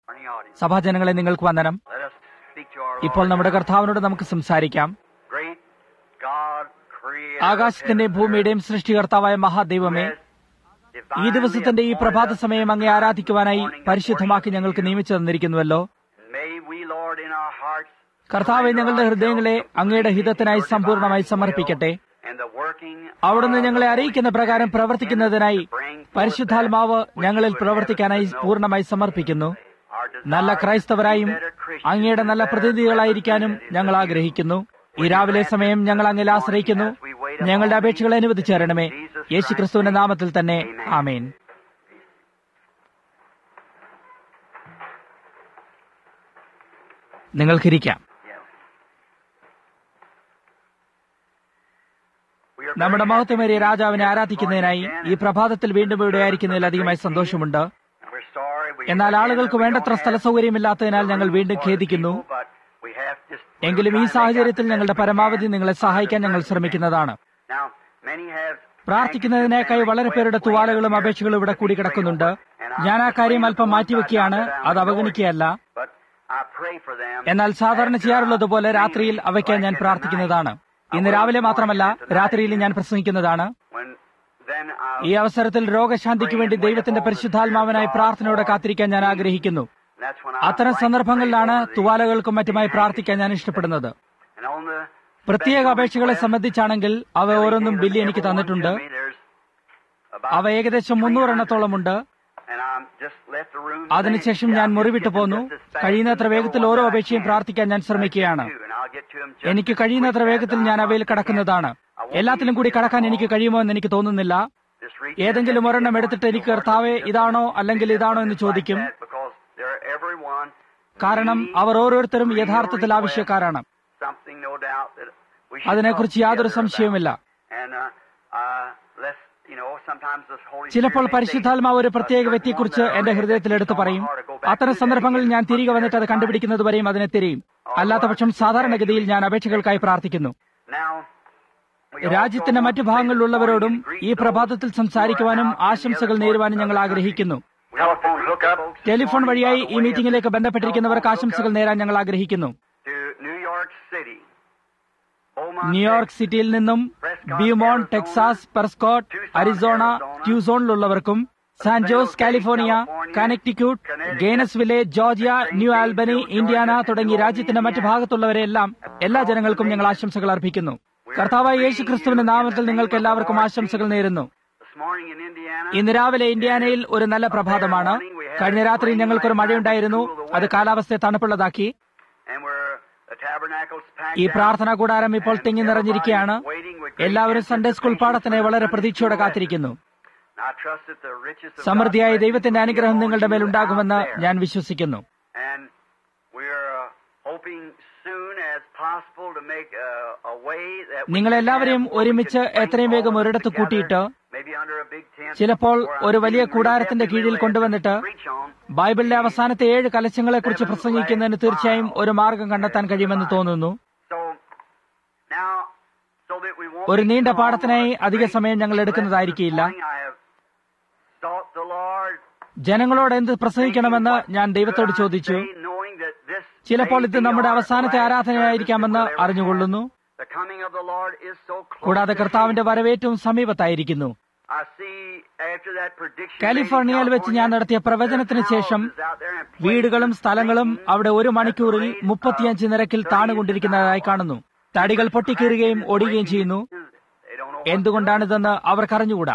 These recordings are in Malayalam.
Morning audience. സഭാജനങ്ങളെ നിങ്ങൾക്ക് വന്ദനം Let us speak to our ഇപ്പോൾ Lord. നമ്മുടെ കർത്താവിനോട് നമുക്ക് സംസാരിക്കാം Great God, creator ആകാശത്തിന്റെയും ഭൂമിയുടെയും സൃഷ്ടികർത്താവായ മഹാദൈവമേ ഈ ദിവസത്തിന്റെ ഈ പ്രഭാത സമയം അങ്ങേ ആരാധിക്കുവാനായി പരിശുദ്ധമാക്കി ഞങ്ങൾക്ക് നിയമിച്ചു തന്നിരിക്കുന്നുവല്ലോ May we, Lord, in our hearts കർത്താവെ ഞങ്ങളുടെ ഹൃദയങ്ങളെ അങ്ങയുടെ ഹിതത്തിനായി സമ്പൂർണ്ണമായി സമർപ്പിക്കട്ടെ and the working അവിടുന്ന് ഞങ്ങളെ അറിയിക്കുന്ന പ്രകാരം പ്രവർത്തിക്കുന്നതിനായി പരിശുദ്ധാത്മാവ് ഞങ്ങളിൽ പ്രവർത്തിക്കാനായി പൂർണ്ണമായി സമർപ്പിക്കുന്നു നല്ല ക്രൈസ്തവരായും അങ്ങയുടെ നല്ല പ്രതിനിധികളായിരിക്കാനും ഞങ്ങൾ ആഗ്രഹിക്കുന്നു ഈ രാവിലെ സമയം ഞങ്ങൾ അങ്ങിൽ ആശ്രയിക്കുന്നു ഞങ്ങളുടെ അപേക്ഷകളെ അനുവദിച്ചു തരണമേ യേശു ക്രിസ്തുവിന്റെ നാമത്തിൽ തന്നെ ആമേൻ നിങ്ങൾക്കിരിക്കാം നമ്മുടെ മഹത്വമേറിയ രാജാവിനെ ആരാധിക്കുന്നതിനായി ഈ പ്രഭാതത്തിൽ വീണ്ടും ഇവിടെ ആയിരിക്കുന്നതിൽ അധികമായി സന്തോഷമുണ്ട് എന്നാൽ ആളുകൾക്ക് വേണ്ടത്ര സ്ഥല സൗകര്യമില്ലാത്തതിനാൽ ഞങ്ങൾ വീണ്ടും ഖേദിക്കുന്നു എങ്കിലും ഈ സാഹചര്യത്തിൽ ഞങ്ങളുടെ പരമാവധി നിങ്ങളെ സഹായിക്കാൻ ഞങ്ങൾ ശ്രമിക്കുന്നതാണ് പ്രാർത്ഥിക്കുന്നതിനേക്കായി വളരെ പേരുടെ തുവാലകളും അപേക്ഷകളും ഇവിടെ കൂടി കിടക്കുന്നുണ്ട് ഞാൻ ആ കാര്യം അല്പം മാറ്റിവെക്കുകയാണ് അത് അവഗണിക്കുകയല്ല എന്നാൽ സാധാരണ ചെയ്യാറുള്ളതുപോലെ രാത്രിയിൽ അവയ്ക്കായി ഞാൻ പ്രാർത്ഥിക്കുന്നതാണ് ഇന്ന് രാവിലെ മാത്രമല്ല രാത്രിയിൽ ഞാൻ പ്രസംഗിക്കുന്നതാണ് ഈ അവസരത്തിൽ രോഗശാന്തിക്ക് വേണ്ടി ദൈവത്തിന്റെ പരിശുദ്ധാത്മാവനായി പ്രാർത്ഥനയോടെ കാത്തിരിക്കാൻ ഞാൻ ആഗ്രഹിക്കുന്നു അത്തരം സന്ദർഭങ്ങളിലാണ് തുവാലകൾക്കും മറ്റുമായി പ്രാർത്ഥിക്കാൻ ഞാൻ ഇഷ്ടപ്പെടുന്നത് പ്രത്യേക അപേക്ഷകളെ സംബന്ധിച്ചാണെങ്കിൽ അവ ഓരോന്നും ബില്ല് എനിക്ക് തന്നിട്ടുണ്ട് അവ ഏകദേശം മുന്നൂറെണ്ണത്തോളമുണ്ട് അതിനുശേഷം ഞാൻ മുറിവിട്ടു പോന്നു കഴിയുന്നത്ര വേഗത്തിൽ ഓരോ അപേക്ഷയും പ്രാർത്ഥിക്കാൻ ഞാൻ ശ്രമിക്കുകയാണ് എനിക്ക് കഴിയുന്നത്ര വേഗത്തിൽ ഞാൻ അവയിൽ കടക്കുന്നതാണ് എല്ലാത്തിലും കൂടി കടക്കാൻ എനിക്ക് കഴിയുമോ എന്ന് എനിക്ക് തോന്നുന്നില്ല ഏതെങ്കിലും ഒരെണ്ണം എടുത്തിട്ട് എനിക്ക് കർത്താവെ ഇതാണോ അല്ലെങ്കിൽ ഇതാണോ എന്ന് ചോദിക്കും കാരണം അവർ ഓരോരുത്തരും യഥാർത്ഥത്തിൽ ആവശ്യക്കാരാണ് അതിനെക്കുറിച്ച് യാതൊരു സംശയവുമില്ല ചിലപ്പോൾ പരിശുദ്ധാത്മാവ് ഒരു പ്രത്യേക വ്യക്തിയെക്കുറിച്ച് എന്റെ ഹൃദയത്തിൽ എടുത്തു പറയും അത്തരം സന്ദർഭങ്ങളിൽ ഞാൻ തിരികെ വന്നിട്ട് അത് കണ്ടുപിടിക്കുന്നത് വരെയും അതിനെ തിരിയും അല്ലാത്തപക്ഷം സാധാരണഗതിയിൽ ഞാൻ അപേക്ഷകൾക്കായി പ്രാർത്ഥിക്കുന്നു രാജ്യത്തിന്റെ മറ്റു ഭാഗങ്ങളിലുള്ളവരോടും ഈ പ്രഭാതത്തിൽ സംസാരിക്കുവാനും ആശംസകൾ നേരുവാനും ഞങ്ങൾ ആഗ്രഹിക്കുന്നു ടെലിഫോൺ വഴിയായി ഈ മീറ്റിംഗിലേക്ക് ബന്ധപ്പെട്ടിരിക്കുന്നവർക്ക് ആശംസകൾ നേരാൻ ഞങ്ങൾ ആഗ്രഹിക്കുന്നു ന്യൂയോർക്ക് സിറ്റിയിൽ നിന്നും ബ്യൂമോൺ ടെക്സാസ് പെർസ്കോട്ട് അരിസോണ ട്യൂസോണിലുള്ളവർക്കും San Jose California Connecticut Gainesville Georgia New Albany Indiana തുടങ്ങി രാജ്യത്തിന്റെ മറ്റു ഭാഗത്തുള്ളവരെല്ലാം എല്ലാ ജനങ്ങൾക്കും ഞങ്ങൾ ആശംസകൾ അർപ്പിക്കുന്നു കർത്താവായ യേശു ക്രിസ്തുവിന്റെ നാമത്തിൽ നിങ്ങൾക്ക് എല്ലാവർക്കും ആശംസകൾ നേരുന്നു ഇന്ന് രാവിലെ ഇന്ത്യാനയിൽ ഒരു നല്ല പ്രഭാതമാണ് കഴിഞ്ഞ രാത്രി ഞങ്ങൾക്കൊരു മഴയുണ്ടായിരുന്നു അത് കാലാവസ്ഥയെ തണുപ്പുള്ളതാക്കി ഈ പ്രാർത്ഥനാ കൂടാരം ഇപ്പോൾ തിങ്ങി നിറഞ്ഞിരിക്കുകയാണ് എല്ലാവരും സൺഡേ സ്കൂൾ പാഠത്തിനെ വളരെ പ്രതീക്ഷയോടെ കാത്തിരിക്കുന്നു സമൃദ്ധിയായ ദൈവത്തിന്റെ അനുഗ്രഹം നിങ്ങളുടെ മേൽ ഉണ്ടാകുമെന്ന് ഞാൻ വിശ്വസിക്കുന്നു നിങ്ങളെല്ലാവരെയും ഒരുമിച്ച് എത്രയും വേഗം ഒരിടത്ത് കൂട്ടിയിട്ട് ചിലപ്പോൾ ഒരു വലിയ കൂടാരത്തിന്റെ കീഴിൽ കൊണ്ടുവന്നിട്ട് ബൈബിളിലെ അവസാനത്തെ ഏഴ് കലശങ്ങളെക്കുറിച്ച് പ്രസംഗിക്കുന്നതിന് തീർച്ചയായും ഒരു മാർഗം കണ്ടെത്താൻ കഴിയുമെന്ന് തോന്നുന്നു ഒരു നീണ്ട പാഠത്തിനായി അധിക സമയം ഞങ്ങൾ എടുക്കുന്നതായിരിക്കില്ല ജനങ്ങളോട് എന്ത് പ്രസംഗിക്കണമെന്ന് ഞാൻ ദൈവത്തോട് ചോദിച്ചു ചിലപ്പോൾ ഇത് നമ്മുടെ അവസാനത്തെ ആരാധനയായിരിക്കാമെന്ന് അറിഞ്ഞുകൊള്ളുന്നു കൂടാതെ കർത്താവിന്റെ വരവേറ്റവും സമീപത്തായിരിക്കുന്നു കാലിഫോർണിയയിൽ വെച്ച് ഞാൻ നടത്തിയ പ്രവചനത്തിന് ശേഷം വീടുകളും സ്ഥലങ്ങളും അവിടെ ഒരു മണിക്കൂറിൽ മുപ്പത്തിയഞ്ച് നിരക്കിൽ താണുകൊണ്ടിരിക്കുന്നതായി കാണുന്നു തടികൾ പൊട്ടിക്കീറുകയും ഓടുകയും ചെയ്യുന്നു എന്തുകൊണ്ടാണിതെന്ന് അവർക്കറിഞ്ഞുകൂടാ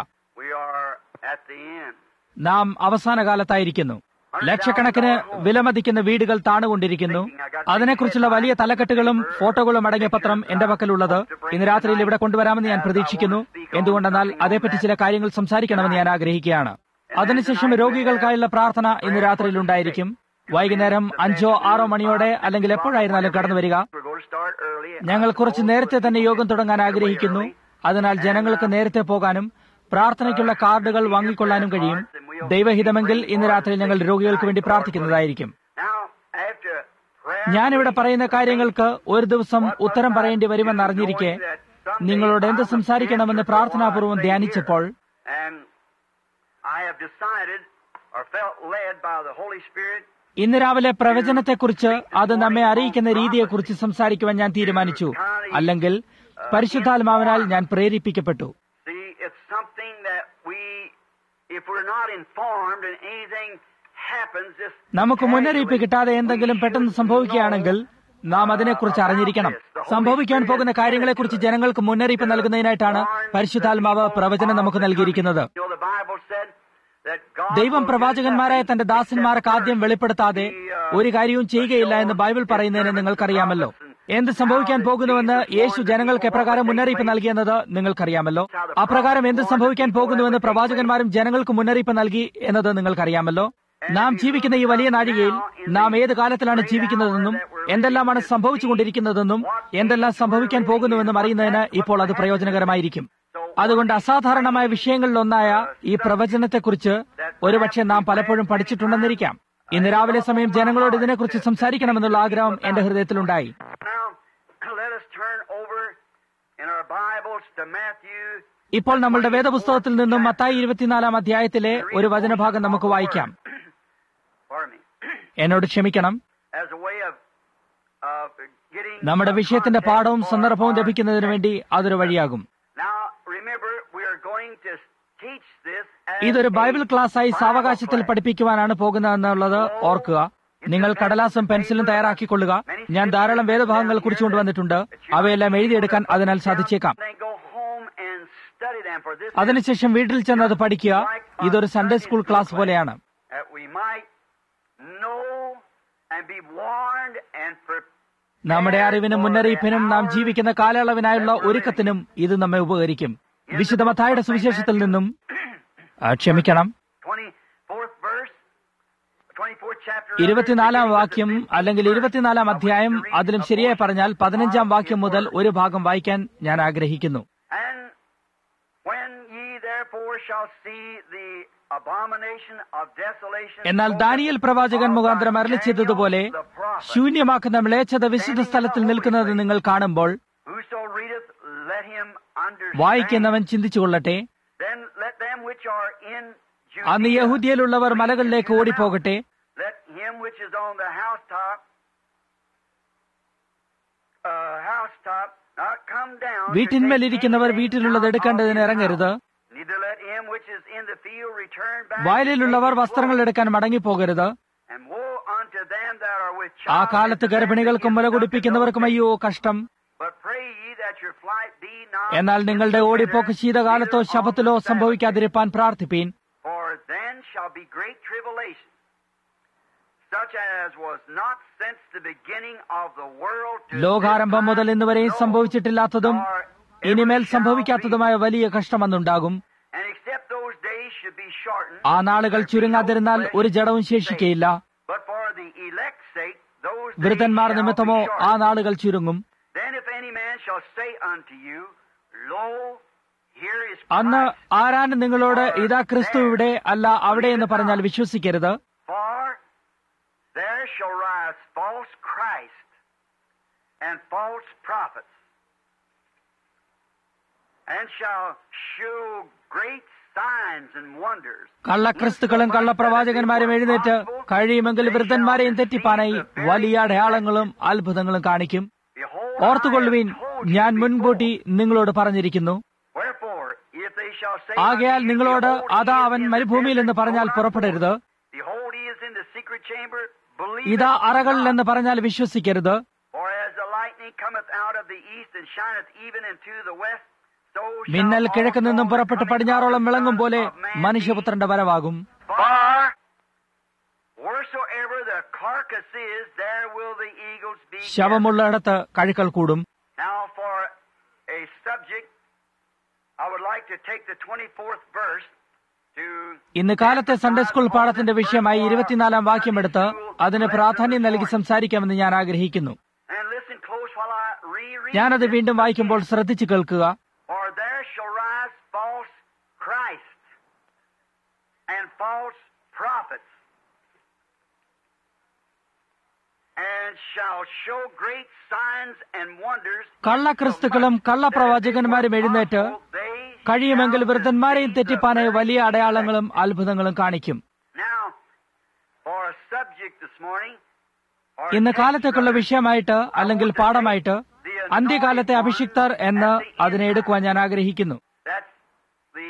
നാം അവസാന കാലത്തായിരിക്കുന്നു ലക്ഷക്കണക്കിന് വിലമതിക്കുന്ന വീടുകൾ താണുകൊണ്ടിരിക്കുന്നു അതിനെക്കുറിച്ചുള്ള വലിയ തലക്കെട്ടുകളും ഫോട്ടോകളും അടങ്ങിയ പത്രം എന്റെ പക്കലുള്ളത് ഇന്ന് രാത്രിയിൽ ഇവിടെ കൊണ്ടുവരാമെന്ന് ഞാൻ പ്രതീക്ഷിക്കുന്നു എന്തുകൊണ്ടെന്നാൽ അതേപ്പറ്റി ചില കാര്യങ്ങൾ സംസാരിക്കണമെന്ന് ഞാൻ ആഗ്രഹിക്കുകയാണ് അതിനുശേഷം രോഗികൾക്കായുള്ള പ്രാർത്ഥന ഇന്ന് രാത്രിയിൽ ഉണ്ടായിരിക്കും വൈകുന്നേരം അഞ്ചോ ആറോ മണിയോടെ അല്ലെങ്കിൽ എപ്പോഴായിരുന്നാലും കടന്നു വരിക ഞങ്ങൾ കുറച്ച് നേരത്തെ തന്നെ യോഗം തുടങ്ങാൻ ആഗ്രഹിക്കുന്നു അതിനാൽ ജനങ്ങൾക്ക് നേരത്തെ പോകാനും പ്രാർത്ഥനയ്ക്കുള്ള കാർഡുകൾ വാങ്ങിക്കൊള്ളാനും കഴിയും ദൈവഹിതമെങ്കിൽ ഇന്ന് രാത്രി ഞങ്ങൾ രോഗികൾക്ക് വേണ്ടി പ്രാർത്ഥിക്കുന്നതായിരിക്കും ഞാനിവിടെ പറയുന്ന കാര്യങ്ങൾക്ക് ഒരു ദിവസം ഉത്തരം പറയേണ്ടി വരുമെന്ന് അറിഞ്ഞിരിക്കെ നിങ്ങളോട് എന്ത് സംസാരിക്കണമെന്ന് പ്രാർത്ഥനാപൂർവ്വം ധ്യാനിച്ചപ്പോൾ And I have decided or felt led by the Holy Spirit ഇന്ന് രാവിലെ പ്രവചനത്തെക്കുറിച്ച് അത് നമ്മെ അറിയിക്കുന്ന രീതിയെക്കുറിച്ച് സംസാരിക്കുവാൻ ഞാൻ തീരുമാനിച്ചു അല്ലെങ്കിൽ പരിശുദ്ധാത്മാവിനാൽ ഞാൻ പ്രേരിപ്പിക്കപ്പെട്ടു See, it's something that we, if we're not informed and anything happens, just നമുക്ക് മുന്നറിയിപ്പ് കിട്ടാതെ എന്തെങ്കിലും പെട്ടെന്ന് സംഭവിക്കുകയാണെങ്കിൽ നാം അതിനെക്കുറിച്ച് അറിഞ്ഞിരിക്കണം സംഭവിക്കാൻ പോകുന്ന കാര്യങ്ങളെക്കുറിച്ച് ജനങ്ങൾക്ക് മുന്നറിയിപ്പ് നൽകുന്നതിനായിട്ടാണ് പരിശുദ്ധാത്മാവ് പ്രവചനം നമുക്ക് നൽകിയിരിക്കുന്നത് You know, the Bible said that God ദൈവം will do പ്രവാചകന്മാരായ something തന്റെ ദാസന്മാർക്ക് ആദ്യം വെളിപ്പെടുത്താതെ ഒരു കാര്യവും ചെയ്യുകയില്ല എന്ന് ബൈബിൾ പറയുന്നതിന് നിങ്ങൾക്കറിയാമല്ലോ എന്ത് സംഭവിക്കാൻ പോകുന്നുവെന്ന് യേശു ജനങ്ങൾക്ക് എപ്രകാരം മുന്നറിയിപ്പ് നൽകിയെന്നത് നിങ്ങൾക്കറിയാമല്ലോ അപ്രകാരം എന്ത് സംഭവിക്കാൻ പോകുന്നുവെന്ന് പ്രവാചകന്മാരും ജനങ്ങൾക്ക് മുന്നറിയിപ്പ് നൽകി എന്നത് നിങ്ങൾക്കറിയാമല്ലോ നാം ജീവിക്കുന്ന ഈ വലിയ നാഴികയിൽ നാം ഏത് കാലത്തിലാണ് ജീവിക്കുന്നതെന്നും എന്തെല്ലാമാണ് സംഭവിച്ചുകൊണ്ടിരിക്കുന്നതെന്നും എന്തെല്ലാം സംഭവിക്കാൻ പോകുന്നുവെന്നും അറിയുന്നതിന് ഇപ്പോൾ അത് പ്രയോജനകരമായിരിക്കും അതുകൊണ്ട് അസാധാരണമായ വിഷയങ്ങളിലൊന്നായ ഈ പ്രവചനത്തെക്കുറിച്ച് ഒരുപക്ഷെ നാം പലപ്പോഴും പഠിച്ചിട്ടുണ്ടെന്നിരിക്കാം ഇന്ന് രാവിലെ സമയം ജനങ്ങളോട് ഇതിനെക്കുറിച്ച് സംസാരിക്കണമെന്നുള്ള ആഗ്രഹം എന്റെ ഹൃദയത്തിലുണ്ടായി Now, let us turn over in our Bibles to Matthew. ഇപ്പോൾ നമ്മളുടെ വേദപുസ്തകത്തിൽ നിന്നും മത്തായി ഇരുപത്തിനാലാം അധ്യായത്തിലെ ഒരു വചനഭാഗം നമുക്ക് വായിക്കാം Pardon me. എന്നോട് ക്ഷമിക്കണം As a way of, of getting നമ്മുടെ some വിഷയത്തിന്റെ context പാഠവും for സന്ദർഭവും our ലഭിക്കുന്നതിന് വേണ്ടി അതൊരു വഴിയാകും Now, remember, we are going to teach this as ഇതൊരു a ബൈബിൾ ക്ലാസ്സായി Bible സാവകാശത്തിൽ class. പഠിപ്പിക്കുവാനാണ് പോകുന്നതെന്നുള്ളത് ഓർക്കുക നിങ്ങൾ കടലാസും പെൻസിലും തയ്യാറാക്കിക്കൊള്ളുക ഞാൻ ധാരാളം വേദഭാഗങ്ങൾ കുറിച്ചുകൊണ്ടുവന്നിട്ടുണ്ട് അവയെല്ലാം എഴുതിയെടുക്കാൻ അതിനാൽ സാധിച്ചേക്കാം Then go home and study them for this അതിനുശേഷം വീട്ടിൽ ചെന്ന് അത് പഠിക്കുക ഇതൊരു സൺഡേ സ്കൂൾ ക്ലാസ് പോലെയാണ് that we might know and be warned and prepared. നമ്മുടെ അറിവിനും മുന്നറിയിപ്പിനും നാം ജീവിക്കുന്ന കാലയളവിനായുള്ള ഒരുക്കത്തിനും ഇത് നമ്മെ ഉപകരിക്കും വിശുദ്ധ മത്തായുടെ സുവിശേഷത്തിൽ നിന്നും ആ, ക്ഷമിക്കണം 24th verse, 24th chapter. ഇരുപത്തിനാലാം വാക്യം അല്ലെങ്കിൽ ഇരുപത്തിനാലാം അധ്യായം അതിലും ശരിയായി പറഞ്ഞാൽ പതിനഞ്ചാം വാക്യം മുതൽ ഒരു ഭാഗം വായിക്കാൻ ഞാൻ ആഗ്രഹിക്കുന്നു And when ye therefore shall see the abomination of desolation. എന്നാൽ ദാനിയൽ പ്രവാചകൻ മുഖാന്തരം അരളി ചെയ്തതുപോലെ ശൂന്യമാക്കുന്ന മ്ലേച്ഛത വിശുദ്ധ സ്ഥലത്തിൽ നിൽക്കുന്നത് നിങ്ങൾ കാണുമ്പോൾ Whoso readeth, let him understand. വായിക്കുന്നവൻ ചിന്തിച്ചുകൊള്ളട്ടെ Then let them which are in അന്ന് Judea, യഹൂദിയയിലുള്ളവർ മലകളിലേക്ക് ഓടിപ്പോകട്ടെ let him which is on the housetop, uh, housetop, not come down. to വീട്ടിന്മേലിരിക്കുന്നവർ take വീട്ടിലുള്ളത് anything എടുക്കേണ്ടതിന് out of his ഇറങ്ങരുത് house. Neither let him which is in the field return back. to വയലിലുള്ളവർ take his വസ്ത്രങ്ങൾ clothes. എടുക്കാൻ മടങ്ങിപ്പോകരുത് And woe unto them that are with ആ child കാലത്ത് and to them that ഗർഭിണികൾക്കും give മുല suck in കുടിപ്പിക്കുന്നവർക്കും those അയ്യോ കഷ്ടം days. But pray ye that your flight be not എന്നാൽ നിങ്ങളുടെ in ഓടിപ്പോക്ക് winter, ശീതകാലത്തോ neither on ശബത്തിലോ the Sabbath. സംഭവിക്കാതിരിപ്പാൻ പ്രാർത്ഥിപ്പീൻ For then shall be great tribulation, such as was not since the beginning of the world to ലോകാരംഭം this മുതൽ time, ഇന്ന് വരെയും no, സംഭവിച്ചിട്ടില്ലാത്തതും nor ഇനിമേൽ ever shall സംഭവിക്കാത്തതുമായ വലിയ കഷ്ടം അന്നുണ്ടാകും be. And except those days should be shortened, ആ നാളുകൾ there be ചുരുങ്ങാതിരുന്നാൽ no ഒരു flesh ജഡവും saved. ശേഷിക്കയില്ല But for the elect's sake, those days വൃതന്മാർ shall നിമിത്തമോ be ആ shortened. നാളുകൾ ചുരുങ്ങും Then if any man shall say unto you, Lo, here is അന്ന് Christ, ആരാണ് നിങ്ങളോട് ഇതാ ക്രിസ്തു ഇവിടെ അല്ല അവിടെ എന്ന് പറഞ്ഞാൽ വിശ്വസിക്കരുത് for there shall rise false Christ and false prophets, and shall show great signs and wonders. കള്ളക്രിസ്തുക്കളും കള്ളപ്രവാചകന്മാരും എഴുന്നേറ്റ് കഴിയുമെങ്കിൽ വൃദ്ധന്മാരെയും തെറ്റിപ്പാനായി വലിയ അടയാളങ്ങളും അത്ഭുതങ്ങളും കാണിക്കും Behold, ഓർത്തുകൊള്ളുവീൻ I have told you ഞാൻ before. മുൻകൂട്ടി നിങ്ങളോട് പറഞ്ഞിരിക്കുന്നു Wherefore, if they shall say ആകയാൽ unto you, നിങ്ങളോട് Behold, he അതാ is അവൻ in the മരുഭൂമിയിൽ എന്ന് desert, പറഞ്ഞാൽ go not പുറപ്പെടരുത് forth. Behold, he is in the secret chamber, believe ഇതാ it അറകളിൽ not. എന്ന് പറഞ്ഞാൽ വിശ്വസിക്കരുത് For as the lightning cometh out of the east and shineth even into the west, so shall മിന്നൽ കിഴക്ക് also നിന്നും the പുറപ്പെട്ട് coming പടിഞ്ഞാറോളം of the വിളങ്ങും Son പോലെ of Man be. മനുഷ്യപുത്രന്റെ വരവാകും For wheresoever the carcass is, there will the eagles be. gathered. ശവമുള്ളിടത്ത് കഴുക്കൽ കൂടും Now, for a subject, I would like to take the 24th verse to ഇന്ന് കാലത്തെ സൺഡേ സ്കൂൾ പാഠത്തിന്റെ വിഷയമായി ഇരുപത്തിനാലാം വാക്യമെടുത്ത് അതിന് പ്രാധാന്യം നൽകി സംസാരിക്കാമെന്ന് ഞാൻ ആഗ്രഹിക്കുന്നു and listen close while I reread. ഞാനത് this വീണ്ടും വായിക്കുമ്പോൾ again. ശ്രദ്ധിച്ചു കേൾക്കുക For there shall rise false Christ and false prophets, and shall show great signs and wonders. കള്ളക്രിസ്തുക്കളും കള്ളപ്രവാചകന്മാരും എഴുന്നേറ്റ് കഴിയുമെങ്കിൽ വൃദ്ധന്മാരെയും തെറ്റിപ്പാനായി വലിയ അടയാളങ്ങളും അത്ഭുതങ്ങളും കാണിക്കും Now, for a subject subject this morning. or ഇന്ന് text കാലത്തേക്കുള്ള rather, വിഷയമായിട്ട് അല്ലെങ്കിൽ പാഠമായിട്ട് അന്ത്യകാലത്തെ അഭിഷിക്തർ എന്ന് അതിനെ എടുക്കുവാൻ ഞാൻ ആഗ്രഹിക്കുന്നു That's the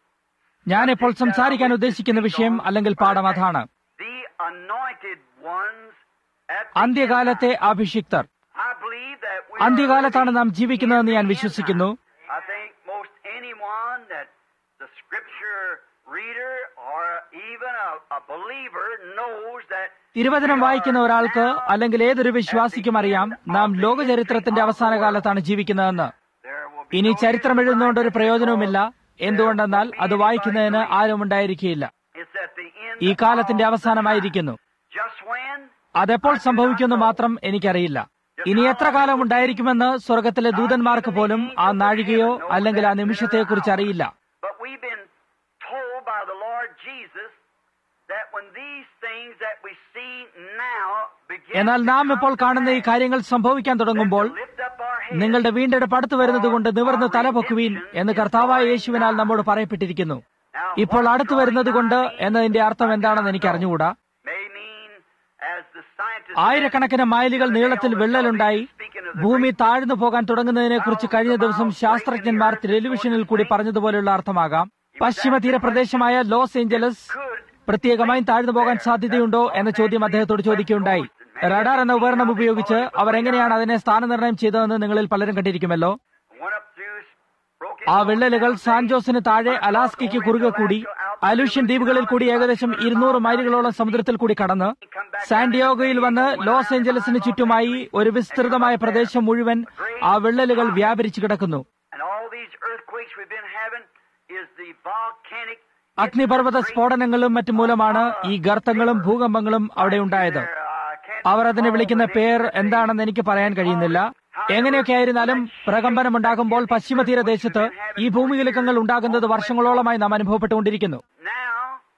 ഞാൻ ഇപ്പോൾ സംസാരിക്കാൻ ഉദ്ദേശിക്കുന്ന വിഷയം അല്ലെങ്കിൽ പാഠം അതാണ് the anointed ones at the അന്ത്യകാലത്തെ അഭിഷിക്തർ I believe that we അന്ത്യകാലത്താണ് നാം ജീവിക്കുന്നതെന്ന് ഞാൻ വിശ്വസിക്കുന്നു I think most anyone that the scripture reader or even a, a believer knows that തിരുവചനം വായിക്കുന്ന ഒരാൾക്ക് അല്ലെങ്കിൽ ഏതൊരു വിശ്വാസിക്കും അറിയാം നാം ലോകചരിത്രത്തിന്റെ അവസാന കാലത്താണ് ജീവിക്കുന്നതെന്ന് there will be ഇനി no ചരിത്രം എഴുതുന്നതുകൊണ്ട് ഒരു പ്രയോജനവുമില്ല എന്തുകൊണ്ടെന്നാൽ അത് വായിക്കുന്നതിന് ആരും ഉണ്ടായിരിക്കുകയില്ല it's at the end ഈ കാലത്തിന്റെ അവസാനമായിരിക്കുന്നു just when അതെപ്പോൾ സംഭവിക്കുമെന്ന് മാത്രം എനിക്കറിയില്ല ഇനി എത്ര കാലം ഉണ്ടായിരിക്കുമെന്ന് സ്വർഗത്തിലെ ദൂതന്മാർക്ക് പോലും ആ നാഴികയോ അല്ലെങ്കിൽ ആ നിമിഷത്തെക്കുറിച്ച് അറിയില്ല But we've been told by the Lord Jesus that when these things that we see now begin എന്നാൽ നാം ഇപ്പോൾ കാണുന്ന ഈ കാര്യങ്ങൾ സംഭവിക്കാൻ തുടങ്ങുമ്പോൾ to lift up our heads, നിങ്ങളുടെ വീണ്ടെടുപ്പ് അടുത്തു വരുന്നതുകൊണ്ട് നിവർന്ന് തലപൊക്കുവീൻ എന്ന് കർത്താവായ യേശുവിനാൽ നമ്മോട് പറയപ്പെട്ടിരിക്കുന്നു now, ഇപ്പോൾ what അടുത്തു വരുന്നത് കൊണ്ട് എന്നതിന്റെ അർത്ഥം എന്താണെന്ന് എനിക്ക് അറിഞ്ഞുകൂടാ may mean as the scientists ആയിരക്കണക്കിന് മൈലുകൾ നീളത്തിൽ വിള്ളലുണ്ടായി ഭൂമി താഴ്ന്നു പോകാൻ തുടങ്ങുന്നതിനെ കുറിച്ച് കഴിഞ്ഞ ദിവസം ശാസ്ത്രജ്ഞന്മാർ ടെലിവിഷനിൽ കൂടി പറഞ്ഞതുപോലെയുള്ള അർത്ഥമാകാം പശ്ചിമ തീരപ്രദേശമായ ലോസ് ഏഞ്ചലസ് പ്രത്യേകമായും താഴ്ന്നു പോകാൻ സാധ്യതയുണ്ടോ എന്ന ചോദ്യം അദ്ദേഹത്തോട് ചോദിക്കുകയുണ്ടായി റഡാർ എന്ന ഉപകരണം ഉപയോഗിച്ച് അവർ എങ്ങനെയാണ് അതിനെ സ്ഥാനനിർണ്ണയം ചെയ്തതെന്ന് നിങ്ങളിൽ പലരും കണ്ടിരിക്കുമല്ലോ went up through broke ആ വിള്ളലുകൾ സാൻജോസിന് താഴെ അലാസ്കയ്ക്ക് കുറുകെ കൂടി അലൂഷ്യൻ ദ്വീപുകളിൽ കൂടി ഏകദേശം ഇരുന്നൂറ് മൈലുകളോളം സമുദ്രത്തിൽ കൂടി കടന്ന് സാന്റിയോഗയിൽ വന്ന് ലോസ് ഏഞ്ചലസിന് ചുറ്റുമായി ഒരു വിസ്തൃതമായ പ്രദേശം മുഴുവൻ ആ വിള്ളലുകൾ വ്യാപരിച്ചു കിടക്കുന്നു and all these earthquakes we've been having is the volcanic അഗ്നിപർവ്വത സ്ഫോടനങ്ങളും മറ്റും മൂലമാണ് ഈ ഗർത്തങ്ങളും ഭൂകമ്പങ്ങളും അവിടെ ഉണ്ടായത് uh, can't അവർ അതിനെ വിളിക്കുന്ന പേർ എന്താണെന്ന് എനിക്ക് പറയാൻ കഴിയുന്നില്ല എങ്ങനെയൊക്കെ ആയിരുന്നാലും പ്രകമ്പനമുണ്ടാകുമ്പോൾ പശ്ചിമ തീരദേശത്ത് ഈ ഭൂമികുലുക്കങ്ങൾ ഉണ്ടാകുന്നത് വർഷങ്ങളോളമായി നാം അനുഭവപ്പെട്ടുകൊണ്ടിരിക്കുന്നു now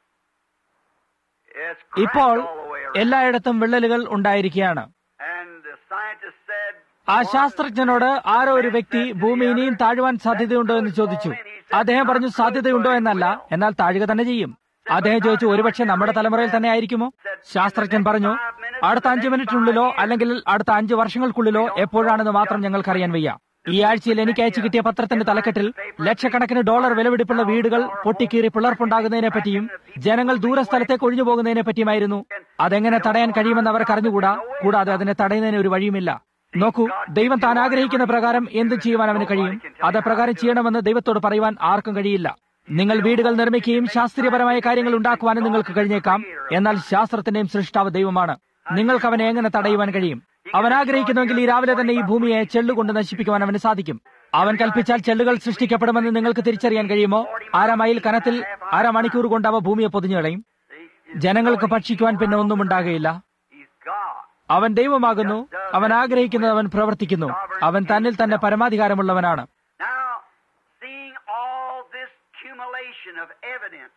it's ഇപ്പോൾ cracked all the way around. എല്ലായിടത്തും വിള്ളലുകൾ ഉണ്ടായിരിക്കുകയാണ് And the scientist said ആ ശാസ്ത്രജ്ഞനോട് ആരോ ഒരു വ്യക്തി ഭൂമി ഇനിയും താഴുവാൻ സാധ്യതയുണ്ടോ എന്ന് ചോദിച്ചു അദ്ദേഹം പറഞ്ഞു സാധ്യതയുണ്ടോ എന്നല്ല എന്നാൽ താഴുക തന്നെ ചെയ്യും അദ്ദേഹം ചോദിച്ചു ഒരുപക്ഷെ നമ്മുടെ തലമുറയിൽ തന്നെ ആയിരിക്കുമോ ശാസ്ത്രജ്ഞൻ പറഞ്ഞു അടുത്ത അഞ്ചു മിനിറ്റിനുള്ളിലോ അല്ലെങ്കിൽ അടുത്ത അഞ്ചു വർഷങ്ങൾക്കുള്ളിലോ എപ്പോഴാണെന്ന് മാത്രം ഞങ്ങൾക്കറിയാൻ വയ്യ ഈ ആഴ്ചയിൽ എനിക്ക് അയച്ചു കിട്ടിയ പത്രത്തിന്റെ തലക്കെട്ടിൽ ലക്ഷക്കണക്കിന് ഡോളർ വിലപിടിപ്പുള്ള വീടുകൾ പൊട്ടിക്കീറി പിളർപ്പുണ്ടാകുന്നതിനെ പറ്റിയും ജനങ്ങൾ ദൂരസ്ഥലത്തേക്ക് ഒഴിഞ്ഞു പോകുന്നതിനെ പറ്റിയുമായിരുന്നു അതെങ്ങനെ തടയാൻ കഴിയുമെന്ന് അവർക്ക് അറിഞ്ഞുകൂടാ കൂടാതെ അതിനെ തടയുന്നതിന് ഒരു വഴിയുമില്ല നോക്കൂ ദൈവം താൻ ആഗ്രഹിക്കുന്ന പ്രകാരം എന്തും ചെയ്യുവാൻ അവന് കഴിയും അത് പ്രകാരം ചെയ്യണമെന്ന് ദൈവത്തോട് പറയുവാൻ ആർക്കും കഴിയില്ല നിങ്ങൾ വീടുകൾ നിർമ്മിക്കുകയും ശാസ്ത്രീയപരമായ കാര്യങ്ങൾ ഉണ്ടാക്കുവാനും നിങ്ങൾക്ക് കഴിഞ്ഞേക്കാം എന്നാൽ ശാസ്ത്രത്തിന്റെയും സൃഷ്ടാവ് ദൈവമാണ് നിങ്ങൾക്ക് അവനെ എങ്ങനെ തടയുവാൻ കഴിയും അവൻ ആഗ്രഹിക്കുന്നുവെങ്കിൽ ഈ രാവിലെ തന്നെ ഈ ഭൂമിയെ ചെള്ളുകൊണ്ട് നശിപ്പിക്കുവാൻ അവന് സാധിക്കും അവൻ കൽപ്പിച്ചാൽ ചെള്ളുകൾ സൃഷ്ടിക്കപ്പെടുമെന്ന് നിങ്ങൾക്ക് തിരിച്ചറിയാൻ കഴിയുമോ അര മൈൽ കനത്തിൽ അര മണിക്കൂർ കൊണ്ട് അവ ഭൂമിയെ പൊതിഞ്ഞു കളയും ജനങ്ങൾക്ക് ഭക്ഷിക്കുവാൻ പിന്നെ ഒന്നും ഉണ്ടാകുകയില്ല he's God. അവൻ ദൈവമാകുന്നു അവൻ ആഗ്രഹിക്കുന്നത് അവൻ പ്രവർത്തിക്കുന്നു അവൻ തന്നിൽ തന്നെ പരമാധികാരമുള്ളവനാണ് Now, seeing all this accumulation of evidence,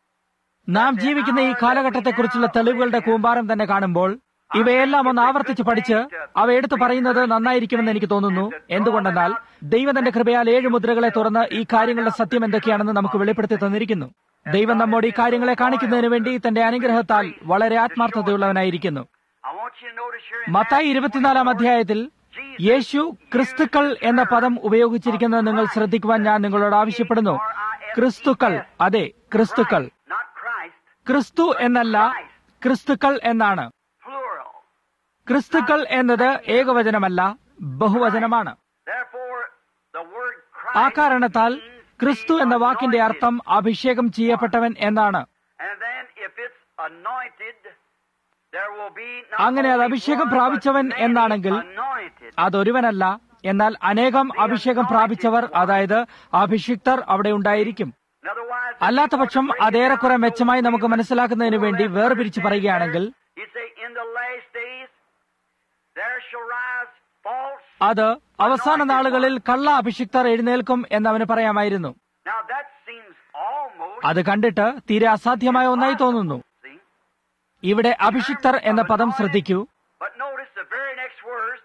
നാം ജീവിക്കുന്ന ഈ കാലഘട്ടത്തെക്കുറിച്ചുള്ള തെളിവുകളുടെ കൂമ്പാരം തന്നെ കാണുമ്പോൾ ഇവയെല്ലാം ഒന്ന് ആവർത്തിച്ച് പഠിച്ച് അവ എടുത്തു പറയുന്നത് നന്നായിരിക്കുമെന്ന് എനിക്ക് തോന്നുന്നു എന്തുകൊണ്ടെന്നാൽ ദൈവം തന്റെ കൃപയാൽ ഏഴ് മുദ്രകളെ തുറന്ന് ഈ കാര്യങ്ങളുടെ സത്യം എന്തൊക്കെയാണെന്ന് നമുക്ക് വെളിപ്പെടുത്തി തന്നിരിക്കുന്നു ദൈവം നമ്മോട് ഈ കാര്യങ്ങളെ കാണിക്കുന്നതിന് വേണ്ടി തന്റെ അനുഗ്രഹത്താൽ വളരെ ആത്മാർത്ഥതയുള്ളവനായിരിക്കുന്നു I want you to notice here in Mathai ഇരുപത്തിനാലാം അധ്യായത്തിൽ യേശു ക്രിസ്തുക്കൾ എന്ന പദം ഉപയോഗിച്ചിരിക്കുന്നത് നിങ്ങൾ ശ്രദ്ധിക്കുവാൻ ഞാൻ നിങ്ങളോട് ആവശ്യപ്പെടുന്നു ക്രിസ്തുക്കൾ അതെ ക്രിസ്തുക്കൾ not Christ, ക്രിസ്തു എന്നല്ല ക്രിസ്തുക്കൾ എന്നാണ് plural. ക്രിസ്തുക്കൾ എന്നത് ഏകവചനമല്ല ബഹുവചനമാണ് Therefore, the word ആ Christ കാരണത്താൽ means ക്രിസ്തു എന്ന വാക്കിന്റെ അർത്ഥം അഭിഷേകം ചെയ്യപ്പെട്ടവൻ എന്നാണ് And then if it's anointed, there will be not അങ്ങനെ അത് only അഭിഷേകം one, പ്രാപിച്ചവൻ but many എന്നാണെങ്കിൽ anointed. അതൊരുവനല്ല എന്നാൽ അനേകം അഭിഷേകം പ്രാപിച്ചവർ അതായത് അഭിഷിക്തർ അവിടെ ഉണ്ടായിരിക്കും Otherwise, അല്ലാത്ത പക്ഷം അതേറെക്കുറെ മെച്ചമായി നമുക്ക് മനസ്സിലാക്കുന്നതിന് വേണ്ടി വേർപിരിച്ച് പറയുകയാണെങ്കിൽ You say, in the last days, there shall rise false. അത് അവസാന നാളുകളിൽ കള്ള അഭിഷിക്തർ എഴുന്നേൽക്കും എന്നവന് പറയാമായിരുന്നു Now that seems almost. അത് കണ്ടിട്ട് തീരെ അസാധ്യമായ ഒന്നായി തോന്നുന്നു See? ഇവിടെ അഭിഷിക്തർ എന്ന പദം ശ്രദ്ധിക്കൂ But notice the very next words,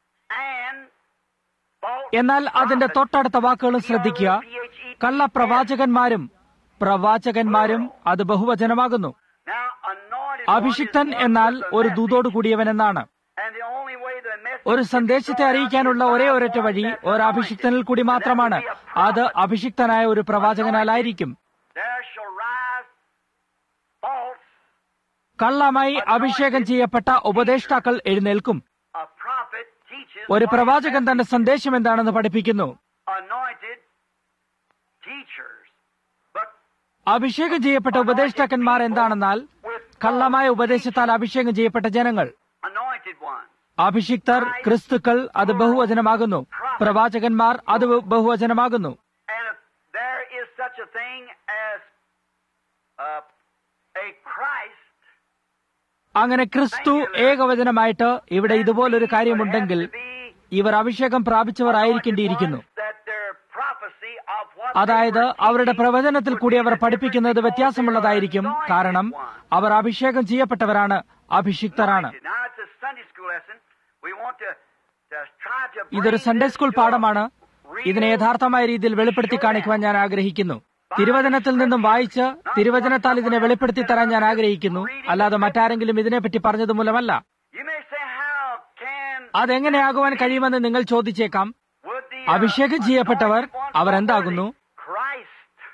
and false. എന്നാൽ അതിന്റെ തൊട്ടടുത്ത വാക്കുകളും ശ്രദ്ധിക്കുക കള്ള പ്രവാചകന്മാരും പ്രവാചകന്മാരും അത് ബഹുവചനമാകുന്നു Now anointed. അഭിഷിക്തൻ എന്നാൽ ഒരു ദൂതോട് കൂടിയവൻ എന്നാണ് And the only way the message ഒരു സന്ദേശത്തെ അറിയിക്കാനുള്ള ഒരേ ഒരൊറ്റ വഴി ഒരു അഭിഷിക്തനിൽ കൂടി മാത്രമാണ് അത് അഭിഷിക്തനായ ഒരു പ്രവാചകനാലായിരിക്കും there shall rise false കള്ളമായി അഭിഷേകം ചെയ്യപ്പെട്ട ഉപദേഷ്ടാക്കൾ എഴുന്നേൽക്കും a prophet teaches ഒരു what പ്രവാചകൻ തന്റെ സന്ദേശം എന്താണെന്ന് പഠിപ്പിക്കുന്നു anointed teachers. But അഭിഷേകം ചെയ്യപ്പെട്ട ഉപദേഷ്ടാക്കന്മാർ എന്താണെന്നാൽ കള്ളമായ ഉപദേശത്താൽ അഭിഷേകം ചെയ്യപ്പെട്ട ജനങ്ങൾ anointed ones. അഭിഷിക്തർ ക്രിസ്തുക്കൾ അത് ബഹുവചനമാകുന്നു പ്രവാചകന്മാർ അത് ബഹുവചനമാകുന്നു And if there is such a thing as uh, a Christ, അങ്ങനെ ക്രിസ്തു ഏകവചനമായിട്ട് ഇവിടെ ഇതുപോലൊരു കാര്യമുണ്ടെങ്കിൽ would have to be ഇവർ അഭിഷേകം പ്രാപിച്ചവർ ആയിരിക്കേണ്ടിയിരിക്കുന്നു that their prophecy of what അതായത് they were അവരുടെ teaching പ്രവചനത്തിൽ would കൂടി be അവർ different പഠിപ്പിക്കുന്നത് because they വ്യത്യാസമുള്ളതായിരിക്കും are anointed കാരണം ones. അവർ അഭിഷേകം ചെയ്യപ്പെട്ടവരാണ് അഭിഷിക്തരാണ് Now it's a Sunday school lesson. We want to, to try to ഇതൊരു bring Sunday this school to a പാഠമാണ് ഇതിനെ real യഥാർത്ഥമായ രീതിയിൽ വെളിപ്പെടുത്തി കാണിക്കുവാൻ ഞാൻ ആഗ്രഹിക്കുന്നു തിരുവചനത്തിൽ നിന്നും വായിച്ച് തിരുവചനത്താൽ ഇതിനെ വെളിപ്പെടുത്തി തരാൻ ഞാൻ ആഗ്രഹിക്കുന്നു അല്ലാതെ മറ്റാരെങ്കിലും ഇതിനെപ്പറ്റി പറഞ്ഞത് മൂലമല്ല You may say, how can അതെങ്ങനെയാകുവാൻ കഴിയുമെന്ന് നിങ്ങൾ ചോദിച്ചേക്കാം would the അഭിഷേകം ചെയ്യപ്പെട്ടവർ anointed ones അവർ be എന്താകുന്നു Christ.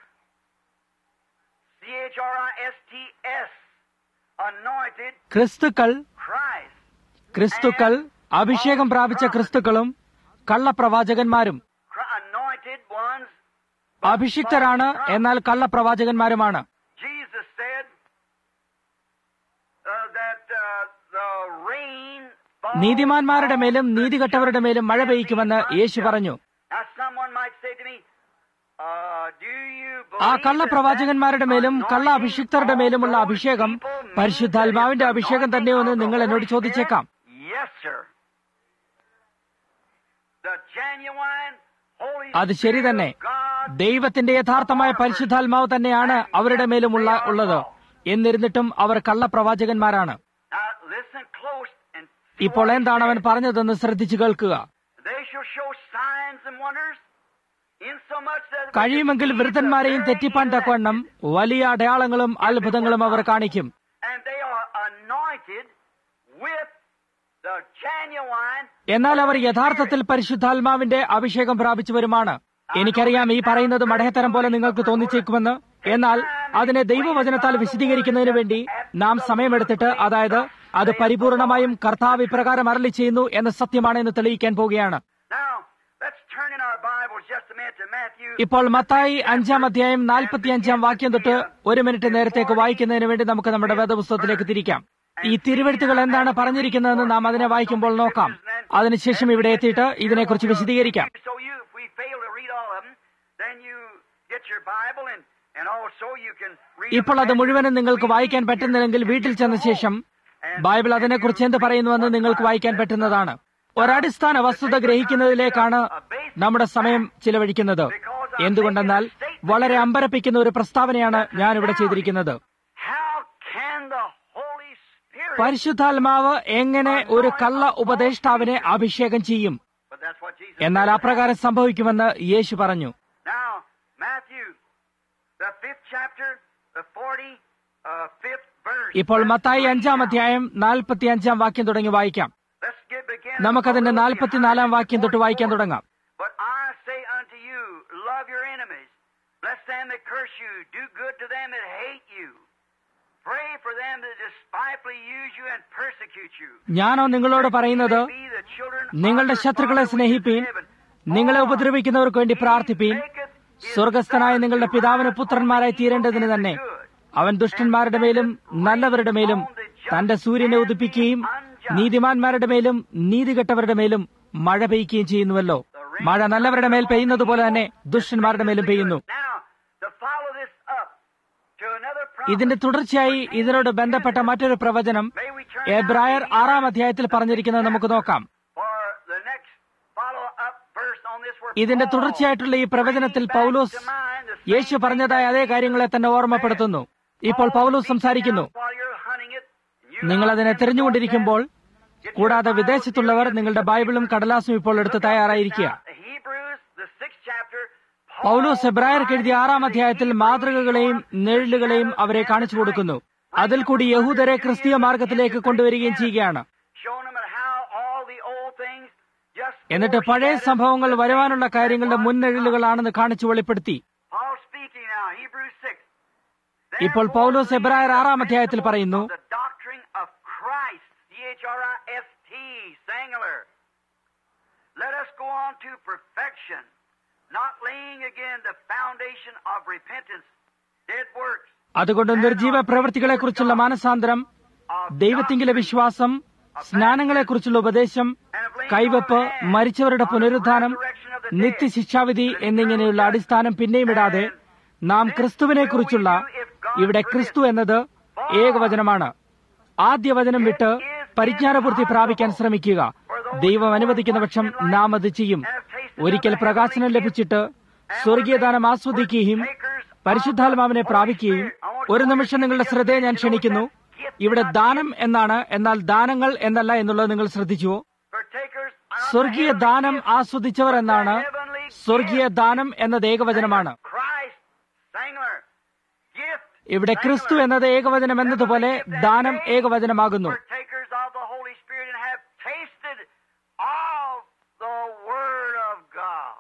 C H R I S T S. Anointed ക്രിസ്തുക്കൾ Christ. ക്രിസ്തുക്കൾ അഭിഷേകം പ്രാപിച്ച ക്രിസ്തുക്കളും കള്ളപ്രവാചകന്മാരും Cri- Anointed ones. അഭിഷിക്തരാണ് എന്നാൽ കള്ളപ്രവാചകന്മാരുമാണ് Jesus said uh, that uh, the rain falls നീതിമാന്മാരുടെ മേലും on the നീതികെട്ടവരുടെ മേലും മഴ പെയ്യ്ക്കുമെന്ന് യേശു പറഞ്ഞു Now, someone might say to me, uh, do you ആ believe കള്ളപ്രവാചകന്മാരുടെ മേലും that കള്ള അഭിഷിക്തരുടെ മേലുമുള്ള അഭിഷേകം പരിശുദ്ധാത്മാവിന്റെ അഭിഷേകം തന്നെയോ എന്ന് നിങ്ങൾ എന്നോട് ചോദിച്ചേക്കാം Yes, sir. The genuine Holy അത് ശരി Spirit തന്നെ of God ദൈവത്തിന്റെ യഥാർത്ഥമായ പരിശുദ്ധാത്മാവ് തന്നെയാണ് അവരുടെ മേലുമുള്ള ഉള്ളത് എന്നിരുന്നിട്ടും അവർ കള്ളപ്രവാചകന്മാരാണ് Now, listen close and ഇപ്പോൾ എന്താണ് അവൻ പറഞ്ഞതെന്ന് ശ്രദ്ധിച്ചു കേൾക്കുക They shall show signs and wonders, insomuch that കഴിയുമെങ്കിൽ വൃദ്ധന്മാരെയും തെറ്റിപ്പാൻ തക്കവണ്ണം വലിയ അടയാളങ്ങളും അത്ഭുതങ്ങളും അവർ കാണിക്കും and they are anointed with the genuine എന്നാൽ അവർ യഥാർത്ഥത്തിൽ പരിശുദ്ധാത്മാവിന്റെ അഭിഷേകം പ്രാപിച്ചവരുമാണ് എനിക്കറിയാം ഈ പറയുന്നത് മടയത്തരം പോലെ നിങ്ങൾക്ക് തോന്നിച്ചേക്കുമെന്ന് എന്നാൽ അതിനെ ദൈവവചനത്താൽ വിശദീകരിക്കുന്നതിന് വേണ്ടി നാം സമയമെടുത്തിട്ട് അതായത് അത് പരിപൂർണമായും കർത്താവ് ഇപ്രകാരം അരളി ചെയ്യുന്നു എന്ന സത്യമാണ് എന്ന് തെളിയിക്കാൻ പോവുകയാണ് Now, let's turn in our Bibles just a minute to Matthew. ഇപ്പോൾ മത്തായി അഞ്ചാം അധ്യായം നാൽപ്പത്തിയഞ്ചാം വാക്യം തൊട്ട് ഒരു മിനിറ്റ് നേരത്തേക്ക് വായിക്കുന്നതിന് വേണ്ടി നമുക്ക് നമ്മുടെ വേദപുസ്തകത്തിലേക്ക് തിരിക്കാം ഈ തിരുവെഴുത്തുകൾ എന്താണ് പറഞ്ഞിരിക്കുന്നതെന്ന് നാം അതിനെ വായിക്കുമ്പോൾ നോക്കാം അതിനുശേഷം ഇവിടെ എത്തിയിട്ട് ഇതിനെക്കുറിച്ച് വിശദീകരിക്കാം So you, if we fail to read all of them, then you get your Bible and, and also you can read ഇപ്പോൾ അത് മുഴുവനും നിങ്ങൾക്ക് വായിക്കാൻ പറ്റുന്നില്ലെങ്കിൽ വീട്ടിൽ ചെന്ന ശേഷം ബൈബിൾ അതിനെക്കുറിച്ച് എന്ത് പറയുന്നുവെന്ന് നിങ്ങൾക്ക് വായിക്കാൻ പറ്റുന്നതാണ് ഒരടിസ്ഥാന വസ്തുത ഗ്രഹിക്കുന്നതിലേക്കാണ് നമ്മുടെ സമയം ചിലവഴിക്കുന്നത് എന്തുകൊണ്ടെന്നാൽ വളരെ അമ്പരപ്പിക്കുന്ന ഒരു പ്രസ്താവനയാണ് ഞാൻ ഇവിടെ ചെയ്തിരിക്കുന്നത് How can the Holy Spirit? പരിശുദ്ധാത്മാവ് എങ്ങനെ ഒരു കള്ള ഉപദേഷ്ടാവിനെ അഭിഷേകം ചെയ്യും But that's what Jesus എന്നാൽ said. അപ്രകാരം സംഭവിക്കുമെന്ന് യേശു പറഞ്ഞു Now, Matthew, the fifth chapter, the forty-fifth verse. ഇപ്പോൾ Let's മത്തായി read അഞ്ചാം now. അധ്യായം നാൽപ്പത്തി അഞ്ചാം വാക്യം തുടങ്ങി വായിക്കാം Let's get begin. നമുക്കതിന്റെ a little നാൽപ്പത്തിനാലാം behind വാക്യം തൊട്ട് വായിക്കാൻ 44. തുടങ്ങാം But I say unto you, love your enemies, bless them that curse you, do good to them that hate you. Pray for them that despitefully use you and persecute you. ഞാനോ നിങ്ങളോട് പറയുന്നത് Be the children of നിങ്ങളുടെ your ശത്രുക്കളെ Father which is in സ്നേഹിപ്പീൻ heaven. നിങ്ങളെ For ഉപദ്രവിക്കുന്നവർക്ക് വേണ്ടി പ്രാർത്ഥിപ്പീൻ സ്വർഗസ്ഥനായ നിങ്ങളുടെ പിതാവിന് പുത്രന്മാരായി തീരേണ്ടതിന് തന്നെ അവൻ ദുഷ്ടന്മാരുടെ മേലും നല്ലവരുടെ മേലും തന്റെ സൂര്യനെ ഉദിപ്പിക്കുകയും നീതിമാന്മാരുടെ മേലും നീതികെട്ടവരുടെ മേലും മഴ പെയ്യുകയും ചെയ്യുന്നുവല്ലോ മഴ നല്ലവരുടെ മേൽ പെയ്യുന്നത് പോലെ തന്നെ ദുഷ്ടന്മാരുടെ മേലും പെയ്യുന്നു Now, to follow this up to another prophet, ഇതിന്റെ തുടർച്ചയായി ഇതിനോട് ബന്ധപ്പെട്ട മറ്റൊരു പ്രവചനം may we turn എബ്രായർ now to ആറാം അധ്യായത്തിൽ പറഞ്ഞിരിക്കുന്നത് നമുക്ക് നോക്കാം for the next follow-up verse on this where ഇതിന്റെ Paul തുടർച്ചയായിട്ടുള്ള ഈ പ്രവചനത്തിൽ brings back Paulose to mind the same യേശു പറഞ്ഞതായ അതേ കാര്യങ്ങളെ തന്നെ ഓർമ്മപ്പെടുത്തുന്നു ഇപ്പോൾ പൗലോസ് സംസാരിക്കുന്നു While you're hunting it, you നിങ്ങൾ അതിനെ തിരഞ്ഞുകൊണ്ടിരിക്കുമ്പോൾ കൂടാതെ വിദേശത്തുള്ളവർ നിങ്ങളുടെ ബൈബിളും കടലാസും ഇപ്പോൾ എടുത്ത് തയ്യാറായിരിക്കുക Hebrews, the sixth chapter, പൗലോസ് എബ്രായർക്ക് എഴുതിയ ആറാം അധ്യായത്തിൽ മാതൃകകളെയും നിഴലുകളെയും അവരെ കാണിച്ചു കൊടുക്കുന്നു അതിൽ കൂടി യഹൂദരെ ക്രിസ്തീയ മാർഗത്തിലേക്ക് കൊണ്ടുവരികയും ചെയ്യുകയാണ് showing them how all the old things just എന്നിട്ട് പഴയ സംഭവങ്ങൾ വരുവാനുള്ള കാര്യങ്ങളുടെ മുന്നെഴുലുകളാണെന്ന് കാണിച്ചു വെളിപ്പെടുത്തി Paul speaking now, Hebrews 6. ഇപ്പോൾ പൗലോസ് എബ്രായർ ആറാം അധ്യായത്തിൽ പറയുന്നു The doctrine of Christ, C-H-R-I-S-T, singular. Let us go on to perfection, not laying again the foundation of repentance, dead works, അതുകൊണ്ട് നിർജീവ പ്രവൃത്തികളെക്കുറിച്ചുള്ള മാനസാന്തരം ദൈവത്തിങ്കിലെ വിശ്വാസം സ്നാനങ്ങളെക്കുറിച്ചുള്ള ഉപദേശം കൈവപ്പ് മരിച്ചവരുടെ പുനരുദ്ധാനം നിത്യശിക്ഷാവിധി എന്നിങ്ങനെയുള്ള അടിസ്ഥാനം പിന്നെയും ഇടാതെ നാം ക്രിസ്തുവിനെക്കുറിച്ചുള്ള ഇവിടെ ക്രിസ്തു എന്നത് ഏകവചനമാണ് ആദ്യ വചനം വിട്ട് പരിജ്ഞാനപൂർത്തി പ്രാപിക്കാൻ ശ്രമിക്കുക ദൈവം അനുവദിക്കുന്ന പക്ഷം നാം അത് ചെയ്യും ഒരിക്കൽ പ്രകാശനം ലഭിച്ചിട്ട് സ്വർഗീയദാനം ആസ്വദിക്കുകയും പരിശുദ്ധാത്മാവിനെ പ്രാപിക്കുകയും ഒരു നിമിഷം നിങ്ങളുടെ ശ്രദ്ധയെ ഞാൻ ക്ഷണിക്കുന്നു ഇവിടെ ദാനം എന്നാണ് എന്നാൽ ദാനങ്ങൾ എന്നല്ല എന്നുള്ളത് നിങ്ങൾ ശ്രദ്ധിച്ചുവോ partakers of സ്വർഗീയ ദാനം ആസ്വദിച്ചവർ എന്നാണ് സ്വർഗീയ ദാനം എന്നത് ഏകവചനമാണ് Christ, singular, gift, ഇവിടെ ക്രിസ്തു എന്നത് ഏകവചനം എന്നതുപോലെ ദാനം ഏകവചനമാകുന്നു partakers of the Holy Spirit and have tasted of the Word of God.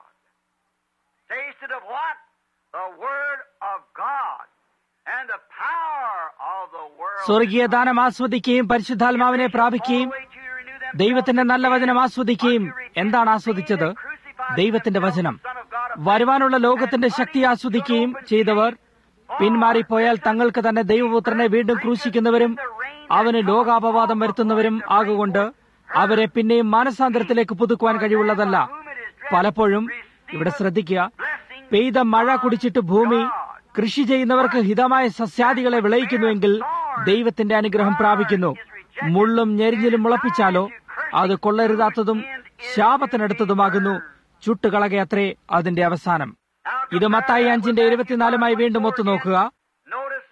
Tasted of what? The Word of God. And the power of the world. സ്വർഗീയ ദാനം ആസ്വദിക്കുകയും പരിശുദ്ധാത്മാവിനെ പ്രാപിക്കുകയും ദൈവത്തിന്റെ നല്ല വചനം ആസ്വദിക്കുകയും എന്താണ് ആസ്വദിച്ചത് ദൈവത്തിന്റെ വചനം വരുവാനുള്ള ലോകത്തിന്റെ ശക്തി ആസ്വദിക്കുകയും ചെയ്തവർ പിന്മാറിപ്പോയാൽ തങ്ങൾക്ക് തന്നെ ദൈവപുത്രനെ വീണ്ടും ക്രൂശിക്കുന്നവരും അവന് ലോകാപവാദം വരുത്തുന്നവരും ആകുകൊണ്ട് അവരെ പിന്നെയും മാനസാന്തരത്തിലേക്ക് പുതുക്കുവാൻ കഴിവുള്ളതല്ല പലപ്പോഴും ഇവിടെ ശ്രദ്ധിക്കുക പെയ്ത മഴ കുടിച്ചിട്ട് ഭൂമി കൃഷി ചെയ്യുന്നവർക്ക് ഹിതമായ സസ്യാദികളെ വിളയിക്കുന്നുവെങ്കിൽ ദൈവത്തിന്റെ അനുഗ്രഹം പ്രാപിക്കുന്നു മുള്ളും ഞെരിഞ്ഞിലും മുളപ്പിച്ചാലോ അത് കൊള്ളരുതാത്തതും ശാപത്തിനടുത്തതുമാകുന്നു ചുട്ടുകളകയത്രേ അതിന്റെ അവസാനം ഇത് മത്തായി അഞ്ചിന്റെ ഇരുപത്തിനാലുമായി വീണ്ടും ഒത്തു നോക്കുക Notice,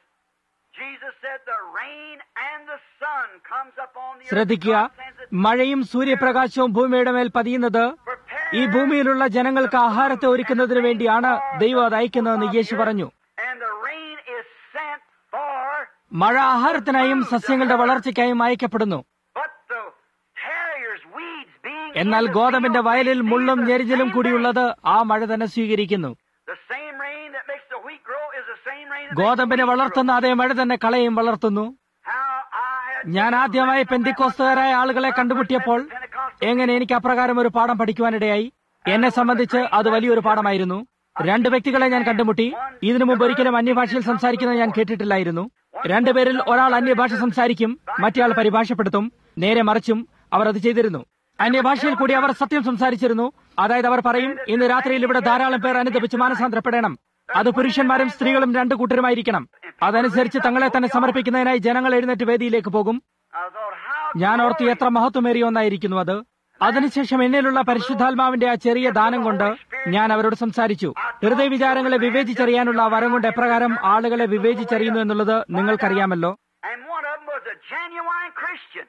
Jesus said the rain and the sun comes upon the earth. ശ്രദ്ധിക്കുക God sends it മഴയും സൂര്യപ്രകാശവും ഭൂമിയുടെ മേൽ പതിയുന്നത് ഈ ഭൂമിയിലുള്ള ജനങ്ങൾക്ക് ആഹാരത്തെ ഒരുക്കുന്നതിന് വേണ്ടിയാണ് ദൈവം അത് അയക്കുന്നതെന്ന് യേശു പറഞ്ഞു And the rain is sent for, മഴ ആഹാരത്തിനായും സസ്യങ്ങളുടെ വളർച്ചയ്ക്കായും അയക്കപ്പെടുന്നു but the terriers, weeds being എന്നാൽ in the ഗോതമ്പിന്റെ field, വയലിൽ receive മുള്ളും the ഞെരിഞ്ഞിലും same കൂടിയുള്ളത് ആ മഴ തന്നെ സ്വീകരിക്കുന്നു rain. The same rain that makes the wheat grow is the same rain that ഗോതമ്പിനെ makes the wheat വളർത്തുന്ന അതേ മഴ തന്നെ കളയും വളർത്തുന്നു grow. How I had ഞാൻ ആദ്യമായി പെന്തിക്കോസ്തുകാരായ ആളുകളെ കണ്ടുമുട്ടിയപ്പോൾ എങ്ങനെ എനിക്ക് അപ്രകാരം ഒരു പാഠം പഠിക്കുവാനിടയായി എന്നെ സംബന്ധിച്ച് അത് വലിയൊരു പാഠമായിരുന്നു രണ്ട് വ്യക്തികളെ ഞാൻ കണ്ടുമുട്ടി ഇതിനു മുമ്പ് ഒരിക്കലും അന്യഭാഷയിൽ സംസാരിക്കുന്നത് ഞാൻ കേട്ടിട്ടില്ലായിരുന്നു രണ്ടുപേരിൽ ഒരാൾ അന്യഭാഷ സംസാരിക്കും മറ്റേയാൾ പരിഭാഷപ്പെടുത്തും നേരെ മറിച്ചും അവർ അത് ചെയ്തിരുന്നു അന്യഭാഷയിൽ കൂടി അവർ സത്യം സംസാരിച്ചിരുന്നു അതായത് അവർ പറയും ഇന്ന് രാത്രിയിൽ ഇവിടെ ധാരാളം പേർ അനുദപിച്ച് മാനസാന്തരപ്പെടണം അത് പുരുഷന്മാരും സ്ത്രീകളും രണ്ടു കൂട്ടരുമായിരിക്കണം അതനുസരിച്ച് തങ്ങളെ തന്നെ സമർപ്പിക്കുന്നതിനായി ജനങ്ങൾ എഴുന്നേറ്റ് വേദിയിലേക്ക് പോകും I thought, how ഞാൻ ഓർത്ത് എത്ര മഹത്വമേറിയ ഒന്നായിരിക്കുന്നു അത് അതിനുശേഷം എന്നിലുള്ള പരിശുദ്ധാത്മാവിന്റെ ആ ചെറിയ ദാനം കൊണ്ട് ഞാൻ അവരോട് സംസാരിച്ചു ഹൃദയ വിചാരങ്ങളെ വിവേചിച്ചറിയാനുള്ള ആ വരം കൊണ്ട് എപ്രകാരം ആളുകളെ വിവേചിച്ചറിയുന്നു എന്നുള്ളത് നിങ്ങൾക്കറിയാമല്ലോ And one of them was a genuine Christian.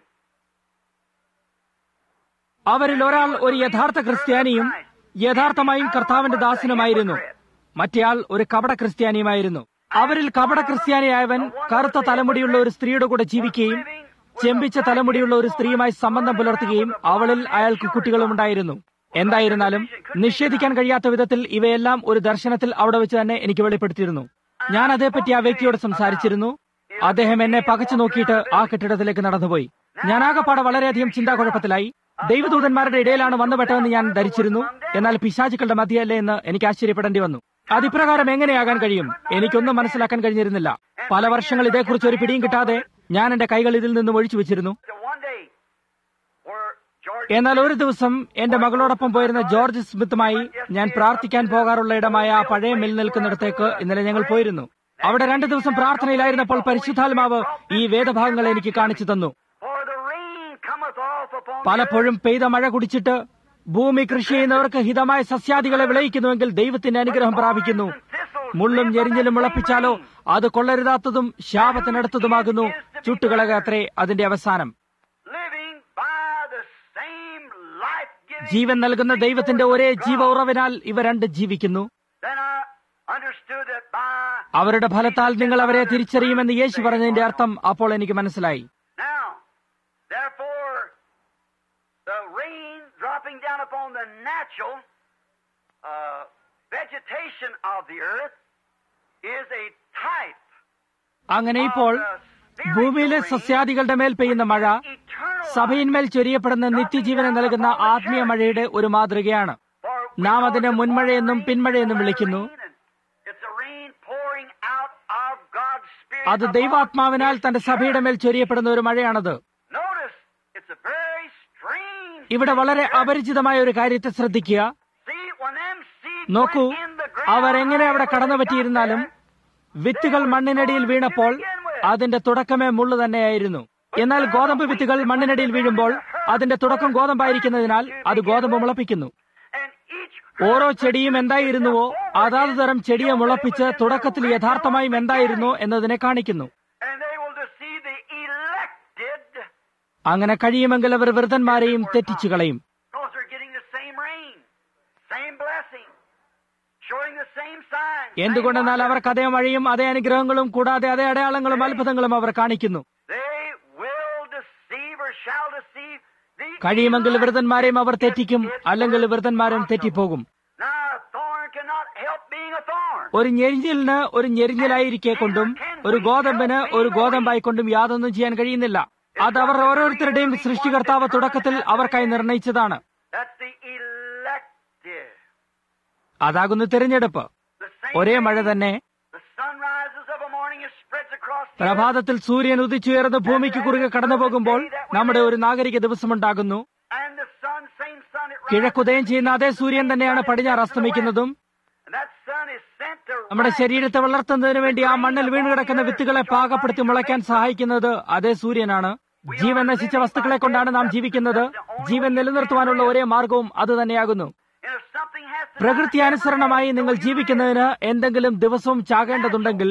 അവരിൽ ഒരാൾ ഒരു യഥാർത്ഥ ക്രിസ്ത്യാനിയും യഥാർത്ഥമായും കർത്താവിന്റെ ദാസനുമായിരുന്നു മറ്റേയാൾ ഒരു കപട ക്രിസ്ത്യാനിയുമായിരുന്നു അവരിൽ കപട ക്രിസ്ത്യാനിയായവൻ കറുത്ത തലമുടിയുള്ള ഒരു സ്ത്രീയുടെ കൂടെ ജീവിക്കുകയും ചെമ്പിച്ച തലമുടിയുള്ള ഒരു സ്ത്രീയുമായി സംബന്ധം പുലർത്തുകയും അവളിൽ അയാൾക്ക് കുട്ടികളും ഉണ്ടായിരുന്നു എന്തായിരുന്നാലും നിഷേധിക്കാൻ കഴിയാത്ത വിധത്തിൽ ഇവയെല്ലാം ഒരു ദർശനത്തിൽ അവിടെ വെച്ച് തന്നെ എനിക്ക് വെളിപ്പെടുത്തിയിരുന്നു ഞാൻ അതേപ്പറ്റി ആ വ്യക്തിയോട് സംസാരിച്ചിരുന്നു അദ്ദേഹം എന്നെ പകച്ചു നോക്കിയിട്ട് ആ കെട്ടിടത്തിലേക്ക് നടന്നുപോയി ഞാൻ ആകെപ്പാടെ വളരെയധികം ചിന്താക്കുഴപ്പത്തിലായി ദൈവദൂതന്മാരുടെ ഇടയിലാണ് വന്നുപെട്ടതെന്ന് ഞാൻ ധരിച്ചിരുന്നു എന്നാൽ പിശാചുക്കളുടെ മധ്യയല്ലേ എന്ന് എനിക്ക് ആശ്ചര്യപ്പെടേണ്ടി വന്നു അതിപ്രകാരം എങ്ങനെയാകാൻ കഴിയും എനിക്കൊന്നും മനസ്സിലാക്കാൻ കഴിഞ്ഞിരുന്നില്ല പല വർഷങ്ങൾ ഇതേക്കുറിച്ച് ഒരു പിടിയും കിട്ടാതെ ഞാൻ എന്റെ കൈകൾ ഇതിൽ നിന്നും ഒഴിച്ചു വെച്ചിരുന്നു So one day, where George എന്നാൽ ഒരു ദിവസം എന്റെ മകളോടൊപ്പം പോയിരുന്ന ജോർജ് സ്മിത്തുമായി ഞാൻ പ്രാർത്ഥിക്കാൻ പോകാറുള്ള ഇടമായ ആ പഴയ മിൽ നിൽക്കുന്നിടത്തേക്ക് ഇന്നലെ ഞങ്ങൾ പോയിരുന്നു അവിടെ രണ്ടു ദിവസം പ്രാർത്ഥനയിലായിരുന്നപ്പോൾ പരിശുദ്ധാത്മാവ് ഈ വേദഭാഗങ്ങൾ എനിക്ക് കാണിച്ചു തന്നു For the rain cometh off upon the പലപ്പോഴും പെയ്ത മഴ കുടിച്ചിട്ട് ഭൂമി കൃഷി ചെയ്യുന്നവർക്ക് ഹിതമായ സസ്യാദികളെ വിളയിക്കുന്നുവെങ്കിൽ ദൈവത്തിന്റെ അനുഗ്രഹം പ്രാപിക്കുന്നു മുള്ളും ഞെരിഞ്ഞിലും മുളപ്പിച്ചാലോ അത് കൊള്ളരുതാത്തതും ശാപത്തിനടുത്തതുമാകുന്നു ചുട്ടുകളകത്രേ അതിന്റെ അവസാനം living by the same life-giving. ജീവൻ നൽകുന്ന ദൈവത്തിന്റെ ഒരേ ജീവ ഉറവിനാൽ ഇവ രണ്ട് ജീവിക്കുന്നു Then I understood that by അവരുടെ ഫലത്താൽ നിങ്ങൾ അവരെ തിരിച്ചറിയുമെന്ന് യേശു പറഞ്ഞതിന്റെ അർത്ഥം അപ്പോൾ എനിക്ക് മനസ്സിലായി Now, therefore, the rain dropping down upon the natural uh, vegetation of the earth is a type അങ്ങനെ ഇപ്പോൾ ഭൂമിയിലെ സസ്യാദികളുടെ മേൽ പെയ്യുന്ന മഴ സഭയിന്മേൽ ചൊരിയപ്പെടുന്ന നിത്യജീവനെ നൽകുന്ന ആത്മീയ മഴയുടെ ഒരു മാതൃകയാണ് നാം അതിനെ മുൻമഴയെന്നും പിന്മഴയെന്നും വിളിക്കുന്നു അത് ദൈവാത്മാവിനാൽ തന്റെ സഭയുടെ മേൽ ചൊരിയപ്പെടുന്ന ഒരു മഴയാണത് ഇവിടെ വളരെ അപരിചിതമായ ഒരു കാര്യത്തെ ശ്രദ്ധിക്കുക നോക്കൂ അവരെങ്ങനെ അവിടെ കടന്നു പറ്റിയിരുന്നാലും വിത്തുകൾ മണ്ണിനടിയിൽ വീണപ്പോൾ അതിന്റെ തുടക്കമേ മുള്ളു തന്നെയായിരുന്നു എന്നാൽ ഗോതമ്പ് വിത്തുകൾ മണ്ണിനടിയിൽ വീഴുമ്പോൾ അതിന്റെ തുടക്കം ഗോതമ്പായിരിക്കുന്നതിനാൽ അത് ഗോതമ്പ് മുളപ്പിക്കുന്നു ഓരോ ചെടിയും എന്തായിരുന്നുവോ അതാത് തരം ചെടിയെ മുളപ്പിച്ച് തുടക്കത്തിൽ യഥാർത്ഥമായും എന്തായിരുന്നോ എന്നതിനെ കാണിക്കുന്നു അങ്ങനെ കഴിയുമെങ്കിൽ അവർ വൃതന്മാരെയും തെറ്റിച്ചു കളയും എന്തുകൊണ്ടെന്നാൽ അവർക്ക് അതേ മഴയും അതേ അനുഗ്രഹങ്ങളും കൂടാതെ അതേ അടയാളങ്ങളും അത്ഭുതങ്ങളും അവർ കാണിക്കുന്നു കഴിയുമെങ്കിൽ വൃതന്മാരെയും അവർ തെറ്റിക്കും അല്ലെങ്കിൽ വൃതന്മാരും തെറ്റിപ്പോകും ഒരു ഞെരിഞ്ഞിലിന് ഒരു ഞെരിഞ്ഞിലായിരിക്കെ കൊണ്ടും ഒരു ഗോതമ്പിന് ഒരു ഗോതമ്പായിക്കൊണ്ടും യാതൊന്നും ചെയ്യാൻ കഴിയുന്നില്ല അത് അവർ ഓരോരുത്തരുടെയും സൃഷ്ടികർത്താവ് തുടക്കത്തിൽ അവർക്കായി നിർണയിച്ചതാണ് അതാകുന്നു തിരഞ്ഞെടുപ്പ് ഒരേ മഴ തന്നെ പ്രഭാതത്തിൽ സൂര്യൻ ഉദിച്ചുയർന്ന് ഭൂമിക്ക് കുറുകെ കടന്നു പോകുമ്പോൾ നമ്മുടെ ഒരു നാഗരിക ദിവസമുണ്ടാകുന്നു കിഴക്കുദയം ചെയ്യുന്ന അതേ സൂര്യൻ തന്നെയാണ് പടിഞ്ഞാറ് അസ്തമിക്കുന്നതും നമ്മുടെ ശരീരത്തെ വളർത്തുന്നതിന് വേണ്ടി ആ മണ്ണിൽ വീണ് കിടക്കുന്ന വിത്തുകളെ പാകപ്പെടുത്തി മുളയ്ക്കാൻ സഹായിക്കുന്നത് അതേ സൂര്യനാണ് ജീവൻ നശിച്ച വസ്തുക്കളെ കൊണ്ടാണ് നാം ജീവിക്കുന്നത് ജീവൻ നിലനിർത്തുവാനുള്ള ഒരേ മാർഗവും അത് തന്നെയാകുന്നു പ്രകൃതിയാനുസരണമായി നിങ്ങൾ ജീവിക്കുന്നതിന് എന്തെങ്കിലും ദിവസവും ചാകേണ്ടതുണ്ടെങ്കിൽ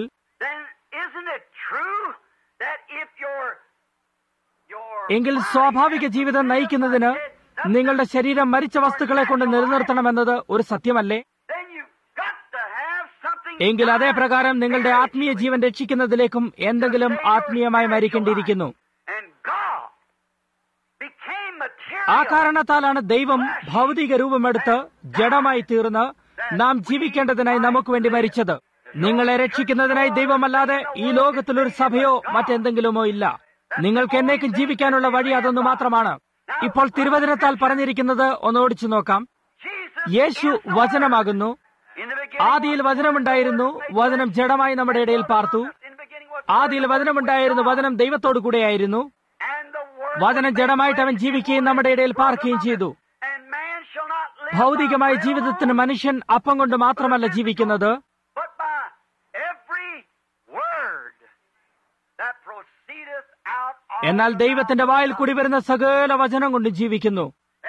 എങ്കിൽ സ്വാഭാവിക ജീവിതം നയിക്കുന്നതിന് നിങ്ങളുടെ ശരീരം മരിച്ച വസ്തുക്കളെ കൊണ്ട് നിലനിർത്തണമെന്നത് ഒരു സത്യമല്ലേ എങ്കിൽ അതേ പ്രകാരം നിങ്ങളുടെ ആത്മീയ ജീവൻ രക്ഷിക്കുന്നതിലേക്കും എന്തെങ്കിലും ആത്മീയമായി മരിക്കേണ്ടിയിരിക്കുന്നു ആ കാരണത്താലാണ് ദൈവം ഭൗതിക രൂപമെടുത്ത് ജഡമായി തീർന്ന് നാം ജീവിക്കേണ്ടതിനായി നമുക്ക് വേണ്ടി മരിച്ചത് നിങ്ങളെ രക്ഷിക്കുന്നതിനായി ദൈവമല്ലാതെ ഈ ലോകത്തിൽ ഒരു സഭയോ മറ്റെന്തെങ്കിലുമോ ഇല്ല നിങ്ങൾക്ക് എന്നേക്കും ജീവിക്കാനുള്ള വഴി അതൊന്നു മാത്രമാണ് ഇപ്പോൾ തിരുവചനത്താൽ പറഞ്ഞിരിക്കുന്നത് ഒന്ന് ഓടിച്ചു നോക്കാം യേശു വചനമാകുന്നു ആദിയിൽ വചനമുണ്ടായിരുന്നു വചനം ജഡമായി നമ്മുടെ ഇടയിൽ പാർത്തു ആദിയിൽ വചനമുണ്ടായിരുന്നു വചനം ദൈവത്തോടു കൂടെയായിരുന്നു വചനം ജഡമായിട്ട് അവൻ ജീവിക്കുകയും നമ്മുടെ ഇടയിൽ പാർക്കുകയും ചെയ്തു ഭൗതികമായ ജീവിതത്തിന് മനുഷ്യൻ അപ്പം കൊണ്ട് മാത്രമല്ല ജീവിക്കുന്നത് എന്നാൽ ദൈവത്തിന്റെ വായിൽ കൂടി വരുന്ന സകല വചനം കൊണ്ട് ജീവിക്കുന്നു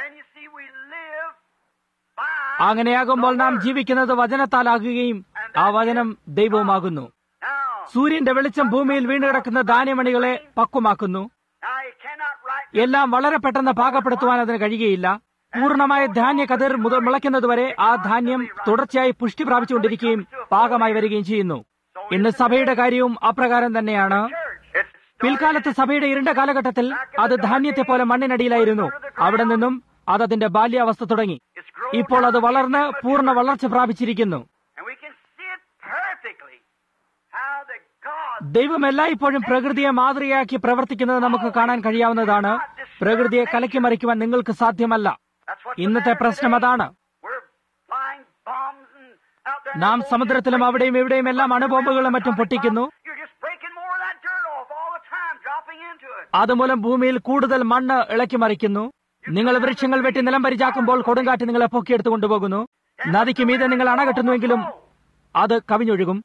അങ്ങനെയാകുമ്പോൾ നാം ജീവിക്കുന്നത് വചനത്താലാകുകയും ആ വചനം ദൈവവുമാകുന്നു സൂര്യന്റെ വെളിച്ചം ഭൂമിയിൽ വീണുകിടക്കുന്ന ധാന്യമണികളെ പക്വമാക്കുന്നു എല്ലാം വളരെ പെട്ടെന്ന് പാകപ്പെടുത്തുവാൻ അതിന് കഴിയുകയില്ല പൂർണ്ണമായ ധാന്യ കതിർ മുതൽ മുളയ്ക്കുന്നതുവരെ ആ ധാന്യം തുടർച്ചയായി പുഷ്ടി പ്രാപിച്ചുകൊണ്ടിരിക്കുകയും പാകമായി വരികയും ചെയ്യുന്നു ഇന്ന് സഭയുടെ കാര്യവും അപ്രകാരം തന്നെയാണ് പിൽക്കാലത്ത് സഭയുടെ ഇരുണ്ട കാലഘട്ടത്തിൽ അത് ധാന്യത്തെ പോലെ മണ്ണിനടിയിലായിരുന്നു അവിടെ നിന്നും അത് അതിന്റെ ബാല്യാവസ്ഥ തുടങ്ങി ഇപ്പോൾ അത് വളർന്ന് പൂർണ്ണ വളർച്ച പ്രാപിച്ചിരിക്കുന്നു ദൈവം എല്ലായ്പ്പോഴും പ്രകൃതിയെ മാതൃകയാക്കി പ്രവർത്തിക്കുന്നത് നമുക്ക് കാണാൻ കഴിയാവുന്നതാണ് പ്രകൃതിയെ കലക്കി മറിക്കുവാൻ നിങ്ങൾക്ക് സാധ്യമല്ല ഇന്നത്തെ പ്രശ്നം അതാണ് നാം സമുദ്രത്തിലും അവിടെയും ഇവിടെയും എല്ലാം അണുബോംബുകളും മറ്റും പൊട്ടിക്കുന്നു അതുമൂലം ഭൂമിയിൽ കൂടുതൽ മണ്ണ് ഇളക്കി മറിക്കുന്നു നിങ്ങൾ വൃക്ഷങ്ങൾ വെട്ടി നിലം പരിചാക്കുമ്പോൾ കൊടുങ്കാറ്റ് നിങ്ങളെ പൊക്കിയെടുത്ത് കൊണ്ടുപോകുന്നു നദിക്ക് മീതെ നിങ്ങൾ അണ കെട്ടുന്നുവെങ്കിലും അത് കവിഞ്ഞൊഴുകും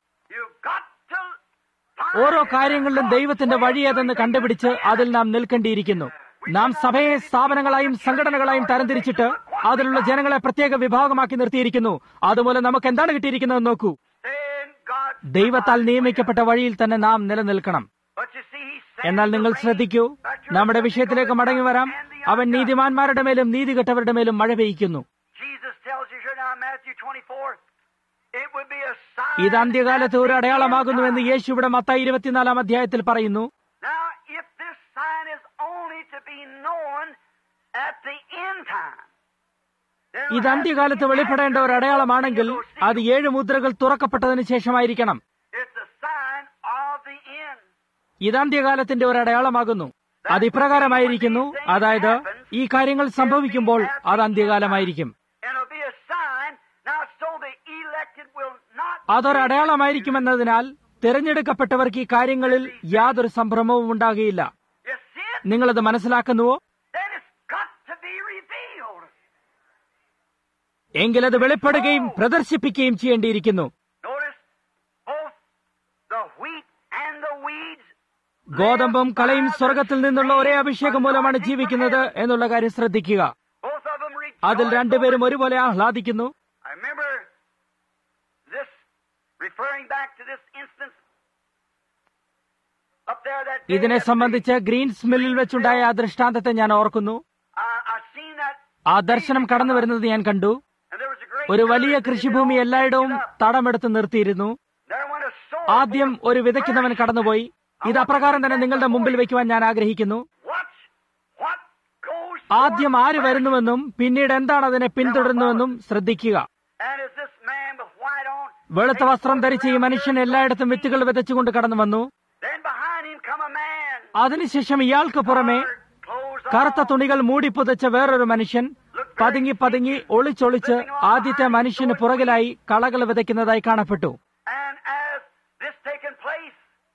ഓരോ കാര്യങ്ങളിലും ദൈവത്തിന്റെ വഴി ഏതെന്ന് കണ്ടുപിടിച്ച് അതിൽ നാം നിൽക്കേണ്ടിയിരിക്കുന്നു നാം സഭയെ സ്ഥാപനങ്ങളായും സംഘടനകളായും തരംതിരിച്ചിട്ട് അതിലുള്ള ജനങ്ങളെ പ്രത്യേക വിഭാഗമാക്കി നിർത്തിയിരിക്കുന്നു അതുമൂലം നമുക്ക് എന്താണ് കിട്ടിയിരിക്കുന്നത് നോക്കൂ ദൈവത്താൽ നിയമിക്കപ്പെട്ട വഴിയിൽ തന്നെ നാം നിലനിൽക്കണം എന്നാൽ നിങ്ങൾ ശ്രദ്ധിക്കൂ നമ്മുടെ വിഷയത്തിലേക്ക് മടങ്ങി വരാം അവൻ നീതിമാന്മാരുടെ മേലും നീതി കെട്ടവരുടെ മേലും മഴ പെയ്യ്ക്കുന്നു It would be a sign. ഇത് അന്ത്യകാലത്ത് ഒരു അടയാളമാകുന്നുവെന്ന് യേശു ഇവിടെ മത്തായി ഇരുപത്തിനാലാം അധ്യായത്തിൽ പറയുന്നു Now, if this sign is only to be known at the end time, then ഇത് അന്ത്യകാലത്ത് വെളിപ്പെടേണ്ട ഒരു അടയാളമാണെങ്കിൽ അത് ഏഴ് മുദ്രകൾ തുറക്കപ്പെട്ടതിന് ശേഷമായിരിക്കണം it's a sign of the end. ഇത് അന്ത്യകാലത്തിന്റെ ഒരു അടയാളമാകുന്നു അത് ഇപ്രകാരമായിരിക്കുന്നു അതായത് ഈ കാര്യങ്ങൾ സംഭവിക്കുമ്പോൾ അത് അന്ത്യകാലമായിരിക്കും And it'll be a sign. Now, so the elected will not. അതൊരു അടയാളമായിരിക്കുമെന്നതിനാൽ തിരഞ്ഞെടുക്കപ്പെട്ടവർക്ക് ഈ കാര്യങ്ങളിൽ യാതൊരു സംഭ്രമവും ഉണ്ടാകുകയില്ല You see it? നിങ്ങളത് മനസ്സിലാക്കുന്നുവോ Then it's got to be revealed. എങ്കിലത് വെളിപ്പെടുകയും പ്രദർശിപ്പിക്കുകയും ചെയ്യേണ്ടിയിരിക്കുന്നു Notice both the wheat and the weeds. ഗോതമ്പും കളയും സ്വർഗത്തിൽ നിന്നുള്ള ഒരേ അഭിഷേകം മൂലമാണ് ജീവിക്കുന്നത് എന്നുള്ള കാര്യം ശ്രദ്ധിക്കുക Both of them അതിൽ rejoice രണ്ടുപേരും ഒരുപോലെ ആഹ്ലാദിക്കുന്നു I remember this, referring back to this instance up there that day ഇതിനെ at സംബന്ധിച്ച് ഗ്രീൻസ് മില്ലിൽ വെച്ചുണ്ടായ ആ ദൃഷ്ടാന്തത്തെ ഞാൻ ഓർക്കുന്നു the- I, I seen that, ആ ദർശനം കടന്നു വരുന്നത് ഞാൻ കണ്ടു and there was a great ഒരു വലിയ village കൃഷിഭൂമി that എല്ലായിടവും picked up. തടമെടുത്ത് നിർത്തിയിരുന്നു There went a sower ആദ്യം forth ഒരു വിതയ്ക്കുന്നവൻ fresh. കടന്നുപോയി ഇത് അപ്രകാരം തന്നെ നിങ്ങളുടെ മുമ്പിൽ വെക്കുവാൻ ഞാൻ ആഗ്രഹിക്കുന്നു Watch what goes ആദ്യം forth ആര് first. വരുന്നുവെന്നും പിന്നീട് എന്താണ് അതിനെ പിന്തുടരുന്നുവെന്നും ശ്രദ്ധിക്കുക And is this man with white on? വെളുത്ത വസ്ത്രം ധരിച്ച ഈ മനുഷ്യൻ എല്ലായിടത്തും വിത്തുകൾ വിതച്ചുകൊണ്ട് കടന്നു വന്നു Then behind him come a man. അതിനുശേഷം ഇയാൾക്ക് പുറമെ Clothes കറുത്ത on. തുണികൾ മൂടിപ്പുതച്ച വേറൊരു മനുഷ്യൻ പതുങ്ങി പതുങ്ങി ഒളിച്ചൊളിച്ച് ആദ്യത്തെ മനുഷ്യന് പുറകിലായി കളകൾ വിതയ്ക്കുന്നതായി കാണപ്പെട്ടു And as this taken place,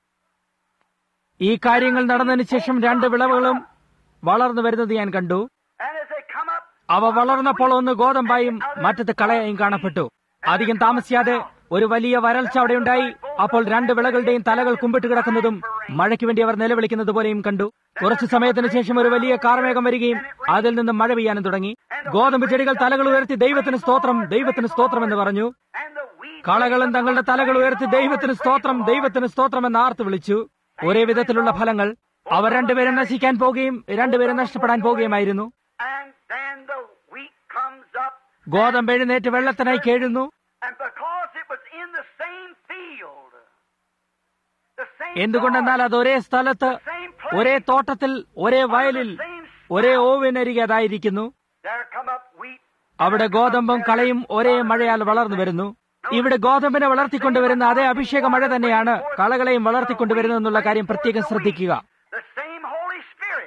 ഈ കാര്യങ്ങൾ നടന്നതിന് ശേഷം രണ്ട് വിളവുകളും വളർന്നു വരുന്നത് ഞാൻ കണ്ടു and as they come up, അവ വളർന്നപ്പോൾ ഒന്ന് ഗോതമ്പായും മറ്റത് കളയായും കാണപ്പെട്ടു അധികം താമസിയാതെ ഒരു വലിയ വരൾച്ച അവിടെയുണ്ടായി അപ്പോൾ രണ്ട് വിളകളുടെയും തലകൾ കുമ്പിട്ട് കിടക്കുന്നതും മഴയ്ക്ക് വേണ്ടി അവർ നിലവിളിക്കുന്നത് പോലെയും കണ്ടു കുറച്ചു സമയത്തിന് ശേഷം ഒരു വലിയ കാർമേഘം വരികയും അതിൽ നിന്ന് മഴ പെയ്യാനും തുടങ്ങി ഗോതമ്പ് ചെടികൾ തലകൾ ഉയർത്തി ദൈവത്തിന് സ്തോത്രം ദൈവത്തിന് സ്തോത്രം എന്ന് പറഞ്ഞു and the weeds കളകളും തങ്ങളുടെ തലകൾ ഉയർത്തി ദൈവത്തിന് സ്തോത്രം ദൈവത്തിന് സ്തോത്രം എന്ന് ആർത്ത് വിളിച്ചു ഒരേ വിധത്തിലുള്ള ഫലങ്ങൾ അവർ രണ്ടുപേരും നശിക്കാൻ പോകുകയും രണ്ടുപേരും നഷ്ടപ്പെടാൻ പോകുകയുമായിരുന്നു and then the wheat comes up, ഗോതമ്പ് എഴുന്നേറ്റ് വെള്ളത്തിനായി കേഴുന്നു and because it was in the same field, the same എന്തുകൊണ്ടെന്നാൽ garden, അത് ഒരേ സ്ഥലത്ത് same place, ഒരേ തോട്ടത്തിൽ ഒരേ വയലിൽ same ഒരേ spot, ഓവിനരികെ അതായിരിക്കുന്നു there come up wheat. അവിടെ ഗോതമ്പും കളയും ഒരേ മഴയാൽ വളർന്നു വരുന്നു ഇവിടെ ഗോതമ്പിനെ വളർത്തിക്കൊണ്ടുവരുന്ന അതേ അഭിഷേക മഴ തന്നെയാണ് കളകളെയും വളർത്തിക്കൊണ്ടുവരുന്നതെന്നുള്ള കാര്യം പ്രത്യേകം ശ്രദ്ധിക്കുക The same Holy Spirit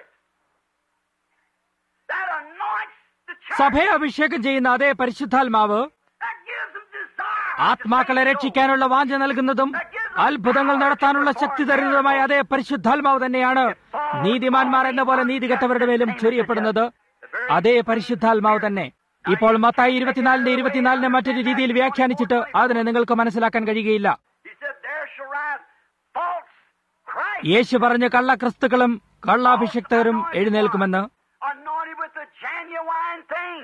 that anoints the church, സഭയെ അഭിഷേകം ചെയ്യുന്ന അതേ പരിശുദ്ധാത്മാവ് that gives them desire. ആത്മാക്കളെ രക്ഷിക്കാനുള്ള വാഞ്ച നൽകുന്നതും അത്ഭുതങ്ങൾ നടത്താനുള്ള ശക്തി തരുന്നതുമായ അതേ പരിശുദ്ധാത്മാവ് തന്നെയാണ് നീതിമാന്മാർ എന്ന പോലെ നീതികെട്ടവരുടെ മേലും ചൊരിയപ്പെടുന്നത് അതേ പരിശുദ്ധാത്മാവ് തന്നെ ഇപ്പോൾ മത്തായി ഇരുപത്തിനാലിന്റെ ഇരുപത്തിനാലിനെ മറ്റൊരു രീതിയിൽ വ്യാഖ്യാനിച്ചിട്ട് അതിനെ നിങ്ങൾക്ക് മനസ്സിലാക്കാൻ കഴിയുകയില്ല He said, There shall rise false Christ, യേശു പറഞ്ഞ കള്ളക്രിസ്തുക്കളും കള്ളാഭിഷിക്തരും എഴുന്നേൽക്കുമെന്ന് anointed with the genuine thing.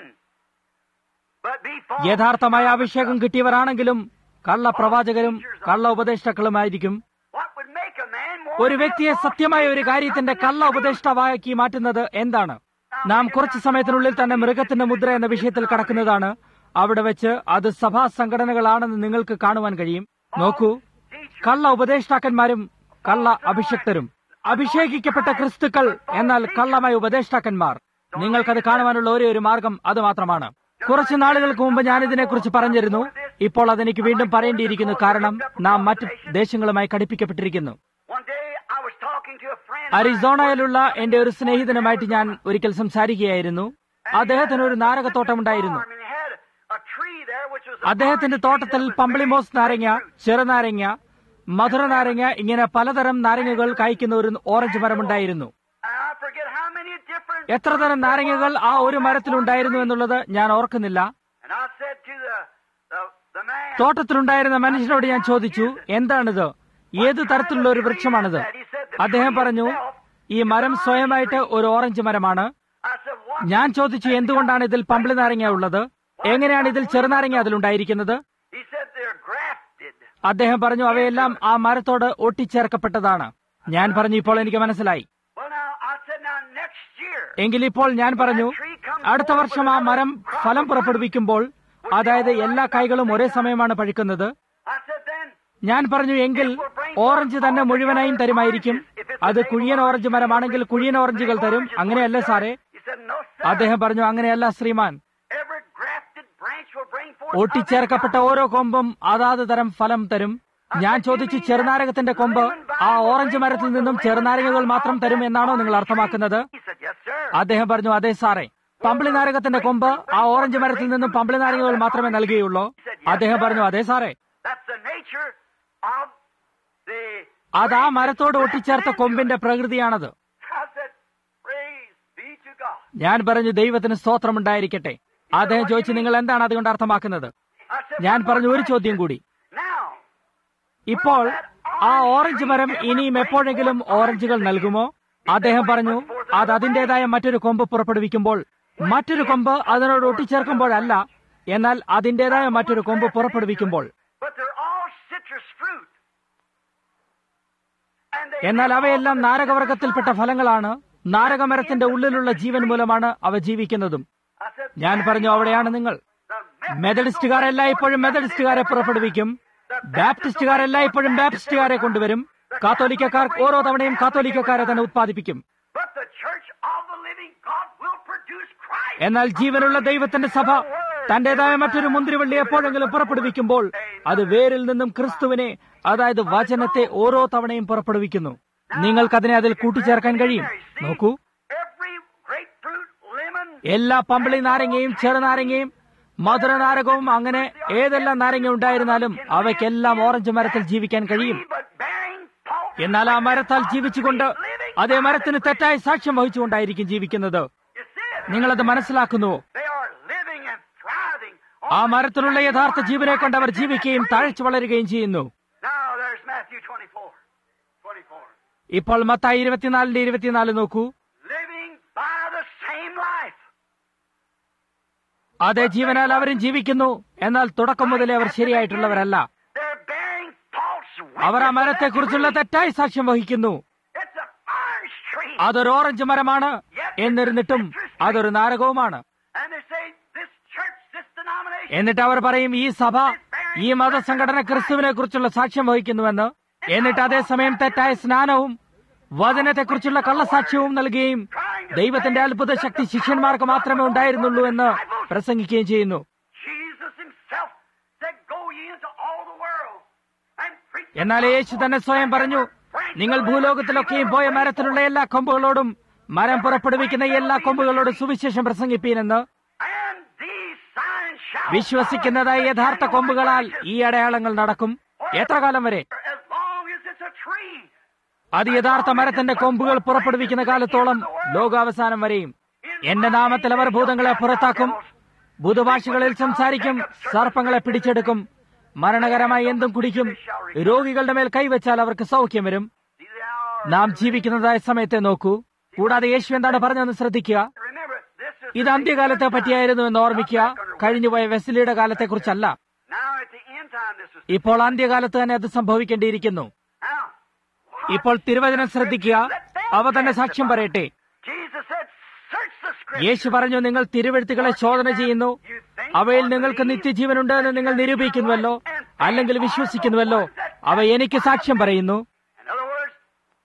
But be false. യഥാർത്ഥമായ അഭിഷേകം കിട്ടിയവരാണെങ്കിലും കള്ളപ്രവാചകരും കള്ള ഉപദേഷ്ടാക്കളുമായിരിക്കും What would make a man more ഒരു വ്യക്തിയെ സത്യമായ ഒരു കാര്യത്തിന്റെ കള്ള ഉപദേഷ്ടാവാക്കി മാറ്റുന്നത് എന്താണ് നാം കുറച്ചു സമയത്തിനുള്ളിൽ തന്നെ മൃഗത്തിന്റെ മുദ്ര എന്ന വിഷയത്തിൽ കടക്കുന്നതാണ് അവിടെ വെച്ച് അത് സഭാ സംഘടനകളാണെന്ന് നിങ്ങൾക്ക് കാണുവാൻ കഴിയും നോക്കൂ കള്ള ഉപദേഷ്ടാക്കന്മാരും കള്ള അഭിഷക്തരും അഭിഷേകിക്കപ്പെട്ട ക്രിസ്തുക്കൾ എന്നാൽ കള്ളമായ ഉപദേഷ്ടാക്കന്മാർ നിങ്ങൾക്കത് കാണുവാനുള്ള ഒരേ ഒരു മാർഗം അത് മാത്രമാണ് കുറച്ചു നാളുകൾക്ക് മുമ്പ് ഞാൻ ഇതിനെക്കുറിച്ച് പറഞ്ഞിരുന്നു ഇപ്പോൾ അതെനിക്ക് വീണ്ടും പറയേണ്ടിയിരിക്കുന്നു കാരണം നാം മറ്റ് ദേശങ്ങളുമായി ഘടിപ്പിക്കപ്പെട്ടിരിക്കുന്നു One day I was talking to a friend. അരിസോണയിലുള്ള എന്റെ ഒരു സ്നേഹിതനുമായിട്ട് ഞാൻ ഒരിക്കൽ സംസാരിക്കുകയായിരുന്നു അദ്ദേഹത്തിന് ഒരു നാരകത്തോട്ടമുണ്ടായിരുന്നു And he had a tree there which was a അദ്ദേഹത്തിന്റെ orange tree തോട്ടത്തിൽ that was പമ്പിളിമോസ് very നാരങ്ങ fruit. ചെറുനാരങ്ങ മധുര നാരങ്ങ ഇങ്ങനെ പലതരം നാരങ്ങകൾ കായ്ക്കുന്ന ഒരു ഓറഞ്ച് മരമുണ്ടായിരുന്നു And I forget how many different എത്ര തരം നാരങ്ങകൾ ആ ഒരു മരത്തിലുണ്ടായിരുന്നു എന്നുള്ളത് ഞാൻ ഓർക്കുന്നില്ല And I said to the the, the man തോട്ടത്തിലുണ്ടായിരുന്ന മനുഷ്യനോട് ഞാൻ ചോദിച്ചു എന്താണിത് ഏത് തരത്തിലുള്ള ഒരു വൃക്ഷമാണിത് അദ്ദേഹം പറഞ്ഞു ഈ മരം സ്വയമായിട്ട് ഒരു ഓറഞ്ച് മരമാണ് I said, What ഞാൻ ചോദിച്ചു എന്തുകൊണ്ടാണ് ഇതിൽ പമ്പിളി നാരങ്ങ ഉള്ളത് എങ്ങനെയാണ് ഇതിൽ ചെറുനാരങ്ങ അതിലുണ്ടായിരിക്കുന്നത് he said they're grafted. അദ്ദേഹം പറഞ്ഞു അവയെല്ലാം ആ മരത്തോട് ഒട്ടിച്ചേർക്കപ്പെട്ടതാണ് ഞാൻ പറഞ്ഞു ഇപ്പോൾ എനിക്ക് മനസ്സിലായി Well now I said now next year എങ്കിൽ ഇപ്പോൾ ഞാൻ പറഞ്ഞു അടുത്ത വർഷം ആ മരം ഫലം പുറപ്പെടുവിക്കുമ്പോൾ അതായത് എല്ലാ കായ്കളും ഒരേ സമയമാണ് പഴുക്കുന്നത് I said then, ഞാൻ പറഞ്ഞു എങ്കിൽ ഓറഞ്ച് തന്നെ മുഴുവനായും തരുമായിരിക്കും അത് കുഴിയൻ ഓറഞ്ച് മരമാണെങ്കിൽ കുഴിയൻ ഓറഞ്ചുകൾ തരും അങ്ങനെയല്ലേ സാറേ he said, no, sir. അദ്ദേഹം പറഞ്ഞു അങ്ങനെയല്ല ശ്രീമാൻ Every grafted branch will bring forth ഒട്ടിച്ചേർക്കപ്പെട്ട ഓരോ കൊമ്പും അതാത് തരം ഫലം തരും ഞാൻ ചോദിച്ചു ചെറുനാരകത്തിന്റെ കൊമ്പ് ആ ഓറഞ്ച് മരത്തിൽ നിന്നും ചെറുനാരകങ്ങൾ മാത്രം തരും എന്നാണോ നിങ്ങൾ അർത്ഥമാക്കുന്നത് He said, yes, sir. അദ്ദേഹം പറഞ്ഞു അതെ സാറേ പമ്പിളി നാരകത്തിന്റെ കൊമ്പ് ആ ഓറഞ്ച് മരത്തിൽ നിന്നും പമ്പിളി നാരകങ്ങൾ മാത്രമേ നൽകുകയുള്ളൂ അദ്ദേഹം പറഞ്ഞു അതെ സാറേ That's the nature of the. അത് ആ മരത്തോട് ഒട്ടിച്ചേർത്ത കൊമ്പിന്റെ പ്രകൃതിയാണത് I said, praise be to God. ഞാൻ പറഞ്ഞു ദൈവത്തിന് സ്തോത്രമുണ്ടായിരിക്കട്ടെ അദ്ദേഹം ചോദിച്ചു നിങ്ങൾ എന്താണ് അതുകൊണ്ട് അർത്ഥമാക്കുന്നത് I said, ഞാൻ one പറഞ്ഞു more ഒരു question. ചോദ്യം കൂടി Now, ഇപ്പോൾ ആ ഓറഞ്ച് മരം ഇനിയും എപ്പോഴെങ്കിലും ഓറഞ്ചുകൾ നൽകുമോ അദ്ദേഹം പറഞ്ഞു അത് അതിന്റേതായ മറ്റൊരു കൊമ്പ് പുറപ്പെടുവിക്കുമ്പോൾ മറ്റൊരു കൊമ്പ് അതിനോട് ഒട്ടിച്ചേർക്കുമ്പോഴല്ല എന്നാൽ അതിന്റേതായ മറ്റൊരു കൊമ്പ് പുറപ്പെടുവിക്കുമ്പോൾ but they're all citrus fruit. And they എന്നാൽ അവയെല്ലാം നാരകവർഗത്തിൽപ്പെട്ട ഫലങ്ങളാണ് നാരകമരത്തിന്റെ ഉള്ളിലുള്ള ജീവൻ മൂലമാണ് അവ ജീവിക്കുന്നതും I said, ഞാൻ പറഞ്ഞു അവിടെയാണ് നിങ്ങൾ the മെത്തഡിസ്റ്റുകാർ എല്ലായ്പ്പോഴും മെത്തഡിസ്റ്റുകാരെ പുറപ്പെടുവിക്കും ബാപ്റ്റിസ്റ്റുകാർ എല്ലായ്പ്പോഴും ബാപ്റ്റിസ്റ്റുകാരെ കൊണ്ടുവരും കാത്തോലിക്കക്കാർ ഓരോ തവണയും കാത്തോലിക്കക്കാരെ തന്നെ ഉത്പാദിപ്പിക്കും But the church of the living God will produce Christ. എന്നാൽ ജീവനുള്ള ദൈവത്തിന്റെ സഭ തന്റേതായ മറ്റൊരു മുന്തിരിവള്ളി എപ്പോഴെങ്കിലും പുറപ്പെടുവിക്കുമ്പോൾ അത് വേരിൽ നിന്നും ക്രിസ്തുവിനെ അതായത് വചനത്തെ ഓരോ തവണയും പുറപ്പെടുവിക്കുന്നു നിങ്ങൾക്കതിനെ അതിൽ കൂട്ടിച്ചേർക്കാൻ കഴിയും നോക്കൂ Every grapefruit, lemon, എല്ലാ പമ്പിളി നാരങ്ങയും ചെറുനാരങ്ങയും മധുരനാരകവും അങ്ങനെ ഏതെല്ലാം നാരങ്ങ ഉണ്ടായിരുന്നാലും അവയ്ക്കെല്ലാം ഓറഞ്ച് മരത്തിൽ ജീവിക്കാൻ കഴിയും but bearing false. എന്നാൽ ആ മരത്താൽ ജീവിച്ചുകൊണ്ട് അതേ മരത്തിന് തെറ്റായ സാക്ഷ്യം വഹിച്ചുകൊണ്ടായിരിക്കും ജീവിക്കുന്നത് You see it? നിങ്ങളത് മനസ്സിലാക്കുന്നുവോ They are living and thriving. ആ മരത്തിലുള്ള യഥാർത്ഥ ജീവനെ കൊണ്ട് അവർ ജീവിക്കുകയും തഴച്ചു വളരുകയും ചെയ്യുന്നു Now there's Matthew 24. 24. ഇപ്പോൾ മത്തായി ഇരുപത്തിനാലിന്റെ ഇരുപത്തിനാല് നോക്കൂ Living by the same life. അതേ ജീവനാൽ അവരും ജീവിക്കുന്നു എന്നാൽ തുടക്കം മുതലേ അവർ ശരിയായിട്ടുള്ളവരല്ല They're bearing false അവർ ആ witness. മരത്തെക്കുറിച്ചുള്ള തെറ്റായ സാക്ഷ്യം വഹിക്കുന്നു It's an orange tree. അതൊരു ഓറഞ്ച് മരമാണ് എന്നിരുന്നിട്ടും അതൊരു നാരകവുമാണ് And they say, this church, this denomination, എന്നിട്ട് അവർ പറയും ഈ സഭ ഈ മതസംഘടന ക്രിസ്തുവിനെ കുറിച്ചുള്ള സാക്ഷ്യം വഹിക്കുന്നുവെന്ന് എന്നിട്ട് അതേസമയം തെറ്റായ സ്നാനവും വചനത്തെക്കുറിച്ചുള്ള കള്ളസാക്ഷ്യവും നൽകുകയും ദൈവത്തിന്റെ അത്ഭുത ശക്തി ശിഷ്യന്മാർക്ക് മാത്രമേ ഉണ്ടായിരുന്നുള്ളൂ എന്ന് പ്രസംഗിക്കുകയും ചെയ്യുന്നു Jesus himself said, go ye into all the world and preach the എന്നാൽ യേശു തന്നെ സ്വയം പറഞ്ഞു നിങ്ങൾ ഭൂലോകത്തിലൊക്കെയും പോയ മരത്തിലുള്ള എല്ലാ കൊമ്പുകളോടും മരം പുറപ്പെടുവിക്കുന്ന എല്ലാ കൊമ്പുകളോടും സുവിശേഷം പ്രസംഗിപ്പീനെന്ന് And these signs shall വിശ്വസിക്കുന്നതായ യഥാർത്ഥ കൊമ്പുകളാൽ ഈ അടയാളങ്ങൾ നടക്കും എത്ര കാലം വരെ as long as it's a tree. അത് യഥാർത്ഥ മരത്തിന്റെ കൊമ്പുകൾ പുറപ്പെടുവിക്കുന്ന കാലത്തോളം ലോകാവസാനം വരെയും എന്റെ നാമത്തിൽ അവർ ഭൂതങ്ങളെ പുറത്താക്കും ഭൂതഭാഷകളിൽ സംസാരിക്കും സർപ്പങ്ങളെ പിടിച്ചെടുക്കും മരണകരമായി എന്തും കുടിക്കും രോഗികളുടെ മേൽ കൈവച്ചാൽ അവർക്ക് സൗഖ്യം വരും See the hour. നാം ജീവിക്കുന്നതായ സമയത്തെ നോക്കൂ കൂടാതെ യേശു എന്താണ് പറഞ്ഞതെന്ന് ശ്രദ്ധിക്കുക Remember, this is ഇത് അന്ത്യകാലത്തെ പറ്റിയായിരുന്നു എന്ന് ഓർമ്മിക്കുക കഴിഞ്ഞുപോയ വെസ്ലിയുടെ കാലത്തെക്കുറിച്ചല്ല now at the end time. This is ഇപ്പോൾ അന്ത്യകാലത്ത് തന്നെ അത് സംഭവിക്കേണ്ടിയിരിക്കുന്നു now. ഇപ്പോൾ തിരുവചനം ശ്രദ്ധിക്കുക അവ തന്നെ സാക്ഷ്യം പറയട്ടെ Jesus said, "Search the scripture." യേശു പറഞ്ഞു നിങ്ങൾ തിരുവെഴുത്തുകളെ ശോധന ചെയ്യുന്നു അവയിൽ നിങ്ങൾക്ക് നിത്യജീവനുണ്ട് എന്ന് നിങ്ങൾ നിരൂപിക്കുന്നുവല്ലോ അല്ലെങ്കിൽ വിശ്വസിക്കുന്നുവല്ലോ അവ എനിക്ക് സാക്ഷ്യം പറയുന്നു In other words,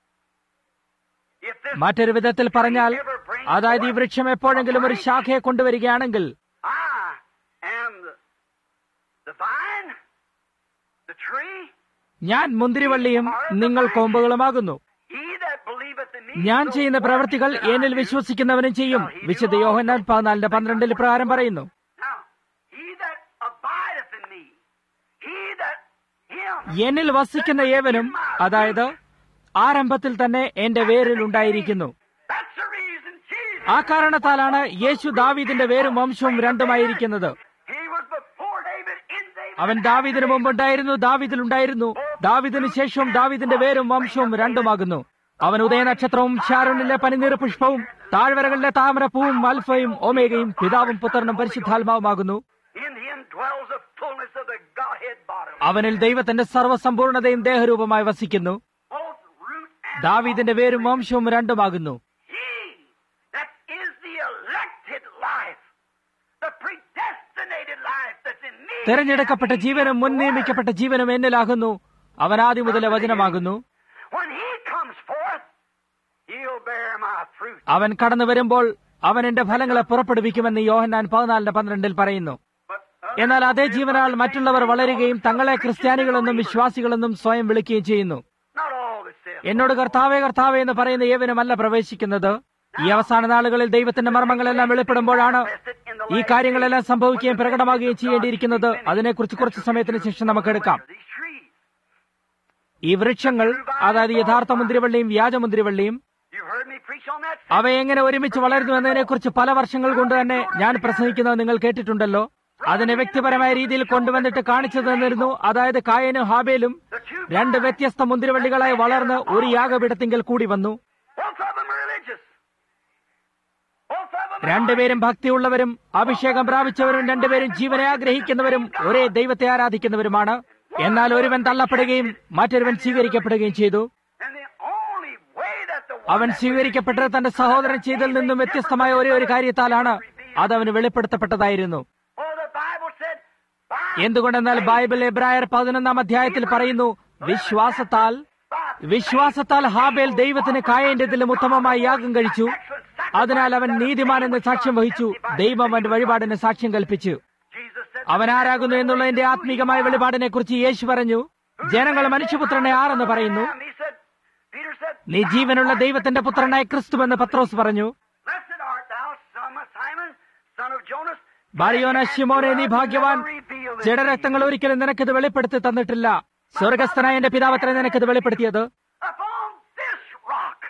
if this മറ്റൊരു വിധത്തിൽ പറഞ്ഞാൽ അതായത് ഈ വൃക്ഷം എപ്പോഴെങ്കിലും ഒരു ശാഖയെ കൊണ്ടുവരികയാണെങ്കിൽ I am the, the vine, the tree, ഞാൻ മുന്തിരിവള്ളിയും നിങ്ങൾ കൊമ്പുകളുമാകുന്നു he that believeth in me. ഞാൻ those ചെയ്യുന്ന works പ്രവൃത്തികൾ that I എന്നിൽ do വിശ്വസിക്കുന്നവനും ചെയ്യും വിശുദ്ധ യോഹന്നാൻ പതിനാലിന്റെ പന്ത്രണ്ടിൽ പ്രകാരം പറയുന്നു Now, he that abideth in me, he that him എന്നിൽ വസിക്കുന്ന ഏവനും അതായത് ആരംഭത്തിൽ തന്നെ എന്റെ വേരിൽ ഉണ്ടായിരിക്കുന്നു That's the reason Jesus. ആ കാരണത്താലാണ് യേശു ദാവീദിന്റെ വേരും വംശവും രണ്ടുമായിരിക്കുന്നത് He was before David, in David. അവൻ ദാവീദിന് മുമ്പുണ്ടായിരുന്നു ദാവീദിൽ ഉണ്ടായിരുന്നു ദാവീദിന് ശേഷവും ദാവീദിന്റെ വേരും വംശവും രണ്ടുമാകുന്നു അവൻ ഉദയനക്ഷത്രവും ഷാരോണിലെ പനിനീർ പുഷ്പവും താഴ്വരകളിലെ താമരപ്പൂവും അൽഫയും ഒമേഗയും പിതാവും പുത്രനും പരിശുദ്ധാത്മാവുമാകുന്നു In him dwells the fullness of the Godhead bodily. അവനിൽ ദൈവത്തിന്റെ സർവ്വസമ്പൂർണതയും ദേഹരൂപമായി വസിക്കുന്നു Both root and ദാവീദിന്റെ വേരും വംശവും രണ്ടുമാകുന്നു he that is the elected life, the predestined predestinated life that's in me. തിരഞ്ഞെടുക്കപ്പെട്ട ജീവനും മുൻ നിയമിക്കപ്പെട്ട ജീവനും എന്നിലാകുന്നു അവൻ ആദ്യം മുതലേ വചനമാകുന്നു When he comes forth, he'll bear my fruit. അവൻ കടന്നു വരുമ്പോൾ അവൻ എന്റെ ഫലങ്ങളെ പുറപ്പെടുവിക്കുമെന്ന് യോഹന്നാൻ പതിനാലിന്റെ പന്ത്രണ്ടിൽ പറയുന്നു But എന്നാൽ അതേ ജീവനാൽ മറ്റുള്ളവർ വളരുകയും തങ്ങളെ ക്രിസ്ത്യാനികളെന്നും വിശ്വാസികളെന്നും സ്വയം വിളിക്കുകയും ചെയ്യുന്നു not all that says. എന്നോട് കർത്താവേ കർത്താവേ എന്ന് പറയുന്ന ഏവനുമല്ല പ്രവേശിക്കുന്നത് ഈ അവസാന നാളുകളിൽ ദൈവത്തിന്റെ മർമ്മങ്ങളെല്ലാം വെളിപ്പെടുമ്പോഴാണ് ഈ കാര്യങ്ങളെല്ലാം സംഭവിക്കുകയും പ്രകടമാകുകയും ചെയ്യേണ്ടിയിരിക്കുന്നത് അതിനെക്കുറിച്ച് കുറച്ച് സമയത്തിന് ശേഷം നമുക്കെടുക്കാം These trees. ഈ വൃക്ഷങ്ങൾ അതായത് യഥാർത്ഥ മുന്തിരിവള്ളിയും വ്യാജ മുന്തിരിവള്ളിയും You've heard me preach on that. അവ എങ്ങനെ ഒരുമിച്ച് വളരുന്നു എന്നതിനെക്കുറിച്ച് പല വർഷങ്ങൾ കൊണ്ട് തന്നെ ഞാൻ പ്രസംഗിക്കുന്നത് നിങ്ങൾ കേട്ടിട്ടുണ്ടല്ലോ അതിനെ വ്യക്തിപരമായ രീതിയിൽ കൊണ്ടുവന്നിട്ട് കാണിച്ചു തന്നിരുന്നു അതായത് കായനും ഹാബേലും രണ്ട് വ്യത്യസ്ത മുന്തിരിവള്ളികളായി വളർന്ന് ഒരു യാഗപീഠത്തിങ്കൽ കൂടി വന്നു Both of them are religious. Both of them are രണ്ടുപേരും ഭക്തിയുള്ളവരും അഭിഷേകം പ്രാപിച്ചവരും രണ്ടുപേരും ജീവനെ ആഗ്രഹിക്കുന്നവരും ഒരേ ദൈവത്തെ ആരാധിക്കുന്നവരുമാണ് എന്നാൽ ഒരുവൻ തള്ളപ്പെടുകയും മറ്റൊരുവൻ സ്വീകരിക്കപ്പെടുകയും ചെയ്തു And the only way that the one അവൻ that സ്വീകരിക്കപ്പെട്ടത് തന്റെ സഹോദരൻ ചെയ്തതിൽ നിന്നും വ്യത്യസ്തമായ ഒരേ ഒരു കാര്യത്താലാണ് അത് അവന് വെളിപ്പെടുത്തപ്പെട്ടതായിരുന്നു Oh, the Bible said, by എന്തുകൊണ്ടെന്നാൽ ബൈബിൾ എബ്രായർ പതിനൊന്നാം അധ്യായത്തിൽ പറയുന്നു വിശ്വാസത്താൽ വിശ്വാസത്താൽ ഹാബേൽ ദൈവത്തിന് കായേണ്ടതിലും ഉത്തമമായി യാഗം കഴിച്ചു അതിനാൽ അവൻ നീതിമാൻ എന്ന് സാക്ഷ്യം വഹിച്ചു ദൈവം അവന്റെ വഴിപാടിന് സാക്ഷ്യം കൽപ്പിച്ചു Jesus said, അവൻ ആരാകുന്നു എന്നുള്ളതിന്റെ ആത്മീകമായ വെളിപാടിനെ കുറിച്ച് യേശു പറഞ്ഞു ജനങ്ങൾ മനുഷ്യപുത്രനെ ആരെന്ന് പറയുന്നു He said, Peter said, നീ ജീവനുള്ള ദൈവത്തിന്റെ പുത്രനായ ക്രിസ്തുവെന്ന് പത്രോസ് പറഞ്ഞു Blessed art thou, son of Simon, son of Jonas. ബാരിയോന ശിമോനെ നീ ഭാഗ്യവാൻ ജഡരക്തങ്ങൾ ഒരിക്കലും നിനക്കിത് വെളിപ്പെടുത്തി തന്നിട്ടില്ല സ്വർഗസ്ഥനായ എന്റെ പിതാവത്ര നിനക്കിത് വെളിപ്പെടുത്തിയത് Upon this rock,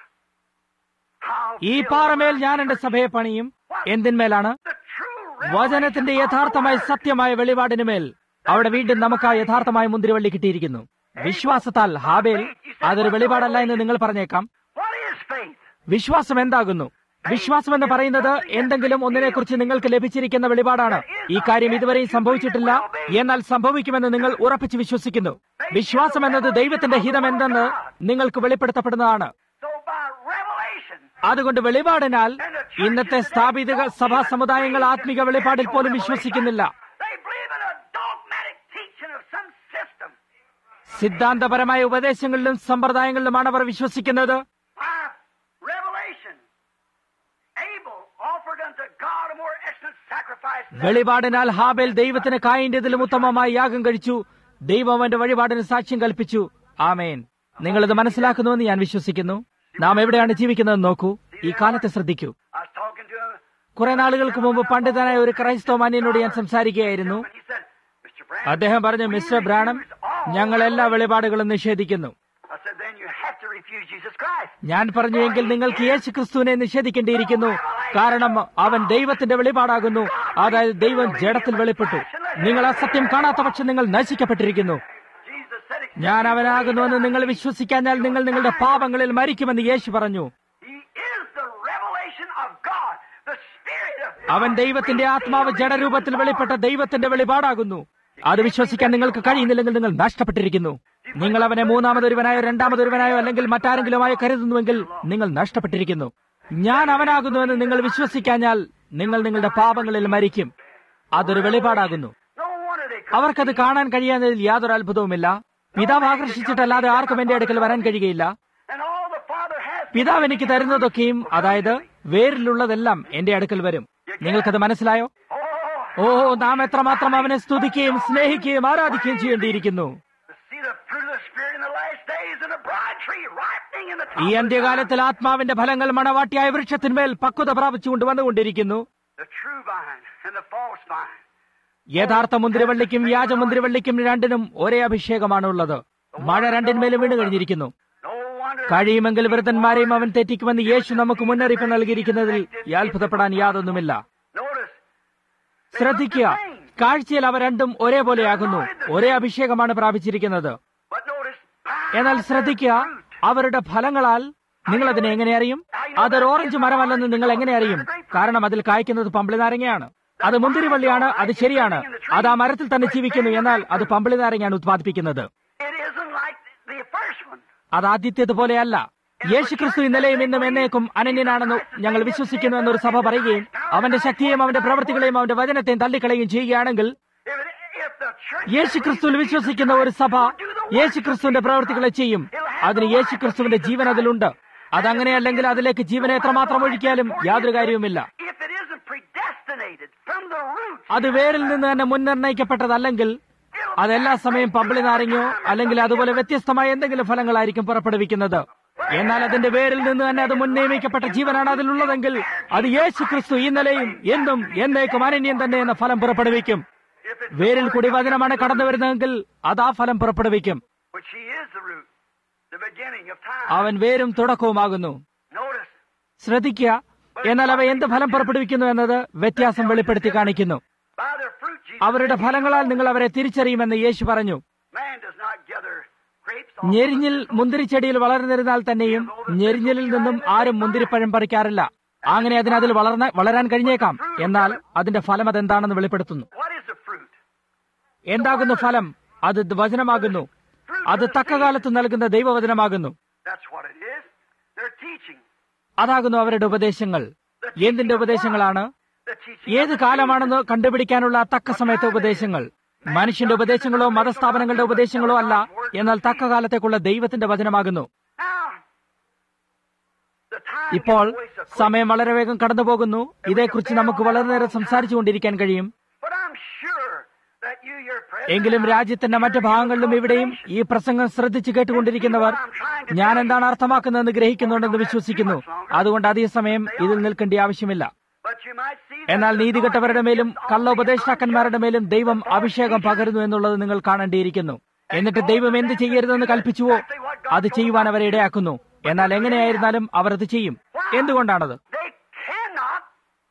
how ഈ പാറമേൽ ഞാൻ എന്റെ സഭയെ പണിയും എന്തിന്മേലാണ് the true വചനത്തിന്റെ യഥാർത്ഥമായ സത്യമായ വെളിപാടിനുമേൽ അവിടെ വീണ്ടും നമുക്ക് ആ യഥാർത്ഥമായ മുന്തിരിവള്ളി കിട്ടിയിരിക്കുന്നു വിശ്വാസത്താൽ ഹാബേൽ അതൊരു വെളിപാടല്ല എന്ന് നിങ്ങൾ പറഞ്ഞേക്കാം What is faith? വിശ്വാസം എന്താകുന്നു വിശ്വാസം എന്ന് പറയുന്നത് എന്തെങ്കിലും ഒന്നിനെക്കുറിച്ച് നിങ്ങൾക്ക് ലഭിച്ചിരിക്കുന്ന വെളിപാടാണ് ഈ കാര്യം ഇതുവരെയും സംഭവിച്ചിട്ടില്ല എന്നാൽ സംഭവിക്കുമെന്ന് നിങ്ങൾ ഉറപ്പിച്ച് വിശ്വസിക്കുന്നു വിശ്വാസം എന്നത് ദൈവത്തിന്റെ ഹിതം എന്തെന്ന് നിങ്ങൾക്ക് വെളിപ്പെടുത്തപ്പെടുന്നതാണ് So by revelation, അതുകൊണ്ട് വെളിപാടിനാൽ ഇന്നത്തെ സ്ഥാപിത സഭാ സമുദായങ്ങൾ ആത്മിക വെളിപാടിൽ പോലും വിശ്വസിക്കുന്നില്ല they believe in a dogmatic teaching of some system. സിദ്ധാന്തപരമായ ഉപദേശങ്ങളിലും സമ്പ്രദായങ്ങളിലുമാണ് അവർ വിശ്വസിക്കുന്നത് By revelation, Abel offered unto God a more excellent sacrifice. than വെളിപാടിനാൽ ഹാബേൽ ദൈവത്തിന് കായിന്റതിലും ഉത്തമമായി യാഗം കഴിച്ചു ദൈവം അവന്റെ വഴിപാടിന് സാക്ഷ്യം കൽപ്പിച്ചു ആമേൻ നിങ്ങളിത് മനസ്സിലാക്കുന്നുവെന്ന് ഞാൻ വിശ്വസിക്കുന്നു നാം എവിടെയാണ് ജീവിക്കുന്നതെന്ന് നോക്കൂ ഈ കാലത്തെ ശ്രദ്ധിക്കൂ I was talking to him, കുറെ നാളുകൾക്ക് മുമ്പ് പണ്ഡിതനായ ഒരു ക്രൈസ്തവ മാന്യനോട് ഞാൻ സംസാരിക്കുകയായിരുന്നു and he said, Mr. Branham, അദ്ദേഹം പറഞ്ഞു മിസ്റ്റർ ബ്രാണം ഞങ്ങൾ എല്ലാ വെളിപാടുകളും നിഷേധിക്കുന്നു I said, then you have to refuse Jesus Christ. ഞാൻ പറഞ്ഞു എങ്കിൽ നിങ്ങൾക്ക് യേശു ക്രിസ്തുവിനെ നിഷേധിക്കേണ്ടിയിരിക്കുന്നു കാരണം അവൻ ദൈവത്തിന്റെ വെളിപാടാകുന്നു അതായത് ദൈവം ജഡത്തിൽ വെളിപ്പെട്ടു നിങ്ങൾ ആ സത്യം കാണാത്ത പക്ഷം നിങ്ങൾ നശിക്കപ്പെട്ടിരിക്കുന്നു Jesus said it. ഞാൻ അവനാകുന്നുവെന്ന് നിങ്ങൾ വിശ്വസിക്കാഞ്ഞാൽ നിങ്ങൾ നിങ്ങളുടെ പാപങ്ങളിൽ മരിക്കുമെന്ന് യേശു പറഞ്ഞു He is the revelation of God, the Spirit of അവൻ ദൈവത്തിന്റെ ആത്മാവ് ജഡരൂപത്തിൽ വെളിപ്പെട്ട ദൈവത്തിന്റെ വെളിപാടാകുന്നു അത് വിശ്വസിക്കാൻ നിങ്ങൾക്ക് കഴിയുന്നില്ലെങ്കിൽ നിങ്ങൾ നഷ്ടപ്പെട്ടിരിക്കുന്നു നിങ്ങൾ അവനെ മൂന്നാമതൊരുവനായോ രണ്ടാമതൊരുവനായോ അല്ലെങ്കിൽ മറ്റാരെങ്കിലുമായോ കരുതുന്നുവെങ്കിൽ നിങ്ങൾ നഷ്ടപ്പെട്ടിരിക്കുന്നു ഞാൻ അവനാകുന്നുവെന്ന് നിങ്ങൾ വിശ്വസിക്കാഞ്ഞാൽ നിങ്ങൾ നിങ്ങളുടെ പാപങ്ങളിൽ മരിക്കും അതൊരു വെളിപാടാകുന്നു No wonder they അവർക്കത് കാണാൻ കഴിയാത്തതിൽ യാതൊരു അത്ഭുതവുമില്ല പിതാവ് ആകർഷിച്ചിട്ടല്ലാതെ ആർക്കും എന്റെ അടുക്കൽ വരാൻ കഴിയുകയില്ല And all the Father has പിതാവ് എനിക്ക് തരുന്നതൊക്കെയും അതായത് വേരിലുള്ളതെല്ലാം എന്റെ അടുക്കൽ വരും നിങ്ങൾക്കത് മനസ്സിലായോ Oh, ഓ നാം എത്രമാത്രം അവനെ സ്തുതിക്കുകയും സ്നേഹിക്കുകയും ആരാധിക്കുകയും ചെയ്യേണ്ടിയിരിക്കുന്നു to see the fruit of the Spirit in the last days and the bride tree ripening in the top ഈ of the അന്ത്യകാലത്തിൽ ആത്മാവിന്റെ ഫലങ്ങൾ മണവാട്ടിയായ വൃക്ഷത്തിന്മേൽ പക്വത പ്രാപിച്ചുകൊണ്ട് വന്നുകൊണ്ടിരിക്കുന്നു The true vine and the false vine. യഥാർത്ഥ മുന്തിരിവള്ളിക്കും വ്യാജ മുന്തിരിവള്ളിക്കും രണ്ടിനും ഒരേ അഭിഷേകമാണുള്ളത് മഴ രണ്ടിന്മേലും വീണ് കഴിഞ്ഞിരിക്കുന്നു No wonder കഴിയുമെങ്കിൽ വൃദ്ധന്മാരെയും അവൻ തെറ്റിക്കുമെന്ന് യേശു നമുക്ക് മുന്നറിയിപ്പ് നൽകിയിരിക്കുന്നതിൽ അത്ഭുതപ്പെടാൻ യാതൊന്നുമില്ല Notice. they ശ്രദ്ധിക്കുക look the same. കാഴ്ചയിൽ അവ രണ്ടും ഒരേപോലെയാകുന്നു ഒരേ അഭിഷേകമാണ് പ്രാപിച്ചിരിക്കുന്നത് But notice. by എന്നാൽ their ശ്രദ്ധിക്കുക fruit. അവരുടെ ഫലങ്ങളാൽ നിങ്ങൾ അതിനെ എങ്ങനെ അറിയും അതൊരു ഓറഞ്ച് മരമല്ലെന്ന് നിങ്ങൾ എങ്ങനെ അറിയും കാരണം അതിൽ കായ്ക്കുന്നത് പമ്പിളി നാരങ്ങയാണ് അത് മുന്തിരിവള്ളിയാണ് അത് ശരിയാണ് അത് ആ മരത്തിൽ തന്നെ ജീവിക്കുന്നു എന്നാൽ അത് പമ്പിളി നാരങ്ങയാണ് ഉത്പാദിപ്പിക്കുന്നത് It isn't like the first one. അത് ആദ്യത്തേതുപോലെയല്ല യേശുക്രിസ്തു ഇന്നലെയും ഇന്നും എന്നേക്കും അനന്യനാണെന്ന് ഞങ്ങൾ വിശ്വസിക്കുന്നു എന്നൊരു സഭ പറയുകയും അവന്റെ ശക്തിയെയും അവന്റെ പ്രവൃത്തികളെയും അവന്റെ വചനത്തെയും തള്ളിക്കളയുകയും ചെയ്യുകയാണെങ്കിൽ If, it, if the church യേശുക്രിസ്തുവിൽ വിശ്വസിക്കുന്ന ഒരു സഭ യേശുക്രിസ്തുവിന്റെ പ്രവൃത്തികളെ ചെയ്യും അതിന് യേശുക്രിസ്തുവിന്റെ ജീവൻ അതിലുണ്ട് അതങ്ങനെയല്ലെങ്കിൽ അതിലേക്ക് ജീവനെ എത്രമാത്രം ഒഴിക്കാലും യാതൊരു കാര്യവുമില്ല if it isn't predestinated from the root, അത് വേരിൽ നിന്ന് തന്നെ മുൻനിർണയിക്കപ്പെട്ടതല്ലെങ്കിൽ അതെല്ലാ സമയം പമ്പിളി നാരങ്ങയോ അല്ലെങ്കിൽ അതുപോലെ വ്യത്യസ്തമായ എന്തെങ്കിലും ഫലങ്ങളായിരിക്കും പുറപ്പെടുവിക്കുന്നത് എന്നാൽ അതിന്റെ വേരിൽ നിന്ന് തന്നെ അത് മുൻ നിയമിക്കപ്പെട്ട ജീവനാണ് അതിലുള്ളതെങ്കിൽ അത് യേശു ക്രിസ്തു ഇന്നലെയും എന്നും എന്നേക്കും അനന്യം തന്നെ എന്ന ഫലം പുറപ്പെടുവിക്കും if it's വേരിൽ കൂടി വചനമാണ് കടന്നു വരുന്നതെങ്കിൽ അത് ആ ഫലം പുറപ്പെടുവിക്കും which he is the root, the beginning of time. അവൻ വേരും തുടക്കവുമാകുന്നു Notice, ശ്രദ്ധിക്കുക എന്നാൽ അവ എന്ത് ഫലം പുറപ്പെടുവിക്കുന്നു എന്നത് വ്യത്യാസം വെളിപ്പെടുത്തി കാണിക്കുന്നു by their fruit, Jesus അവരുടെ ഫലങ്ങളാൽ നിങ്ങൾ അവരെ തിരിച്ചറിയുമെന്ന് യേശു പറഞ്ഞു man does not gather grapes off ഞെരിഞ്ഞിൽ മുന്തിരിച്ചെടിയിൽ വളർന്നിരുന്നാൽ തന്നെയും ഞെരിഞ്ഞിലിൽ നിന്നും ആരും മുന്തിരിപ്പഴം പറിക്കാറില്ല അങ്ങനെ അതിന് അതിൽ വളർന്ന വളരാൻ കഴിഞ്ഞേക്കാം എന്നാൽ അതിന്റെ ഫലം അതെന്താണെന്ന് വെളിപ്പെടുത്തുന്നു What is the fruit? എന്താകുന്നു ഫലം അത് വചനമാകുന്നു അത് തക്കകാലത്ത് നൽകുന്ന ദൈവവചനമാകുന്നു That's what it is. They're teaching. അതാകുന്നു അവരുടെ ഉപദേശങ്ങൾ എന്തിന്റെ ഉപദേശങ്ങളാണ് The teaching ഏത് കാലമാണെന്ന് കണ്ടുപിടിക്കാനുള്ള തക്ക സമയത്തെ ഉപദേശങ്ങൾ മനുഷ്യന്റെ ഉപദേശങ്ങളോ മതസ്ഥാപനങ്ങളുടെ ഉപദേശങ്ങളോ അല്ല എന്നാൽ തക്ക കാലത്തേക്കുള്ള ദൈവത്തിന്റെ വചനമാകുന്നു Now, the time ഇപ്പോൾ gets away so quick. സമയം വളരെ വേഗം കടന്നുപോകുന്നു ഇതേക്കുറിച്ച് നമുക്ക് വളരെ നേരം സംസാരിച്ചു കൊണ്ടിരിക്കാൻ കഴിയും But I'm sure that you, your president, എങ്കിലും രാജ്യത്തിന്റെ മറ്റു ഭാഗങ്ങളിലും ഇവിടെയും ഈ പ്രസംഗം ശ്രദ്ധിച്ചു കേട്ടുകൊണ്ടിരിക്കുന്നവർ ഞാൻ എന്താണ് അർത്ഥമാക്കുന്നതെന്ന് ഗ്രഹിക്കുന്നുണ്ടെന്ന് വിശ്വസിക്കുന്നു അതുകൊണ്ട് അധിക സമയം ഇതിൽ നിൽക്കേണ്ട ആവശ്യമില്ല but you might see that എന്നാൽ the നീതികെട്ടവരുടെ മേലും anointing കള്ള is on the ഉപദേഷ്ടാക്കന്മാരുടെ മേലും ദൈവം അഭിഷേകം പകരുന്നു എന്നുള്ളത് നിങ്ങൾ കാണേണ്ടിയിരിക്കുന്നു എന്നിട്ട് ദൈവം എന്ത് ചെയ്യരുതെന്ന് കൽപ്പിച്ചുവോ അത് ചെയ്യുവാൻ അവരെ ഇടയാക്കുന്നു എന്നാൽ എങ്ങനെയായിരുന്നാലും അവർ അത് ചെയ്യും എന്തുകൊണ്ടാണത് They cannot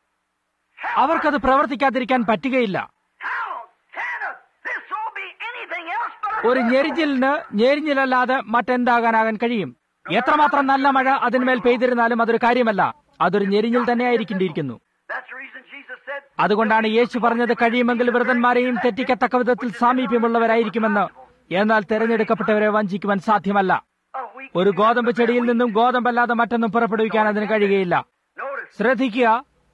help അവർക്കത് പ്രവർത്തിക്കാതിരിക്കാൻ പറ്റുകയില്ല How can a thistle be anything else but a ഒരു ഞെരിഞ്ഞിലിന് ഞെരിഞ്ഞിലല്ലാതെ മറ്റെന്താകാനാകാൻ കഴിയും എത്രമാത്രം നല്ല മഴ അതിന്മേൽ പെയ്തിരുന്നാലും അതൊരു കാര്യമല്ല അതൊരു ഞെരിഞ്ഞിൽ തന്നെ ആയിരിക്കേണ്ടിയിരിക്കുന്നു That's the reason Jesus said, അതുകൊണ്ടാണ് യേശു പറഞ്ഞത് കഴിയുമെങ്കിൽ വ്രതന്മാരെയും തെറ്റിക്കത്തക്ക വിധത്തിൽ സാമീപ്യമുള്ളവരായിരിക്കുമെന്ന് എന്നാൽ തെരഞ്ഞെടുക്കപ്പെട്ടവരെ വഞ്ചിക്കുവാൻ സാധ്യമല്ല a weak ഒരു ഗോതമ്പ് ചെടിയിൽ നിന്നും ഗോതമ്പല്ലാതെ മറ്റൊന്നും പുറപ്പെടുവിക്കാൻ അതിന് കഴിയുകയില്ല Notice, ശ്രദ്ധിക്കുക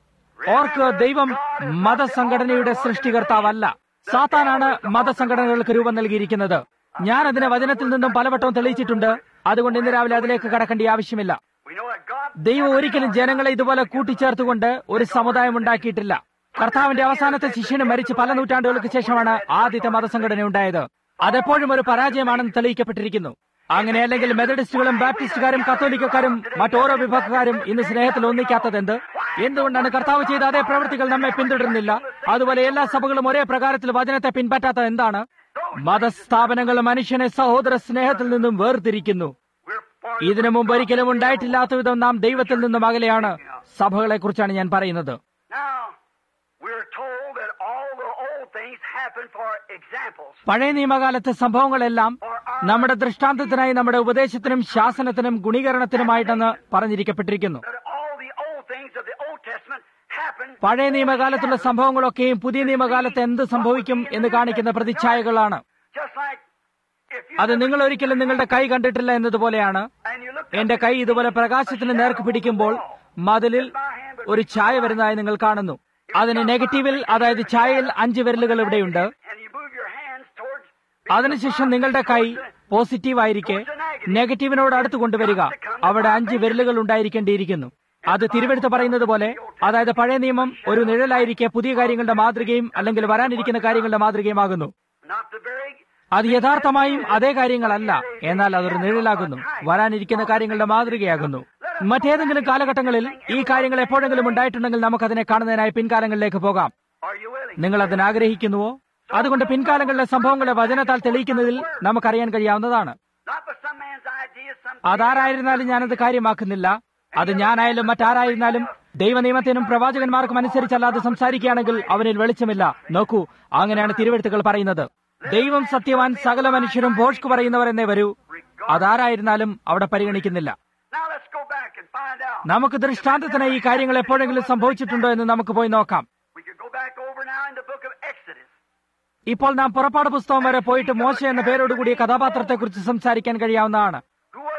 ഓർക്ക് ദൈവം മതസംഘടനയുടെ സൃഷ്ടികർത്താവല്ല സാത്താനാണ് മതസംഘടനകൾക്ക് രൂപം നൽകിയിരിക്കുന്നത് ഞാൻ അതിനെ വചനത്തിൽ നിന്നും പലവട്ടവും തെളിയിച്ചിട്ടുണ്ട് അതുകൊണ്ട് ഇന്ന് രാവിലെ അതിലേക്ക് കടക്കേണ്ട ആവശ്യമില്ല we know that God ദൈവം ഒരിക്കലും ജനങ്ങളെ ഇതുപോലെ കൂട്ടിച്ചേർത്തുകൊണ്ട് ഒരു സമുദായം ഉണ്ടാക്കിയിട്ടില്ല കർത്താവിന്റെ അവസാനത്തെ ശിഷ്യന് മരിച്ച് പല നൂറ്റാണ്ടുകൾക്ക് ശേഷമാണ് ആദ്യത്തെ മതസംഘടന ഉണ്ടായത് അതെപ്പോഴും ഒരു പരാജയമാണെന്ന് തെളിയിക്കപ്പെട്ടിരിക്കുന്നു അങ്ങനെ അല്ലെങ്കിൽ മെത്തഡിസ്റ്റുകളും ബാപ്റ്റിസ്റ്റുകാരും കത്തോലിക്കക്കാരും മറ്റോരോ വിഭാഗക്കാരും ഇന്ന് സ്നേഹത്തിൽ ഒന്നിക്കാത്തത് എന്ത് എന്തുകൊണ്ടാണ് കർത്താവ് ചെയ്ത അതേ പ്രവൃത്തികൾ നമ്മെ പിന്തുടരുന്നില്ല അതുപോലെ എല്ലാ സഭകളും ഒരേ പ്രകാരത്തിൽ വചനത്തെ പിൻപറ്റാത്തത് എന്താണ് മതസ്ഥാപനങ്ങൾ മനുഷ്യനെ സഹോദര സ്നേഹത്തിൽ നിന്നും വേർതിരിക്കുന്നു we're far ഇതിനു മുമ്പ് ഒരിക്കലും ഉണ്ടായിട്ടില്ലാത്ത വിധം നാം ദൈവത്തിൽ നിന്നും അകലെയാണ് സഭകളെ കുറിച്ചാണ് ഞാൻ പറയുന്നത് Now, we're told that all the old things happen for examples. പഴയ നിയമകാലത്തെ സംഭവങ്ങളെല്ലാം നമ്മുടെ ദൃഷ്ടാന്തത്തിനായി നമ്മുടെ ഉപദേശത്തിനും ശാസനത്തിനും ഗുണീകരണത്തിനുമായിട്ടെന്ന് പറഞ്ഞിരിക്കപ്പെട്ടിരിക്കുന്നു That all the old things of the Old Testament happen പഴയ നിയമകാലത്തുള്ള സംഭവങ്ങളൊക്കെയും പുതിയ നിയമകാലത്ത് എന്ത് സംഭവിക്കും എന്ന് കാണിക്കുന്ന പ്രതിച്ഛായകളാണ് just like if you അത് നിങ്ങൾ ഒരിക്കലും നിങ്ങളുടെ കൈ കണ്ടിട്ടില്ല എന്നതുപോലെയാണ് and you look എന്റെ കൈ ഇതുപോലെ പ്രകാശത്തിന് നേർക്ക് പിടിക്കുമ്പോൾ മതിലിൽ ഒരു ഛായ വരുന്നതായി നിങ്ങൾ കാണുന്നു അതിന് നെഗറ്റീവിൽ അതായത് ഛായയിൽ അഞ്ച് വിരലുകൾ ഇവിടെയുണ്ട് and you move your hands towards അതിനുശേഷം നിങ്ങളുടെ കൈ പോസിറ്റീവ് ആയിരിക്കെ നെഗറ്റീവിനോട് അടുത്ത് കൊണ്ടുവരിക അവിടെ അഞ്ച് വിരലുകൾ ഉണ്ടായിരിക്കേണ്ടിയിരിക്കുന്നു അത് തിരുവെടുത്ത് പറയുന്നത് പോലെ അതായത് പഴയ നിയമം ഒരു നിഴലായിരിക്കെ പുതിയ കാര്യങ്ങളുടെ മാതൃകയും അല്ലെങ്കിൽ വരാനിരിക്കുന്ന കാര്യങ്ങളുടെ മാതൃകയുമാകുന്നു not the very അത് യഥാർത്ഥമായും അതേ കാര്യങ്ങളല്ല എന്നാൽ അതൊരു നിഴലാകുന്നു വരാനിരിക്കുന്ന കാര്യങ്ങളുടെ മാതൃകയാകുന്നു മറ്റേതെങ്കിലും കാലഘട്ടങ്ങളിൽ ഈ കാര്യങ്ങൾ എപ്പോഴെങ്കിലും ഉണ്ടായിട്ടുണ്ടെങ്കിൽ നമുക്കതിനെ കാണുന്നതിനായി പിൻകാലങ്ങളിലേക്ക് പോകാം are you willing? നിങ്ങൾ അതിന് ആഗ്രഹിക്കുന്നുവോ അതുകൊണ്ട് പിൻകാലങ്ങളിലെ സംഭവങ്ങളെ വചനത്താൽ തെളിയിക്കുന്നതിൽ നമുക്കറിയാൻ കഴിയാവുന്നതാണ് Not by some man's idea, some അതാരായിരുന്നാലും ഞാനത് കാര്യമാക്കുന്നില്ല അത് ഞാനായാലും മറ്റാരായിരുന്നാലും ദൈവനിയമത്തിനും പ്രവാചകന്മാർക്കും അനുസരിച്ചല്ലാതെ സംസാരിക്കുകയാണെങ്കിൽ അവനിൽ വെളിച്ചമില്ല നോക്കൂ അങ്ങനെയാണ് തിരുവെഴുത്തുകൾ പറയുന്നത് ദൈവം സത്യവാൻ സകല മനുഷ്യരും ഭോഷ്ക് പറയുന്നവർ എന്നേ വരൂ അതാരായിരുന്നാലും അവിടെ പരിഗണിക്കുന്നില്ല Now let's go back and find out. നമുക്ക് ദൃഷ്ടാന്തത്തിന് ഈ കാര്യങ്ങൾ എപ്പോഴെങ്കിലും സംഭവിച്ചിട്ടുണ്ടോ എന്ന് നമുക്ക് പോയി നോക്കാം We could go back over now in the book of Exodus. ഇപ്പോൾ നാം പുറപ്പാട് പുസ്തകം വരെ പോയിട്ട് മോശ എന്ന പേരോടുകൂടിയ കഥാപാത്രത്തെക്കുറിച്ച് സംസാരിക്കാൻ കഴിയാവുന്നതാണ് who was an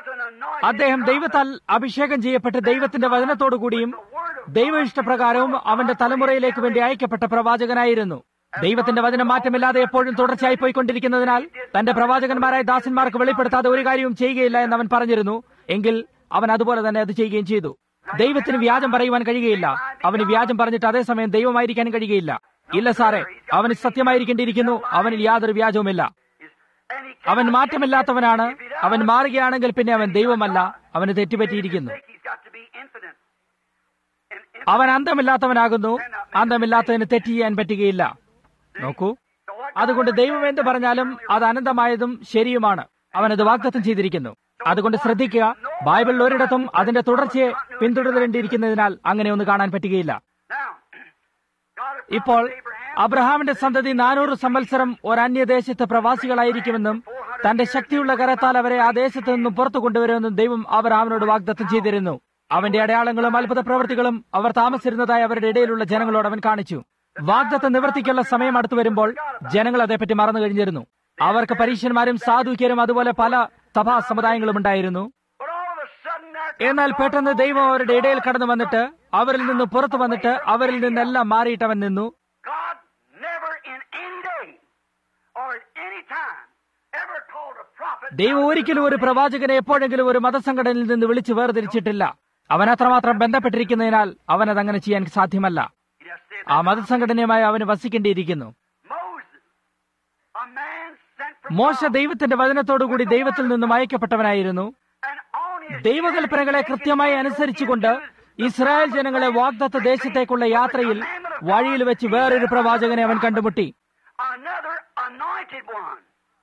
അദ്ദേഹം ദൈവത്താൽ അഭിഷേകം ചെയ്യപ്പെട്ട് ദൈവത്തിന്റെ വചനത്തോടു കൂടിയും ദൈവ ഇഷ്ടപ്രകാരവും അവന്റെ തലമുറയിലേക്ക് വേണ്ടി അയക്കപ്പെട്ട പ്രവാചകനായിരുന്നു ദൈവത്തിന്റെ വചനം മാറ്റമില്ലാതെ എപ്പോഴും തുടർച്ചയായി പോയിക്കൊണ്ടിരിക്കുന്നതിനാൽ തന്റെ പ്രവാചകന്മാരായ ദാസന്മാർക്ക് വെളിപ്പെടുത്താതെ ഒരു കാര്യവും ചെയ്യുകയില്ല എന്ന് അവൻ പറഞ്ഞിരുന്നു എങ്കിൽ അവൻ അതുപോലെ തന്നെ അത് ചെയ്യുകയും ചെയ്തു ദൈവത്തിന് വ്യാജം പറയുവാൻ കഴിയുകയില്ല അവന് വ്യാജം പറഞ്ഞിട്ട് അതേസമയം ദൈവമായിരിക്കാനും കഴിയുകയില്ല ഇല്ല സാറേ അവന് സത്യമായിരിക്കേണ്ടിയിരിക്കുന്നു അവനിൽ യാതൊരു വ്യാജവുമില്ല And he അവൻ cannot മാറ്റമില്ലാത്തവനാണ് change if he does. അവൻ മാറുകയാണെങ്കിൽ പിന്നെ അവൻ ദൈവമല്ല അവന് തെറ്റുപറ്റിയിരിക്കുന്നു He's got to be infinite. And infinite. അവൻ അന്തമില്ലാത്തവനാകുന്നു അന്തമില്ലാത്തതിന് തെറ്റ് ചെയ്യാൻ പറ്റുകയില്ല നോക്കൂ So what അതുകൊണ്ട് ദൈവം എന്ത് പറഞ്ഞാലും അത് അനന്തമായതും ശരിയുമാണ് അവനത് വാഗ്ദത്തം ചെയ്തിരിക്കുന്നു അതുകൊണ്ട് ശ്രദ്ധിക്കുക ബൈബിളിൽ ഒരിടത്തും അതിന്റെ തുടർച്ചയെ പിന്തുടരേണ്ടിയിരിക്കുന്നതിനാൽ അങ്ങനെ ഒന്ന് കാണാൻ പറ്റുകയില്ല Now, God had ഇപ്പോൾ promised Abraham അബ്രഹാമിന്റെ സന്തതി നാനൂറ് സംവത്സരം ഒരന്യദേശത്ത് പ്രവാസികളായിരിക്കുമെന്നും തന്റെ ശക്തിയുള്ള കരത്താൽ അവരെ ആ ദേശത്ത് നിന്നും പുറത്തു കൊണ്ടുവരുമെന്നും ദൈവം അബ്രഹാമിനോട് വാഗ്ദത്തം ചെയ്തിരുന്നു അവന്റെ അടയാളങ്ങളും അത്ഭുത പ്രവൃത്തികളും അവർ താമസിച്ചിരുന്നതായി അവരുടെ ഇടയിലുള്ള ജനങ്ങളോട് അവൻ കാണിച്ചു വാഗ്ദത്ത നിവർത്തിക്കുള്ള സമയം അടുത്തു വരുമ്പോൾ ജനങ്ങൾ അതേപ്പറ്റി മറന്നു കഴിഞ്ഞിരുന്നു അവർക്ക് പരീക്ഷന്മാരും സാധുക്യരും അതുപോലെ പല സഭാ സമുദായങ്ങളും ഉണ്ടായിരുന്നു But all of a sudden there എന്നാൽ പെട്ടെന്ന് ദൈവം അവരുടെ ഇടയിൽ കടന്നു വന്നിട്ട് അവരിൽ നിന്ന് പുറത്തു വന്നിട്ട് അവരിൽ നിന്നെല്ലാം മാറിയിട്ടവൻ നിന്നു God never in any day or at any time ever called a prophet ദൈവം ഒരിക്കലും ഒരു പ്രവാചകനെ എപ്പോഴെങ്കിലും ഒരു മതസംഘടനയിൽ നിന്ന് വിളിച്ചു വേർതിരിച്ചിട്ടില്ല അവൻ അത്രമാത്രം ബന്ധപ്പെട്ടിരിക്കുന്നതിനാൽ അവൻ അതങ്ങനെ ചെയ്യാൻ സാധ്യമല്ല He just said ആ മതസംഘടനയുമായി അവന് വസിക്കേണ്ടിയിരിക്കുന്നു Moses, a man sent from മോശ God, ദൈവത്തിന്റെ വചനത്തോടുകൂടി ദൈവത്തിൽ നിന്നും അയക്കപ്പെട്ടവനായിരുന്നു and on his ദൈവകൽപ്പനകളെ കൃത്യമായി അനുസരിച്ചുകൊണ്ട് ഇസ്രായേൽ ജനങ്ങളെ വാഗ്ദത്ത ദേശത്തേക്കുള്ള യാത്രയിൽ വഴിയിൽ വെച്ച് വേറൊരു പ്രവാചകനെ അവൻ കണ്ടുമുട്ടി another anointed one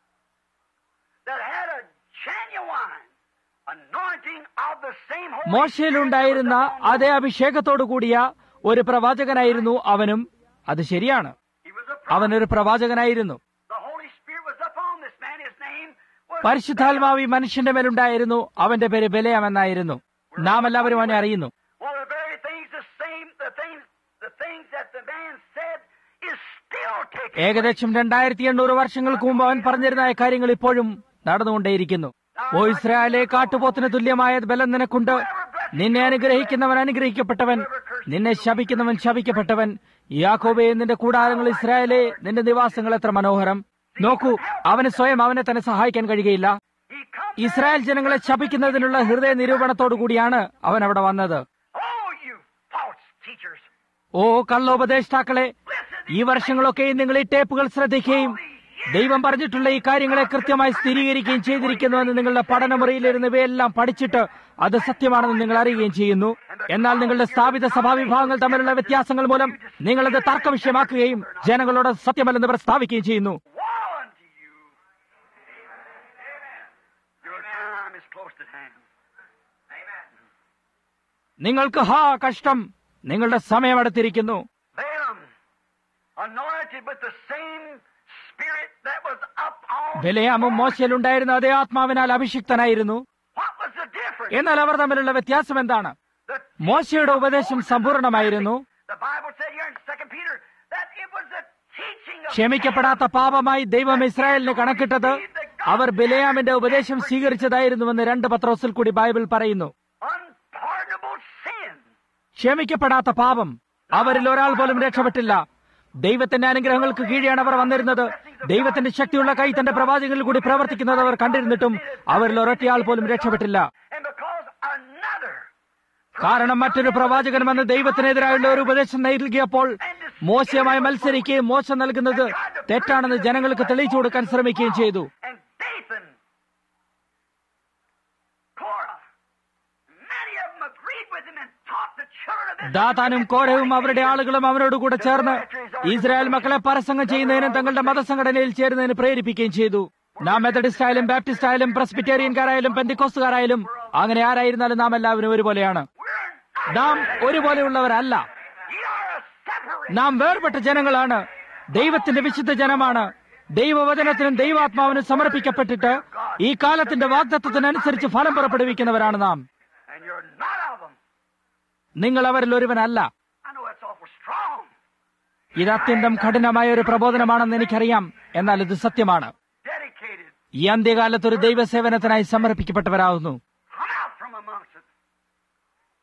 that had a genuine anointing of the same Holy മോശയിലുണ്ടായിരുന്ന അതേ അഭിഷേകത്തോടു കൂടിയ ഒരു പ്രവാചകനായിരുന്നു അവനും അത് ശരിയാണ് He was a prophet. അവനൊരു പ്രവാചകനായിരുന്നു The Holy Spirit was upon this man. His name was പരിശുദ്ധാത്മാവി മനുഷ്യന്റെ മേലുണ്ടായിരുന്നു അവന്റെ പേര് ബലയാമെന്നായിരുന്നു നാം എല്ലാവരും അവനെ അറിയുന്നു Well, the very things, the same, the things, the things that the man said is still taking place. ഏകദേശം രണ്ടായിരത്തി എണ്ണൂറ് വർഷങ്ങൾക്ക് മുമ്പ് അവൻ പറഞ്ഞിരുന്ന ആ കാര്യങ്ങൾ ഇപ്പോഴും നടന്നുകൊണ്ടേയിരിക്കുന്നു ഓ ഇസ്രായേലെ കാട്ടുപോത്തിന് തുല്യമായ ബലം നിനക്കുണ്ട് നിന്നെ അനുഗ്രഹിക്കുന്നവൻ അനുഗ്രഹിക്കപ്പെട്ടവൻ നിന്നെ ശപിക്കുന്നവൻ ശപിക്കപ്പെട്ടവൻ യാക്കോബെ നിന്റെ കൂടാരങ്ങൾ ഇസ്രായേലെ നിന്റെ നിവാസങ്ങൾ എത്ര മനോഹരം നോക്കൂ അവന് സ്വയം അവനെ തന്നെ സഹായിക്കാൻ കഴിയുകയില്ല He comes ഇസ്രായേൽ ജനങ്ങളെ ശപിക്കുന്നതിനുള്ള ഹൃദയ നിരൂപണത്തോടു കൂടിയാണ് അവൻ അവിടെ വന്നത് Oh, you false teachers. ഓ കള്ളോപദേഷ്ടാക്കളെ ഈ വർഷങ്ങളൊക്കെ നിങ്ങൾ ഈ ടേപ്പുകൾ ശ്രദ്ധിക്കുകയും ദൈവം പറഞ്ഞിട്ടുള്ള ഈ കാര്യങ്ങളെ കൃത്യമായി സ്ഥിരീകരിക്കുകയും ചെയ്തിരിക്കുന്നുവെന്ന് നിങ്ങളുടെ പഠനമുറിയിലിരുന്ന് ഇവയെല്ലാം പഠിച്ചിട്ട് അത് സത്യമാണെന്ന് നിങ്ങൾ അറിയുകയും ചെയ്യുന്നു എന്നാൽ നിങ്ങളുടെ സ്ഥാപിത സഭാവിഭാഗങ്ങൾ തമ്മിലുള്ള വ്യത്യാസങ്ങൾ മൂലം നിങ്ങളത് തർക്കവിഷയമാക്കുകയും ജനങ്ങളോട് സത്യമല്ലെന്ന് പ്രസ്താവിക്കുകയും ചെയ്യുന്നു Woe unto you. Your time is close at hand. Amen. നിങ്ങൾക്ക് ഹാ കഷ്ടം നിങ്ങളുടെ സമയം അടുത്തിരിക്കുന്നു Balaam, anointed with the same spirit that was up on. ബലയാമും മോശയിലുണ്ടായിരുന്ന അതേ ആത്മാവിനാൽ അഭിഷിക്തനായിരുന്നു What was the difference? എന്നാൽ അവർ തമ്മിലുള്ള വ്യത്യാസം എന്താണ് The, മോശയുടെ ഉപദേശം സമ്പൂർണമായിരുന്നു the Bible said here in 2 Peter that it was the teaching of ക്ഷമിക്കപ്പെടാത്ത പാപമായി ദൈവം ഇസ്രായേലിന് കണക്കിട്ടത് അവർ ബിലയാമിന്റെ ഉപദേശം സ്വീകരിച്ചതായിരുന്നുവെന്ന് രണ്ട് പത്രോസിൽ കൂടി ബൈബിൾ പറയുന്നു unpardonable sin. ക്ഷമിക്കപ്പെടാത്ത പാപം അവരിൽ ഒരാൾ പോലും രക്ഷപ്പെട്ടില്ല ദൈവത്തിന്റെ അനുഗ്രഹങ്ങൾക്ക് കീഴെയാണ് അവർ വന്നിരുന്നത് ദൈവത്തിന്റെ ശക്തിയുള്ള കൈ തന്റെ പ്രവാചകനിൽ കൂടി പ്രവർത്തിക്കുന്നത് അവർ കണ്ടിരുന്നിട്ടും അവരിൽ ഒരൊറ്റയാൾ പോലും രക്ഷപ്പെട്ടില്ല And because another കാരണം മറ്റൊരു പ്രവാചകൻ വന്ന് ദൈവത്തിനെതിരായുള്ള ഒരു ഉപദേശം നൽകിയപ്പോൾ മോശയുമായി മത്സരിക്കുകയും മോശം നൽകുന്നത് തെറ്റാണെന്ന് ജനങ്ങൾക്ക് തെളിയിച്ചു കൊടുക്കാൻ ശ്രമിക്കുകയും ചെയ്തു and Dathan, Korah, many of them agreed with him and taught the children of Israel. ദാതാനും കോരവും അവരുടെ ആളുകളും അവനോട് കൂടെ ചേർന്ന് ഇസ്രായേൽ മക്കളെ പരസംഗം ചെയ്യുന്നതിനും തങ്ങളുടെ മതസംഘടനയിൽ ചേരുന്നതിന് പ്രേരിപ്പിക്കുകയും ചെയ്തു നാം മെത്തഡിസ്റ്റ് ആയാലും ബാപ്റ്റിസ്റ്റ് ആയാലും പ്രസ്ബിറ്റേറിയൻകാരായാലും പെന്തിക്കോസ്തുകാരായാലും അങ്ങനെ ആരായിരുന്നാലും നാം എല്ലാവരും ഒരുപോലെയാണ് We're not. നാം ഒരുപോലെയുള്ളവരല്ല Ye are a separate. നാം വേർപെട്ട ജനങ്ങളാണ് ദൈവത്തിന്റെ വിശുദ്ധ ജനമാണ് ദൈവവചനത്തിനും ദൈവാത്മാവിനും സമർപ്പിക്കപ്പെട്ടിട്ട് ഈ കാലത്തിന്റെ വാഗ്ദത്വത്തിനനുസരിച്ച് ഫലം പുറപ്പെടുവിക്കുന്നവരാണ് നാം And you're not of them. നിങ്ങൾ അവരിൽ ഒരുവനല്ല I know that's awful strong. ഇത് അത്യന്തം കഠിനമായ ഒരു പ്രബോധനമാണെന്ന് എനിക്കറിയാം എന്നാൽ ഇത് സത്യമാണ് Dedicated. ഈ അന്ത്യകാലത്ത് ഒരു ദൈവസേവനത്തിനായി സമർപ്പിക്കപ്പെട്ടവരാകുന്നു Come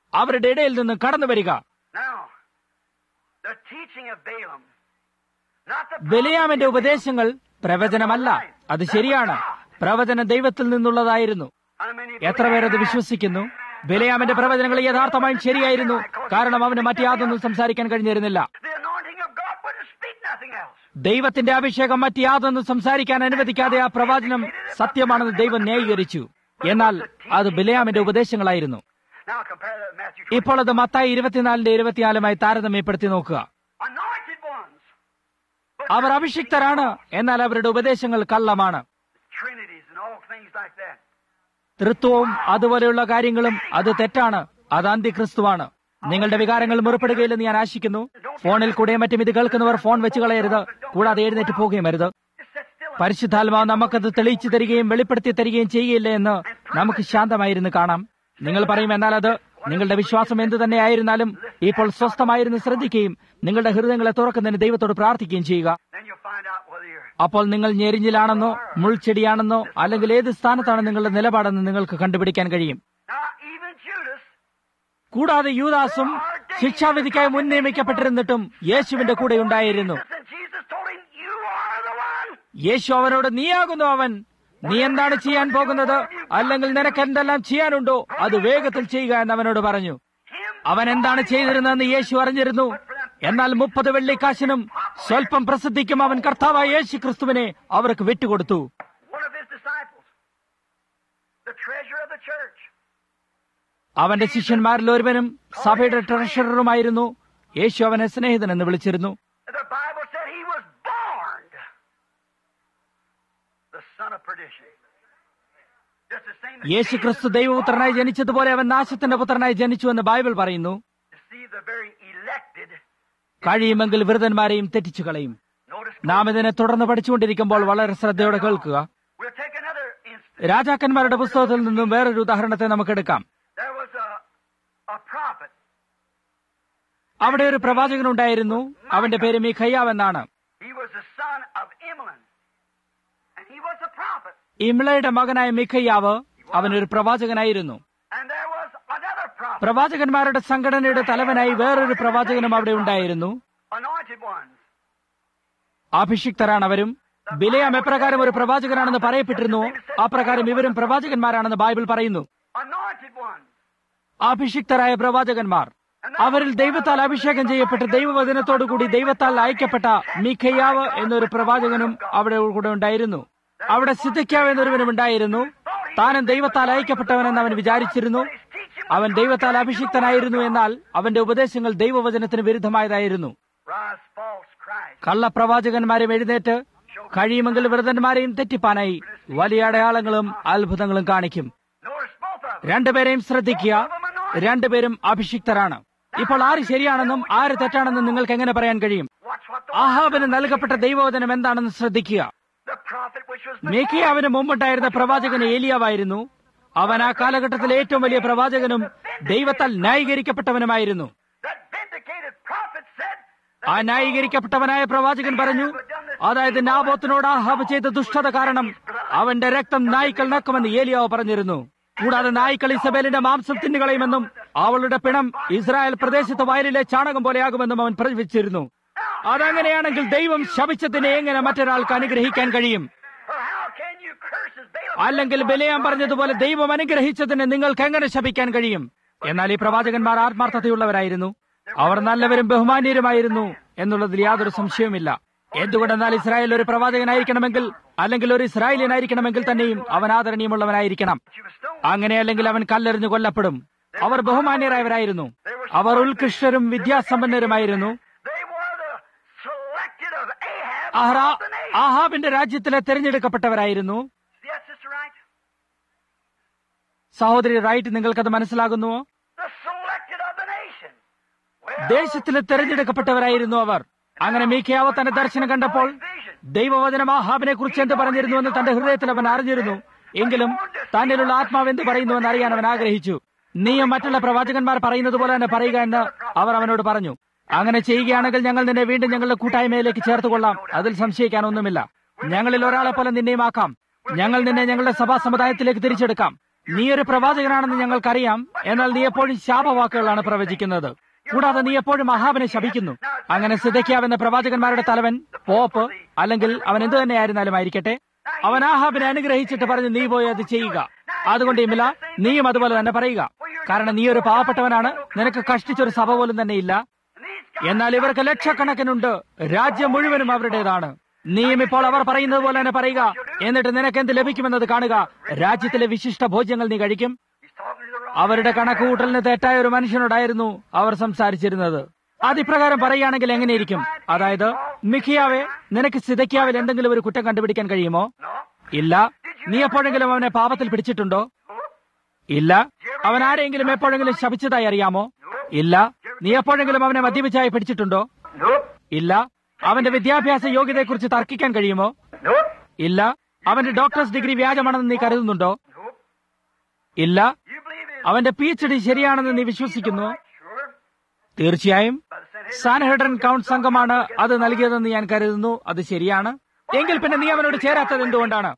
അവരുടെ ഇടയിൽ നിന്ന് കടന്നു വരിക Now, the teaching of Balaam, not the ബലിയാമിന്റെ ഉപദേശങ്ങൾ പ്രവചനമല്ല അത് ശരിയാണ് പ്രവചനം ദൈവത്തിൽ നിന്നുള്ളതായിരുന്നു How many എത്ര പേരത് വിശ്വസിക്കുന്നു ബലിയാമിന്റെ പ്രവചനങ്ങൾ യഥാർത്ഥമായും ശരിയായിരുന്നു കാരണം അവന് മറ്റു യാതൊന്നും സംസാരിക്കാൻ കഴിഞ്ഞിരുന്നില്ല The anointing of God wouldn't speak nothing else. ദൈവത്തിന്റെ അഭിഷേകം മറ്റു യാതൊന്നും സംസാരിക്കാൻ അനുവദിക്കാതെ ആ പ്രവാചനം സത്യമാണെന്ന് ദൈവം ന്യായീകരിച്ചു എന്നാൽ അത് ബിലയാമിന്റെ ഉപദേശങ്ങളായിരുന്നു Now compare that with Matthew 20. ഇപ്പോൾ അത് മത്തായി ഇരുപത്തിനാലിന്റെ ഇരുപത്തിനാലുമായി താരതമ്യപ്പെടുത്തി നോക്കുക Anointed ones, അവർ അഭിഷിക്തരാണ് എന്നാൽ അവരുടെ ഉപദേശങ്ങൾ കള്ളമാണ് trinities and all things like that. തൃത്വവും അതുപോലെയുള്ള കാര്യങ്ങളും അത് തെറ്റാണ് അത് അന്ത്യക്രിസ്തുവാണ് നിങ്ങളുടെ വികാരങ്ങൾ മുറിപ്പെടുകയില്ലെന്ന് ഞാൻ ആശിക്കുന്നു ഫോണിൽ കൂടെയും മറ്റും ഇത് കേൾക്കുന്നവർ ഫോൺ വെച്ച് കളയരുത് കൂടാതെ എഴുന്നേറ്റ് പോകുകയും അരുത് Just sit still. പരിശുദ്ധാത്മാവ് നമുക്കത് തെളിയിച്ചു തരികയും വെളിപ്പെടുത്തി തരികയും ചെയ്യില്ല എന്ന് നമുക്ക് ശാന്തമായിരുന്നു കാണാം നിങ്ങൾ പറയും എന്നാൽ അത് നിങ്ങളുടെ വിശ്വാസം എന്തു തന്നെയായിരുന്നാലും ഇപ്പോൾ സ്വസ്ഥമായിരുന്നു ശ്രദ്ധിക്കുകയും നിങ്ങളുടെ ഹൃദയങ്ങളെ തുറക്കുന്നതിന് ദൈവത്തോട് പ്രാർത്ഥിക്കുകയും ചെയ്യുക Then you'll find out whether you're. അപ്പോൾ നിങ്ങൾ ഞെരിഞ്ഞിലാണെന്നോ മുൾച്ചെടിയാണെന്നോ അല്ലെങ്കിൽ ഏത് സ്ഥാനത്താണ് നിങ്ങളുടെ നിലപാടെന്ന് നിങ്ങൾക്ക് കണ്ടുപിടിക്കാൻ കഴിയും Now, even Judas, കൂടാതെ യൂദാസും ശിക്ഷാവിധിക്കായി മുൻ നിയമിക്കപ്പെട്ടിരുന്നിട്ടും യേശുവിന്റെ കൂടെ ഉണ്ടായിരുന്നു and Jesus told him, You are the one. യേശു അവനോട് നീയാകുന്നു അവൻ നീ എന്താണ് ചെയ്യാൻ പോകുന്നത് അല്ലെങ്കിൽ നിനക്ക് എന്തെല്ലാം ചെയ്യാനുണ്ടോ അത് വേഗത്തിൽ ചെയ്യുക എന്ന് അവനോട് പറഞ്ഞു Him. അവൻ എന്താണ് ചെയ്തിരുന്നതെന്ന് യേശു അറിഞ്ഞിരുന്നു എന്നാൽ മുപ്പത് വെള്ളിക്കാശിനും സ്വല്പം പ്രസിദ്ധിക്കും അവൻ കർത്താവായ യേശു ക്രിസ്തുവിനെ അവർക്ക് വിട്ടുകൊടുത്തു One of his disciples. The treasure of the church. അവന്റെ ശിഷ്യന്മാരിൽ ഒരുവനും സഭയുടെ ട്രഷററുമായിരുന്നു യേശു അവനെ സ്നേഹിതൻ എന്ന് വിളിച്ചിരുന്നു The Bible said he was born the son of perdition. Just the same as യേശു ക്രിസ്തു ദൈവപുത്രനായി ജനിച്ചതുപോലെ അവൻ നാശത്തിന്റെ പുത്രനായി ജനിച്ചു എന്ന് ബൈബിൾ പറയുന്നു deceive the very elected. കഴിയുമെങ്കിൽ വൃതന്മാരെയും തെറ്റിച്ചു കളയും Notice നാം ഇതിനെ തുടർന്ന് പഠിച്ചുകൊണ്ടിരിക്കുമ്പോൾ വളരെ ശ്രദ്ധയോടെ കേൾക്കുക we'll take another instance. രാജാക്കന്മാരുടെ പുസ്തകത്തിൽ നിന്നും വേറൊരു ഉദാഹരണത്തെ നമുക്കെടുക്കാം There was a a prophet. അവിടെ ഒരു പ്രവാചകനുണ്ടായിരുന്നു അവന്റെ പേര് മിഖയ്യാവ് എന്നാണ് He was the son of Imlan. And he was a prophet. ഇമ്ലയുടെ മകനായ മിഖയ്യാവ് അവനൊരു പ്രവാചകനായിരുന്നു And there was another prophet. പ്രവാചകന്മാരുടെ സംഘടനയുടെ തലവനായി വേറൊരു പ്രവാചകനും അവിടെ ഉണ്ടായിരുന്നു Anointed ones. അഭിഷിക്തരാണ് അവരും ബിലയാം എപ്രകാരം ഒരു പ്രവാചകനാണെന്ന് പറയപ്പെട്ടിരുന്നു അപ്രകാരം ഇവരും പ്രവാചകന്മാരാണെന്ന് ബൈബിൾ പറയുന്നു Anointed ones. അഭിഷിക്തരായ പ്രവാചകന്മാർ അവരിൽ ദൈവത്താൽ അഭിഷേകം ചെയ്യപ്പെട്ട ദൈവവചനത്തോടുകൂടി ദൈവത്താൽ അയക്കപ്പെട്ട മിഖയ്യാവ് എന്നൊരു പ്രവാചകനും അവിടെ കൂടെ ഉണ്ടായിരുന്നു അവിടെ സിദ്ധയ്ക്കാവ് എന്നൊരുവനും ഉണ്ടായിരുന്നു താനും ദൈവത്താൽ അയക്കപ്പെട്ടവനെന്ന് അവൻ വിചാരിച്ചിരുന്നു അവൻ ദൈവത്താൽ അഭിഷിക്തനായിരുന്നു എന്നാൽ അവന്റെ ഉപദേശങ്ങൾ ദൈവവചനത്തിന് വിരുദ്ധമായതായിരുന്നു Rise false Christ. കള്ളപ്രവാചകന്മാരും എഴുന്നേറ്റ് കഴിയുമെങ്കിൽ വ്രതന്മാരെയും തെറ്റിപ്പാനായി വലിയ അടയാളങ്ങളും അത്ഭുതങ്ങളും കാണിക്കും Notice both of them. രണ്ടുപേരെയും ശ്രദ്ധിക്കുക രണ്ടുപേരും അഭിഷിക്തരാണ് ഇപ്പോൾ ആര് ശരിയാണെന്നും ആര് തെറ്റാണെന്നും നിങ്ങൾക്ക് എങ്ങനെ പറയാൻ കഴിയും Watch what the, ആഹാബിന് നൽകപ്പെട്ട ദൈവവചനം എന്താണെന്ന് ശ്രദ്ധിക്കുക the prophet which was the മേഖിയാവിന് മുമ്പുണ്ടായിരുന്ന പ്രവാചകൻ ഏലിയാവായിരുന്നു അവൻ ആ കാലഘട്ടത്തിലെ ഏറ്റവും വലിയ പ്രവാചകനും ദൈവത്താൽ ന്യായീകരിക്കപ്പെട്ടവനുമായിരുന്നു that vindicated prophet said ആ ന്യായീകരിക്കപ്പെട്ടവനായ പ്രവാചകൻ പറഞ്ഞു അതായത് നാബോത്തിനോട് ആഹാബ് ചെയ്ത ദുഷ്ടത കാരണം അവന്റെ രക്തം നായ്ക്കൾ നക്കുമെന്ന് ഏലിയാവ് പറഞ്ഞിരുന്നു കൂടാതെ നായ്ക്കൾ ഇസബേലിന്റെ മാംസം തിന്നുകളയുമെന്നും അവളുടെ പിണം ഇസ്രായേൽ പ്രദേശത്ത് വയലിലെ ചാണകം പോലെയാകുമെന്നും അവൻ പ്രവചിച്ചിരുന്നു അതങ്ങനെയാണെങ്കിൽ ദൈവം ശപിച്ചതിനെ എങ്ങനെ മറ്റൊരാൾക്ക് അനുഗ്രഹിക്കാൻ കഴിയും or how can you curse his Balaam? അല്ലെങ്കിൽ ബലയാൻ പറഞ്ഞതുപോലെ ദൈവം അനുഗ്രഹിച്ചതിനെ നിങ്ങൾക്ക് എങ്ങനെ ശപിക്കാൻ കഴിയും എന്നാൽ ഈ പ്രവാചകന്മാർ ആത്മാർത്ഥതയുള്ളവരായിരുന്നു അവർ നല്ലവരും ബഹുമാന്യരുമായിരുന്നു എന്നുള്ളതിൽ യാതൊരു സംശയവുമില്ല എന്തുകൊണ്ടെന്നാൽ ഇസ്രായേൽ ഒരു പ്രവാചകനായിരിക്കണമെങ്കിൽ അല്ലെങ്കിൽ ഒരു ഇസ്രായേലിയനായിരിക്കണമെങ്കിൽ തന്നെയും അവൻ ആദരണീയമുള്ളവനായിരിക്കണം She was stoned. അങ്ങനെ അല്ലെങ്കിൽ അവൻ കല്ലെറിഞ്ഞു കൊല്ലപ്പെടും അവർ ബഹുമാന്യരായവരായിരുന്നു അവർ ഉത്കൃഷ്ടരും വിദ്യാസമ്പന്നരുമായിരുന്നു They were the selected of Ahab ആഹ്റാ- of the nation. ആഹാബിന്റെ രാജ്യത്തിലെ തെരഞ്ഞെടുക്കപ്പെട്ടവരായിരുന്നു Yes, Sister Right? സഹോദരി റൈറ്റ് നിങ്ങൾക്കത് മനസ്സിലാകുന്നുവോ The selected of the nation. Well, ദേശത്തിലെ തെരഞ്ഞെടുക്കപ്പെട്ടവരായിരുന്നു അവർ അങ്ങനെ മീഖയാവ് തന്റെ ദർശനം കണ്ടപ്പോൾ ദൈവവചനം ആഹാബിനെ കുറിച്ച് എന്ത് പറഞ്ഞിരുന്നുവെന്ന് തന്റെ ഹൃദയത്തിൽ അവൻ അറിഞ്ഞിരുന്നു എങ്കിലും തന്നിലുള്ള ആത്മാവ് എന്ത് പറയുന്നുവെന്ന് അറിയാൻ അവൻ ആഗ്രഹിച്ചു നീയും മറ്റുള്ള പ്രവാചകന്മാർ പറയുന്നത് പോലെ തന്നെ പറയുക എന്ന് അവർ അവനോട് പറഞ്ഞു അങ്ങനെ ചെയ്യുകയാണെങ്കിൽ ഞങ്ങൾ നിന്നെ വീണ്ടും ഞങ്ങളുടെ കൂട്ടായ്മയിലേക്ക് ചേർത്തുകൊള്ളാം അതിൽ സംശയിക്കാനൊന്നുമില്ല ഞങ്ങളിൽ ഒരാളെ പോലെ നിന്നെയും ആക്കാം ഞങ്ങൾ നിന്നെ ഞങ്ങളുടെ സഭാ സമുദായത്തിലേക്ക് തിരിച്ചെടുക്കാം നീ ഒരു പ്രവാചകനാണെന്ന് ഞങ്ങൾക്കറിയാം എന്നാൽ നീ എപ്പോഴും ശാപവാക്കുകളാണ് പ്രവചിക്കുന്നത് കൂടാതെ നീ എപ്പോഴും മഹാബനെ ശപിക്കുന്നു അങ്ങനെ സിദക്കിയാവ് എന്ന പ്രവാചകന്മാരുടെ തലവൻ പോപ്പ് അല്ലെങ്കിൽ അവൻ എന്തു തന്നെയായിരുന്നാലും ആയിരിക്കട്ടെ അവൻ ആഹാബിനെ അനുഗ്രഹിച്ചിട്ട് പറഞ്ഞു നീ പോയി അത് ചെയ്യുക അതുകൊണ്ട് ഇമില നീയും അതുപോലെ തന്നെ പറയുക കാരണം നീ ഒരു പാവപ്പെട്ടവനാണ് നിനക്ക് കഷ്ടിച്ചൊരു സഭ പോലും തന്നെ ഇല്ല എന്നാൽ ഇവർക്ക് ലക്ഷക്കണക്കിനുണ്ട് രാജ്യം മുഴുവനും അവരുടേതാണ് നീയും ഇപ്പോൾ അവർ പറയുന്നത് പോലെ തന്നെ പറയുക എന്നിട്ട് നിനക്ക് എന്ത് ലഭിക്കുമെന്നത് കാണുക രാജ്യത്തിലെ വിശിഷ്ട ഭോജ്യങ്ങൾ നീ കഴിക്കും അവരുടെ കണക്കുകൂട്ടലിന് തെറ്റായ ഒരു മനുഷ്യനോടായിരുന്നു അവർ സംസാരിച്ചിരുന്നത് അതിപ്രകാരം പറയുകയാണെങ്കിൽ എങ്ങനെയിരിക്കും അതായത് മിഖിയാവെ നിനക്ക് സിതയ്ക്കാവിൽ എന്തെങ്കിലും ഒരു കുറ്റം കണ്ടുപിടിക്കാൻ കഴിയുമോ ഇല്ല നീ എപ്പോഴെങ്കിലും അവനെ പാപത്തിൽ പിടിച്ചിട്ടുണ്ടോ ഇല്ല അവൻ ആരെങ്കിലും എപ്പോഴെങ്കിലും ശപിച്ചതായി അറിയാമോ ഇല്ല നീ എപ്പോഴെങ്കിലും അവനെ മദ്യപിച്ചായി പിടിച്ചിട്ടുണ്ടോ ഇല്ല അവന്റെ വിദ്യാഭ്യാസ യോഗ്യതയെക്കുറിച്ച് തർക്കിക്കാൻ കഴിയുമോ ഇല്ല അവന്റെ ഡോക്ടേഴ്സ് ഡിഗ്രി വ്യാജമാണെന്ന് നീ കരുതുന്നുണ്ടോ ഇല്ല അവന്റെ പി എച്ച് ഡി ശരിയാണെന്ന് നീ വിശ്വസിക്കുന്നു തീർച്ചയായും സാൻഹെഡ്രൻ കൗണ്ട് സംഘമാണ് അത് നൽകിയതെന്ന് ഞാൻ കരുതുന്നു അത് ശരിയാണ് എങ്കിൽ പിന്നെ നീ അവനോട് ചേരാത്തത് എന്തുകൊണ്ടാണ്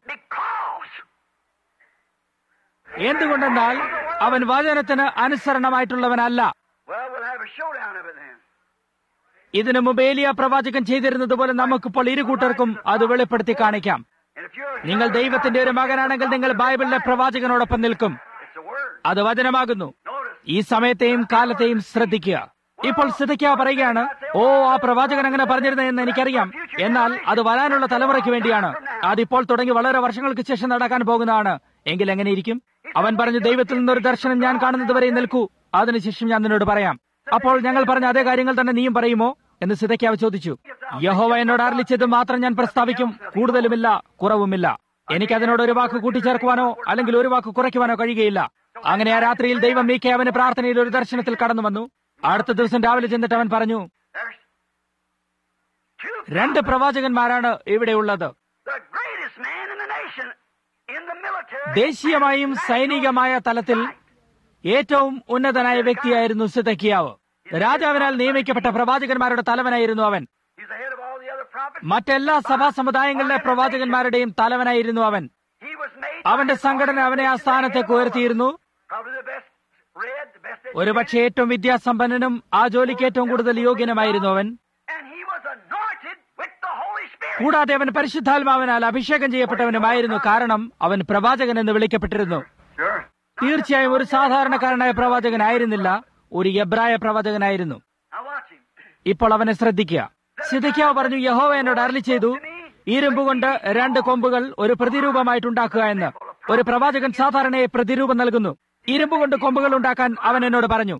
എന്തുകൊണ്ടെന്നാൽ അവൻ വചനത്തിന് അനുസരണമായിട്ടുള്ളവനല്ല ഇതിനു മുമ്പ് ഏലിയ പ്രവാചകൻ ചെയ്തിരുന്നത് പോലെ നമുക്കിപ്പോൾ ഇരു കൂട്ടർക്കും അത് വെളിപ്പെടുത്തി കാണിക്കാം നിങ്ങൾ ദൈവത്തിന്റെ ഒരു മകനാണെങ്കിൽ നിങ്ങൾ ബൈബിളിലെ പ്രവാചകനോടൊപ്പം നിൽക്കും അത് വചനമാകുന്നു ഈ സമയത്തെയും കാലത്തെയും ശ്രദ്ധിക്കുക ഇപ്പോൾ ശ്രദ്ധിക്കുക പറയുകയാണ് ഓ ആ പ്രവാചകൻ അങ്ങനെ പറഞ്ഞിരുന്നതെന്ന് എനിക്കറിയാം എന്നാൽ അത് വരാനുള്ള തലമുറയ്ക്ക് വേണ്ടിയാണ് അതിപ്പോൾ തുടങ്ങി വളരെ വർഷങ്ങൾക്ക് ശേഷം നടക്കാൻ പോകുന്നതാണ് എങ്കിൽ എങ്ങനെയിരിക്കും അവൻ പറഞ്ഞു ദൈവത്തിൽ നിന്നൊരു ദർശനം ഞാൻ കാണുന്നത് വരെ നിൽക്കൂ അതിനുശേഷം ഞാൻ നിന്നോട് പറയാം അപ്പോൾ ഞങ്ങൾ പറഞ്ഞ അതേ കാര്യങ്ങൾ തന്നെ നീയും പറയുമോ എന്ന് സിതയ്ക്കാവ് ചോദിച്ചു യഹോവ എന്നോട് അരളിച്ചത് മാത്രം ഞാൻ പ്രസ്താവിക്കും കൂടുതലുമില്ല കുറവുമില്ല എനിക്ക് അതിനോട് ഒരു വാക്ക് കൂട്ടിച്ചേർക്കുവാനോ അല്ലെങ്കിൽ ഒരു വാക്ക് കുറയ്ക്കുവാനോ കഴിയുകയില്ല അങ്ങനെ ആ രാത്രിയിൽ ദൈവം മീക്കെ അവന് പ്രാർത്ഥനയിൽ ഒരു ദർശനത്തിൽ കടന്നു വന്നു അടുത്ത ദിവസം രാവിലെ ചെന്നിട്ട് അവൻ പറഞ്ഞു രണ്ട് പ്രവാചകന്മാരാണ് ഇവിടെയുള്ളത് ദേശീയമായും സൈനികമായ തലത്തിൽ ഏറ്റവും ഉന്നതനായ വ്യക്തിയായിരുന്നു സിതക്കിയാവ് രാജാവിനാൽ നിയമിക്കപ്പെട്ട പ്രവാചകന്മാരുടെ തലവനായിരുന്നു അവൻ മറ്റെല്ലാ സഭാ സമുദായങ്ങളിലെ പ്രവാചകന്മാരുടെയും തലവനായിരുന്നു അവൻ അവന്റെ സംഘടന അവനെ ആ സ്ഥാനത്തേക്ക് ഉയർത്തിയിരുന്നു ഒരുപക്ഷെ ഏറ്റവും വിദ്യാസമ്പന്നനും ആ ജോലിക്ക് ഏറ്റവും കൂടുതൽ യോഗ്യനുമായിരുന്നു അവൻ കൂടാതെ അവൻ പരിശുദ്ധാത്മാവിനാൽ അഭിഷേകം ചെയ്യപ്പെട്ടവനുമായിരുന്നു കാരണം അവൻ പ്രവാചകൻ എന്ന് വിളിക്കപ്പെട്ടിരുന്നു തീർച്ചയായും ഒരു സാധാരണക്കാരനായ പ്രവാചകനായിരുന്നില്ല ഒരു എബ്രായ പ്രവാചകനായിരുന്നു ഇപ്പോൾ അവനെ ശ്രദ്ധിക്കുക സിദ്ധിക്കാവ് പറഞ്ഞു യഹോവ എന്നോട് അരളി ചെയ്തു ഇരുമ്പ് കൊണ്ട് രണ്ട് കൊമ്പുകൾ ഒരു പ്രതിരൂപമായിട്ടുണ്ടാക്കുക എന്ന് ഒരു പ്രവാചകൻ സാധാരണയെ പ്രതിരൂപം നൽകുന്നു ഇരുമ്പ് കൊണ്ട് കൊമ്പുകൾ ഉണ്ടാക്കാൻ അവൻ എന്നോട് പറഞ്ഞു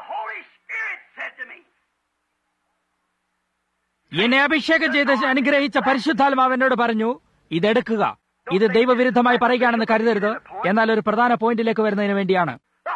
എന്നെ അഭിഷേകം ചെയ്ത് അനുഗ്രഹിച്ച പരിശുദ്ധാത്മാവ് എന്നോട് പറഞ്ഞു ഇതെടുക്കുക ഇത് ദൈവവിരുദ്ധമായി പറയുകയാണെന്ന് കരുതരുത് എന്നാൽ ഒരു പ്രധാന പോയിന്റിലേക്ക് വരുന്നതിന് വേണ്ടിയാണ്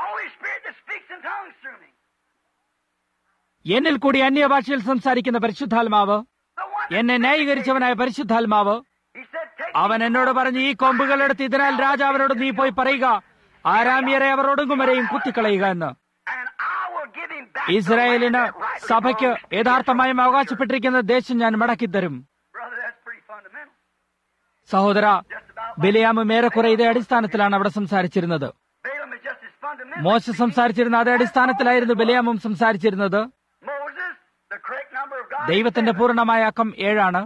എന്നിൽ കൂടി അന്യഭാഷയിൽ സംസാരിക്കുന്ന പരിശുദ്ധാത്മാവ് എന്നെ ന്യായീകരിച്ചവനായ പരിശുദ്ധാത്മാവ് അവൻ എന്നോട് പറഞ്ഞു ഈ കൊമ്പുകൾ എടുത്ത് ഇതിനാൽ രാജാവിനോട് നീ പോയി പറയുക ആരാമ്യരെ അവർ ഒടുങ്ങും വരെയും കുത്തിക്കളയുക എന്ന് ഇസ്രായേലിന് സഭയ്ക്ക് യഥാർത്ഥമായും അവകാശപ്പെട്ടിരിക്കുന്ന ദേശം ഞാൻ മടക്കിത്തരും സഹോദര ബിലിയാമും ഏറെക്കുറെ ഇതേ അടിസ്ഥാനത്തിലാണ് അവിടെ സംസാരിച്ചിരുന്നത് മോശ സംസാരിച്ചിരുന്ന അതേ അടിസ്ഥാനത്തിലായിരുന്നു ബലിയാമും സംസാരിച്ചിരുന്നത് ദൈവത്തിന്റെ പൂർണ്ണമായ അക്കം ഏഴാണ്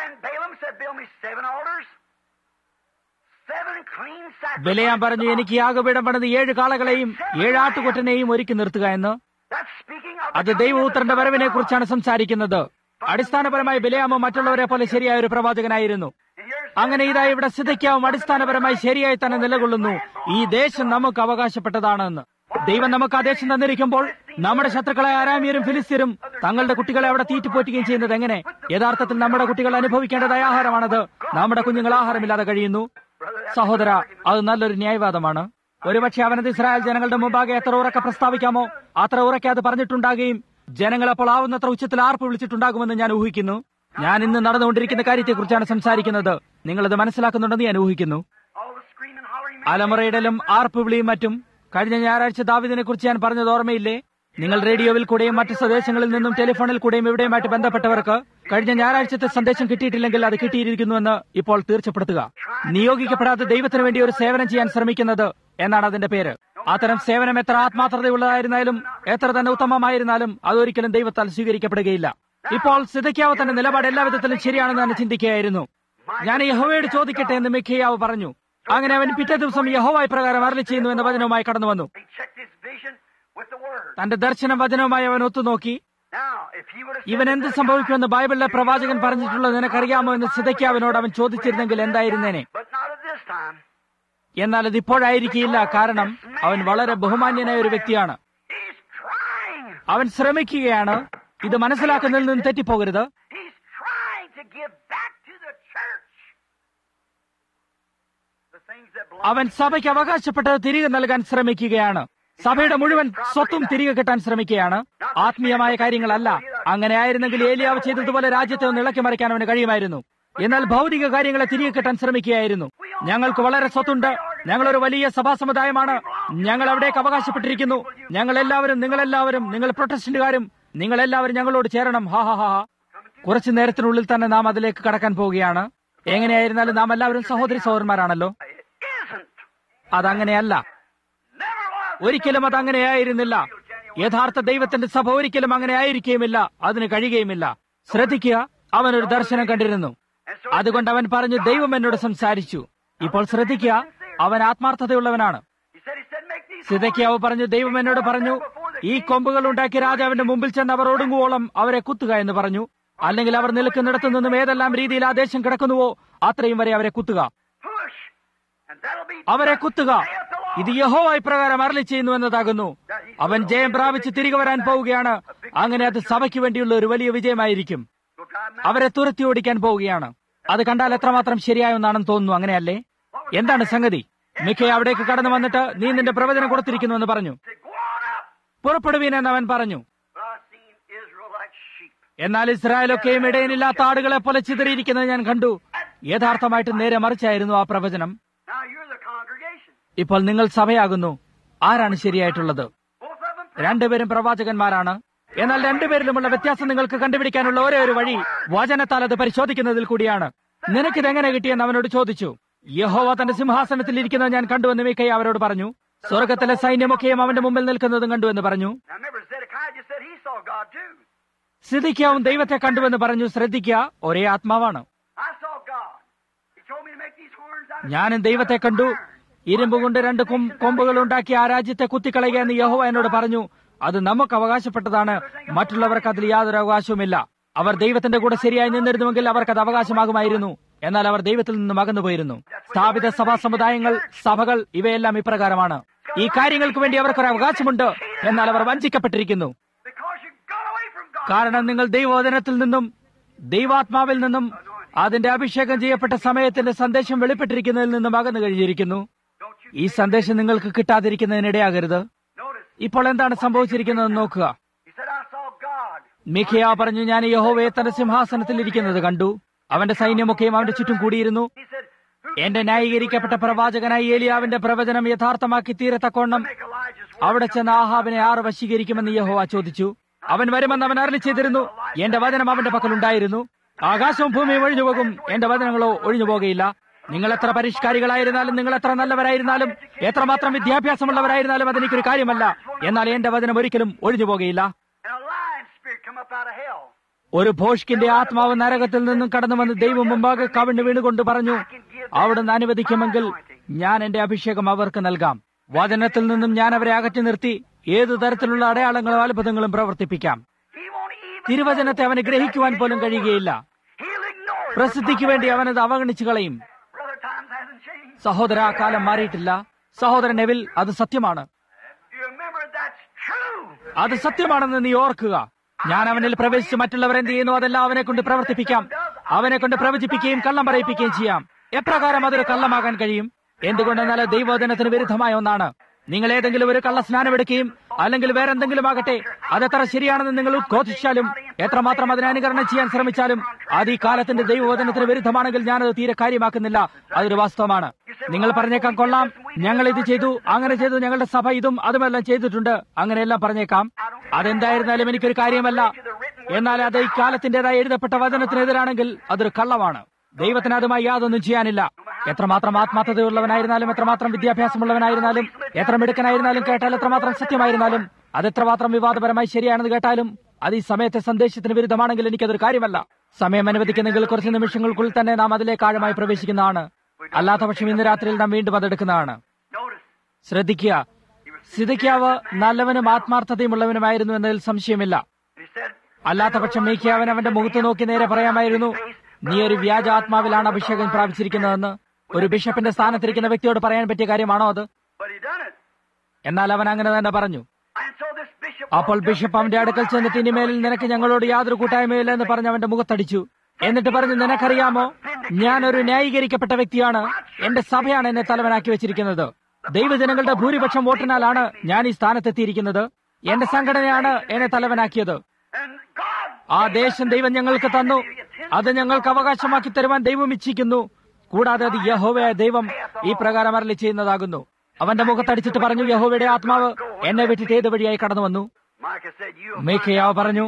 ബലിയാം പറഞ്ഞു എനിക്ക് യാഗപീഠം പണിത് ഏഴ് കാളകളെയും ഏഴ് ആട്ടുകൊറ്റനെയും ഒരുക്കി നിർത്തുക എന്ന് അത് ദൈവപുത്രന്റെ വരവിനെ കുറിച്ചാണ് സംസാരിക്കുന്നത് അടിസ്ഥാനപരമായി ബലിയാമും മറ്റുള്ളവരെ പോലെ ശരിയായ ഒരു പ്രവാചകനായിരുന്നു അങ്ങനെ ഇതാ ഇവിടെ സ്ഥിതിക്കാവും അടിസ്ഥാനപരമായി ശരിയായി തന്നെ നിലകൊള്ളുന്നു ഈ ദേശം നമുക്ക് അവകാശപ്പെട്ടതാണെന്ന് ദൈവം നമുക്ക് ആ ദേശം തന്നിരിക്കുമ്പോൾ നമ്മുടെ ശത്രുക്കളെ ആരാമ്യരും ഫിലിസ്തീനും തങ്ങളുടെ കുട്ടികളെ അവിടെ തീറ്റുപോറ്റുകയും ചെയ്യുന്നത് എങ്ങനെ യഥാർത്ഥത്തിൽ നമ്മുടെ കുട്ടികൾ അനുഭവിക്കേണ്ടതായ ആഹാരമാണത് നമ്മുടെ കുഞ്ഞുങ്ങൾ ആഹാരമില്ലാതെ കഴിയുന്നു സഹോദര അത് നല്ലൊരു ന്യായവാദമാണ് ഒരുപക്ഷെ അവനത് ഇസ്രായേൽ ജനങ്ങളുടെ മുമ്പാകെ എത്ര ഉറക്കെ പ്രസ്താവിക്കാമോ അത്ര ഉറക്കെ അത് പറഞ്ഞിട്ടുണ്ടാകുകയും ജനങ്ങൾ അപ്പോൾ ആവുന്നത്ര ഉച്ചത്തിൽ ആർപ്പ് വിളിച്ചിട്ടുണ്ടാകുമെന്ന് ഞാൻ ഊഹിക്കുന്നു ഞാൻ ഇന്ന് നടന്നുകൊണ്ടിരിക്കുന്ന കാര്യത്തെക്കുറിച്ചാണ് സംസാരിക്കുന്നത് നിങ്ങളത് മനസ്സിലാക്കുന്നുണ്ടെന്ന് ഞാൻ ഊഹിക്കുന്നു അലമുറയിടലും ആർപ്പ് വിളിയും മറ്റും കഴിഞ്ഞ ഞായറാഴ്ച ദാവിദിനെ കുറിച്ച് ഞാൻ പറഞ്ഞത് ഓർമ്മയില്ലേ നിങ്ങൾ റേഡിയോയിൽ കൂടെയും മറ്റ് സന്ദേശങ്ങളിൽ നിന്നും ടെലിഫോണിൽ കൂടെയും ഇവിടെയുമായിട്ട് ബന്ധപ്പെട്ടവർക്ക് കഴിഞ്ഞ ഞായറാഴ്ചത്തെ സന്ദേശം കിട്ടിയിട്ടില്ലെങ്കിൽ അത് കിട്ടിയിരിക്കുന്നുവെന്ന് ഇപ്പോൾ തീർച്ചപ്പെടുത്തുക നിയോഗിക്കപ്പെടാതെ ദൈവത്തിന് വേണ്ടി ഒരു സേവനം ചെയ്യാൻ ശ്രമിക്കുന്നത് എന്നാണ് അതിന്റെ പേര് അത്തരം സേവനം എത്ര ആത്മാർത്ഥതയുള്ളതായിരുന്നാലും എത്ര തന്നെ ഉത്തമമായിരുന്നാലും അതൊരിക്കലും ദൈവത്താൽ സ്വീകരിക്കപ്പെടുകയില്ല ഇപ്പോൾ സിതയ്ക്കാവ് തന്റെ നിലപാട് എല്ലാ വിധത്തിലും ശരിയാണെന്ന് തന്നെ ചിന്തിക്കുകയായിരുന്നു ഞാൻ യഹോവയോട് ചോദിക്കട്ടെ എന്ന് മിഖയാവ് പറഞ്ഞു അങ്ങനെ അവൻ പിറ്റേ ദിവസം യഹോവായി പ്രകാരം അരളി ചെയ്യുന്നു എന്ന വചനവുമായി കടന്നു വന്നു He checked his vision with the word. തന്റെ ദർശനം വചനവുമായി അവൻ ഒത്തുനോക്കി Now, if he would have ഇവൻ എന്ത് സംഭവിക്കുമെന്ന് ബൈബിളിലെ പ്രവാചകൻ പറഞ്ഞിട്ടുള്ളത് നിനക്കറിയാമോ എന്ന് സിതയ്ക്കാവിനോട് അവൻ ചോദിച്ചിരുന്നെങ്കിൽ എന്തായിരുന്നേനെ but not at this time. എന്നാൽ അത് ഇപ്പോഴായിരിക്കില്ല കാരണം അവൻ വളരെ ബഹുമാന്യനായ ഒരു വ്യക്തിയാണ് He's trying. അവൻ ശ്രമിക്കുകയാണ് ഇത് മനസ്സിലാക്കുന്നതിൽ നിന്ന് തെറ്റിപ്പോകരുത് He's trying to give back to the church the things that belong. അവൻ സഭയ്ക്ക് അവകാശപ്പെട്ടത് തിരികെ നൽകാൻ ശ്രമിക്കുകയാണ് സഭയുടെ മുഴുവൻ സ്വത്തും തിരികെ കിട്ടാൻ ശ്രമിക്കുകയാണ് ആത്മീയമായ കാര്യങ്ങളല്ല അങ്ങനെ ആയിരുന്നെങ്കിൽ ഏലിയാവ് ചെയ്തതുപോലെ രാജ്യത്തെ ഒന്ന് ഇളക്കി മറിക്കാൻ അവന് കഴിയുമായിരുന്നു എന്നാൽ ഭൗതിക കാര്യങ്ങളെ തിരികെ കിട്ടാൻ ശ്രമിക്കുകയായിരുന്നു ഞങ്ങൾക്ക് വളരെ സ്വത്തുണ്ട് ഞങ്ങളൊരു വലിയ സഭാ സമുദായമാണ് ഞങ്ങൾ അവിടേക്ക് അവകാശപ്പെട്ടിരിക്കുന്നു ഞങ്ങൾ എല്ലാവരും നിങ്ങളെല്ലാവരും നിങ്ങൾ പ്രൊട്ടസ്റ്റന്റുകാരും നിങ്ങളെല്ലാവരും ഞങ്ങളോട് ചേരണം ഹാ ഹാ ഹാ ഹാ. കുറച്ചു നേരത്തിനുള്ളിൽ തന്നെ നാം അതിലേക്ക് കടക്കാൻ പോവുകയാണ് എങ്ങനെയായിരുന്നാലും നാം എല്ലാവരും സഹോദരി സഹോദരന്മാരാണല്ലോ It isn't. അതങ്ങനെയല്ല Never was. ഒരിക്കലും അത് അങ്ങനെയായിരുന്നില്ല യഥാർത്ഥ ദൈവത്തിന്റെ സഭ ഒരിക്കലും അങ്ങനെ ആയിരിക്കുകയുമില്ല അതിന് കഴിയുകയുമില്ല ശ്രദ്ധിക്കുക അവൻ ഒരു ദർശനം കണ്ടിരുന്നു And so അതുകൊണ്ട് അവൻ പറഞ്ഞു ദൈവം എന്നോട് സംസാരിച്ചു ഇപ്പോൾ ശ്രദ്ധിക്കുക അവൻ ആത്മാർത്ഥതയുള്ളവനാണ് he said, he said, make these സിതയ്ക്കാവ് പറഞ്ഞു ദൈവം എന്നോട് പറഞ്ഞു ഈ കൊമ്പുകൾ ഉണ്ടാക്കി രാജാവിന്റെ മുമ്പിൽ ചെന്ന് അവർ ഒടുങ്ങുവോളം അവരെ കുത്തുക എന്ന് പറഞ്ഞു അല്ലെങ്കിൽ അവർ നിൽക്കുന്നിടത്തു നിന്നും ഏതെല്ലാം രീതിയിൽ ആ ദേശം കിടക്കുന്നുവോ അത്രയും വരെ അവരെ കുത്തുക push. And that'll be അവരെ കുത്തുക ഇത് യഹോവായി പ്രകാരം അരളി ചെയ്യുന്നു എന്നതാകുന്നു അവൻ ജയം പ്രാപിച്ച് തിരികെ വരാൻ പോവുകയാണ് അങ്ങനെ അത് സഭയ്ക്ക് വേണ്ടിയുള്ള ഒരു വലിയ വിജയമായിരിക്കും Go drive them out. അവരെ തുരത്തി ഓടിക്കാൻ പോവുകയാണ് അത് കണ്ടാൽ എത്രമാത്രം ശരിയായെന്നാണെന്ന് തോന്നുന്നു അങ്ങനെയല്ലേ എന്താണ് സംഗതി മിക്ക അവിടേക്ക് കടന്നു വന്നിട്ട് നീ നിന്റെ പ്രവചനം കൊടുത്തിരിക്കുന്നുവെന്ന് പറഞ്ഞു Say, go on up. പുറപ്പെടുവീൻ എന്ന് അവൻ പറഞ്ഞു But I've seen Israel like sheep. എന്നാൽ ഇസ്രായേലൊക്കെയും ഇടയനില്ലാത്ത ആടുകളെ പോലെ ചിതറിയിരിക്കുന്നത് ഞാൻ കണ്ടു യഥാർത്ഥമായിട്ട് നേരെ മറിച്ചായിരുന്നു ആ പ്രവചനം Now you're the congregation. ഇപ്പോൾ നിങ്ങൾ സഭയാകുന്നു ആരാണ് ശരിയായിട്ടുള്ളത് Both of them. രണ്ടുപേരും പ്രവാചകന്മാരാണ് എന്നാൽ രണ്ടുപേരിലുമുള്ള വ്യത്യാസം നിങ്ങൾക്ക് കണ്ടുപിടിക്കാനുള്ള ഒരേ ഒരു വഴി വചനത്താൽ അത് പരിശോധിക്കുന്നതിൽ കൂടിയാണ് നിനക്കിത് എങ്ങനെ കിട്ടിയെന്ന് അവനോട് ചോദിച്ചു യഹോവ തന്റെ സിംഹാസനത്തിൽ ഇരിക്കുന്നത് ഞാൻ കണ്ടുവെന്ന് മീക്കൈ അവരോട് പറഞ്ഞു സ്വർഗത്തിലെ സൈന്യമൊക്കെയും അവന്റെ മുമ്പിൽ നിൽക്കുന്നതും കണ്ടുവെന്ന് പറഞ്ഞു Now remember, Zedekiah just said he saw God too. സിദ്ധിക്കാവും ദൈവത്തെ കണ്ടുവെന്ന് പറഞ്ഞു ശ്രദ്ധിക്കുക ഒരേ ആത്മാവാണ് I saw God. He told me to make these horns out of ഞാനും ദൈവത്തെ കണ്ടു ഇരുമ്പ് കൊണ്ട് രണ്ട് കൊം- കൊമ്പുകൾ ഉണ്ടാക്കി ആ രാജ്യത്തെ കുത്തിക്കളയുക എന്ന് യഹോവ എന്നോട് പറഞ്ഞു അത് നമുക്ക് അവകാശപ്പെട്ടതാണ് മറ്റുള്ളവർക്ക് അതിൽ യാതൊരു അവകാശവുമില്ല അവർ ദൈവത്തിന്റെ കൂടെ ശരിയായി നിന്നിരുന്നുവെങ്കിൽ അവർക്ക് അത് അവകാശമാകുമായിരുന്നു എന്നാൽ അവർ ദൈവത്തിൽ നിന്നും അകന്നുപോയിരുന്നു സ്ഥാപിത സഭാ സമുദായങ്ങൾ സഭകൾ ഇവയെല്ലാം ഇപ്രകാരമാണ് ഈ കാര്യങ്ങൾക്ക് വേണ്ടി അവർക്കൊരു അവകാശമുണ്ട് എന്നാൽ അവർ വഞ്ചിക്കപ്പെട്ടിരിക്കുന്നു because you got away from God. കാരണം നിങ്ങൾ ദൈവവചനത്തിൽ നിന്നും ദൈവാത്മാവിൽ നിന്നും അതിന്റെ അഭിഷേകം ചെയ്യപ്പെട്ട സമയത്തിന്റെ സന്ദേശം വെളിപ്പെട്ടിരിക്കുന്നതിൽ നിന്നും അകന്നു കഴിഞ്ഞിരിക്കുന്നു Don't you ഈ സന്ദേശം നിങ്ങൾക്ക് കിട്ടാതിരിക്കുന്നതിനിടയാകരുത് notice? ഇപ്പോൾ എന്താണ് സംഭവിച്ചിരിക്കുന്നതെന്ന് നോക്കുക He said, I saw God. മിഖിയ പറഞ്ഞു ഞാൻ യഹോവയെ തന്റെ സിംഹാസനത്തിൽ ഇരിക്കുന്നത് കണ്ടു അവന്റെ സൈന്യമൊക്കെയും അവന്റെ ചുറ്റും കൂടിയിരുന്നു He said, Who എന്റെ ന്യായീകരിക്കപ്പെട്ട പ്രവാചകനായി ഏലിയാവിന്റെ പ്രവചനം യഥാർത്ഥമാക്കി തീരത്തക്കോണം make Elijah's word അവിടെ ചെന്ന് ആഹാബിനെ ആറ് വശീകരിക്കുമെന്ന് യഹോവ ചോദിച്ചു അവൻ വരുമെന്ന് അവൻ അരളി ചെയ്തിരുന്നു എന്റെ വചനം അവന്റെ പക്കലുണ്ടായിരുന്നു ആകാശവും ഭൂമിയും ഒഴിഞ്ഞു പോകും എന്റെ വചനങ്ങളോ ഒഴിഞ്ഞു പോകുകയില്ല നിങ്ങൾ എത്ര പരിഷ്കാരികളായിരുന്നാലും നിങ്ങൾ എത്ര നല്ലവരായിരുന്നാലും എത്രമാത്രം വിദ്യാഭ്യാസമുള്ളവരായിരുന്നാലും അതെനിക്കൊരു കാര്യമല്ല എന്നാൽ എന്റെ വചനം ഒരിക്കലും ഒഴിഞ്ഞു പോകുകയില്ല and a lion spirit come up out of hell? ഒരു ഭോഷ്കിന്റെ ആത്മാവ് നരകത്തിൽ നിന്നും കടന്നു വന്ന് ദൈവം മുമ്പാകെ കവിണ്ണു വീണുകൊണ്ട് പറഞ്ഞു അവിടുന്ന് അനുവദിക്കുമെങ്കിൽ ഞാൻ എന്റെ അഭിഷേകം അവർക്ക് നൽകാം വചനത്തിൽ നിന്നും ഞാൻ അവരെ അകറ്റി നിർത്തി ഏതു തരത്തിലുള്ള അടയാളങ്ങളും അത്ഭുതങ്ങളും പ്രവർത്തിപ്പിക്കാം He won't even. തിരുവചനത്തെ അവന് ഗ്രഹിക്കുവാൻ പോലും കഴിയുകയില്ല He'll ignore it. പ്രസിദ്ധിക്ക് വേണ്ടി അവനത് അവഗണിച്ചു കളയും Brother, times hasn't changed. സഹോദര ആ കാലം മാറിയിട്ടില്ല സഹോദരൻ നെവിൽ അത് സത്യമാണ് You remember that's true. അത് സത്യമാണെന്ന് നീ ഓർക്കുക ഞാൻ അവനിൽ പ്രവേശിച്ച് മറ്റുള്ളവർ എന്ത് ചെയ്യുന്നു അതെല്ലാം അവനെ കൊണ്ട് പ്രവർത്തിപ്പിക്കാം അവനെ കൊണ്ട് പ്രവചിപ്പിക്കുകയും കള്ളം പറയിപ്പിക്കുകയും ചെയ്യാം എപ്രകാരം അതൊരു കള്ളമാകാൻ കഴിയും എന്തുകൊണ്ടെന്നാൽ അത് ദൈവോധനത്തിന് വിരുദ്ധമായ ഒന്നാണ് നിങ്ങൾ ഏതെങ്കിലും ഒരു കള്ള സ്നാനമെടുക്കുകയും അല്ലെങ്കിൽ വേറെ എന്തെങ്കിലും ആകട്ടെ അതെത്ര ശരിയാണെന്ന് നിങ്ങൾ ഉദ്ഘോഷിച്ചാലും എത്രമാത്രം അതിനെ അനുകരണം ചെയ്യാൻ ശ്രമിച്ചാലും അത് ഈ കാലത്തിന്റെ ദൈവവചനത്തിന് വിരുദ്ധമാണെങ്കിൽ ഞാനത് തീരെ കാര്യമാക്കുന്നില്ല അതൊരു വാസ്തവമാണ് നിങ്ങൾ പറഞ്ഞേക്കാം കൊള്ളാം ഞങ്ങൾ ഇത് ചെയ്തു അങ്ങനെ ചെയ്തു ഞങ്ങളുടെ സഭ ഇതും അതുമെല്ലാം ചെയ്തിട്ടുണ്ട് അങ്ങനെയെല്ലാം പറഞ്ഞേക്കാം അതെന്തായിരുന്നാലും എനിക്കൊരു കാര്യമല്ല എന്നാൽ അത് ഈ കാലത്തിന്റേതായി എഴുതപ്പെട്ട വചനത്തിനെതിരാണെങ്കിൽ അതൊരു കള്ളമാണ് ദൈവത്തിന് അതുമായി യാതൊന്നും ചെയ്യാനില്ല എത്രമാത്രം ആത്മാർത്ഥതയുള്ളവനായിരുന്നാലും എത്രമാത്രം വിദ്യാഭ്യാസമുള്ളവനായിരുന്നാലും എത്ര മിടുക്കനായിരുന്നാലും കേട്ടാൽ എത്രമാത്രം സത്യമായിരുന്നാലും അത് എത്രമാത്രം വിവാദപരമായി ശരിയാണെന്ന് കേട്ടാലും അത് ഈ സമയത്തെ സന്ദേശത്തിന് വിരുദ്ധമാണെങ്കിൽ എനിക്കതൊരു കാര്യമല്ല സമയം അനുവദിക്കുന്നെങ്കിൽ കുറച്ച് നിമിഷങ്ങൾക്കുള്ളിൽ തന്നെ നാം അതിലേക്ക് ആഴമായി പ്രവേശിക്കുന്നതാണ് അല്ലാത്ത പക്ഷം ഇന്ന് രാത്രിയിൽ നാം വീണ്ടും അതെടുക്കുന്നതാണ് Notice, ശ്രദ്ധിക്കുക സിതയ്ക്കാവ് നല്ലവനും ആത്മാർത്ഥതയുമുള്ളവനുമായിരുന്നു എന്നതിൽ സംശയമില്ല he said, അല്ലാത്ത പക്ഷം മീക്കിയാവൻ അവന്റെ മുഖത്ത് നോക്കി നേരെ പറയാമായിരുന്നു നീ ഒരു വ്യാജ ആത്മാവിലാണ് അഭിഷേകം പ്രാപിച്ചിരിക്കുന്നതെന്ന് ഒരു ബിഷപ്പിന്റെ സ്ഥാനത്തിരിക്കുന്ന വ്യക്തിയോട് പറയാൻ പറ്റിയ കാര്യമാണോ അത് but he done it. എന്നാൽ അവൻ അങ്ങനെ തന്നെ പറഞ്ഞു And so this bishop അപ്പോൾ ബിഷപ്പ് അവന്റെ അടുക്കൽ ചെന്നിട്ട് ഇനിമേലിൽ നിനക്ക് ഞങ്ങളോട് യാതൊരു കൂട്ടായ്മയില്ല എന്ന് പറഞ്ഞ് അവന്റെ മുഖത്തടിച്ചു എന്നിട്ട് പറഞ്ഞു നിനക്കറിയാമോ ഞാനൊരു ന്യായീകരിക്കപ്പെട്ട വ്യക്തിയാണ് എന്റെ സഭയാണ് എന്നെ തലവനാക്കി വെച്ചിരിക്കുന്നത് ദൈവജനങ്ങളുടെ ഭൂരിപക്ഷം വോട്ടിനാലാണ് ഞാൻ ഈ സ്ഥാനത്തെത്തിയിരിക്കുന്നത് എന്റെ സംഘടനയാണ് എന്നെ തലവനാക്കിയത് and God ആ ദേശം ദൈവം ഞങ്ങൾക്ക് തന്നു അത് ഞങ്ങൾക്ക് അവകാശമാക്കി തരുവാൻ ദൈവം ഇച്ഛിക്കുന്നു കൂടാതെ അത് യഹോവയായ ദൈവം ഈ പ്രകാരം അരളി ചെയ്യുന്നതാകുന്നു അവന്റെ മുഖത്തടിച്ചിട്ട് പറഞ്ഞു യഹോവയുടെ ആത്മാവ് എന്നെ വിട്ടിട്ട് ഏത് വഴിയായി കടന്നു വന്നു Micah said, you മേഖയാവ് പറഞ്ഞു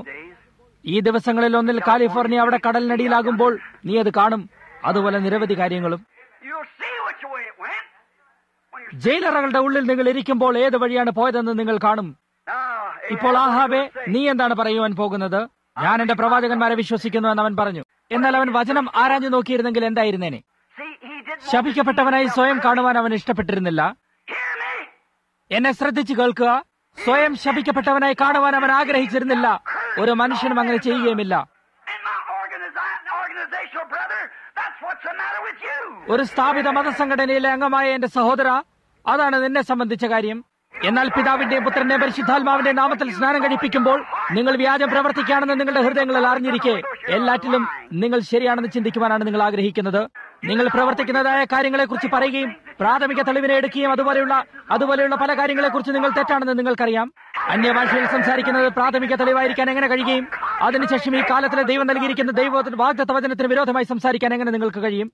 ഈ ദിവസങ്ങളിൽ ഒന്നിൽ കാലിഫോർണിയ അവിടെ കടലിനടിയിലാകുമ്പോൾ നീ അത് കാണും അതുപോലെ നിരവധി കാര്യങ്ങളും you'll see which way it went. When you're ജയിലറകളുടെ ഉള്ളിൽ നിങ്ങൾ ഇരിക്കുമ്പോൾ ഏത് വഴിയാണ് പോയതെന്ന് നിങ്ങൾ കാണും now, ഇപ്പോൾ ആഹാബെ നീ എന്താണ് പറയുവാൻ പോകുന്നത് ഞാൻ എന്റെ പ്രവാചകന്മാരെ വിശ്വസിക്കുന്നു എന്ന് അവൻ പറഞ്ഞു എന്നാൽ അവൻ വചനം ആരാഞ്ഞു നോക്കിയിരുന്നെങ്കിൽ എന്തായിരുന്നേനെ see, he didn't ശപിക്കപ്പെട്ടവനായി സ്വയം കാണുവാൻ അവൻ ഇഷ്ടപ്പെട്ടിരുന്നില്ല hear me. എന്നെ ശ്രദ്ധിച്ചു കേൾക്കുക സ്വയം ശപിക്കപ്പെട്ടവനായി കാണുവാൻ അവൻ ആഗ്രഹിച്ചിരുന്നില്ല ഒരു മനുഷ്യനും അങ്ങനെ ചെയ്യുകയുമില്ല And my organiza- organizational brother, that's what's the matter with you. ഒരു സ്ഥാപിത മതസംഘടനയിലെ അംഗമായ എന്റെ സഹോദര അതാണ് നിന്നെ സംബന്ധിച്ച കാര്യം എന്നാൽ പിതാവിന്റെയും പുത്രന്റെയും പരിശുദ്ധാത്മാവിന്റെയും നാമത്തിൽ സ്നാനം കഴിപ്പിക്കുമ്പോൾ നിങ്ങൾ വ്യാജം പ്രവർത്തിക്കുകയാണെന്ന് നിങ്ങളുടെ ഹൃദയങ്ങളിൽ അറിഞ്ഞിരിക്കെ എല്ലാറ്റിലും നിങ്ങൾ ശരിയാണെന്ന് ചിന്തിക്കുവാനാണ് നിങ്ങൾ ആഗ്രഹിക്കുന്നത് നിങ്ങൾ പ്രവർത്തിക്കുന്നതായ കാര്യങ്ങളെക്കുറിച്ച് പറയുകയും പ്രാഥമിക തെളിവിനെ എടുക്കുകയും അതുപോലെയുള്ള അതുപോലെയുള്ള പല കാര്യങ്ങളെക്കുറിച്ച് നിങ്ങൾ തെറ്റാണെന്ന് നിങ്ങൾക്കറിയാം അന്യഭാഷയിൽ സംസാരിക്കുന്നത് പ്രാഥമിക തെളിവായിരിക്കാൻ എങ്ങനെ കഴിയുകയും അതിനുശേഷം ഈ കാലത്തിലെ ദൈവം നൽകിയിരിക്കുന്ന ദൈവ വാഗ്ദത്ത വചനത്തിന് വിരോധമായി സംസാരിക്കാൻ എങ്ങനെ നിങ്ങൾക്ക് കഴിയും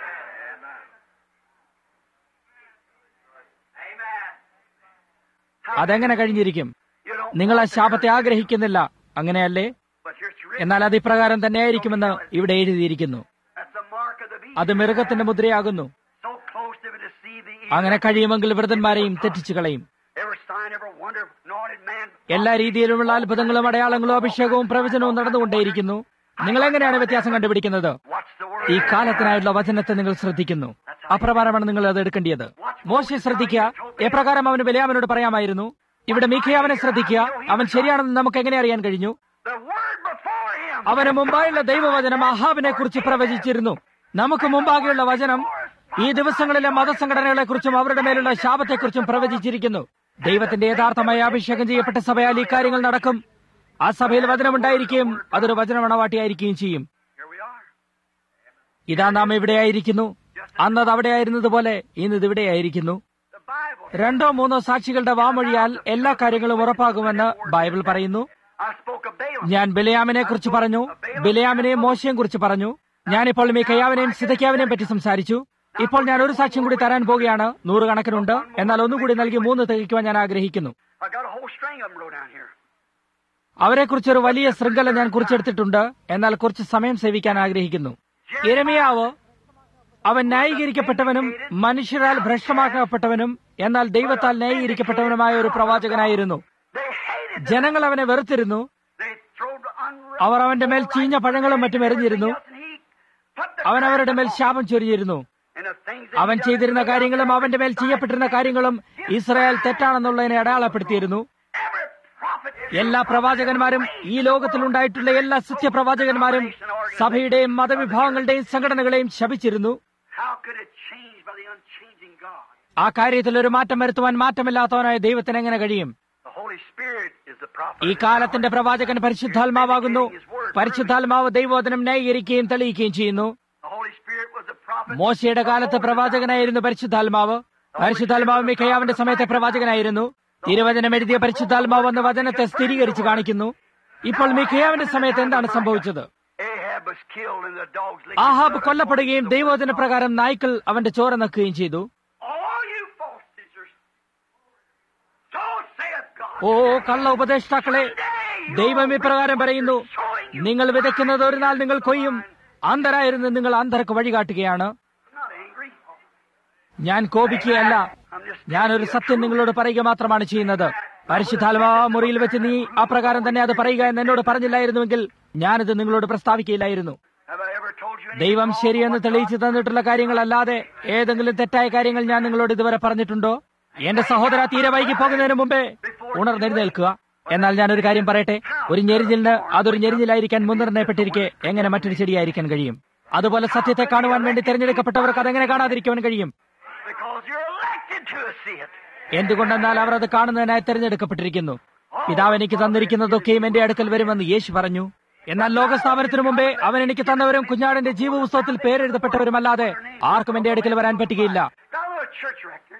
അതെങ്ങനെ കഴിഞ്ഞിരിക്കും You don't, നിങ്ങൾ ആ ശാപത്തെ ആഗ്രഹിക്കുന്നില്ല അങ്ങനെയല്ലേ but here's the എന്നാൽ അത് ഇപ്രകാരം തന്നെയായിരിക്കുമെന്ന് ഇവിടെ എഴുതിയിരിക്കുന്നു That's the mark of the beast. അത് മൃഗത്തിന്റെ മുദ്രയാകുന്നു So close to deceive the evil. അങ്ങനെ കഴിയുമെങ്കിൽ വൃതന്മാരെയും തെറ്റിച്ചു കളയും Every sign, every wonder, anointed man. എല്ലാ രീതിയിലുമുള്ള അത്ഭുതങ്ങളും അടയാളങ്ങളും അഭിഷേകവും പ്രവചനവും നടന്നുകൊണ്ടേയിരിക്കുന്നു നിങ്ങൾ എങ്ങനെയാണ് വ്യത്യാസം കണ്ടുപിടിക്കുന്നത് What's the word? ഈ കാലത്തിനായുള്ള വചനത്തെ നിങ്ങൾ ശ്രദ്ധിക്കുന്നു അപ്രകാരമാണ് നിങ്ങൾ അത് എടുക്കേണ്ടത് മോശെ ശ്രദ്ധിക്കുക എപ്രകാരം അവന് ബലിയാമനോട് പറയാമായിരുന്നു ഇവിടെ മീഖയാവനെ ശ്രദ്ധിക്കുക അവൻ ശരിയാണെന്ന് നമുക്ക് എങ്ങനെ അറിയാൻ കഴിഞ്ഞു The word before him. അവന് മുമ്പായുള്ള ദൈവവചനം അഹാബിനെ കുറിച്ച് പ്രവചിച്ചിരുന്നു നമുക്ക് മുമ്പാകെയുള്ള വചനം ഈ ദിവസങ്ങളിലെ മതസംഘടനകളെ കുറിച്ചും അവരുടെ മേലുള്ള ശാപത്തെക്കുറിച്ചും പ്രവചിച്ചിരിക്കുന്നു ദൈവത്തിന്റെ യഥാർത്ഥമായ അഭിഷേകം ചെയ്യപ്പെട്ട സഭയാൽ ഈ കാര്യങ്ങൾ നടക്കും ആ സഭയിൽ വചനമുണ്ടായിരിക്കുകയും അതൊരു വചനമണവാട്ടിയായിരിക്കുകയും ചെയ്യും Here we are. ഇതാ നാം ഇവിടെയായിരിക്കുന്നു അന്നത് അവിടെയായിരുന്നതുപോലെ ഇന്ന് ഇത് ഇവിടെയായിരിക്കുന്നു The Bible. രണ്ടോ മൂന്നോ സാക്ഷികളുടെ വാമൊഴിയാൽ എല്ലാ കാര്യങ്ങളും ഉറപ്പാകുമെന്ന് ബൈബിൾ പറയുന്നു I spoke of Balaam. ഞാൻ ബിലയാമിനെ കുറിച്ച് പറഞ്ഞു ബിലയാമിനെയും മോശയും കുറിച്ച് പറഞ്ഞു ഞാനിപ്പോൾ മിക്കയാവിനെയും സിതയ്ക്കാവിനെയും പറ്റി സംസാരിച്ചു ഇപ്പോൾ ഞാൻ ഒരു സാക്ഷ്യം കൂടി തരാൻ പോവുകയാണ് നൂറുകണക്കിനുണ്ട് എന്നാൽ ഒന്നുകൂടി നൽകി മൂന്ന് തികയ്ക്കുവാൻ ഞാൻ ആഗ്രഹിക്കുന്നു I got a whole string of them wrote down here. അവരെക്കുറിച്ച് ഒരു വലിയ ശൃംഖല ഞാൻ കുറിച്ചെടുത്തിട്ടുണ്ട് എന്നാൽ കുറച്ച് സമയം സേവിക്കാൻ ആഗ്രഹിക്കുന്നു ഇരമിയാവ് അവൻ ന്യായീകരിക്കപ്പെട്ടവനും മനുഷ്യരാൽ ഭ്രഷ്ടമാക്കപ്പെട്ടവനും എന്നാൽ ദൈവത്താൽ ന്യായീകരിക്കപ്പെട്ടവനുമായ ഒരു പ്രവാചകനായിരുന്നു They hated ജനങ്ങൾ അവനെ വെറുത്തിരുന്നു They throwed unri- അവർ അവന്റെ മേൽ ചീഞ്ഞ പഴങ്ങളും മറ്റും എറിഞ്ഞിരുന്നു and he put the അവൻ അവരുടെ മേൽ ശാപം ചൊരിഞ്ഞിരുന്നു and the things അവൻ ചെയ്തിരുന്ന കാര്യങ്ങളും അവന്റെ മേൽ ചെയ്യപ്പെട്ടിരുന്ന കാര്യങ്ങളും ഇസ്രായേൽ തെറ്റാണെന്നുള്ളതിനെ അടയാളപ്പെടുത്തിയിരുന്നു every prophet എല്ലാ പ്രവാചകന്മാരും ഈ ലോകത്തിലുണ്ടായിട്ടുള്ള എല്ലാ സത്യപ്രവാചകന്മാരും സഭയുടെയും മതവിഭാഗങ്ങളുടെയും സംഘടനകളെയും ശപിച്ചിരുന്നു how could it change by the unchanging God? ആ കാര്യത്തിൽ ഒരു മാറ്റം വരുത്തുവാൻ മാറ്റമില്ലാത്തവനായ ദൈവത്തിന് എങ്ങനെ കഴിയും The Holy Spirit is the prophet. ഈ കാലത്തിന്റെ പ്രവാചകൻ പരിശുദ്ധാത്മാവാകുന്നു പരിശുദ്ധാത്മാവ് ദൈവവചനം ന്യായീകരിക്കുകയും തെളിയിക്കുകയും ചെയ്യുന്നു The Holy Spirit was the prophet. മോശയുടെ കാലത്ത് പ്രവാചകനായിരുന്നു പരിശുദ്ധാത്മാവ് പരിശുദ്ധാത്മാവ് മിഖയാവിന്റെ സമയത്തെ പ്രവാചകനായിരുന്നു തിരുവചനം എഴുതിയ പരിശുദ്ധാത്മാവ് എന്ന വചനത്തെ സ്ഥിരീകരിച്ച് കാണിക്കുന്നു ഇപ്പോൾ മിഖയാവിന്റെ സമയത്ത് എന്താണ് സംഭവിച്ചത് Ahab was killed and the dogs licked Ahab his blood. കൊല്ലപ്പെടുകയും ദൈവവചന പ്രകാരം നായ്ക്കൾ അവന്റെ ചോര നക്കുകയും ചെയ്തു All you false teachers, so saith God. ഓ കള്ള ഉപദേഷ്ടാക്കളെ ദൈവം ഇപ്രകാരം പറയുന്നു നിങ്ങൾ വിതയ്ക്കുന്നത് ഒരു നാൾ നിങ്ങൾ കൊയ്യും അന്ധരായിരുന്ന നിങ്ങൾ അന്ധർക്ക് വഴികാട്ടുകയാണ് I'm not angry. ഞാൻ കോപിക്കുകയല്ല I'm just ഞാനൊരു സത്യം നിങ്ങളോട് പറയുക മാത്രമാണ് ചെയ്യുന്നത് പരിശുദ്ധാത്മാ മുറിയിൽ വെച്ച് നീ അപ്രകാരം തന്നെ അത് പറയുക എന്ന് എന്നോട് പറഞ്ഞില്ലായിരുന്നുവെങ്കിൽ ഞാനിത് നിങ്ങളോട് പ്രസ്താവിക്കുകയില്ലായിരുന്നു have I ever told you anything ദൈവം wrong ശരിയെന്ന് with തെളിയിച്ചു തന്നിട്ടുള്ള കാര്യങ്ങളല്ലാതെ ഏതെങ്കിലും തെറ്റായ കാര്യങ്ങൾ ഞാൻ നിങ്ങളോട് ഇതുവരെ പറഞ്ഞിട്ടുണ്ടോ എന്റെ സഹോദര തീരെ വൈകി പോകുന്നതിന് മുമ്പേ ഉണർന്നെഴുന്നേൽക്കുക എന്നാൽ ഞാൻ ഒരു കാര്യം പറയട്ടെ ഒരു ഞെരിഞ്ഞിലിന് അതൊരു ഞെരിഞ്ഞിലായിരിക്കാൻ മുൻനിർണയപ്പെട്ടിരിക്കെ എങ്ങനെ മറ്റൊരു ചെടിയായിരിക്കാൻ കഴിയും അതുപോലെ സത്യത്തെ കാണുവാൻ വേണ്ടി തിരഞ്ഞെടുക്കപ്പെട്ടവർക്ക് അതെങ്ങനെ കാണാതിരിക്കുവാൻ കഴിയും Because you're elected to see it. എന്തുകൊണ്ടെന്നാൽ അവർ അത് കാണുന്നതിനായി തിരഞ്ഞെടുക്കപ്പെട്ടിരിക്കുന്നു പിതാവ് എനിക്ക് തന്നിരിക്കുന്നതൊക്കെയും എന്റെ അടുക്കൽ വരുമെന്ന് യേശു പറഞ്ഞു എന്നാൽ ലോകസ്ഥാപനത്തിനു മുമ്പേ അവൻ എനിക്ക് തന്നവരും കുഞ്ഞാടിന്റെ ജീവപുസ്തകത്തിൽ പേരെഴുതപ്പെട്ടവരുമല്ലാതെ ആർക്കും എന്റെ അടുക്കൽ വരാൻ പറ്റുകയില്ല Not on a church record,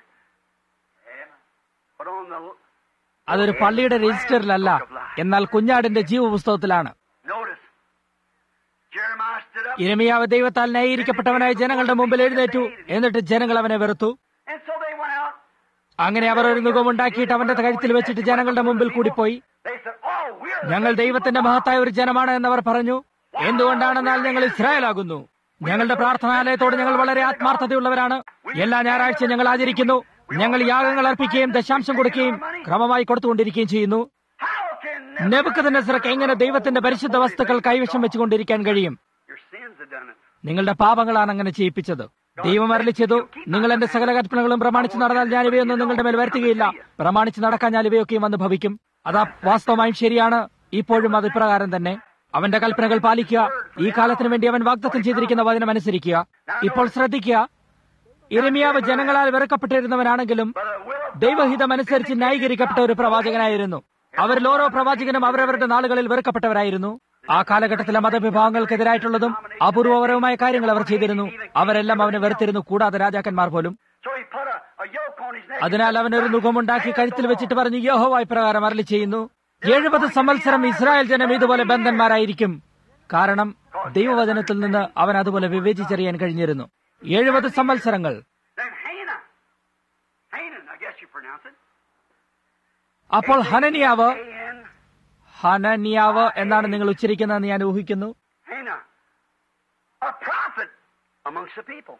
but on the. അതൊരു പള്ളിയുടെ രജിസ്റ്ററിലല്ല എന്നാൽ കുഞ്ഞാടിന്റെ ജീവപുസ്തകത്തിലാണ് Notice. Jeremiah stood up, ഇരമിയാവ് ദൈവത്താൽ ന്യായീകരിക്കപ്പെട്ടവനായി ജനങ്ങളുടെ മുമ്പിൽ എഴുന്നേറ്റു എന്നിട്ട് ജനങ്ങൾ അവനെ വെറുത്തു and so they went out. അങ്ങനെ അവർ ഒരു മുഖമുണ്ടാക്കിയിട്ട് അവന്റെ കഴുത്തിൽ വെച്ചിട്ട് ജനങ്ങളുടെ മുമ്പിൽ കൂടി പോയി They said, "Oh, we're." the ഞങ്ങൾ ദൈവത്തിന്റെ മഹത്തായ ഒരു ജനമാണ് എന്നവർ പറഞ്ഞു എന്തുകൊണ്ടാണെന്നാൽ ഞങ്ങൾ ഇസ്രായേലാകുന്നു ഞങ്ങളുടെ പ്രാർത്ഥനാലയത്തോട് ഞങ്ങൾ വളരെ ആത്മാർത്ഥതയുള്ളവരാണ് എല്ലാ ഞായറാഴ്ചയും ഞങ്ങൾ ആചരിക്കുന്നു ഞങ്ങൾ യാഗങ്ങൾ അർപ്പിക്കുകയും ദശാംശം കൊടുക്കുകയും ക്രമമായി കൊടുത്തുകൊണ്ടിരിക്കുകയും ചെയ്യുന്നു How can നെബുക്കതിനസറക്ക് എങ്ങനെ ദൈവത്തിന്റെ പരിശുദ്ധ വസ്തുക്കൾ കൈവശം വെച്ചുകൊണ്ടിരിക്കാൻ കഴിയും your sins have done it? നിങ്ങളുടെ പാപങ്ങളാണ് അങ്ങനെ ചെയ്യിപ്പിച്ചത് ദൈവം അരളി ചെയ്തു നിങ്ങൾ എന്റെ സകല കൽപ്പനകളും പ്രമാണിച്ച് നടന്നാൽ ഞാൻ ഇവയൊന്നും നിങ്ങളുടെ മേൽ വരുത്തുകയില്ല പ്രമാണിച്ച് നടക്കാൻ ഞാൻ ഇവയൊക്കെയും വന്ന് ഭവിക്കും അതാ വാസ്തവമായും ശരിയാണ് ഇപ്പോഴും അത് ഇപ്രകാരം തന്നെ അവന്റെ കൽപ്പനകൾ പാലിക്കുക ഈ കാലത്തിന് വേണ്ടി അവൻ വാഗ്ദത്തം ചെയ്തിരിക്കുന്ന വചനം അനുസരിക്കുക ഇപ്പോൾ ശ്രദ്ധിക്കുക ഇരമിയാവ് ജനങ്ങളാൽ വെറുക്കപ്പെട്ടിരുന്നവനാണെങ്കിലും ദൈവഹിതമനുസരിച്ച് ന്യായീകരിക്കപ്പെട്ട ഒരു പ്രവാചകനായിരുന്നു അവരിൽ ഓരോ പ്രവാചകനും അവരവരുടെ നാളുകളിൽ വെറുക്കപ്പെട്ടവരായിരുന്നു ആ കാലഘട്ടത്തിലെ മതവിഭാഗങ്ങൾക്കെതിരായിട്ടുള്ളതും അപൂർവപരവുമായ കാര്യങ്ങൾ അവർ ചെയ്തിരുന്നു അവരെല്ലാം അവനെ വെറുത്തിരുന്നു കൂടാതെ രാജാക്കന്മാർ പോലും So he put a, a yoke on his neck. അതിനാൽ അവൻ ഒരു മുഖമുണ്ടാക്കി കഴുത്തിൽ വെച്ചിട്ട് പറഞ്ഞു യഹോവായി പ്രകാരം അരളി ചെയ്യുന്നു എഴുപത് സംവത്സരം ഇസ്രായേൽ ജനം ഇതുപോലെ ബന്ധന്മാരായിരിക്കും കാരണം ദൈവവചനത്തിൽ നിന്ന് അവൻ അതുപോലെ വിവേചിച്ചറിയാൻ കഴിഞ്ഞിരുന്നു എഴുപത് സംവത്സരങ്ങൾ Then Hannah. Hanan, I guess you pronounce it. അപ്പോൾ ഹനനിയാവ് A-N. ഹനനിയാവ് എന്നാണ് നിങ്ങൾ ഉച്ചരിക്കുന്നതെന്ന് ഞാൻ ഊഹിക്കുന്നു Hannah. A prophet amongst the people.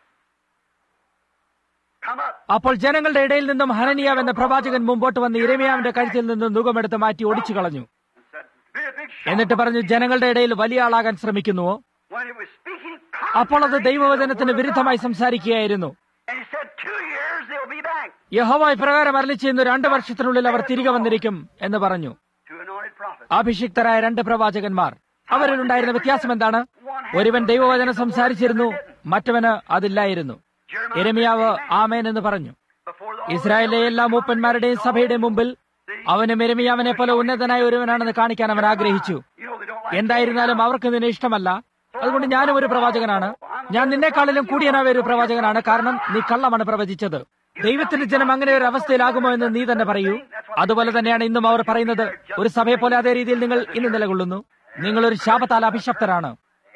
Come up. അപ്പോൾ ജനങ്ങളുടെ ഇടയിൽ നിന്നും ഹനനിയാവ് എന്ന പ്രവാചകൻ മുമ്പോട്ട് വന്ന് ഇരമിയാവിന്റെ കഴുത്തിൽ നിന്നും നുഖമെടുത്ത് മാറ്റി ഓടിച്ചു കളഞ്ഞു and said, Be a big shot. എന്നിട്ട് പറഞ്ഞു ജനങ്ങളുടെ ഇടയിൽ വലിയ ആളാകാൻ ശ്രമിക്കുന്നുവോ When he was speaking അപ്പോൾ അത് contrary to the ദൈവവചനത്തിന് word of വിരുദ്ധമായി God. സംസാരിക്കുകയായിരുന്നു And he said, Two years they'll be back. യഹോവ ഇപ്രകാരം അരളി ചെയ്യുന്നു രണ്ട് വർഷത്തിനുള്ളിൽ അവർ തിരികെ വന്നിരിക്കും എന്ന് പറഞ്ഞു Two anointed prophets. അഭിഷിക്തരായ രണ്ട് പ്രവാചകന്മാർ അവരിലുണ്ടായിരുന്ന വ്യത്യാസം എന്താണ് ഒരുവൻ ദൈവവചനം സംസാരിച്ചിരുന്നു മറ്റവന് അതില്ലായിരുന്നു എരമിയാവ് ആമേൻ എന്ന് പറഞ്ഞു Before the ഇസ്രായേലിലെ എല്ലാ മൂപ്പന്മാരുടെയും സഭയുടെയും മുമ്പിൽ അവനും എരമിയാവിനെ പോലെ ഉന്നതനായ ഒരുവനാണെന്ന് കാണിക്കാൻ അവൻ ആഗ്രഹിച്ചു You know they don't like എന്തായിരുന്നാലും അവർക്ക് നിന്നെ ഇഷ്ടമല്ല അതുകൊണ്ട് ഞാനും ഒരു പ്രവാചകനാണ് ഞാൻ നിന്നെക്കാളിലും കൂടിയനായ ഒരു പ്രവാചകനാണ് കാരണം നീ കള്ളമാണ് പ്രവചിച്ചത് ദൈവത്തിന്റെ ജനം അങ്ങനെ ഒരു അവസ്ഥയിലാകുമോ എന്ന് നീ തന്നെ പറയൂ അതുപോലെ തന്നെയാണ് ഇന്നും അവർ പറയുന്നത് ഒരു സഭയെ പോലെ അതേ രീതിയിൽ നിങ്ങൾ ഇന്ന് നിലകൊള്ളുന്നു നിങ്ങൾ ഒരു ശാപത്താൽ അഭിശപ്തരാണ്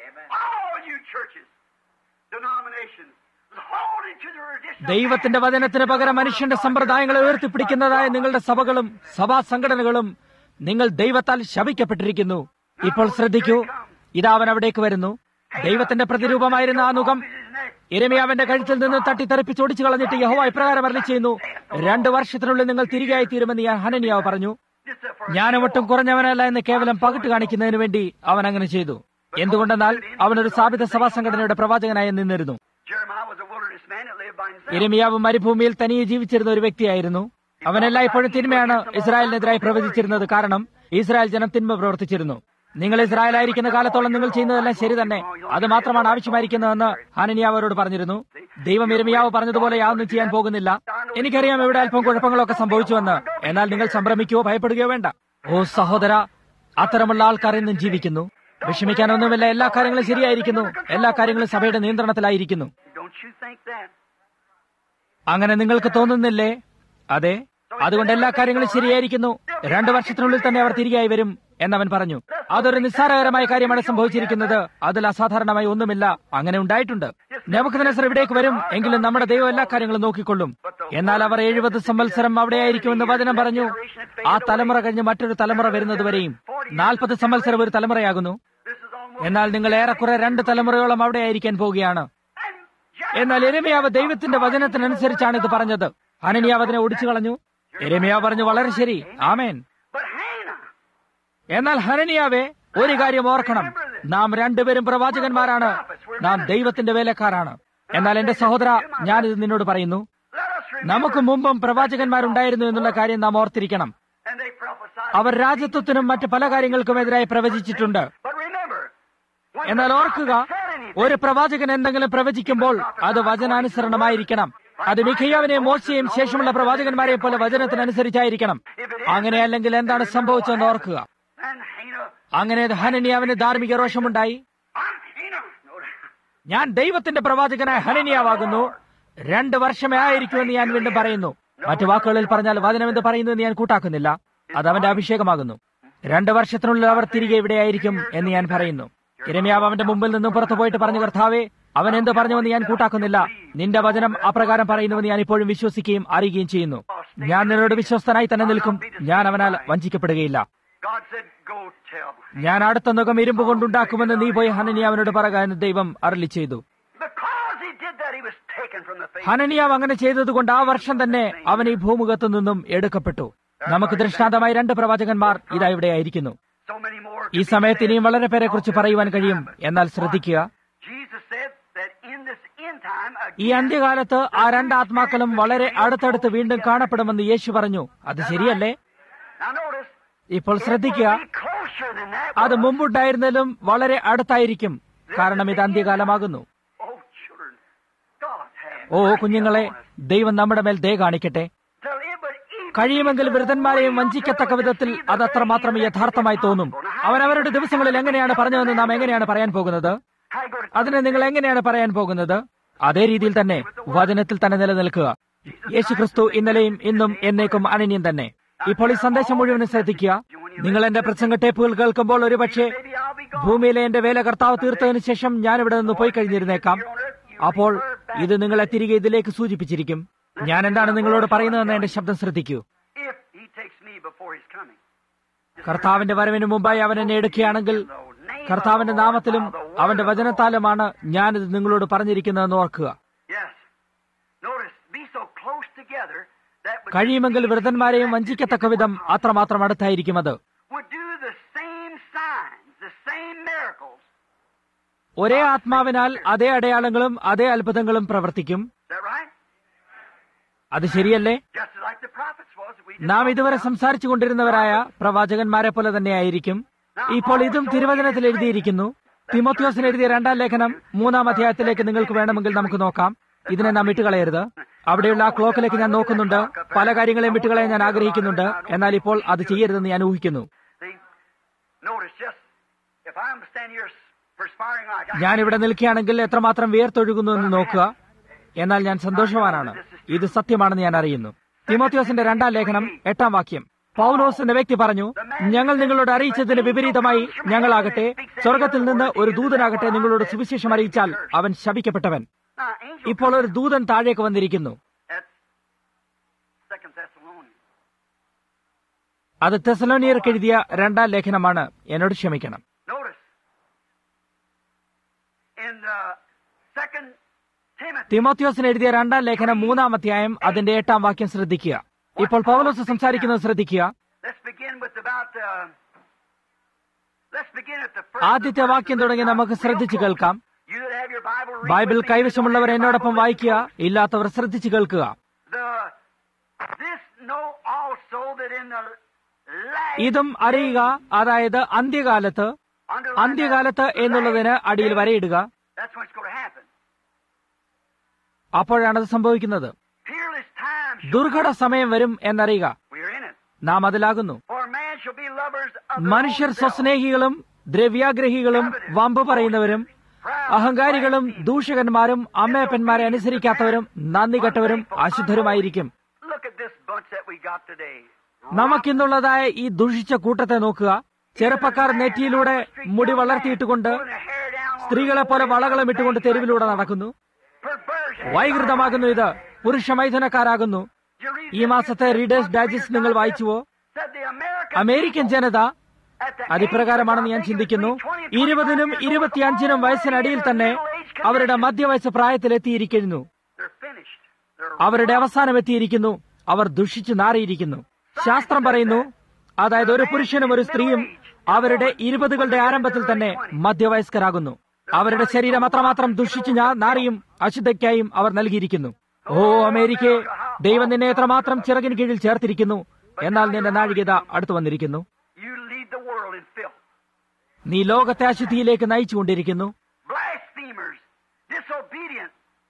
all you churches, denominations, holding to the tradition. ദൈവത്തിന്റെ വചനത്തിന് പകരം മനുഷ്യന്റെ സമ്പ്രദായങ്ങളെ ഉയർത്തിപ്പിടിക്കുന്നതായ നിങ്ങളുടെ സഭകളും സഭാ സംഘടനകളും നിങ്ങൾ ദൈവത്താൽ ശപിക്കപ്പെട്ടിരിക്കുന്നു ഇപ്പോൾ ശ്രദ്ധിക്കൂ ഇതാ അവൻ അവിടേക്ക് വരുന്നു ദൈവത്തിന്റെ പ്രതിരൂപമായിരുന്ന ആ മുഖം ഇരമിയാവിന്റെ കഴുത്തിൽ നിന്ന് തട്ടിത്തെറിപ്പിച്ച് ഓടിച്ചു കളഞ്ഞിട്ട് യഹോവ ഇപ്രകാരം അരളി ചെയ്യുന്നു രണ്ട് വർഷത്തിനുള്ളിൽ നിങ്ങൾ തിരികെയായി തീരുമെന്ന് ഞാൻ ഹനനിയാവ് പറഞ്ഞു Just for ഞാനും ഒട്ടും കുറഞ്ഞവനല്ല എന്ന് കേവലം പകിട്ട് കാണിക്കുന്നതിന് വേണ്ടി അവൻ അങ്ങനെ ചെയ്തു എന്തുകൊണ്ടെന്നാൽ അവൻ ഒരു സ്ഥാപിത സഭാ സംഘടനയുടെ പ്രവാചകനായി നിന്നിരുന്നു Jeremiah was a wilderness man that lived by himself. ഇരമിയാവ് മരുഭൂമിയിൽ തനിയെ ജീവിച്ചിരുന്ന ഒരു വ്യക്തിയായിരുന്നു അവൻ എല്ലായ്പ്പോഴും തിന്മയാണ് ഇസ്രായേലിനെതിരായി പ്രവചിച്ചിരുന്നത് കാരണം ഇസ്രായേൽ ജനം തിന്മ പ്രവർത്തിച്ചിരുന്നു നിങ്ങൾ ഇസ്രായേലായിരിക്കുന്ന കാലത്തോളം നിങ്ങൾ ചെയ്യുന്നതെല്ലാം ശരി തന്നെ അത് മാത്രമാണ് ആവശ്യമായിരിക്കുന്നതെന്ന് ഹാനനിയാവ് അവരോട് പറഞ്ഞിരുന്നു ദൈവം ഇരമിയാവ് പറഞ്ഞതുപോലെ യാതൊന്നും ചെയ്യാൻ പോകുന്നില്ല എനിക്കറിയാം ഇവിടെ അല്പം കുഴപ്പങ്ങളൊക്കെ സംഭവിച്ചുവെന്ന് എന്നാൽ നിങ്ങൾ സംഭ്രമിക്കുകയോ ഭയപ്പെടുകയോ വേണ്ട ഓ സഹോദര അത്തരമുള്ള ആൾക്കാർ ഇന്നും ജീവിക്കുന്നു വിഷമിക്കാനൊന്നുമില്ല എല്ലാ കാര്യങ്ങളും ശരിയായിരിക്കുന്നു എല്ലാ കാര്യങ്ങളും സഭയുടെ നിയന്ത്രണത്തിലായിരിക്കുന്നു Don't you think that? അങ്ങനെ നിങ്ങൾക്ക് തോന്നുന്നില്ലേ അതെ അതുകൊണ്ട് എല്ലാ കാര്യങ്ങളും ശരിയായിരിക്കുന്നു രണ്ടു വർഷത്തിനുള്ളിൽ തന്നെ അവർ തിരികെയായി വരും എന്നവൻ പറഞ്ഞു അതൊരു നിസ്സാരകരമായ കാര്യമാണ് സംഭവിച്ചിരിക്കുന്നത് അതിൽ അസാധാരണമായി ഒന്നുമില്ല അങ്ങനെ ഉണ്ടായിട്ടുണ്ട് നെബുക്കദ്നേസർ ഇവിടേക്ക് വരും എങ്കിലും നമ്മുടെ ദൈവം എല്ലാ കാര്യങ്ങളും നോക്കിക്കൊള്ളും എന്നാൽ അവർ എഴുപത് സംവത്സരം അവിടെയായിരിക്കുമെന്ന് വചനം പറഞ്ഞു ആ തലമുറ കഴിഞ്ഞ് മറ്റൊരു തലമുറ വരുന്നതുവരെയും നാൽപ്പത് സംവത്സരം ഒരു തലമുറയാകുന്നു This is on എന്നാൽ നിങ്ങൾ ഏറെക്കുറെ രണ്ട് തലമുറയോളം അവിടെ ആയിരിക്കാൻ പോവുകയാണ് And Jeremiah എന്നാൽ എരമിയാവ് ദൈവത്തിന്റെ വചനത്തിനനുസരിച്ചാണ് ഇത് പറഞ്ഞത് അനനിയാവ് അതിനെ ഒടിച്ചു കളഞ്ഞു എരമിയാവ് പറഞ്ഞു വളരെ ശരി ആമേൻ But Hannah, എന്നാൽ ഹനനിയാവെ ഒരു കാര്യം ഓർക്കണം നാം രണ്ടുപേരും പ്രവാചകന്മാരാണ് നാം ദൈവത്തിന്റെ വേലക്കാരാണ് എന്നാൽ എന്റെ സഹോദര ഞാനിത് നിന്നോട് പറയുന്നു let us remember. നമുക്ക് മുമ്പും പ്രവാചകന്മാരുണ്ടായിരുന്നു എന്നുള്ള കാര്യം നാം ഓർത്തിരിക്കണം And they prophesied. അവർ രാജ്യത്വത്തിനും മറ്റ് പല കാര്യങ്ങൾക്കുമെതിരായി പ്രവചിച്ചിട്ടുണ്ട് But remember, when എന്നാൽ the ഓർക്കുക prophet said anything, ഒരു പ്രവാചകൻ എന്തെങ്കിലും പ്രവചിക്കുമ്പോൾ അത് വചനാനുസരണമായിരിക്കണം അത് മിഖയ്യാവിനെയും മോശയും ശേഷമുള്ള പ്രവാചകന്മാരെ പോലെ വചനത്തിനനുസരിച്ചായിരിക്കണം അങ്ങനെയല്ലെങ്കിൽ എന്താണ് സംഭവിച്ചതെന്ന് ഓർക്കുക and Hannah, അങ്ങനെ ഹനനിയാവിന് ധാർമ്മിക രോഷമുണ്ടായി I'm Hannah. No, ഞാൻ ദൈവത്തിന്റെ പ്രവാചകനായ ഹനനിയാവാകുന്നു രണ്ട് വർഷമേ ആയിരിക്കുമെന്ന് ഞാൻ വീണ്ടും പറയുന്നു മറ്റു വാക്കുകളിൽ പറഞ്ഞാൽ വചനം എന്ന് പറയുന്നത് ഞാൻ കൂട്ടാക്കുന്നില്ല അത് അവന്റെ അഭിഷേകമാകുന്നു രണ്ട് വർഷത്തിനുള്ളിൽ അവർ തിരികെ ഇവിടെയായിരിക്കും എന്ന് ഞാൻ പറയുന്നു ഇരമ്യാവ് അവന്റെ മുമ്പിൽ നിന്നും പുറത്തു പോയിട്ട് പറഞ്ഞു കർത്താവേ അവൻ എന്ത് പറഞ്ഞുവെന്ന് ഞാൻ കൂട്ടാക്കുന്നില്ല നിന്റെ വചനം അപ്രകാരം പറയുന്നുവെന്ന് ഞാൻ ഇപ്പോഴും വിശ്വസിക്കുകയും അറിയുകയും ചെയ്യുന്നു ഞാൻ നിന്നോട് വിശ്വസ്തനായി തന്നെ നിൽക്കും ഞാൻ അവനാൽ വഞ്ചിക്കപ്പെടുകയില്ല God said, Go tell. ഞാൻ അടുത്ത മുഖം ഇരുമ്പ് കൊണ്ടുണ്ടാക്കുമെന്ന് നീ പോയി ഹനനിയാവിനോട് പറയുക എന്ന് ദൈവം അരളി ചെയ്തു Because he did that, he was taken from the face. ഹനനിയാവ് അങ്ങനെ ചെയ്തതുകൊണ്ട് ആ വർഷം തന്നെ അവൻ ഈ ഭൂമുഖത്തു നിന്നും എടുക്കപ്പെട്ടു നമുക്ക് ദൃഷ്ടാന്തമായി രണ്ട് പ്രവാചകന്മാർ ഇതാ ഇവിടെ ആയിരിക്കുന്നു So many more. ഈ സമയത്ത് ഇനിയും വളരെ പേരെ കുറിച്ച് പറയുവാൻ കഴിയും എന്നാൽ ശ്രദ്ധിക്കുക Jesus said that in this end time, ഈ again, അന്ത്യകാലത്ത് ആ രണ്ട് ആത്മാക്കളും വളരെ അടുത്തടുത്ത് വീണ്ടും കാണപ്പെടുമെന്ന് യേശു പറഞ്ഞു അത് ശരിയല്ലേ now notice, ഇപ്പോൾ it ശ്രദ്ധിക്കുക will be closer than that. അത് was. മുമ്പുണ്ടായിരുന്നതിലും വളരെ അടുത്തായിരിക്കും കാരണം ഇത് അന്ത്യകാലമാകുന്നു Oh, children, God have oh mercy കുഞ്ഞുങ്ങളെ upon us. ദൈവം നമ്മുടെ മേൽ ദയ കാണിക്കട്ടെ Till it would even കഴിയുമെങ്കിൽ be വൃദ്ധന്മാരെയും so വഞ്ചിക്കത്തക്ക വിധത്തിൽ അത് അത്രമാത്രം യഥാർത്ഥമായി തോന്നും അവൻ അവരുടെ ദിവസങ്ങളിൽ എങ്ങനെയാണ് പറഞ്ഞതെന്ന് നാം എങ്ങനെയാണ് പറയാൻ പോകുന്നത് How you gonna- അതിനെ നിങ്ങൾ എങ്ങനെയാണ് പറയാൻ പോകുന്നത് അതേ രീതിയിൽ തന്നെ വചനത്തിൽ തന്നെ നിലനിൽക്കുക യേശു ക്രിസ്തു ഇന്നലെയും ഇന്നും എന്നേക്കും അനന്യം തന്നെ ഇപ്പോൾ ഈ സന്ദേശം മുഴുവനും ശ്രദ്ധിക്കുക നിങ്ങൾ എന്റെ പ്രസംഗ ടേപ്പുകൾ കേൾക്കുമ്പോൾ ഒരുപക്ഷെ Maybe I'll be gone. ഭൂമിയിലെ എന്റെ വേല കർത്താവ് തീർത്തതിനു ശേഷം ഞാൻ ഇവിടെ നിന്ന് പോയി കഴിഞ്ഞിരുന്നേക്കാം അപ്പോൾ ഇത് നിങ്ങളെ തിരികെ ഇതിലേക്ക് സൂചിപ്പിച്ചിരിക്കും ഞാൻ എന്താണ് നിങ്ങളോട് പറയുന്നതെന്ന് എന്റെ ശബ്ദം ശ്രദ്ധിക്കൂ If he takes me before he's coming. കർത്താവിന്റെ വരവിന് മുമ്പായി അവൻ എന്നെ എടുക്കുകയാണെങ്കിൽ കർത്താവിന്റെ നാമത്തിലും അവന്റെ വചനത്താലുമാണ് ഞാനിത് നിങ്ങളോട് പറഞ്ഞിരിക്കുന്നതെന്ന് ഓർക്കുക Yes. Notice, be so close together that would, കഴിയുമെങ്കിൽ വൃദ്ധന്മാരെയും വഞ്ചിക്കത്തക്ക വിധം അത്രമാത്രം അടുത്തായിരിക്കും അത് would do the same signs, the same miracles. ഒരേ ആത്മാവിനാൽ അതേ അടയാളങ്ങളും അതേ അത്ഭുതങ്ങളും പ്രവർത്തിക്കും Is that right? അത് ശരിയല്ലേ Just like the prophets was. We just നാം talked ഇതുവരെ about. സംസാരിച്ചു കൊണ്ടിരുന്നവരായ പ്രവാചകന്മാരെ പോലെ തന്നെയായിരിക്കും ഇപ്പോൾ ഇതും തിരുവചനത്തിൽ എഴുതിയിരിക്കുന്നു തിമോത്യോസിന് എഴുതിയ രണ്ടാം ലേഖനം മൂന്നാം അധ്യായത്തിലേക്ക് നിങ്ങൾക്ക് വേണമെങ്കിൽ നമുക്ക് നോക്കാം ഇതിനെ നാം വിട്ടുകളയരുത് അവിടെയുള്ള ആ ക്ലോക്കിലേക്ക് ഞാൻ നോക്കുന്നുണ്ട് പല കാര്യങ്ങളെയും വിട്ടുകളയാൻ ഞാൻ ആഗ്രഹിക്കുന്നുണ്ട് എന്നാൽ ഇപ്പോൾ അത് ചെയ്യരുതെന്ന് ഞാൻ ഊഹിക്കുന്നു See, notice just if I'm standing here perspiring like I ഞാൻ ഇവിടെ നിൽക്കുകയാണെങ്കിൽ എത്രമാത്രം വിയർത്തൊഴുകുന്നു എന്ന് നോക്കുക എന്നാൽ ഞാൻ സന്തോഷവാനാണ് ഇത് സത്യമാണെന്ന് ഞാൻ അറിയുന്നു തിമോത്യോസിന്റെ രണ്ടാം ലേഖനം എട്ടാം വാക്യം പൗലോസ് എന്ന വ്യക്തി പറഞ്ഞു ഞങ്ങൾ നിങ്ങളോട് അറിയിച്ചതിന് വിപരീതമായി ഞങ്ങളാകട്ടെ സ്വർഗത്തിൽ നിന്ന് ഒരു ദൂതനാകട്ടെ നിങ്ങളോട് സുവിശേഷം അറിയിച്ചാൽ അവൻ ശപിക്കപ്പെട്ടവൻ Now, angel ഇപ്പോൾ ഒരു ദൂതൻ താഴേക്ക് വന്നിരിക്കുന്നു that's Second Thessalonians. അത് തെസലോനിയർക്ക് എഴുതിയ രണ്ടാം ലേഖനമാണ് എന്നോട് ക്ഷമിക്കണം Notice in the Second Timothy. തിമോത്യോസിന് എഴുതിയ രണ്ടാം ലേഖനം മൂന്നാം അധ്യായം അതിന്റെ എട്ടാം വാക്യം ശ്രദ്ധിക്കുക ഇപ്പോൾ പൗലോസ് സംസാരിക്കുന്നത് ശ്രദ്ധിക്കുക Let's begin with about. Uh, let's begin at the first. ആദ്യത്തെ വാക്യം തുടങ്ങി നമുക്ക് ശ്രദ്ധിച്ചു കേൾക്കാം You that have your Bible, read Bible with me. കൈവശമുള്ളവർ You that have your എന്നോടൊപ്പം Bible, വായിക്കുക listen close. ഇല്ലാത്തവർ ശ്രദ്ധിച്ചു കേൾക്കുക The this know also that in the last ഇതും അറിയുക അതായത് അന്ത്യകാലത്ത് underline അന്ത്യകാലത്ത് that, എന്നുള്ളതിന് last അടിയിൽ days, വരയിടുക That's what's going to happen. അപ്പോഴാണത് സംഭവിക്കുന്നത് Peerless times. shall ദുർഘട come. സമയം വരും എന്നറിയുക We're in it. നാം അതിലാകുന്നു For man shall be lovers of their മനുഷ്യർ own self, സ്വസ്നേഹികളും ദ്രവ്യാഗ്രഹികളും വമ്പ് പറയുന്നവരും proud, അഹങ്കാരികളും blasphemers. ദൂഷകന്മാരും അമ്മയപ്പന്മാരെ അനുസരിക്കാത്തവരും നന്ദി കെട്ടവരും അശുദ്ധരുമായിരിക്കും Look at this bunch that we got today. നമുക്കിന്നുള്ളതായ ഈ ദുഷിച്ച കൂട്ടത്തെ നോക്കുക ചെറുപ്പക്കാർ നെറ്റിയിലൂടെ മുടി വളർത്തിയിട്ടുകൊണ്ട് Pulling their hair down on സ്ത്രീകളെ പോലെ വളകളും ഇട്ടുകൊണ്ട് തെരുവിലൂടെ നടക്കുന്നു perversion. വൈകൃതമാകുന്നു ഇത് പുരുഷ മൈഥുനക്കാരാകുന്നു You read ഈ മാസത്തെ റീഡേഴ്സ് ഡൈജസ്റ്റ് നിങ്ങൾ വായിച്ചുവോ said the American അമേരിക്കൻ ജനത അതിപ്രകാരമാണെന്ന് ഞാൻ ചിന്തിക്കുന്നു ഇരുപതിനും ഇരുപത്തിയഞ്ചിനും വയസ്സിനടിയിൽ തന്നെ അവരുടെ മധ്യവയസ്സ് പ്രായത്തിലെത്തിയിരിക്കുന്നു They're finished. They're അവരുടെ അവസാനം എത്തിയിരിക്കുന്നു അവർ ദുഷിച്ചു നാറിയിരിക്കുന്നു ശാസ്ത്രം പറയുന്നു അതായത് ഒരു പുരുഷനും ഒരു സ്ത്രീയും അവരുടെ ഇരുപതുകളുടെ ആരംഭത്തിൽ തന്നെ മധ്യവയസ്കരാകുന്നു അവരുടെ ശരീരം അത്രമാത്രം ദുഷിച്ചു ഞാ നാറിയും അശുദ്ധയ്ക്കായും അവർ നൽകിയിരിക്കുന്നു ഓ അമേരിക്കയെ ദൈവം നിന്നെ എത്രമാത്രം ചിറകിന് കീഴിൽ ചേർത്തിരിക്കുന്നു എന്നാൽ നിന്റെ നാഴികത അടുത്തു വന്നിരിക്കുന്നു you lead the world in filth. നീ ലോകത്തെ അശുദ്ധിയിലേക്ക് നയിച്ചുകൊണ്ടിരിക്കുന്നു Blasphemers, disobedient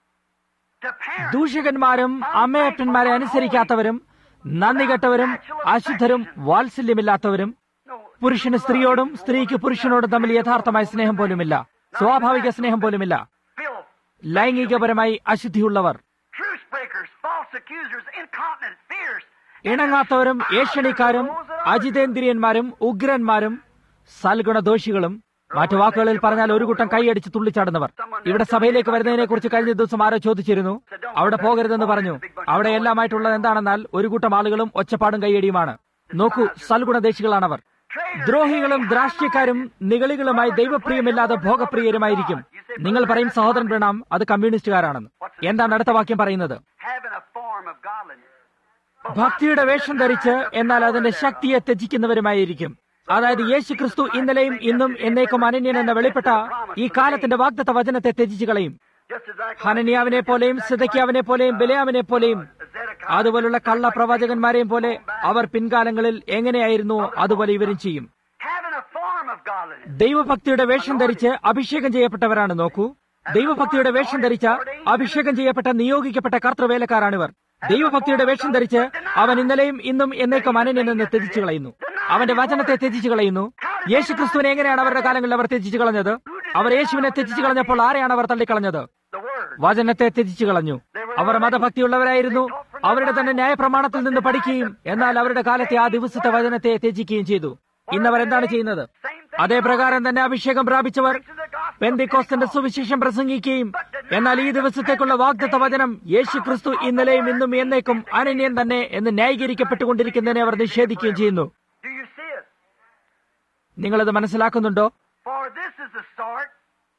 to parents. ദൂഷകന്മാരും അമ്മയപ്പന്മാരെ അനുസരിക്കാത്തവരും നന്ദികെട്ടവരും അശുദ്ധരും വാത്സല്യമില്ലാത്തവരും No, പുരുഷന് സ്ത്രീയോടും സ്ത്രീക്ക് പുരുഷനോടും തമ്മിൽ യഥാർത്ഥമായ സ്നേഹം പോലുമില്ല സ്വാഭാവിക സ്നേഹം പോലുമില്ല filth. ലൈംഗികപരമായി അശുദ്ധിയുള്ളവർ Truce breakers, false accusers, incontinent, fierce. ഇണങ്ങാത്തവരും ഏഷണിക്കാരും അജിതേന്ദ്രിയന്മാരും ഉഗ്രന്മാരും സൽഗുണദോഷികളും മറ്റു വാക്കുകളിൽ പറഞ്ഞാൽ ഒരു കൂട്ടം കൈയടിച്ച് തുള്ളിച്ചാടുന്നവർ ഇവിടെ സഭയിലേക്ക് വരുന്നതിനെ കുറിച്ച് കഴിഞ്ഞ ദിവസം ആരോ ചോദിച്ചിരുന്നു അവിടെ പോകരുതെന്ന് പറഞ്ഞു അവിടെ എല്ലാമായിട്ടുള്ളത് എന്താണെന്നാൽ ഒരു കൂട്ടം ആളുകളും ഒച്ചപ്പാടും കൈയടിയുമാണ് നോക്കൂ സൽഗുണദേശികളാണവർ ദ്രോഹികളും ദ്രാഷ്ട്യക്കാരും നികളികളുമായി ദൈവപ്രിയമില്ലാതെ ഭോഗപ്രിയരുമായിരിക്കും നിങ്ങൾ പറയും സഹോദരൻ പ്രണാം അത് കമ്മ്യൂണിസ്റ്റുകാരാണെന്ന് എന്താണ് അടുത്ത വാക്യം പറയുന്നത് Having a form of godliness. ഭക്തിയുടെ വേഷം ധരിച്ച് എന്നാൽ അതിന്റെ ശക്തിയെ ത്യജിക്കുന്നവരുമായിരിക്കും അതായത് യേശു ക്രിസ്തു ഇന്നലെയും ഇന്നും എന്നേക്കും അനന്യൻ എന്ന വെളിപ്പെട്ട ഈ കാലത്തിന്റെ വാഗ്ദത്ത വചനത്തെ ത്യജിച്ചു കളയും Just as I ഹനനിയാവിനെ പോലെയും സിദക്കിയാവിനെ പോലെയും ബിലയാമിനെ പോലെയും അതുപോലുള്ള കള്ള പ്രവാചകന്മാരെയും പോലെ അവർ പിൻകാലങ്ങളിൽ എങ്ങനെയായിരുന്നു അതുപോലെ ഇവരും ചെയ്യും having a form of godliness. ദൈവഭക്തിയുടെ വേഷം ധരിച്ച് അഭിഷേകം ചെയ്യപ്പെട്ടവരാണ് നോക്കൂ ദൈവഭക്തിയുടെ വേഷം ധരിച്ച അഭിഷേകം ചെയ്യപ്പെട്ട നിയോഗിക്കപ്പെട്ട കർത്തൃവേലക്കാരാണിവർ ദൈവഭക്തിയുടെ വേഷം ധരിച്ച് അവൻ ഇന്നലെയും ഇന്നും എന്നേക്കും അനന്യനെന്ന് ത്യജിച്ചു കളയുന്നു അവന്റെ വചനത്തെ ത്യജിച്ചു കളയുന്നു യേശു ക്രിസ്തുവിനെ എങ്ങനെയാണ് അവരുടെ കാലങ്ങളിൽ അവർ ത്യജിച്ചു കളഞ്ഞത് അവർ യേശുവിനെ ത്യജിച്ചു കളഞ്ഞപ്പോൾ ആരെയാണ് അവർ തള്ളിക്കളഞ്ഞത് The word. വചനത്തെ ത്യജിച്ചു കളഞ്ഞു അവർ മതഭക്തിയുള്ളവരായിരുന്നു അവരുടെ തന്നെ ന്യായപ്രമാണത്തിൽ നിന്ന് പഠിക്കുകയും എന്നാൽ അവരുടെ കാലത്തെ ആ ദിവസത്തെ വചനത്തെ ത്യജിക്കുകയും ചെയ്തു ഇന്നവർ എന്താണ് ചെയ്യുന്നത് അതേ പ്രകാരം തന്നെ അഭിഷേകം പ്രാപിച്ചവർ പെന്തിക്കോസ്തന്റെ സുവിശേഷം പ്രസംഗിക്കുകയും എന്നാൽ ഈ ദിവസത്തേക്കുള്ള വാഗ്ദത്ത വചനം യേശു ക്രിസ്തു ഇന്നലെയും ഇന്നും എന്നേക്കും അനന്യൻ തന്നെ എന്ന് ന്യായീകരിക്കപ്പെട്ടുകൊണ്ടിരിക്കുന്നതിനെ അവർ നിഷേധിക്കുകയും ചെയ്യുന്നു Do you see it? നിങ്ങളത് മനസ്സിലാക്കുന്നുണ്ടോ For this is the start.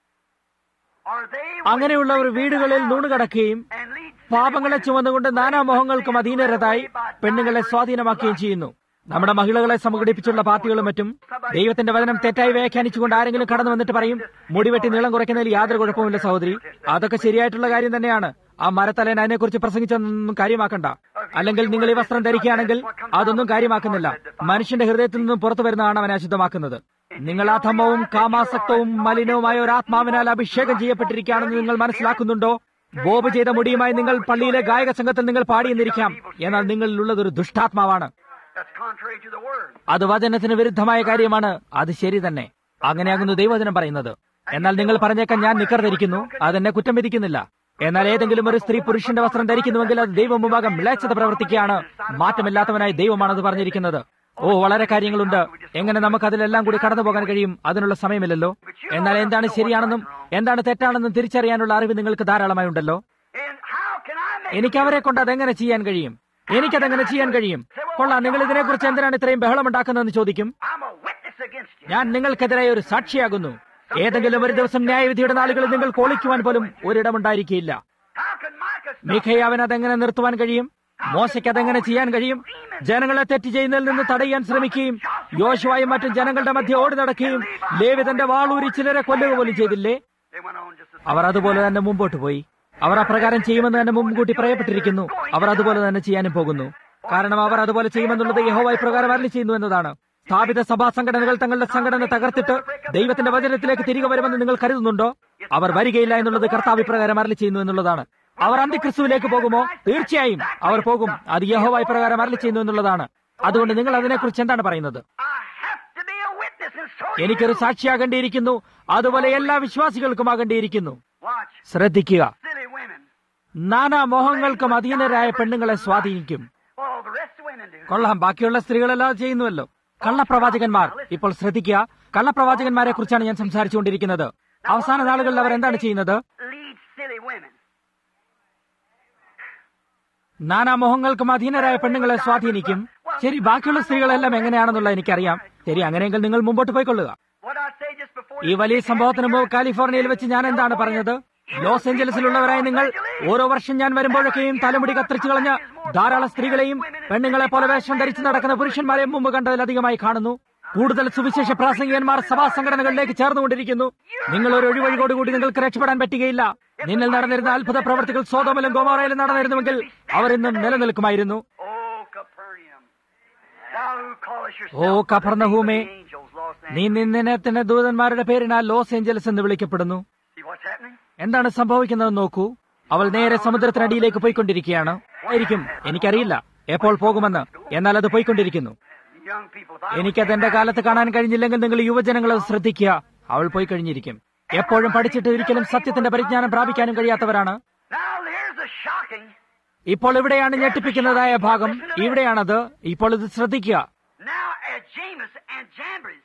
Are they അങ്ങനെയുള്ളവർ വീടുകളിൽ നൂണുകടക്കുകയും and lead പാപങ്ങളെ ചുമന്നുകൊണ്ട് നാനാമോഹങ്ങൾക്കും അധീനരതായി പെണ്ണുങ്ങളെ സ്വാധീനമാക്കുകയും ചെയ്യുന്നു നമ്മുടെ മഹിളകളെ സംഘടിപ്പിച്ചുള്ള പാർട്ടികളും മറ്റും ദൈവത്തിന്റെ വചനം തെറ്റായി വ്യാഖ്യാനിച്ചുകൊണ്ട് ആരെങ്കിലും കടന്നു വന്നിട്ട് പറയും മുടിവെട്ടി നീളം കുറയ്ക്കുന്നതിൽ യാതൊരു കുഴപ്പമില്ല സഹോദരി അതൊക്കെ ശരിയായിട്ടുള്ള കാര്യം തന്നെയാണ് ആ മരത്തലേൻ അതിനെക്കുറിച്ച് പ്രസംഗിച്ചൊന്നും കാര്യമാക്കണ്ട അല്ലെങ്കിൽ നിങ്ങൾ ഈ വസ്ത്രം ധരിക്കുകയാണെങ്കിൽ അതൊന്നും കാര്യമാക്കുന്നില്ല മനുഷ്യന്റെ ഹൃദയത്തിൽ നിന്നും പുറത്തു വരുന്നതാണ് അവനെ അശുദ്ധമാക്കുന്നത് നിങ്ങൾ അധമവും കാമാസക്തവും മലിനവുമായ ഒരു ആത്മാവിനാൽ അഭിഷേകം ചെയ്യപ്പെട്ടിരിക്കുകയാണെന്ന് നിങ്ങൾ മനസ്സിലാക്കുന്നുണ്ടോ ബോബ് ചെയ്ത മുടിയുമായി നിങ്ങൾ പള്ളിയിലെ ഗായക സംഘത്തിൽ നിങ്ങൾ പാടിയെന്നിരിക്കാം എന്നാൽ നിങ്ങളിലുള്ളത് ഒരു ദുഷ്ടാത്മാവാണ് That's contrary to the word. അത് വചനത്തിന് വിരുദ്ധമായ കാര്യമാണ് അത് ശരി തന്നെ അങ്ങനെയാകുന്നു ദൈവവചനം പറയുന്നത് എന്നാൽ നിങ്ങൾ പറഞ്ഞേക്കാൻ ഞാൻ നിക്കർ ധരിക്കുന്നു അതെന്നെ കുറ്റം വിധിക്കുന്നില്ല എന്നാൽ ഏതെങ്കിലും ഒരു സ്ത്രീ പുരുഷന്റെ വസ്ത്രം ധരിക്കുന്നുവെങ്കിൽ അത് ദൈവം മുമ്പാകം മ്ലേച്ഛത പ്രവർത്തിക്കുകയാണ് മാറ്റമില്ലാത്തവനായി ദൈവമാണത് പറഞ്ഞിരിക്കുന്നത് ഓ വളരെ കാര്യങ്ങളുണ്ട് എങ്ങനെ നമുക്ക് അതിലെല്ലാം കൂടി കടന്നു പോകാൻ കഴിയും അതിനുള്ള സമയമില്ലല്ലോ എന്നാൽ എന്താണ് ശരിയാണെന്നും എന്താണ് തെറ്റാണെന്നും തിരിച്ചറിയാനുള്ള അറിവ് നിങ്ങൾക്ക് ധാരാളമായി ഉണ്ടല്ലോ And how can I make എനിക്ക് അവരെ കൊണ്ട് അതെങ്ങനെ ചെയ്യാൻ കഴിയും എനിക്കതെങ്ങനെ ചെയ്യാൻ കഴിയും കൊള്ളാം നിങ്ങൾ ഇതിനെക്കുറിച്ച് എന്തിനാണ് ഇത്രയും ബഹളമുണ്ടാക്കുന്നതെന്ന് ചോദിക്കും I'm a witness against you. ഞാൻ നിങ്ങൾക്കെതിരായ ഒരു സാക്ഷിയാകുന്നു ഏതെങ്കിലും ഒരു ദിവസം ന്യായവിധിയുടെ നാളുകളിൽ നിങ്ങൾ കോളിക്കുവാൻ പോലും ഒരിടമുണ്ടായിരിക്കില്ല How can Micah stop? മിഖയാവിന് അതെങ്ങനെ നിർത്തുവാൻ കഴിയും മോശയ്ക്ക് അതെങ്ങനെ ചെയ്യാൻ കഴിയും ജനങ്ങളെ തെറ്റ് ചെയ്യുന്നതിൽ നിന്ന് തടയാൻ ശ്രമിക്കുകയും യോശുവായും മറ്റും ജനങ്ങളുടെ മധ്യ ഓടി നടക്കുകയും ലേവിതന്റെ വാളൂരി ചിലരെ കൊല്ലുക പോലും ചെയ്തില്ലേ They went on just as അവർ അതുപോലെ തന്നെ മുമ്പോട്ട് പോയി അവർ അപ്രകാരം ചെയ്യുമെന്ന് തന്നെ മുൻകൂട്ടി പറയപ്പെട്ടിരിക്കുന്നു അവർ അതുപോലെ തന്നെ ചെയ്യാനും പോകുന്നു കാരണം അവർ അതുപോലെ ചെയ്യുമെന്നുള്ളത് യഹോവായി പ്രകാരം അരളി ചെയ്യുന്നു എന്നതാണ് സ്ഥാപിത സഭാ സംഘടനകൾ തങ്ങളുടെ സംഘടന തകർത്തിട്ട് ദൈവത്തിന്റെ വചനത്തിലേക്ക് തിരികെ വരുമെന്ന് നിങ്ങൾ കരുതുന്നുണ്ടോ അവർ വരികയില്ല എന്നുള്ളത് കർത്താവ് പ്രകാരം അരളി ചെയ്യുന്നു എന്നുള്ളതാണ് അവർ അന്തിക്രിസ്തുവിലേക്ക് പോകുമോ തീർച്ചയായും അവർ പോകും അത് യഹോവായി പ്രകാരം അരളി ചെയ്യുന്നു എന്നുള്ളതാണ് അതുകൊണ്ട് നിങ്ങൾ അതിനെക്കുറിച്ച് എന്താണ് പറയുന്നത് I have to be a witness and so you എനിക്കൊരു സാക്ഷിയാകേണ്ടിയിരിക്കുന്നു അതുപോലെ എല്ലാ വിശ്വാസികൾക്കും ആകേണ്ടിയിരിക്കുന്നു watch ശ്രദ്ധിക്കുക silly women. നാനാ മോഹങ്ങൾക്കും അധീനരായ പെണ്ണുങ്ങളെ സ്വാധീനിക്കും Well, the rest of women do. കൊള്ളാം ബാക്കിയുള്ള സ്ത്രീകളെല്ലാം ചെയ്യുന്നുവല്ലോ കള്ളപ്രവാചകന്മാർ ഇപ്പോൾ ശ്രദ്ധിക്കുക കള്ളപ്രവാചകന്മാരെ കുറിച്ചാണ് ഞാൻ സംസാരിച്ചുകൊണ്ടിരിക്കുന്നത് അവസാന നാളുകളിൽ അവർ എന്താണ് ചെയ്യുന്നത് Lead silly women. നാനാ മോഹങ്ങൾക്കും അധീനരായ പെണ്ണുങ്ങളെ സ്വാധീനിക്കും ശരി ബാക്കിയുള്ള സ്ത്രീകളെല്ലാം എങ്ങനെയാണെന്നുള്ള എനിക്കറിയാം ശരി അങ്ങനെയെങ്കിൽ നിങ്ങൾ മുമ്പോട്ട് പോയിക്കൊള്ളുക What I say just before ഈ വലിയ സംഭവത്തിന് മുമ്പ് കാലിഫോർണിയയിൽ വെച്ച് ഞാൻ എന്താണ് പറഞ്ഞത് ലോസ് ഏഞ്ചലസിലുള്ളവരായ നിങ്ങൾ ഓരോ വർഷം ഞാൻ വരുമ്പോഴൊക്കെയും തലമുടി കത്തിരിച്ചു കളഞ്ഞ ധാരാളം സ്ത്രീകളെയും പെണ്ണുങ്ങളെ പോലെ വേഷം ധരിച്ചു നടക്കുന്ന പുരുഷന്മാരെയും മുമ്പ് കണ്ടതിലധികമായി കാണുന്നു കൂടുതൽ സുവിശേഷ പ്രാസംഗികന്മാർ സഭാ സംഘടനകളിലേക്ക് ചേർന്നുകൊണ്ടിരിക്കുന്നു നിങ്ങൾ ഒരു ഒഴിവഴികോടുകൂടി നിങ്ങൾക്ക് രക്ഷപ്പെടാൻ പറ്റുകയില്ല നിന്നിൽ നടന്നിരുന്ന അത്ഭുത പ്രവർത്തികൾ സ്വതമലും ഗോമാറയിലും നടന്നിരുന്നുവെങ്കിൽ അവർ ഇന്നും നിലനിൽക്കുമായിരുന്നു Oh, Capernaum. Thou who callest yourself oh the കഫർണഹൂമേ King of the angels, Los നീ Angeles. നിന്നിനത്തിന്റെ ദൂതന്മാരുടെ പേരിനാൽ ലോസ് ഏഞ്ചലസ് എന്ന് വിളിക്കപ്പെടുന്നു See what's happening? എന്താണ് സംഭവിക്കുന്നത് നോക്കൂ അവൾ നേരെ സമുദ്രത്തിനടിയിലേക്ക് പോയിക്കൊണ്ടിരിക്കുകയാണ് ആയിരിക്കും എനിക്കറിയില്ല എപ്പോൾ പോകുമെന്ന് എന്നാൽ അത് പോയിക്കൊണ്ടിരിക്കുന്നു Young people, if I എനിക്കത് എന്റെ കാലത്ത് കാണാൻ കഴിഞ്ഞില്ലെങ്കിൽ നിങ്ങൾ യുവജനങ്ങളെ ശ്രദ്ധിക്കുക അവൾ പോയി കഴിഞ്ഞിരിക്കും എപ്പോഴും പഠിച്ചിട്ട് ഒരിക്കലും സത്യത്തിന്റെ പരിജ്ഞാനം പ്രാപിക്കാനും കഴിയാത്തവരാണ് Now here's the shocking. ഇപ്പോൾ ഇവിടെയാണ് ഞെട്ടിപ്പിക്കുന്നതായ ഭാഗം ഇവിടെയാണത് ഇപ്പോൾ ഇത് ശ്രദ്ധിക്കുക Now as James and Jambres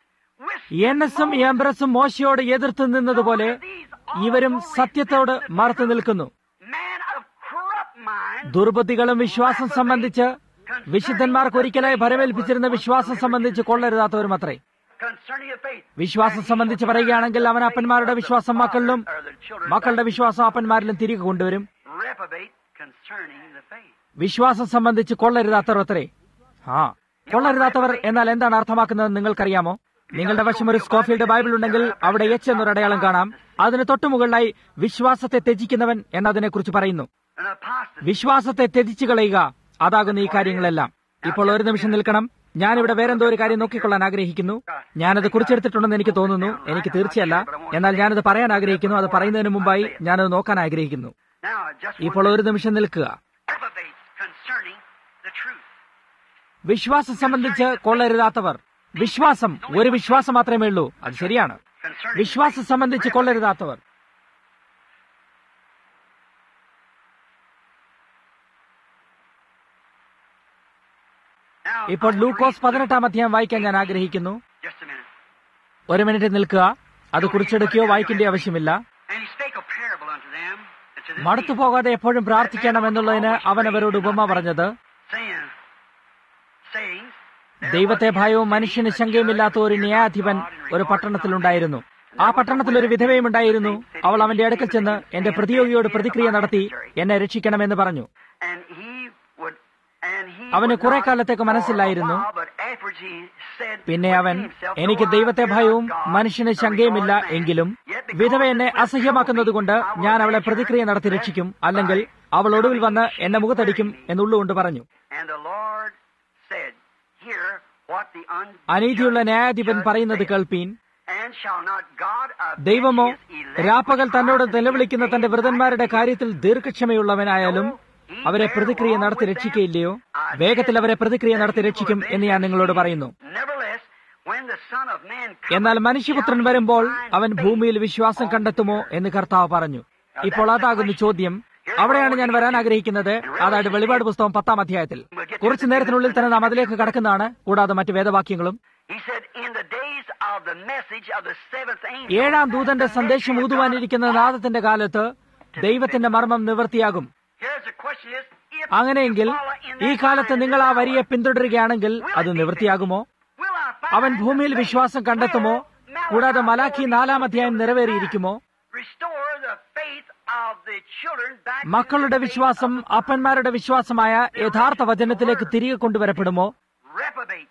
എൻ എസും എംബ്രസും മോശയോട് എതിർത്ത് നിന്നതുപോലെ ഇവരും സത്യത്തോട് മറുത്തു നിൽക്കുന്നു man of corrupt mind ദുർബുദ്ധികളും വിശ്വാസം സംബന്ധിച്ച് വിശുദ്ധന്മാർക്ക് ഒരിക്കലായി ഭരമേൽപ്പിച്ചിരുന്ന വിശ്വാസം സംബന്ധിച്ച് കൊള്ളരുതാത്തവരും അത്രേ concerning the faith. വിശ്വാസം സംബന്ധിച്ച് പറയുകയാണെങ്കിൽ അവൻ അപ്പന്മാരുടെ വിശ്വാസം മക്കളിലും Or the children മക്കളുടെ വിശ്വാസം അപ്പന്മാരിലും തിരികെ കൊണ്ടുവരും reprobate concerning the faith. വിശ്വാസം സംബന്ധിച്ച് കൊള്ളരുതാത്തവർ അത്രേ ആ കൊള്ളരുതാത്തവർ എന്നാൽ എന്താണ് അർത്ഥമാക്കുന്നത് നിങ്ങൾക്കറിയാമോ നിങ്ങളുടെ വശം ഒരു സ്കോഫീൽഡ് ബൈബിൾ ഉണ്ടെങ്കിൽ അവിടെ എച്ച് എന്നൊരു അടയാളം കാണാം അതിന് തൊട്ടുമുകളിലായി വിശ്വാസത്തെ ത്യജിക്കുന്നവൻ എന്നതിനെക്കുറിച്ച് പറയുന്നു An apostasy. വിശ്വാസത്തെ ത്യജിച്ചു കളയുക അതാകുന്ന ഈ കാര്യങ്ങളെല്ലാം ഇപ്പോൾ ഒരു നിമിഷം നിൽക്കണം ഞാനിവിടെ വേറെന്തോ ഒരു കാര്യം നോക്കിക്കൊള്ളാൻ ആഗ്രഹിക്കുന്നു ഞാനത് കുറിച്ചെടുത്തിട്ടുണ്ടെന്ന് എനിക്ക് തോന്നുന്നു എനിക്ക് തീർച്ചയല്ല എന്നാൽ ഞാനത് പറയാൻ ആഗ്രഹിക്കുന്നു അത് പറയുന്നതിന് മുമ്പായി ഞാനത് നോക്കാൻ ആഗ്രഹിക്കുന്നു Now just ഇപ്പോൾ ഒരു നിമിഷം നിൽക്കുക reprobate concerning the truth. വിശ്വാസം സംബന്ധിച്ച് കൊള്ളരുതാത്തവർ വിശ്വാസം ഒരു വിശ്വാസം മാത്രമേ ഉള്ളൂ അത് ശരിയാണ് Concerning വിശ്വാസം സംബന്ധിച്ച് കൊള്ളരുതാത്തവർ now ഇപ്പോൾ I want to Lukose read പതിനെട്ടാം അധ്യായം വായിക്കാൻ ഞാൻ ആഗ്രഹിക്കുന്നു just a minute. ഒരു മിനിറ്റ് നിൽക്കുക അത് കുറിച്ചെടുക്കുകയോ വായിക്കേണ്ട ആവശ്യമില്ല And he spake a parable unto them and to this മടുത്തു പോകാതെ എപ്പോഴും പ്രാർത്ഥിക്കണമെന്നുള്ളതിന് അവൻ അവരോട് ഉപമ പറഞ്ഞത് saying, saying, ദൈവത്തെ ഭയവും മനുഷ്യന് ശങ്കയുമില്ലാത്ത ഒരു ന്യായാധിപൻ ഒരു പട്ടണത്തിലുണ്ടായിരുന്നു ആ പട്ടണത്തിൽ ഒരു വിധവയും ഉണ്ടായിരുന്നു അവൾ അവന്റെ അടുക്കൽ ചെന്ന് എന്റെ പ്രതിയോഗിയോട് പ്രതിക്രിയ നടത്തി എന്നെ രക്ഷിക്കണമെന്ന് പറഞ്ഞു And he would, and he അവന് would കുറെ not കാലത്തേക്ക് for a മനസ്സില്ലായിരുന്നു while, but afterwards he said പിന്നെ അവൻ within himself, എനിക്ക് "Though I ദൈവത്തെ fear ഭയവും not God, മനുഷ്യന് nor ശങ്കയുമില്ല regard man, എങ്കിലും yet because വിധവ എന്നെ it was അസഹ്യമാക്കുന്നത് കൊണ്ട് true, I ഞാൻ will അവളെ avenge her, പ്രതിക്രിയ നടത്തി lest രക്ഷിക്കും by അല്ലെങ്കിൽ അവൾ ഒടുവിൽ വന്ന് coming എന്നെ she മുഖത്തടിക്കും bury me." എന്നുള്ളുകൊണ്ട് പറഞ്ഞു And the Lord said, Hear what the unjust അനീതിയുള്ള ന്യായാധിപൻ judge പറയുന്നത് saith. കേൾപ്പീൻ And shall not God avenge ദൈവമോ his elect രാപ്പകൽ which തന്നോട് cry unto him നിലവിളിക്കുന്ന day തന്റെ and വൃതന്മാരുടെ night? കാര്യത്തിൽ ദീർഘക്ഷമയുള്ളവനായാലും അവരെ പ്രതിക്രിയ നടത്തി രക്ഷിക്കയില്ലയോ വേഗത്തിൽ അവരെ പ്രതിക്രിയ നടത്തി രക്ഷിക്കും എന്ന് ഞാൻ നിങ്ങളോട് പറയുന്നു Nevertheless, when the Son of Man cometh, എന്നാൽ മനുഷ്യപുത്രൻ shall he വരുമ്പോൾ find അവൻ faith ഭൂമിയിൽ വിശ്വാസം on കണ്ടെത്തുമോ എന്ന് കർത്താവ് പറഞ്ഞു ഇപ്പോൾ അതാകുന്നു ചോദ്യം അവിടെയാണ് ഞാൻ വരാൻ ആഗ്രഹിക്കുന്നത് അതായത് വെളിപാട് പുസ്തകം പത്താം അധ്യായത്തിൽ കുറച്ചു നേരത്തിനുള്ളിൽ തന്നെ നാം അതിലേക്ക് കടക്കുന്നതാണ് കൂടാതെ മറ്റു വേദവാക്യങ്ങളും He said, In the days of the message of the seventh angel, ഏഴാം ദൂതന്റെ സന്ദേശം ഊതുവാനിരിക്കുന്ന നാദത്തിന്റെ കാലത്ത് ദൈവത്തിന്റെ മർമ്മം നിവൃത്തിയാകും here's the question is, if അങ്ങനെയെങ്കിൽ you follow in ഈ that കാലത്ത് line നിങ്ങൾ ആ and വരിയെ പിന്തുടരുകയാണെങ്കിൽ അത് നിവൃത്തിയാകുമോ will I find അവൻ ഭൂമിയിൽ the faith വിശ്വാസം കണ്ടെത്തുമോ where കൂടാതെ Malachi മലാഖി നാലാം അധ്യായം നിറവേറിയിരിക്കുമോ Restore the faith of the children back to മക്കളുടെ the faith വിശ്വാസം of the അപ്പന്മാരുടെ വിശ്വാസമായ യഥാർത്ഥ വചനത്തിലേക്ക് തിരികെ കൊണ്ടുവരപ്പെടുമോ reprobates.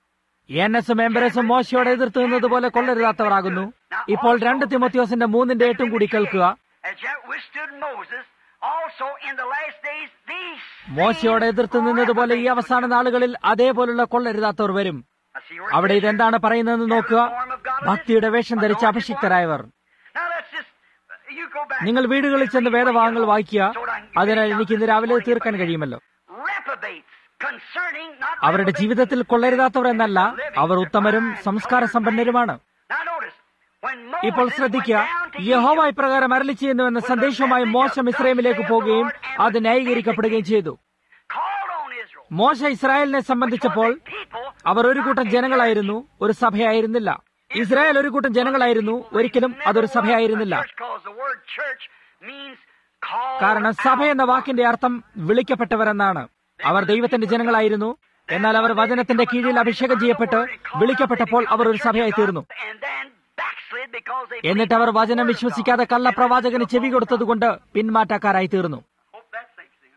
എൻ എസും എംബരസും മോശയോട് എതിർത്ത് നിന്നതുപോലെ കൊള്ളരുതാത്തവരാകുന്നു ഇപ്പോൾ രണ്ട് തിമോത്യോസിന്റെ മൂന്നിന്റെ എട്ടും കൂടി കേൾക്കുക As yet withstood Moses, also in the last days, these മോശയോട് എതിർത്ത് നിന്നതുപോലെ ഈ അവസാന നാളുകളിൽ അതേപോലുള്ള കൊള്ളരുതാത്തവർ വരും I see where അവിടെ it is. ഇതെന്താണ് പറയുന്നതെന്ന് നോക്കുക ഭക്തിയുടെ വേഷം ധരിച്ച അഭിഷിക്തരായവർ Now let's just, you go back. നിങ്ങൾ വീടുകളിൽ ചെന്ന് വേദഭാഗങ്ങൾ വായിക്കുക അതിനാൽ എനിക്ക് ഇന്ന് രാവിലെ തീർക്കാൻ കഴിയുമല്ലോ Reprobates concerning not അവരുടെ reprobates. ജീവിതത്തിൽ കൊള്ളരുതാത്തവർ എന്നല്ല അവർ ഉത്തമരും സംസ്കാര സമ്പന്നരുമാണ് Now notice, when ഇപ്പോൾ Moses ശ്രദ്ധിക്കുക went down to യഹോവ Egypt, ഇപ്രകാരം അരളി ചെയ്യുന്നുവെന്ന സന്ദേശവുമായി മോശം ഇസ്രയേലിലേക്ക് പോവുകയും അത് ന്യായീകരിക്കപ്പെടുകയും ചെയ്തു called on Israel. മോശ ഇസ്രായേലിനെ സംബന്ധിച്ചപ്പോൾ അവർ ഒരു കൂട്ടം ജനങ്ങളായിരുന്നു ഒരു സഭയായിരുന്നില്ല ഇസ്രായേൽ ഒരു കൂട്ടം ജനങ്ങളായിരുന്നു ഒരിക്കലും അതൊരു സഭയായിരുന്നില്ല കാരണം സഭ എന്ന വാക്കിന്റെ അർത്ഥം വിളിക്കപ്പെട്ടവരെന്നാണ് അവർ ദൈവത്തിന്റെ ജനങ്ങളായിരുന്നു എന്നാൽ അവർ വചനത്തിന്റെ കീഴിൽ അഭിഷേകം ചെയ്യപ്പെട്ട് വിളിക്കപ്പെട്ടപ്പോൾ അവർ ഒരു സഭയായി തീർന്നു And then backslid because they എന്നിട്ട് അവർ വചനം വിശ്വസിക്കാതെ കള്ളപ്രവാചകന് ചെവി കൊടുത്തതുകൊണ്ട് പിന്മാറ്റക്കാരായി തീർന്നു Hope that sinks in.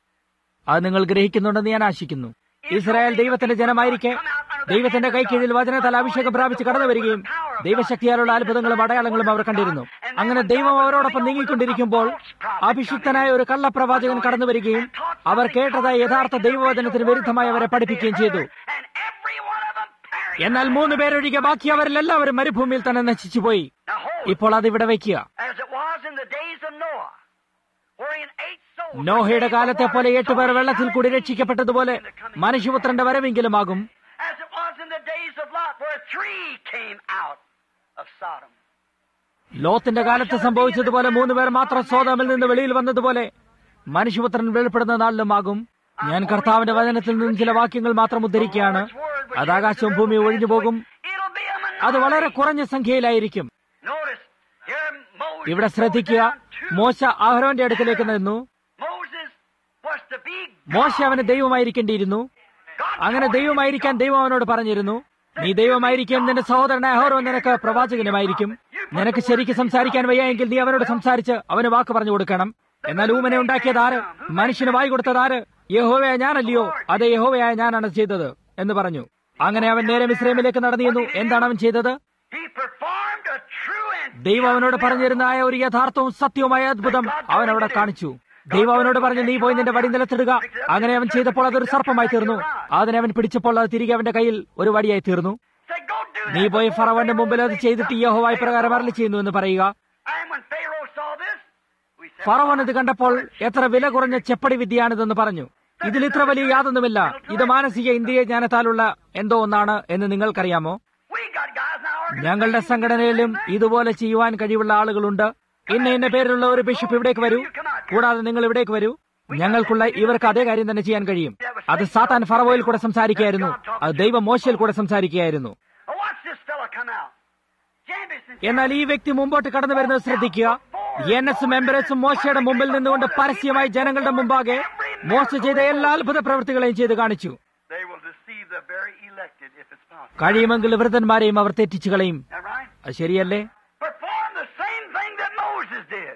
അത് നിങ്ങൾ ഗ്രഹിക്കുന്നുണ്ടെന്ന് ഞാൻ ആശിക്കുന്നു ഇസ്രായേൽ ദൈവത്തിന്റെ ജനമായിരിക്കെ ദൈവത്തിന്റെ കൈക്കീഴിൽ വചനത്താൽ അഭിഷേകം പ്രാപിച്ച് കടന്നു വരികയും ദൈവശക്തിയാലുള്ള അത്ഭുതങ്ങളും അടയാളങ്ങളും അവർ കണ്ടിരുന്നു അങ്ങനെ ദൈവം അവരോടൊപ്പം നീങ്ങിക്കൊണ്ടിരിക്കുമ്പോൾ അഭിഷിക്തനായ ഒരു കള്ളപ്രവാചകൻ കടന്നു വരികയും അവർ കേട്ടതായ യഥാർത്ഥ ദൈവവചനത്തിന് വിരുദ്ധമായി അവരെ പഠിപ്പിക്കുകയും ചെയ്തു And every one of them perished. എന്നാൽ മൂന്ന് പേരൊഴികെ ബാക്കി അവരിലെല്ലാവരും മരുഭൂമിയിൽ തന്നെ നശിച്ചുപോയി Now hold ഇപ്പോൾ അതിവിടെ വയ്ക്കുക as it was in the days of Noah, wherein eight souls നോഹയുടെ കാലത്തെ പോലെ എട്ടുപേർ വെള്ളത്തിൽ കൂടി രക്ഷിക്കപ്പെട്ടതുപോലെ മനുഷ്യപുത്രന്റെ വരവെങ്കിലുമാകും as it was in the days of Lot, where three came out of Sodom. ലോത്തിന്റെ കാലത്ത് സംഭവിച്ചതുപോലെ മൂന്ന് പേർ മാത്രം സോതമിൽ നിന്ന് വെളിയിൽ വന്നതുപോലെ മനുഷ്യപുത്രൻ വെളിപ്പെടുന്ന നാളിലുമാകും ഞാൻ കർത്താവിന്റെ വചനത്തിൽ നിന്നും ചില വാക്യങ്ങൾ മാത്രം ഉദ്ധരിക്കുകയാണ് അത് ആകാശവും ഭൂമിയും ഒഴിഞ്ഞു പോകും It'll be a അത് minority. വളരെ കുറഞ്ഞ സംഖ്യയിലായിരിക്കും Notice, here Moses ഇവിടെ ശ്രദ്ധിക്കുക goes down to- മോശ അഹരോന്റെ അടുക്കലേക്ക് നിന്നു Moses was to be മോശ അവന് ദൈവമായിരിക്കേണ്ടിയിരുന്നു God അങ്ങനെ told him ദൈവമായിരിക്കാൻ ദൈവം അവനോട് പറഞ്ഞിരുന്നു നീ ദൈവമായിരിക്കും നിന്റെ സഹോദരനായ അഹോറോ നിനക്ക് പ്രവാചകനുമായിരിക്കും നിനക്ക് ശരിക്ക് സംസാരിക്കാൻ വയ്യെങ്കിൽ നീ അവനോട് സംസാരിച്ച് അവന് വാക്ക് പറഞ്ഞു കൊടുക്കണം എന്നാൽ ഊമനെ ഉണ്ടാക്കിയത് ആര് മനുഷ്യന് വായി കൊടുത്തത് ആര് യഹോവയായ ഞാനല്ലയോ അതെ യഹോവയായ ഞാനാണ് ചെയ്തത് എന്ന് പറഞ്ഞു അങ്ങനെ അവൻ നേരെ മിശ്രമിലേക്ക് നടന്നിരുന്നു എന്താണ് അവൻ ചെയ്തത് He performed a true and ദൈവം അവനോട് പറഞ്ഞിരുന്നായ ഒരു യഥാർത്ഥവും സത്യവുമായ അത്ഭുതം അവൻ അവിടെ കാണിച്ചു ദൈവം അവനോട് പറഞ്ഞു നീ പോയി നിന്റെ വടി നിലത്തിടുക അങ്ങനെ അവൻ ചെയ്തപ്പോൾ അതൊരു സർപ്പമായി തീർന്നു അതിനെ അവൻ പിടിച്ചപ്പോൾ അത് തിരികെ അവന്റെ കയ്യിൽ ഒരു വടിയായി തീർന്നു said, Go do നീ that. പോയി ഫറവന്റെ മുമ്പിൽ അത് ചെയ്തിട്ട് യഹോവായി പ്രകാരം അരളി ചെയ്യുന്നു എന്ന് പറയുക And when Pharaoh saw this, we said, ഫറവൻ ഇത് കണ്ടപ്പോൾ എത്ര വില കുറഞ്ഞ ചെപ്പടി വിദ്യയാണിതെന്ന് പറഞ്ഞു ഇതിൽ ഇത്ര വലിയ യാതൊന്നുമില്ല ഇത് മാനസിക ഇന്ദ്രിയ ജ്ഞാനത്താലുള്ള എന്തോ ഒന്നാണ് എന്ന് നിങ്ങൾക്കറിയാമോ We got guys now. our ഞങ്ങളുടെ സംഘടനയിലും ഇതുപോലെ ചെയ്യുവാൻ കഴിവുള്ള ആളുകളുണ്ട് ഇന്ന ഇന്ന പേരിലുള്ള ഒരു ബിഷപ്പ് ഇവിടേക്ക് വരൂ കൂടാതെ നിങ്ങൾ ഇവിടേക്ക് വരൂ ഞങ്ങൾക്കുള്ള ഇവർക്ക് അതേ കാര്യം തന്നെ ചെയ്യാൻ കഴിയും അത് സാത്താൻ ഫറവോയിൽ കൂടെ സംസാരിക്കുകയായിരുന്നു അത് ദൈവ മോശയിൽ കൂടെ സംസാരിക്കുകയായിരുന്നു Now watch this fella come out. Jambus and എന്നാൽ ഈ വ്യക്തി മുമ്പോട്ട് കടന്നു വരുന്നത് ശ്രദ്ധിക്കുക എൻ എസും എംബരസും മോശയുടെ മുമ്പിൽ നിന്നുകൊണ്ട് പരസ്യമായി ജനങ്ങളുടെ മുമ്പാകെ മോശ ചെയ്ത എല്ലാ അത്ഭുത പ്രവൃത്തികളെയും ചെയ്ത് കാണിച്ചു they will deceive the very elected if it's possible. കഴിയുമെങ്കിൽ വൃദ്ധന്മാരെയും അവർ തെറ്റിച്ചു കളയും Is that right? അത് ശരിയല്ലേ Perform the same thing that Moses did.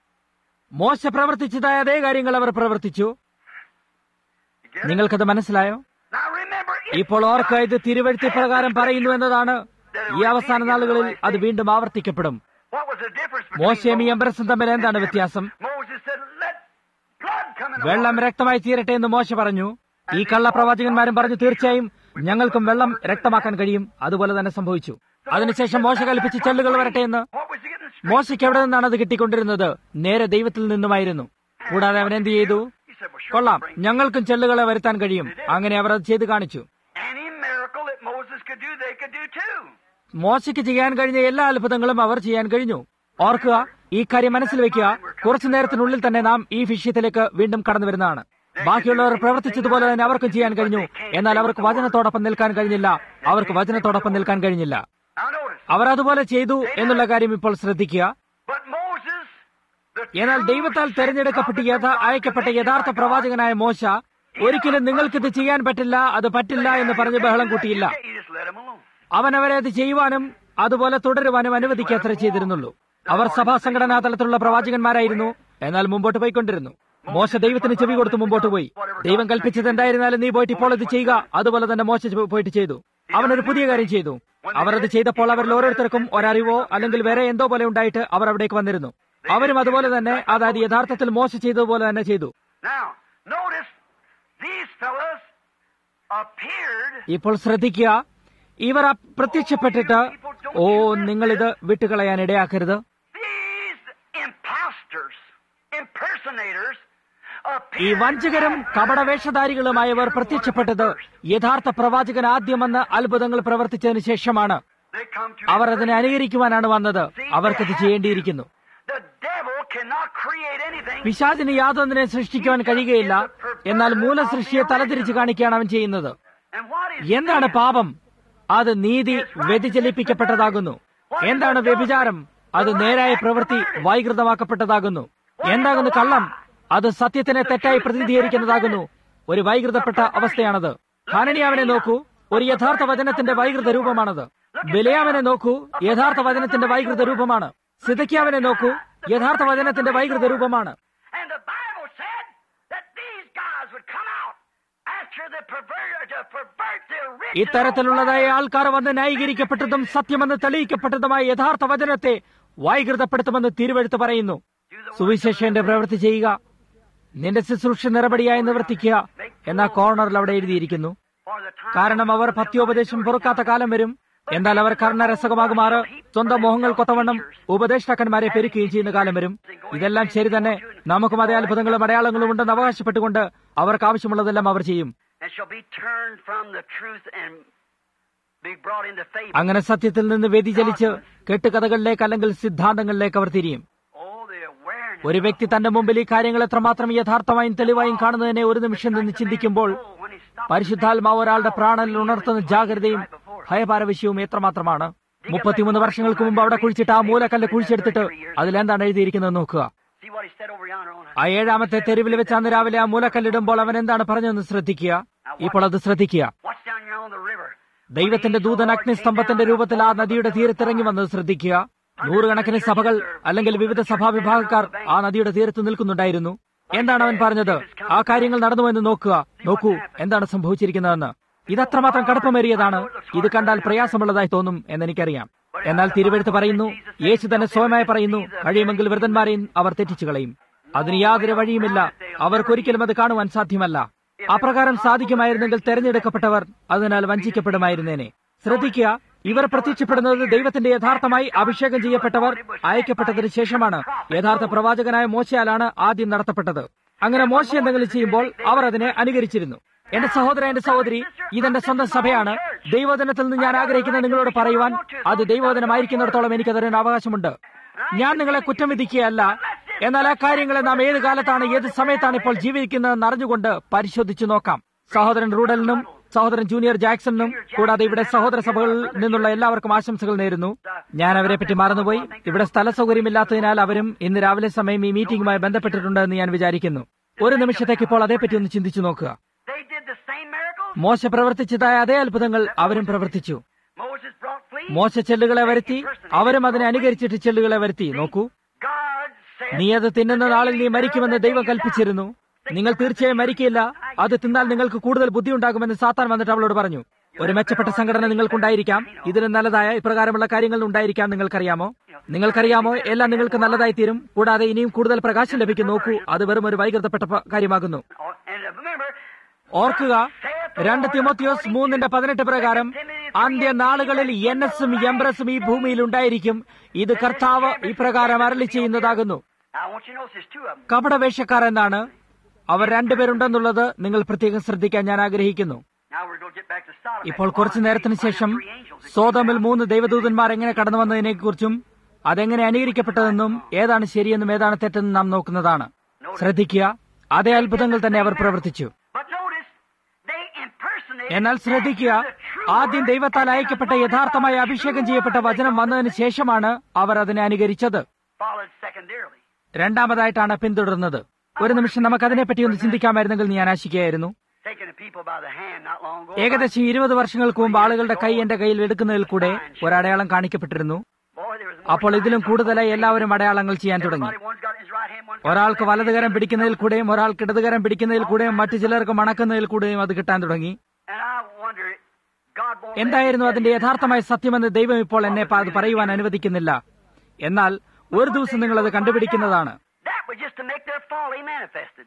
മോശ പ്രവർത്തിച്ചതായ അതേ കാര്യങ്ങൾ അവർ പ്രവർത്തിച്ചു You get it? നിങ്ങൾക്കത് മനസ്സിലായോ Now remember, if ഇപ്പോൾ ഓർക്ക ഇത് തിരുവഴുത്തി പ്രകാരം പറയുന്നു എന്നതാണ് ഈ അവസാന നാളുകളിൽ അത് വീണ്ടും ആവർത്തിക്കപ്പെടും what was the difference between മോശയും ഈ Moses എംബരസും തമ്മിൽ എന്താണ് and വ്യത്യാസം Moses said, "Let blood come in the വെള്ളം water." രക്തമായി തീരട്ടെ എന്ന് മോശ പറഞ്ഞു ഈ കള്ളപ്രവാചകന്മാരും പറഞ്ഞു തീർച്ചയായും ഞങ്ങൾക്കും വെള്ളം രക്തമാക്കാൻ കഴിയും അതുപോലെ തന്നെ സംഭവിച്ചു അതിനുശേഷം മോശ കൽപ്പിച്ച് ചെല്ലുകൾ വരട്ടെ എന്ന് What was he getting? straight? മോശയ്ക്ക് എവിടെ നിന്നാണ് അത് കിട്ടിക്കൊണ്ടിരുന്നത് നേരെ ദൈവത്തിൽ നിന്നുമായിരുന്നു കൂടാതെ അവൻ എന്ത് ചെയ്തു He said, "Well, sure, കൊള്ളാം bring ഞങ്ങൾക്കും ചെല്ലുകളെ വരുത്താൻ കഴിയും അങ്ങനെ അവർ അത് ചെയ്ത് കാണിച്ചു any miracle that Moses could do, they could do too." മോശയ്ക്ക് ചെയ്യാൻ കഴിഞ്ഞ എല്ലാ അത്ഭുതങ്ങളും അവർ ചെയ്യാൻ കഴിഞ്ഞു ഓർക്കുക ഈ കാര്യം മനസ്സിൽ വെക്കുക കുറച്ചു നേരത്തിനുള്ളിൽ തന്നെ നാം ഈ വിഷയത്തിലേക്ക് വീണ്ടും കടന്നു വരുന്നതാണ് ബാക്കിയുള്ളവർ പ്രവർത്തിച്ചതുപോലെ തന്നെ അവർക്കും ചെയ്യാൻ കഴിഞ്ഞു എന്നാൽ അവർക്ക് വചനത്തോടൊപ്പം നിൽക്കാൻ കഴിഞ്ഞില്ല അവർക്ക് വചനത്തോടൊപ്പം നിൽക്കാൻ കഴിഞ്ഞില്ല Now notice, അവർ അതുപോലെ ചെയ്തു എന്നുള്ള കാര്യം ഇപ്പോൾ ശ്രദ്ധിക്കുക but Moses, the എന്നാൽ true ദൈവത്താൽ തെരഞ്ഞെടുക്കപ്പെട്ട് prophet യഥാ from God, അയക്കപ്പെട്ട commissioned യഥാർത്ഥ by God, പ്രവാചകനായ മോശ ഒരിക്കലും നിങ്ങൾക്കിത് ചെയ്യാൻ പറ്റില്ല അത് പറ്റില്ല എന്ന് പറഞ്ഞ് ബഹളം കൂട്ടിയില്ല You just let him alone. അവൻ അവരെ അത് ചെയ്യുവാനും അതുപോലെ തുടരുവാനും അനുവദിക്കത്ര ചെയ്തിരുന്നുള്ളൂ അവർ സഭാ സംഘടനാ തലത്തിലുള്ള പ്രവാചകന്മാരായിരുന്നു എന്നാൽ മുമ്പോട്ട് പോയിക്കൊണ്ടിരുന്നു മോശ ദൈവത്തിന് ചെവി കൊടുത്ത് മുമ്പോട്ട് പോയി ദൈവം കൽപ്പിച്ചത് എന്തായിരുന്നാലും നീ പോയിട്ട് ഇപ്പോൾ ഇത് ചെയ്യുക അതുപോലെ തന്നെ മോശ ചെ- പോയിട്ട് ചെയ്തു അവനൊരു പുതിയ കാര്യം ചെയ്തു അവർ അത് ചെയ്തപ്പോൾ അവരിൽ ഓരോരുത്തർക്കും ഒരറിവോ അല്ലെങ്കിൽ വേറെ എന്തോ പോലെ ഉണ്ടായിട്ട് അവർ അവിടേക്ക് വന്നിരുന്നു അവരും അതുപോലെ തന്നെ അതായത് യഥാർത്ഥത്തിൽ മോശ ചെയ്തതുപോലെ തന്നെ ചെയ്തു Now, notice these fellows appeared. ഇപ്പോൾ ശ്രദ്ധിക്കുക ഇവർ അ- പ്രത്യക്ഷപ്പെട്ടിട്ട് ഓ നിങ്ങളിത് വിട്ടുകളയാൻ ഇടയാക്കരുത് These imposters, impersonators, ഈ appeared വഞ്ചകരും കപടവേഷധാരികളുമായവർ പ്രത്യക്ഷപ്പെട്ടത് യഥാർത്ഥ പ്രവാചകൻ ആദ്യമെന്ന് അത്ഭുതങ്ങൾ പ്രവർത്തിച്ചതിന് ശേഷമാണ് They come to അവർ അതിനെ അനുകരിക്കുവാനാണ് വന്നത് അവർക്കത് ചെയ്യേണ്ടിയിരിക്കുന്നു The devil cannot create anything. പിശാചിന് യാതൊന്നിനെ സൃഷ്ടിക്കുവാൻ കഴിയുകയില്ല എന്നാൽ മൂലസൃഷ്ടിയെ തലതിരിച്ച് കാണിക്കുകയാണ് അവൻ ചെയ്യുന്നത് And what is എന്താണ് sin? പാപം അത് നീതി വ്യതിചലിപ്പിക്കപ്പെട്ടതാകുന്നു എന്താണ് വ്യഭിചാരം അത് നേരായ പ്രവൃത്തി വൈകൃതമാക്കപ്പെട്ടതാകുന്നു എന്താകുന്നു കള്ളം അത് സത്യത്തിനെ തെറ്റായി പ്രതിനിധീകരിക്കുന്നതാകുന്നു ഒരു വൈകൃതപ്പെട്ട അവസ്ഥയാണത് ഹനനിയാവിനെ നോക്കൂ ഒരു യഥാർത്ഥ വചനത്തിന്റെ വൈകൃത രൂപമാണത് ബിലയാമിനെ നോക്കൂ യഥാർത്ഥ വചനത്തിന്റെ വൈകൃത രൂപമാണ് സിതയ്ക്കാവിനെ നോക്കൂ യഥാർത്ഥ വചനത്തിന്റെ വൈകൃത രൂപമാണ് And the Bible said that these guys would come out after the perverter to pervert the original. ഇത്തരത്തിലുള്ളതായ ആൾക്കാർ വന്ന് ന്യായീകരിക്കപ്പെട്ടതും സത്യമെന്ന് തെളിയിക്കപ്പെട്ടതുമായ യഥാർത്ഥ വചനത്തെ വൈകൃതപ്പെടുത്തുമെന്ന് തിരുവെഴുത്ത് പറയുന്നു സുവിശേഷന്റെ പ്രവൃത്തി ചെയ്യുക നിന്റെ ശുശ്രൂഷ നിറപടിയായി നിവർത്തിക്കുക എന്ന കോർണറിൽ അവിടെ എഴുതിയിരിക്കുന്നു For the time കാരണം അവർ പത്യോപദേശം പൊറുക്കാത്ത കാലം വരും എന്നാൽ അവർ കർണരസകമാകുമാറ് സ്വന്തം മോഹങ്ങൾ കൊത്തവണ്ണം ഉപദേഷ്ടാക്കന്മാരെ പെരുക്കുകയും ചെയ്യുന്ന കാലം വരും ഇതെല്ലാം ശരി തന്നെ നമുക്കും അതേ അത്ഭുതങ്ങളും അടയാളങ്ങളും ഉണ്ടെന്ന് അവകാശപ്പെട്ടുകൊണ്ട് അവർക്ക് ആവശ്യമുള്ളതെല്ലാം അവർ ചെയ്യും and shall be turned from the truth and be brought into fable. അങ്ങനെ സത്യത്തിൽ നിന്ന് വ്യതിചലിച്ച് കെട്ടുകഥകളിലേക്ക് അല്ലെങ്കിൽ സിദ്ധാന്തങ്ങളിലേക്ക് അവർ തിരിയും Oh, the awareness. ഒരു വ്യക്തി തന്റെ മുമ്പിൽ ഈ കാര്യങ്ങൾ എത്രമാത്രം യഥാർത്ഥമായും തെളിവായും കാണുന്നതിനെ ഒരു നിമിഷം നിന്ന് ചിന്തിക്കുമ്പോൾ Oh, when he stopped പരിശുദ്ധാത്മാവ് ഒരാളുടെ പ്രാണനിൽ ഉണർത്തുന്ന ജാഗ്രതയും ഭയപാരവശ്യവും എത്രമാത്രമാണ് മുപ്പത്തിമൂന്ന് വർഷങ്ങൾക്ക് മുമ്പ് അവിടെ കുഴിച്ചിട്ട് ആ മൂലക്കല്ല് കുഴിച്ചെടുത്തിട്ട് അതിലെന്താണ് എഴുതിയിരിക്കുന്നത് നോക്കുക see what he said over yonder on ആ ഏഴാമത്തെ തെരുവിൽ വെച്ച് അന്ന് രാവിലെ ആ മൂലക്കല്ലിടുമ്പോൾ അവൻ എന്താണ് പറഞ്ഞതെന്ന് ശ്രദ്ധിക്കുക ഇപ്പോൾ അത് ശ്രദ്ധിക്കുക Watch down here on the river. ദൈവത്തിന്റെ ദൂതൻ അഗ്നിസ്തംഭത്തിന്റെ രൂപത്തിൽ ആ നദിയുടെ തീരത്തിറങ്ങി വന്നത് ശ്രദ്ധിക്കുക നൂറുകണക്കിന് സഭകൾ അല്ലെങ്കിൽ വിവിധ സഭാവിഭാഗക്കാർ ആ നദിയുടെ തീരത്ത് നിൽക്കുന്നുണ്ടായിരുന്നു എന്താണ് അവൻ പറഞ്ഞത് ആ കാര്യങ്ങൾ നടന്നുവെന്ന് നോക്കുക നോക്കൂ എന്താണ് സംഭവിച്ചിരിക്കുന്നതെന്ന് ഇതത്രമാത്രം കടുപ്പമേറിയതാണ് ഇത് കണ്ടാൽ പ്രയാസമുള്ളതായി തോന്നും എന്നെനിക്കറിയാം എന്നാൽ തിരുവെഴുത്ത് പറയുന്നു യേശു തന്നെ സ്വയമായി പറയുന്നു കഴിയുമെങ്കിൽ വൃതന്മാരെയും അവർ തെറ്റിച്ചു കളയും അതിന് യാതൊരു വഴിയുമില്ല അവർക്കൊരിക്കലും അത് കാണുവാൻ സാധ്യമല്ല അപ്രകാരം സാധിക്കുമായിരുന്നെങ്കിൽ തെരഞ്ഞെടുക്കപ്പെട്ടവർ അതിനാൽ വഞ്ചിക്കപ്പെടുമായിരുന്നേനെ ശ്രദ്ധിക്കുക ഇവർ പ്രത്യക്ഷപ്പെടുന്നത് ദൈവത്തിന്റെ യഥാർത്ഥമായി അഭിഷേകം ചെയ്യപ്പെട്ടവർ അയക്കപ്പെട്ടതിന് ശേഷമാണ് യഥാർത്ഥ പ്രവാചകനായ മോശയാലാണ് ആദ്യം നടത്തപ്പെട്ടത് അങ്ങനെ മോശ എന്തെങ്കിലും ചെയ്യുമ്പോൾ അവർ അതിനെ അനുകരിച്ചിരുന്നു എന്റെ സഹോദര എന്റെ സഹോദരി ഇതെന്റെ സ്വന്തം സഭയാണ് ദൈവദിനത്തിൽ നിന്ന് ഞാൻ ആഗ്രഹിക്കുന്ന നിങ്ങളോട് പറയുവാൻ അത് ദൈവദിനമായിരിക്കുന്നിടത്തോളം എനിക്ക് അതിന് അവകാശമുണ്ട് ഞാൻ നിങ്ങളെ കുറ്റം വിധിക്കുകയല്ല എന്നാൽ ആ കാര്യങ്ങളെ നാം ഏത് കാലത്താണ് ഏത് സമയത്താണ് ഇപ്പോൾ ജീവിക്കുന്നതെന്ന് അറിഞ്ഞുകൊണ്ട് പരിശോധിച്ചു നോക്കാം സഹോദരൻ റൂഡലിനും സഹോദരൻ ജൂനിയർ ജാക്സണിനും കൂടാതെ ഇവിടെ സഹോദര സഭകളിൽ നിന്നുള്ള എല്ലാവർക്കും ആശംസകൾ നേരുന്നു ഞാൻ അവരെ പറ്റി മറന്നുപോയി ഇവിടെ സ്ഥല സൗകര്യമില്ലാത്തതിനാൽ അവരും ഇന്ന് രാവിലെ സമയം ഈ മീറ്റിംഗുമായി ബന്ധപ്പെട്ടിട്ടുണ്ടെന്ന് ഞാൻ വിചാരിക്കുന്നു ഒരു നിമിഷത്തേക്ക് ഇപ്പോൾ അതേപ്പറ്റി ഒന്ന് ചിന്തിച്ചു നോക്കുക They did the same miracles. മോശ പ്രവർത്തിച്ചതായ അതേ അത്ഭുതങ്ങൾ അവരും പ്രവർത്തിച്ചു Moses brought fleas. മോശ ചെല്ലുകളെ വരുത്തി അവരും അതിനെ അനുകരിച്ചിട്ട് ചെല്ലുകളെ വരുത്തി നോക്കൂ God said, നീ അത് തിന്നുന്ന നാളിൽ നീ മരിക്കുമെന്ന് ദൈവം കൽപ്പിച്ചിരുന്നു നിങ്ങൾ തീർച്ചയായും മരിക്കില്ല അത് തിന്നാൽ നിങ്ങൾക്ക് കൂടുതൽ ബുദ്ധിയുണ്ടാകുമെന്ന് സാത്താൻ വന്നിട്ട് അവളോട് പറഞ്ഞു ഒരു മെച്ചപ്പെട്ട സംഘടന നിങ്ങൾക്കുണ്ടായിരിക്കാം ഇതിന് നല്ലതായ ഇപ്രകാരമുള്ള കാര്യങ്ങൾ ഉണ്ടായിരിക്കാം നിങ്ങൾക്കറിയാമോ നിങ്ങൾക്കറിയാമോ എല്ലാം നിങ്ങൾക്ക് നല്ലതായി തീരും കൂടാതെ ഇനിയും കൂടുതൽ പ്രകാശം ലഭിക്കും നോക്കൂ അത് വെറും ഒരു വൈകൃതപ്പെട്ട പ- കാര്യമാകുന്നു Oh, and remember, ഓർക്കുക രണ്ട് തിമോത്തിയോസ് മൂന്നിന്റെ പതിനെട്ട് പ്രകാരം അന്ത്യ നാളുകളിൽ എൻ എസും എംബ്രസും ഈ ഭൂമിയിൽ ഉണ്ടായിരിക്കും ഇത് കർത്താവ് ഇപ്രകാരം അരളി ചെയ്യുന്നതാകുന്നു I want you to notice there's two of them. കപടവേഷക്കാർ എന്നാണ് അവർ രണ്ടുപേരുണ്ടെന്നുള്ളത് നിങ്ങൾ പ്രത്യേകം ശ്രദ്ധിക്കാൻ ഞാൻ ആഗ്രഹിക്കുന്നു Now we're going to get back to Sodom. ഇപ്പോൾ കുറച്ചു നേരത്തിന് ശേഷം സോതമിൽ മൂന്ന് ദൈവദൂതന്മാർ എങ്ങനെ കടന്നു വന്നതിനെക്കുറിച്ചും അതെങ്ങനെ അനുകരിക്കപ്പെട്ടതെന്നും ഏതാണ് ശരിയെന്നും ഏതാണ് തെറ്റെന്നും നാം നോക്കുന്നതാണ് ശ്രദ്ധിക്കുക അതേ അത്ഭുതങ്ങൾ തന്നെ അവർ പ്രവർത്തിച്ചു But notice, they impersonated എന്നാൽ ശ്രദ്ധിക്കുക ആദ്യം ദൈവത്താൽ അയക്കപ്പെട്ട യഥാർത്ഥമായി അഭിഷേകം ചെയ്യപ്പെട്ട വചനം വന്നതിന് ശേഷമാണ് അവർ അതിനെ അനുകരിച്ചത് followed secondarily. രണ്ടാമതായിട്ടാണ് പിന്തുടർന്നത് ഒരു നിമിഷം നമുക്ക് അതിനെപ്പറ്റി ഒന്ന് ചിന്തിക്കാമായിരുന്നെങ്കിൽ ഞാൻ ആശിക്കുകയായിരുന്നു Taking the people by the hand not long ago. ഏകദേശം ഇരുപത് വർഷങ്ങൾക്ക് മുമ്പ് ആളുകളുടെ കൈ എന്റെ കയ്യിൽ എടുക്കുന്നതിൽ കൂടെ ഒരടയാളം കാണിക്കപ്പെട്ടിരുന്നു Boy, there was more അപ്പോൾ ഇതിലും കൂടുതലായി എല്ലാവരും അടയാളങ്ങൾ ചെയ്യാൻ തുടങ്ങി Everybody, one's got his right hand, one's got ഒരാൾക്ക് വലതുകരം പിടിക്കുന്നതിൽ കൂടെയും ഒരാൾക്ക് ഇടതുകരം പിടിക്കുന്നതിൽ കൂടെയും മറ്റു ചിലർക്ക് മണക്കുന്നതിൽ കൂടെയും അത് കിട്ടാൻ തുടങ്ങി And I wonder, God won't let എന്തായിരുന്നു me അതിന്റെ യഥാർത്ഥമായ സത്യമെന്ന് ദൈവം ഇപ്പോൾ എന്നെ പ- അത് പറയുവാൻ അനുവദിക്കുന്നില്ല എന്നാൽ ഒരു ദിവസം നിങ്ങൾ അത് കണ്ടുപിടിക്കുന്നതാണ് That was just to make their folly manifested.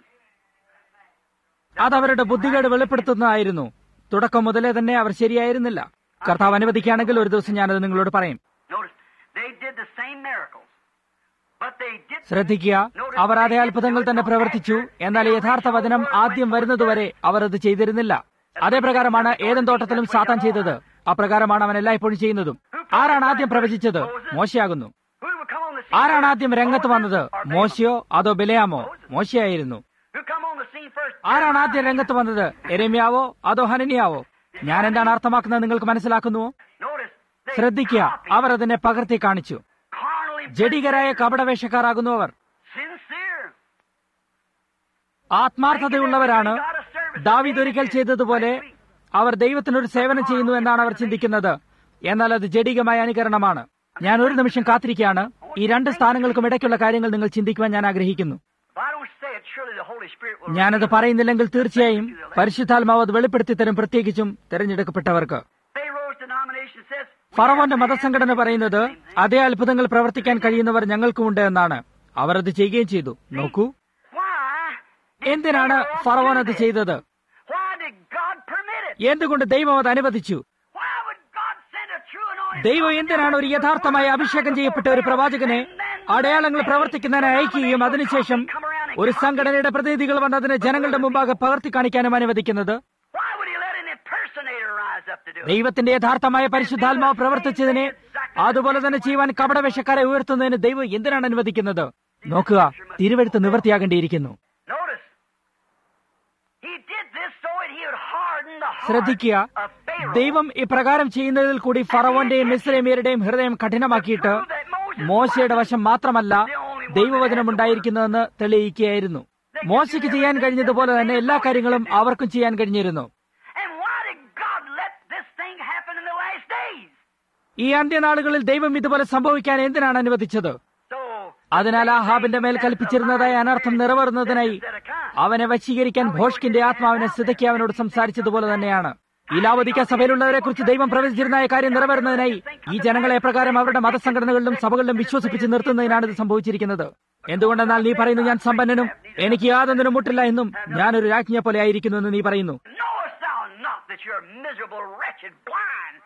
അത് അവരുടെ ബുദ്ധികേട് വെളിപ്പെടുത്തുന്നതായിരുന്നു തുടക്കം മുതലേ തന്നെ അവർ ശരിയായിരുന്നില്ല കർത്താവ് അനുവദിക്കുകയാണെങ്കിൽ ഒരു ദിവസം ഞാനത് നിങ്ങളോട് പറയും Notice, they did the same miracles. But they did ശ്രദ്ധിക്കുക അവർ അതേ അത്ഭുതങ്ങൾ തന്നെ പ്രവർത്തിച്ചു എന്നാൽ യഥാർത്ഥ വചനം ആദ്യം വരുന്നതുവരെ അവർ അത് ചെയ്തിരുന്നില്ല അതേ പ്രകാരമാണ് ഏതൻ തോട്ടത്തിലും സാത്താൻ ചെയ്തത് അപ്രകാരമാണ് അവൻ എല്ലായ്പ്പോഴും ചെയ്യുന്നതും ആരാണ് ആദ്യം പ്രവചിച്ചത് മോശയാകുന്നു who would come on the scene ആരാണ് first? ആദ്യം രംഗത്ത് വന്നത് Moses or Balaam? മോശയോ അതോ ബിലയാമോ മോശയായിരുന്നു Who come on the scene first? ആരാണ് ആദ്യം രംഗത്ത് വന്നത് എരമ്യാവോ അതോ ഹനനിയാവോ ഞാൻ എന്താണ് അർത്ഥമാക്കുന്നത് നിങ്ങൾക്ക് മനസ്സിലാക്കുന്നുവോ Notice, they ശ്രദ്ധിക്കുക copied അവർ അതിനെ പകർത്തി കാണിച്ചു carnally ജഡികരായ കപടവേഷക്കാരാകുന്നു അവർ sincere. ആത്മാർത്ഥതയുള്ളവരാണ് ദാവീദ് ഒരിക്കൽ ചെയ്തതുപോലെ അവർ ദൈവത്തിനൊരു സേവനം ചെയ്യുന്നു എന്നാണ് അവർ ചിന്തിക്കുന്നത് എന്നാൽ അത് ജഡികമായ അനുകരണമാണ് ഞാൻ ഒരു നിമിഷം കാത്തിരിക്കുകയാണ് ഈ രണ്ട് സ്ഥാനങ്ങൾക്കും ഇടയ്ക്കുള്ള കാര്യങ്ങൾ നിങ്ങൾ ചിന്തിക്കുവാൻ ഞാൻ ആഗ്രഹിക്കുന്നു If I don't say it, surely the Holy Spirit will. ഞാനത് പറയുന്നില്ലെങ്കിൽ തീർച്ചയായും പരിശുദ്ധാത്മാവ് അത് വെളിപ്പെടുത്തി തരും പ്രത്യേകിച്ചും തെരഞ്ഞെടുക്കപ്പെട്ടവർക്ക് Pharaoh's denomination says. we ഫറവോന്റെ have to മതസംഘടന have പറയുന്നത് the same thing. അതേ അത്ഭുതങ്ങൾ പ്രവർത്തിക്കാൻ കഴിയുന്നവർ ഞങ്ങൾക്കുമുണ്ട് എന്നാണ് അവർ അത് ചെയ്യുകയും ചെയ്തു നോക്കൂ Why? did എന്തിനാണ് Pharaoh ഫറവോൻ do അത് this? ചെയ്തത് Why did God permit it? എന്തുകൊണ്ട് ദൈവം അത് അനുവദിച്ചു Why would God send a true anointed ദൈവം prophet എന്തിനാണ് ഒരു down യഥാർത്ഥമായ അഭിഷേകം ചെയ്യപ്പെട്ട ഒരു പ്രവാചകനെ അടയാളങ്ങൾ പ്രവർത്തിക്കുന്നതിന് അയക്കുകയും അതിനുശേഷം ഒരു സംഘടനയുടെ പ്രതിനിധികൾ വന്ന് അതിനെ ജനങ്ങളുടെ മുമ്പാകെ പകർത്തി കാണിക്കാനും അനുവദിക്കുന്നത് Why would he let an impersonator rise up to do it? ദൈവത്തിന്റെ യഥാർത്ഥമായ പരിശുദ്ധാത്മാവ് പ്രവർത്തിച്ചതിനെ അതുപോലെ തന്നെ ചെയ്യുവാൻ കപടവേഷക്കാരെ ഉയർത്തുന്നതിന് ദൈവം എന്തിനാണ് അനുവദിക്കുന്നത് നോക്കുക തിരുവെഴുത്ത് നിവൃത്തിയാകേണ്ടിയിരിക്കുന്നു Notice. He did this so that he would harden the heart ശ്രദ്ധിക്കുക of Pharaoh. ദൈവം ഇപ്രകാരം ചെയ്യുന്നതിൽ കൂടി ഫറവോന്റെയും മിസ്രൈമിയരുടെയും ഹൃദയം കഠിനമാക്കിയിട്ട് മോശയുടെ വശം മാത്രമല്ല ദൈവവചനം ഉണ്ടായിരിക്കുന്നതെന്ന് തെളിയിക്കുകയായിരുന്നു മോശയ്ക്ക് ചെയ്യാൻ കഴിഞ്ഞതുപോലെ തന്നെ എല്ലാ കാര്യങ്ങളും അവർക്കും ചെയ്യാൻ കഴിഞ്ഞിരുന്നു And why did God let this thing happen in the last days? ഈ അന്ത്യനാളുകളിൽ ദൈവം ഇതുപോലെ സംഭവിക്കാൻ എന്തിനാണ് അനുവദിച്ചത് So, അതിനാൽ ആഹാബിന്റെ മേൽ കൽപ്പിച്ചിരുന്നതായ അനർത്ഥം നിറവേറുന്നതിനായി അവനെ വശീകരിക്കാൻ ഭോഷ്കിന്റെ ആത്മാവിനെ സിതയ്ക്ക് അവനോട് സംസാരിച്ചതുപോലെ തന്നെയാണ് ഇലാവതിക്ക സഭയിലുള്ളവരെ കുറിച്ച് ദൈവം പ്രവചിച്ചിരുന്ന കാര്യം നിറവേറുന്നതിനായി ഈ ജനങ്ങളെ എപ്രകാരം അവരുടെ മതസംഘടനകളിലും സഭകളിലും വിശ്വസിപ്പിച്ച് നിർത്തുന്നതിനാണ് ഇത് സംഭവിച്ചിരിക്കുന്നത് എന്തുകൊണ്ടെന്നാൽ നീ പറയുന്നു ഞാൻ സമ്പന്നനും എനിക്ക് യാതൊന്നിനും മുട്ടില്ല എന്നും ഞാനൊരു രാജ്ഞിയെ പോലെ ആയിരിക്കുന്നു എന്ന് നീ പറയുന്നു knowest thou not that you're miserable, wretched, blind?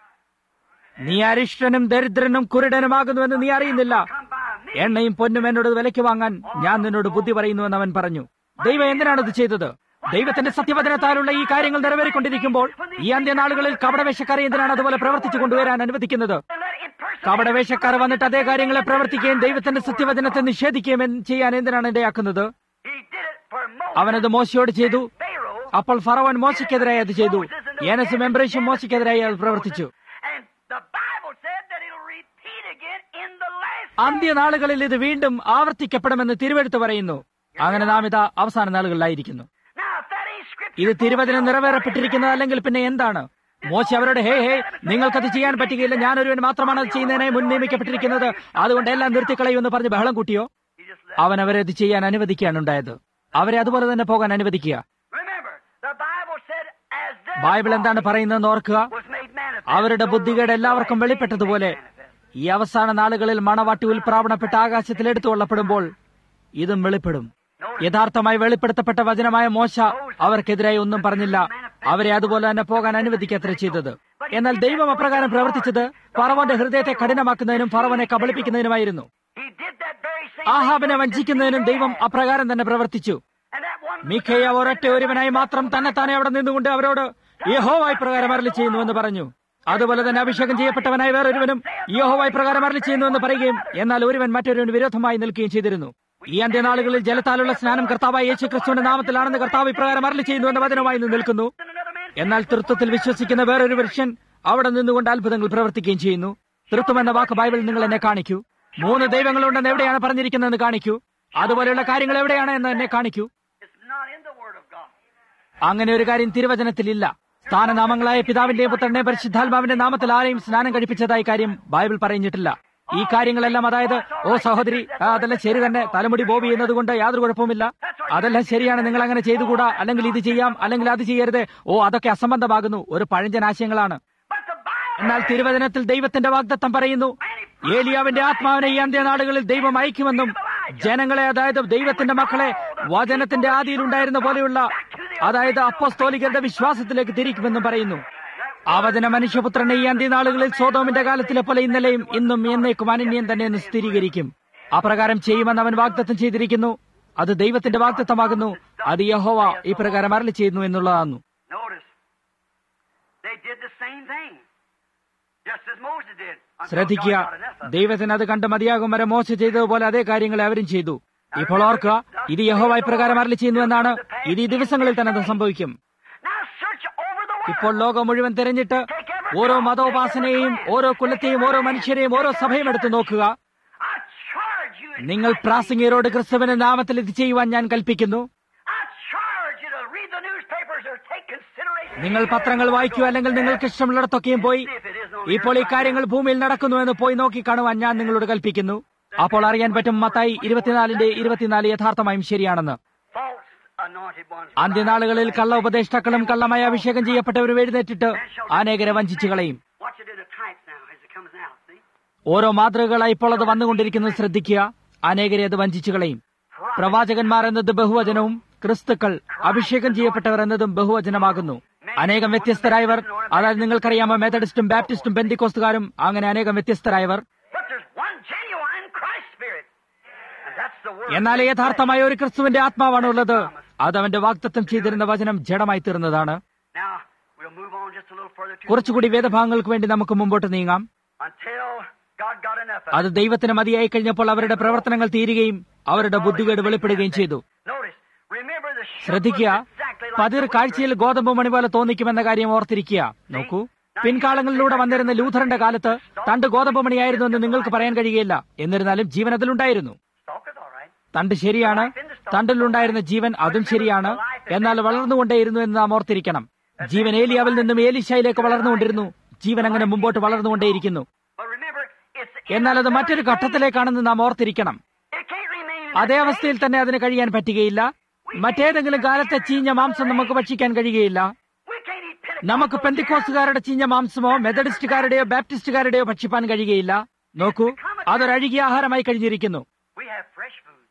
നീ അരിഷ്ടനും ദരിദ്രനും കുരുടനുമാകുന്നുവെന്ന് നീ അറിയുന്നില്ല Come by me. എണ്ണയും പൊന്നും എന്നോട് വിലയ്ക്ക് വാങ്ങാൻ ഞാൻ നിന്നോട് ബുദ്ധി പറയുന്നുവെന്ന് അവൻ പറഞ്ഞു ദൈവം എന്തിനാണ് ഇത് ചെയ്തത് ദൈവത്തിന്റെ സത്യവചനത്താലുള്ള ഈ കാര്യങ്ങൾ നിറവേറിക്കൊണ്ടിരിക്കുമ്പോൾ ഈ അന്ത്യനാളുകളിൽ കപടവേഷക്കാരെ എന്തിനാണ് അതുപോലെ പ്രവർത്തിച്ചു കൊണ്ടുവരാൻ അനുവദിക്കുന്നത് And let impersonate കപടവേഷക്കാർ വന്നിട്ട് അതേ കാര്യങ്ങളെ പ്രവർത്തിക്കുകയും ദൈവത്തിന്റെ സത്യവചനത്തെ നിഷേധിക്കുകയും എന്ന് ചെയ്യാൻ എന്തിനാണ് ഇടയാക്കുന്നത് He did it for Moses. അവനത് മോശയോട് ചെയ്തു Pharaoh. അപ്പോൾ ഫറവൻ മോശയ്ക്കെതിരായി അത് ചെയ്തു ഏനസും എംബ്രേഷും മോശയ്ക്കെതിരായി അത് പ്രവർത്തിച്ചു And the Bible said that it'll repeat again in the last അന്ത്യനാളുകളിൽ ഇത് വീണ്ടും ആവർത്തിക്കപ്പെടുമെന്ന് തിരുവെടുത്ത് പറയുന്നു അങ്ങനെ നാം ഇതാ അവസാന നാളുകളിലായിരിക്കുന്നു Now, if that ain't scripture, ഇത് തിരുവചനം നിറവേറപ്പെട്ടിരിക്കുന്നത് അല്ലെങ്കിൽ പിന്നെ എന്താണ് മോശ അവരോട് ഹേ ഹേ നിങ്ങൾക്കത് ചെയ്യാൻ പറ്റുകയില്ല ഞാനൊരുവൻ മാത്രമാണ് അത് ചെയ്യുന്നതിനായി മുൻ നിയമിക്കപ്പെട്ടിരിക്കുന്നത് അതുകൊണ്ട് എല്ലാം നിർത്തിക്കളയുമെന്ന് പറഞ്ഞ് ബഹളം കൂട്ടിയോ he just left. അവൻ അവരെ അത് ചെയ്യാൻ അനുവദിക്കുകയാണ് ഉണ്ടായത് അവരെ അതുപോലെ തന്നെ പോകാൻ അനുവദിക്കുക Remember, the Bible said, as their Bible എന്താണ് പറയുന്നതെന്ന് ഓർക്കുക was made manifest. അവരുടെ so ബുദ്ധികേട് will എല്ലാവർക്കും they വെളിപ്പെട്ടതുപോലെ be manifest. ഈ അവസാന നാളുകളിൽ മണവാട്ടി ഉൽപ്രാവണപ്പെട്ട് ആകാശത്തിൽ എടുത്തു കൊള്ളപ്പെടുമ്പോൾ ഇതും വെളിപ്പെടും യഥാർത്ഥമായി വെളിപ്പെടുത്തപ്പെട്ട വചനമായ മോശ അവർക്കെതിരായി ഒന്നും പറഞ്ഞില്ല അവരെ അതുപോലെ തന്നെ പോകാൻ അനുവദിക്കത്ര ചെയ്തത് എന്നാൽ ദൈവം അപ്രകാരം പ്രവർത്തിച്ചത് ഫറവന്റെ ഹൃദയത്തെ കഠിനമാക്കുന്നതിനും ഫറവനെ കബളിപ്പിക്കുന്നതിനുമായിരുന്നു He did that very same ആഹാബിനെ thing വഞ്ചിക്കുന്നതിനും ദൈവം അപ്രകാരം തന്നെ പ്രവർത്തിച്ചു And that one മിഖയ ഒരൊറ്റ ഒരുവനായി മാത്രം തന്നെ താനെ അവിടെ നിന്നുകൊണ്ട് അവരോട് യഹോവായി പ്രകാരം അരളി ചെയ്യുന്നുവെന്ന് പറഞ്ഞു അതുപോലെ തന്നെ അഭിഷേകം ചെയ്യപ്പെട്ടവനായ വേറൊരുവനും യഹോവായി പ്രകാരം അരളി ചെയ്യുന്നുവെന്ന് പറയുകയും എന്നാൽ ഒരുവൻ മറ്റൊരുവന് വിരോധമായി നിൽക്കുകയും ചെയ്തിരുന്നു ഈ അന്ത്യനാളുകളിൽ ജലത്താലുള്ള സ്നാനം കർത്താവായ യേശു ക്രിസ്തുവിന്റെ നാമത്തിലാണെന്ന് കർത്താവ് ഇപ്രകാരം അരളി ചെയ്യുന്നുവെന്ന് വചനമായി നിന്ന് നിൽക്കുന്നു and another man എന്നാൽ തൃത്വത്തിൽ വിശ്വസിക്കുന്ന വേറൊരു പുരുഷൻ അവിടെ നിന്നുകൊണ്ട് അത്ഭുതങ്ങൾ പ്രവർത്തിക്കുകയും ചെയ്യുന്നു തൃത്വം എന്ന വാക്ക് ബൈബിൾ നിങ്ങൾ എന്നെ കാണിക്കൂ മൂന്ന് ദൈവങ്ങളുണ്ടെന്ന് എവിടെയാണ് പറഞ്ഞിരിക്കുന്നതെന്ന് കാണിക്കൂ അതുപോലെയുള്ള കാര്യങ്ങൾ എവിടെയാണ് എന്ന് എന്നെ കാണിക്കൂ It's not in the Word of God. അങ്ങനെ ഒരു കാര്യം തിരുവചനത്തിലില്ല സ്ഥാനനാമങ്ങളായ പിതാവിന്റെയും പുത്രന്റെയും പരിശുദ്ധാത്മാവിന്റെ നാമത്തിൽ ആരെയും സ്നാനം കഴിപ്പിച്ചതായി കാര്യം ബൈബിൾ പറഞ്ഞിട്ടില്ല ഈ കാര്യങ്ങളെല്ലാം അതായത് ഓ സഹോദരി ആ, അതെല്ലാം ശരി തന്നെ തലമുടി ബോബി എന്നതുകൊണ്ട് യാതൊരു കുഴപ്പവുമില്ല അതെല്ലാം ശരിയാണ് നിങ്ങൾ അങ്ങനെ ചെയ്തുകൂടാ അല്ലെങ്കിൽ ഇത് ചെയ്യാം അല്ലെങ്കിൽ അത് ചെയ്യരുത് ഓ അതൊക്കെ അസംബന്ധമാകുന്നു ഒരു പഴഞ്ചൻ ആശയങ്ങളാണ് But the Bible എന്നാൽ തിരുവചനത്തിൽ ദൈവത്തിന്റെ വാഗ്ദത്തം പറയുന്നു ഏലിയാവിന്റെ ആത്മാവിനെ ഈ അന്ത്യനാടുകളിൽ ദൈവം അയക്കുമെന്നും ജനങ്ങളെ അതായത് ദൈവത്തിന്റെ മക്കളെ വചനത്തിന്റെ ആദിയിലുണ്ടായിരുന്ന പോലെയുള്ള അതായത് അപ്പസ്തോലികരുടെ വിശ്വാസത്തിലേക്ക് തിരിക്കുമെന്നും പറയുന്നു ആ വചന മനുഷ്യപുത്രനെ ഈ അന്ത്യനാളുകളിൽ സോതോമിന്റെ കാലത്തിലെ പോലെ ഇന്നലെയും ഇന്നും എന്നേക്കും അനന്യം തന്നെ എന്ന് സ്ഥിരീകരിക്കും അപ്രകാരം ചെയ്യുമെന്ന് അവൻ വാഗ്ദത്തം ചെയ്തിരിക്കുന്നു അത് ദൈവത്തിന്റെ വാഗ്ദത്തമാകുന്നു അത് യഹോവ ഈ പ്രകാരം അരളി ചെയ്യുന്നു എന്നുള്ളതാകുന്നു Notice, they did the same thing, just as Moses did. until ശ്രദ്ധിക്കുക God got enough of it. ദൈവത്തിന് അത് കണ്ട് മതിയാകും വരെ മോശ ചെയ്തതുപോലെ അതേ കാര്യങ്ങൾ അവരും ചെയ്തു ഇപ്പോൾ ഓർക്കുക ഇത് യഹോവായി പ്രകാരം അരളി ചെയ്യുന്നു എന്നാണ് ഇത് ഈ ദിവസങ്ങളിൽ തന്നെ അത് സംഭവിക്കും Now search over the world. ഇപ്പോൾ ലോകം മുഴുവൻ തിരഞ്ഞിട്ട് ഓരോ മതോപാസനയെയും ഓരോ കുലത്തെയും ഓരോ മനുഷ്യരെയും ഓരോ സഭയും എടുത്തു നോക്കുക I charge you. നിങ്ങൾ പ്രാസംഗികരോട് ക്രിസ്തുവിന്റെ നാമത്തിൽ ഇത് ചെയ്യുവാൻ ഞാൻ കൽപ്പിക്കുന്നു I charge you to read the newspapers or take consideration. നിങ്ങൾ പത്രങ്ങൾ വായിക്കൂ അല്ലെങ്കിൽ നിങ്ങൾക്ക് ഇഷ്ടമുള്ളിടത്തൊക്കെയും പോയി ഇപ്പോൾ ഈ കാര്യങ്ങൾ ഭൂമിയിൽ നടക്കുന്നുവെന്ന് പോയി നോക്കി കാണുവാൻ ഞാൻ നിങ്ങളോട് കൽപ്പിക്കുന്നു അപ്പോൾ അറിയാൻ പറ്റും മത്തായി ഇരുപത്തിനാലിന്റെ ഇരുപത്തിനാല് യഥാർത്ഥമായും ശരിയാണെന്ന് false anointed ones. അന്ത്യനാളുകളിൽ കള്ള ഉപദേഷ്ടാക്കളും കള്ളമായ അഭിഷേകം ചെയ്യപ്പെട്ടവരും എഴുന്നേറ്റിട്ട് അനേകരെ വഞ്ചിച്ചു കളയും Watch it in the types now as it comes out. See? ഓരോ മാതൃകകളായി ഇപ്പോൾ അത് വന്നുകൊണ്ടിരിക്കുന്നത് ശ്രദ്ധിക്കുക അനേകരെ അത് വഞ്ചിച്ചു കളയും പ്രവാചകന്മാർ എന്നത് ബഹുവചനവും ക്രിസ്തുക്കൾ അഭിഷേകം ചെയ്യപ്പെട്ടവർ എന്നതും ബഹുവചനമാകുന്നു അനേകം വ്യത്യസ്തരായവർ അതായത് നിങ്ങൾക്കറിയാമോ മെത്തഡിസ്റ്റും ബാപ്റ്റിസ്റ്റും ബെന്തിക്കോസ്തുകാരും അങ്ങനെ അനേകം വ്യത്യസ്തരായവർ But there's one genuine Christ spirit. And that's the word. എന്നാൽ യഥാർത്ഥമായ ഒരു ക്രിസ്തുവിന്റെ ആത്മാവാണ് ഉള്ളത് അത് അവന്റെ വാഗ്ദത്തം ചെയ്തിരുന്ന വചനം ജഡമായി തീർന്നതാണ് Now, we'll move on just a little further to കുറച്ചുകൂടി വേദഭാഗങ്ങൾക്ക് വേണ്ടി നമുക്ക് മുമ്പോട്ട് നീങ്ങാം until God got enough of അത് it. ദൈവത്തിന് മതിയായി കഴിഞ്ഞപ്പോൾ അവരുടെ പ്രവർത്തനങ്ങൾ തീരുകയും അവരുടെ ബുദ്ധികേട് വെളിപ്പെടുകയും ചെയ്തു Notice, remember the shepherd ശ്രദ്ധിക്കുക was exactly like പതിർ the wheat കാഴ്ചയിൽ ഗോതമ്പ് മണി പോലെ തോന്നിക്കുമെന്ന കാര്യം ഓർത്തിരിക്കുക നോക്കൂ പിൻകാലങ്ങളിലൂടെ വന്നിരുന്ന ലൂഥറിന്റെ കാലത്ത് തണ്ട് ഗോതമ്പ് മണിയായിരുന്നു എന്ന് നിങ്ങൾക്ക് പറയാൻ കഴിയുകയില്ല എന്നിരുന്നാലും ജീവൻ അതിലുണ്ടായിരുന്നു Stalk is all right. തണ്ട് ശരിയാണ് തണ്ടിലുണ്ടായിരുന്ന ജീവൻ അതും ശരിയാണ് എന്നാൽ വളർന്നുകൊണ്ടേയിരുന്നു എന്ന് നാം ഓർത്തിരിക്കണം ജീവൻ ഏലിയാവിൽ നിന്നും ഏലിശയിലേക്ക് വളർന്നുകൊണ്ടിരുന്നു ജീവൻ അങ്ങനെ മുമ്പോട്ട് വളർന്നുകൊണ്ടേയിരിക്കുന്നു But remember, it's in എന്നാൽ അത് the മറ്റൊരു very ഘട്ടത്തിലേക്കാണെന്ന് നാം ഓർത്തിരിക്കണം It can't remain in അതേ that അവസ്ഥയിൽ തന്നെ അതിന് കഴിയാൻ പറ്റുകയില്ല മറ്റേതെങ്കിലും കാലത്തെ ചീഞ്ഞ മാംസം നമുക്ക് ഭക്ഷിക്കാൻ കഴിയുകയില്ല We can't eat Pentecostal നമുക്ക് പെന്തിക്കോസുകാരുടെ ചീഞ്ഞ മാംസമോ മെത്തഡിസ്റ്റുകാരുടെയോ ബാപ്റ്റിസ്റ്റുകാരുടെയോ ഭക്ഷിപ്പാൻ കഴിയുകയില്ല നോക്കൂ അതൊരഴുകിയ ആഹാരമായി കഴിഞ്ഞിരിക്കുന്നു We have fresh food.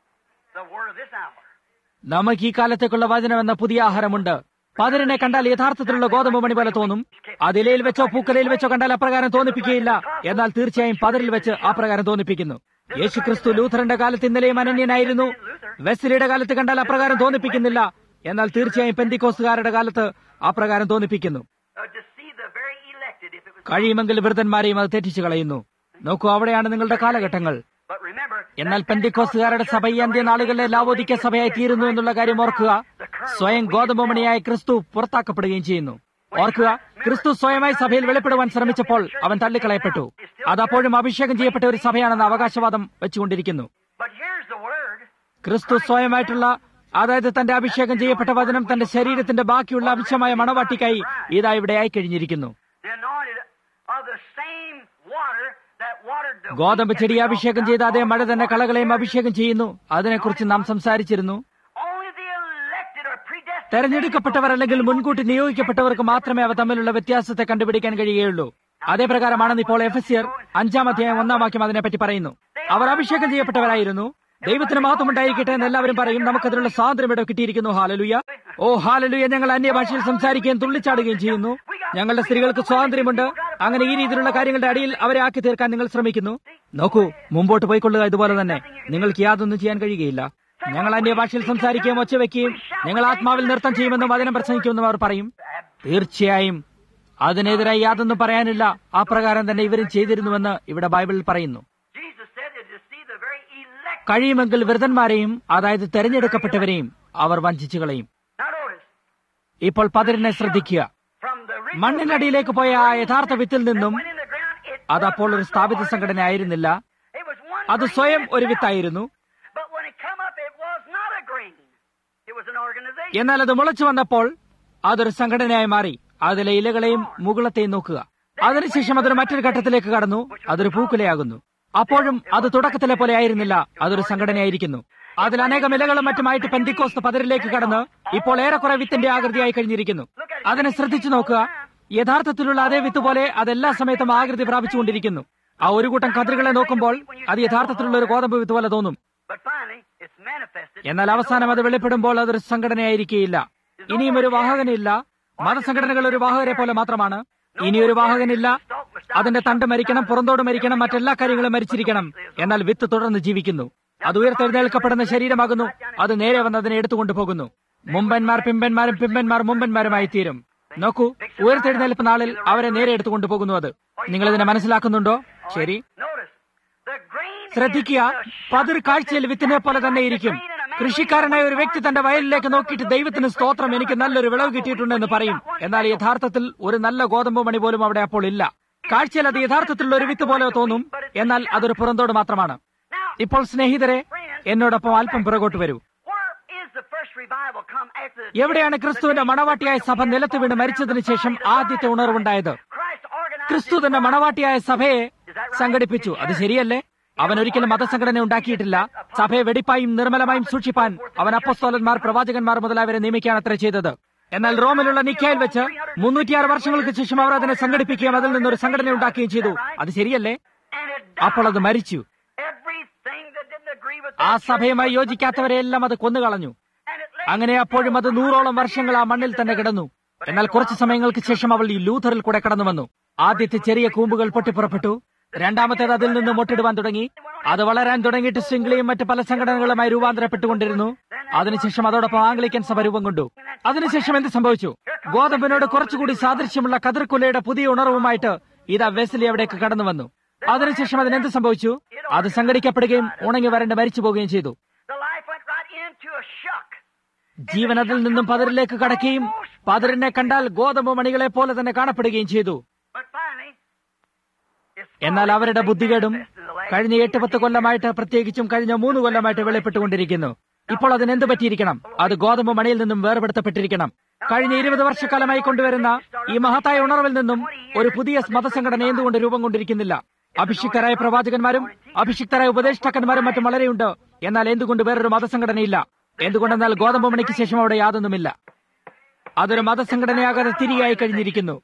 The word of this hour. നമുക്ക് ഈ കാലത്തേക്കുള്ള വചനം എന്ന പുതിയ ആഹാരമുണ്ട് പതിരിനെ കണ്ടാൽ യഥാർത്ഥത്തിലുള്ള ഗോതമ്പ് മണി പോലെ തോന്നും അത് ഇലയിൽ വെച്ചോ പൂക്കലയിൽ വെച്ചോ കണ്ടാൽ അപ്രകാരം തോന്നിപ്പിക്കുകയില്ല എന്നാൽ തീർച്ചയായും പതിരിൽ വെച്ച് അപ്രകാരം തോന്നിപ്പിക്കുന്നു യേശുക്രിസ്തു ലൂഥറിന്റെ കാലത്ത് ഇന്നലെയും അനന്യനായിരുന്നു വെസ്ലിയുടെ കാലത്ത് കണ്ടാൽ അപ്രകാരം തോന്നിപ്പിക്കുന്നില്ല എന്നാൽ തീർച്ചയായും പെന്തിക്കോസുകാരുടെ കാലത്ത് അപ്രകാരം തോന്നിപ്പിക്കുന്നു Uh, to see the very elected if it was. കഴിയുമെങ്കിൽ വൃദ്ധന്മാരെയും അത് തെറ്റിച്ചു കളയുന്നു നോക്കൂ അവിടെയാണ് നിങ്ങളുടെ കാലഘട്ടങ്ങൾ But remember, എന്നാൽ പെന്തിക്കോസുകാരുടെ സഭ ഈ അന്ത്യനാളുകളിലെ ലാവോദിക്ക സഭയായി തീരുന്നു എന്നുള്ള കാര്യം ഓർക്കുക സ്വയം ഗോതമ്പമണിയായ ക്രിസ്തു പുറത്താക്കപ്പെടുകയും ചെയ്യുന്നു ഓർക്കുക ക്രിസ്തു സ്വയമായി സഭയിൽ വെളിപ്പെടുവാൻ ശ്രമിച്ചപ്പോൾ അവൻ തള്ളിക്കളയപ്പെട്ടു അതപ്പോഴും അഭിഷേകം ചെയ്യപ്പെട്ട ഒരു സഭയാണെന്ന അവകാശവാദം വെച്ചുകൊണ്ടിരിക്കുന്നു but here's the word. ക്രിസ്തു സ്വയമായിട്ടുള്ള അതായത് തന്റെ അഭിഷേകം ചെയ്യപ്പെട്ട വചനം തന്റെ ശരീരത്തിന്റെ ബാക്കിയുള്ള അംശമായ മണവാട്ടിക്കായി ഇതാ ഇവിടെ ആയി കഴിഞ്ഞിരിക്കുന്നു The anointed of the same water that watered the ഗോതമ്പ് wheat ചെടി that we അഭിഷേകം talked ചെയ്ത അതേ about. മഴ തന്നെ കളകളെയും അഭിഷേകം ചെയ്യുന്നു അതിനെക്കുറിച്ച് നാം സംസാരിച്ചിരുന്നു Only the elected are predestined. തെരഞ്ഞെടുക്കപ്പെട്ടവർ അല്ലെങ്കിൽ മുൻകൂട്ടി നിയോഗിക്കപ്പെട്ടവർക്ക് മാത്രമേ അവ തമ്മിലുള്ള വ്യത്യാസത്തെ കണ്ടുപിടിക്കാൻ കഴിയുകയുള്ളൂ അതേ പ്രകാരമാണെന്ന് ഇപ്പോൾ എഫസിയർ അഞ്ചാം അധ്യായം ഒന്നാം വാക്യം അതിനെപ്പറ്റി പറയുന്നു അവർ അഭിഷേകം ചെയ്യപ്പെട്ടവരായിരുന്നു ദൈവത്തിന് മഹത്വം ഉണ്ടായിരിക്കട്ടെ എന്ന് എല്ലാവരും പറയും നമുക്കതിനുള്ള സ്വാതന്ത്ര്യം ഇവിടെ കിട്ടിയിരിക്കുന്നു ഹാലലുയ ഓ ഹാലലുയ ഞങ്ങൾ അന്യഭാഷയിൽ സംസാരിക്കുകയും തുള്ളിച്ചാടുകയും ചെയ്യുന്നു ഞങ്ങളുടെ സ്ത്രീകൾക്ക് സ്വാതന്ത്ര്യമുണ്ട് അങ്ങനെ ഈ രീതിയിലുള്ള കാര്യങ്ങളുടെ അടിയിൽ അവരെ ആക്കി തീർക്കാൻ നിങ്ങൾ ശ്രമിക്കുന്നു നോക്കൂ മുമ്പോട്ട് പോയിക്കൊള്ളുക ഇതുപോലെ തന്നെ നിങ്ങൾക്ക് യാതൊന്നും ചെയ്യാൻ കഴിയുകയില്ല ഞങ്ങൾ അന്യഭാഷയിൽ സംസാരിക്കുകയും ഒച്ചവെക്കുകയും ഞങ്ങൾ ആത്മാവിൽ നൃത്തം ചെയ്യുമെന്നും വചനം പ്രസംഗിക്കുമെന്നും അവർ പറയും തീർച്ചയായും അതിനെതിരായി യാതൊന്നും പറയാനില്ല ആ പ്രകാരം തന്നെ ഇവരും ചെയ്തിരുന്നുവെന്ന് ഇവിടെ ബൈബിളിൽ പറയുന്നു Jesus said that to see the very elect. കഴിയുമെങ്കിൽ വൃതന്മാരെയും അതായത് തെരഞ്ഞെടുക്കപ്പെട്ടവരെയും അവർ വഞ്ചിച്ചു കളയും Now notice, ഇപ്പോൾ പതിരിനെ ശ്രദ്ധിക്കുക from the original മണ്ണിനടിയിലേക്ക് പോയ ആ യഥാർത്ഥ വിത്തിൽ നിന്നും went in the ground, it അത് അപ്പോൾ ഒരു സ്ഥാപിത സംഘടന ആയിരുന്നില്ല It was one അത് grain സ്വയം ഒരു itself. വിത്തായിരുന്നു But when it come up, it was not a grain. It was an organization. എന്നാൽ അത് മുളച്ചു വന്നപ്പോൾ അതൊരു സംഘടനയായി മാറി അതിലെ ഇലകളെയും മുകളത്തെയും നോക്കുക അതിനുശേഷം അതൊരു മറ്റൊരു ഘട്ടത്തിലേക്ക് കടന്നു അതൊരു പൂക്കുലയാകുന്നു അപ്പോഴും അത് തുടക്കത്തിലെ പോലെ ആയിരുന്നില്ല അതൊരു സംഘടനയായിരിക്കുന്നു അതിൽ അനേകം ഇലകളും മറ്റുമായിട്ട് പെന്തിക്കോസ്ത് പതിരിലേക്ക് കടന്ന് ഇപ്പോൾ ഏറെക്കുറെ വിത്തിന്റെ ആകൃതിയായി കഴിഞ്ഞിരിക്കുന്നു അതിനെ ശ്രദ്ധിച്ചു നോക്കുക യഥാർത്ഥത്തിലുള്ള അതേ വിത്ത് പോലെ അതെല്ലാ സമയത്തും ആകൃതി പ്രാപിച്ചുകൊണ്ടിരിക്കുന്നു ആ ഒരു കൂട്ടം കതിരുകളെ നോക്കുമ്പോൾ അത് യഥാർത്ഥത്തിലുള്ള ഒരു ഗോതമ്പ് വിത്ത് പോലെ തോന്നും But finally, it's manifested. എന്നാൽ അവസാനം അത് വെളിപ്പെടുമ്പോൾ അതൊരു സംഘടനയായിരിക്കുകയില്ല ഇനിയും ഒരു വാഹകനില്ല മതസംഘടനകൾ ഒരു വാഹകരെ പോലെ മാത്രമാണ് ഇനി ഒരു വാഹകനില്ല അതിന്റെ തണ്ട് മരിക്കണം പുറന്തോട് മരിക്കണം മറ്റെല്ലാ കാര്യങ്ങളും മരിച്ചിരിക്കണം എന്നാൽ വിത്ത് തുടർന്ന് ജീവിക്കുന്നു അത് ഉയർത്തെഴുന്നേൽക്കപ്പെടുന്ന ശരീരമാകുന്നു അത് നേരെ വന്ന് അതിനെ എടുത്തുകൊണ്ടു പോകുന്നു മുമ്പന്മാർ പിമ്പന്മാരും പിമ്പന്മാർ മുമ്പന്മാരുമായി തീരും നോക്കൂ ഉയർത്തെഴുന്നേൽപ്പ് നാളിൽ അവരെ നേരെ എടുത്തുകൊണ്ടു പോകുന്നു അത് നിങ്ങൾ ഇതിനെ മനസ്സിലാക്കുന്നുണ്ടോ ശരി Notice, the grain ശ്രദ്ധിക്കുക പതിർ കാഴ്ചയിൽ വിത്തിനെ പോലെ തന്നെ ഇരിക്കും കൃഷിക്കാരനായ ഒരു വ്യക്തി തന്റെ വയലിലേക്ക് നോക്കിയിട്ട് ദൈവത്തിന് സ്തോത്രം എനിക്ക് നല്ലൊരു വിളവ് കിട്ടിയിട്ടുണ്ടെന്ന് പറയും എന്നാൽ യഥാർത്ഥത്തിൽ ഒരു നല്ല ഗോതമ്പ് മണി പോലും അവിടെ അപ്പോൾ ഇല്ല കാഴ്ചയിൽ അത് യഥാർത്ഥത്തിലുള്ള ഒരു വിത്ത് പോലെ തോന്നും എന്നാൽ അതൊരു പുറന്തോട് മാത്രമാണ് Now, ഇപ്പോൾ സ്നേഹിതരെ എന്നോടൊപ്പം അല്പം പിറകോട്ട് വരൂ where is the first revival come after the എവിടെയാണ് ക്രിസ്തുവിന്റെ മണവാട്ടിയായ സഭ നിലത്ത് വീണ് മരിച്ചതിന് ശേഷം ആദ്യത്തെ ഉണർവുണ്ടായത് Christ organized ക്രിസ്തു തന്റെ മണവാട്ടിയായ സഭയെ സംഘടിപ്പിച്ചു അത് ശരിയല്ലേ അവൻ ഒരിക്കലും മതസംഘടന ഉണ്ടാക്കിയിട്ടില്ല സഭയെ വെടിപ്പായും നിർമ്മലമായും സൂക്ഷിപ്പാൻ അവൻ അപ്പസ്തോലന്മാർ പ്രവാചകന്മാർ മുതലായവരെ നിയമിക്കുകയാണ് അത്ര ചെയ്തത് എന്നാൽ റോമിലുള്ള നിക്കയിൽ വെച്ച് മുന്നൂറ്റിയാറ് വർഷങ്ങൾക്ക് ശേഷം അവർ അതിനെ സംഘടിപ്പിക്കുകയും അതിൽ നിന്നൊരു സംഘടന ഉണ്ടാക്കുകയും ചെയ്തു അത് ശരിയല്ലേ and it അപ്പോൾ അത് മരിച്ചു everything that didn't agree with ആ that സഭയുമായി യോജിക്കാത്തവരെയെല്ലാം അത് കൊന്നുകളഞ്ഞു and it lay അങ്ങനെ അപ്പോഴും അത് നൂറോളം വർഷങ്ങൾ ആ മണ്ണിൽ തന്നെ കിടന്നു എന്നാൽ കുറച്ചു സമയങ്ങൾക്ക് ശേഷം അവൾ ഈ ലൂഥറിൽ കൂടെ കടന്നു വന്നു ആദ്യത്തെ ചെറിയ കൂമ്പുകൾ പൊട്ടിപ്പുറപ്പെട്ടു രണ്ടാമത്തേത് അതിൽ നിന്ന് മുട്ടിടുവാൻ തുടങ്ങി അത് വളരാൻ തുടങ്ങിയിട്ട് ശൃംഖലയും മറ്റ് പല സംഘടനകളുമായി രൂപാന്തരപ്പെട്ടുകൊണ്ടിരുന്നു അതിനുശേഷം അതോടൊപ്പം ആംഗ്ലിക്കൻ സഭ രൂപം കൊണ്ടു അതിനുശേഷം എന്ത് സംഭവിച്ചു ഗോതമ്പിനോട് കുറച്ചുകൂടി സാദൃശ്യമുള്ള കതിർക്കുലയുടെ പുതിയ ഉണർവുമായിട്ട് ഇതാ വെസ്ലി അവിടേക്ക് കടന്നു വന്നു അതിനുശേഷം അതിനെന്ത് സംഭവിച്ചു അത് സംഘടിക്കപ്പെടുകയും ഉണങ്ങി വരണ്ട് മരിച്ചു പോവുകയും ചെയ്തു the life went right into a shuck. ജീവൻ അതിൽ നിന്നും പതിരിലേക്ക് കടക്കുകയും പതിരിനെ കണ്ടാൽ ഗോതമ്പ് മണികളെ പോലെ തന്നെ കാണപ്പെടുകയും ചെയ്തു But finally, it's എന്നാൽ അവരുടെ ബുദ്ധികേടും manifested the last കഴിഞ്ഞ എട്ട് പത്ത് കൊല്ലമായിട്ട് പ്രത്യേകിച്ചും കഴിഞ്ഞ മൂന്ന് കൊല്ലമായിട്ട് വെളിപ്പെട്ടുകൊണ്ടിരിക്കുന്നു ഇപ്പോൾ അതിന് എന്ത് പറ്റിയിരിക്കണം അത് ഗോതമ്പ് മണിയിൽ നിന്നും വേർപെടുത്തപ്പെട്ടിരിക്കണം കഴിഞ്ഞ ഇരുപത് വർഷക്കാലമായി കൊണ്ടുവരുന്ന ഈ മഹത്തായ ഉണർവിൽ നിന്നും ഒരു പുതിയ മതസംഘടന എന്തുകൊണ്ട് രൂപം കൊണ്ടിരിക്കുന്നില്ല അഭിഷിക്തരായ പ്രവാചകന്മാരും അഭിഷിക്തരായ ഉപദേഷ്ടാക്കന്മാരും മറ്റും വളരെയുണ്ട് എന്നാൽ എന്തുകൊണ്ട് വേറൊരു മതസംഘടനയില്ല എന്തുകൊണ്ടെന്നാൽ ഗോതമ്പ് മണിക്ക് ശേഷം അവിടെ യാതൊന്നുമില്ല അതൊരു മതസംഘടനയാകാതെ തിരികെയായി കഴിഞ്ഞിരിക്കുന്നു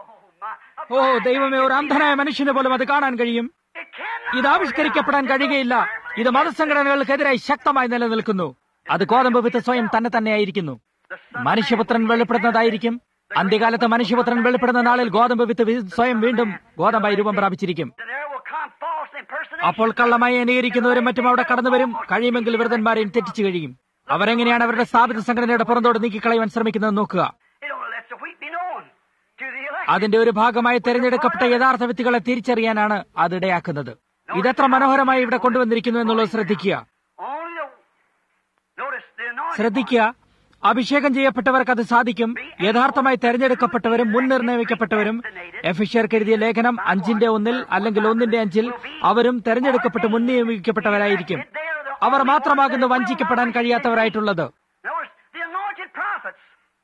Oh, my. ഓ ദൈവമേ ഒരു അന്ധനായ മനുഷ്യന് പോലും അത് കാണാൻ കഴിയും It cannot. ഇത് ആവിഷ്കരിക്കപ്പെടാൻ കഴിയുകയില്ല ഇത് മതസംഘടനകൾക്കെതിരായി ശക്തമായി നിലനിൽക്കുന്നു അത് ഗോതമ്പ് വിത്ത് സ്വയം തന്നെ തന്നെയായിരിക്കുന്നു മനുഷ്യപുത്രൻ വെളിപ്പെടുന്നതായിരിക്കും അന്ത്യകാലത്ത് മനുഷ്യപുത്രൻ വെളിപ്പെടുന്ന നാളിൽ ഗോതമ്പ് വിത്ത് വി- സ്വയം വീണ്ടും ഗോതമ്പായി രൂപം പ്രാപിച്ചിരിക്കും And there will come false impersonation. അപ്പോൾ കള്ളമായി അനുകരിക്കുന്നവരും മറ്റും അവിടെ കടന്നു വരും കഴിയുമെങ്കിൽ വ്രതന്മാരെയും തെറ്റിച്ചു കഴിയും അവരെങ്ങനെയാണ് അവരുടെ സ്ഥാപിത സംഘടനയുടെ പുറന്തോട് നീക്കിക്കളയുവാൻ ശ്രമിക്കുന്നത് നോക്കുക It only lets the wheat be known to the elect. അതിന്റെ ഒരു ഭാഗമായി തെരഞ്ഞെടുക്കപ്പെട്ട യഥാർത്ഥ വ്യക്തികളെ തിരിച്ചറിയാനാണ് അത് ഇടയാക്കുന്നത് ഇതെത്ര മനോഹരമായി ഇവിടെ കൊണ്ടുവന്നിരിക്കുന്നു എന്നുള്ളത് ശ്രദ്ധിക്കുക Only the. Notice the anointing. ശ്രദ്ധിക്കുക അഭിഷേകം ചെയ്യപ്പെട്ടവർക്ക് അത് സാധിക്കും യഥാർത്ഥമായി തെരഞ്ഞെടുക്കപ്പെട്ടവരും മുൻനിർണയിക്കപ്പെട്ടവരും എഫിഷ്യർക്ക് എഴുതിയ ലേഖനം അഞ്ചിന്റെ ഒന്നിൽ അല്ലെങ്കിൽ ഒന്നിന്റെ അഞ്ചിൽ അവരും തെരഞ്ഞെടുക്കപ്പെട്ട് മുൻനിയമിക്കപ്പെട്ടവരായിരിക്കും അവർ മാത്രമാകുന്നു വഞ്ചിക്കപ്പെടാൻ കഴിയാത്തവരായിട്ടുള്ളത് Notice the anointed prophets.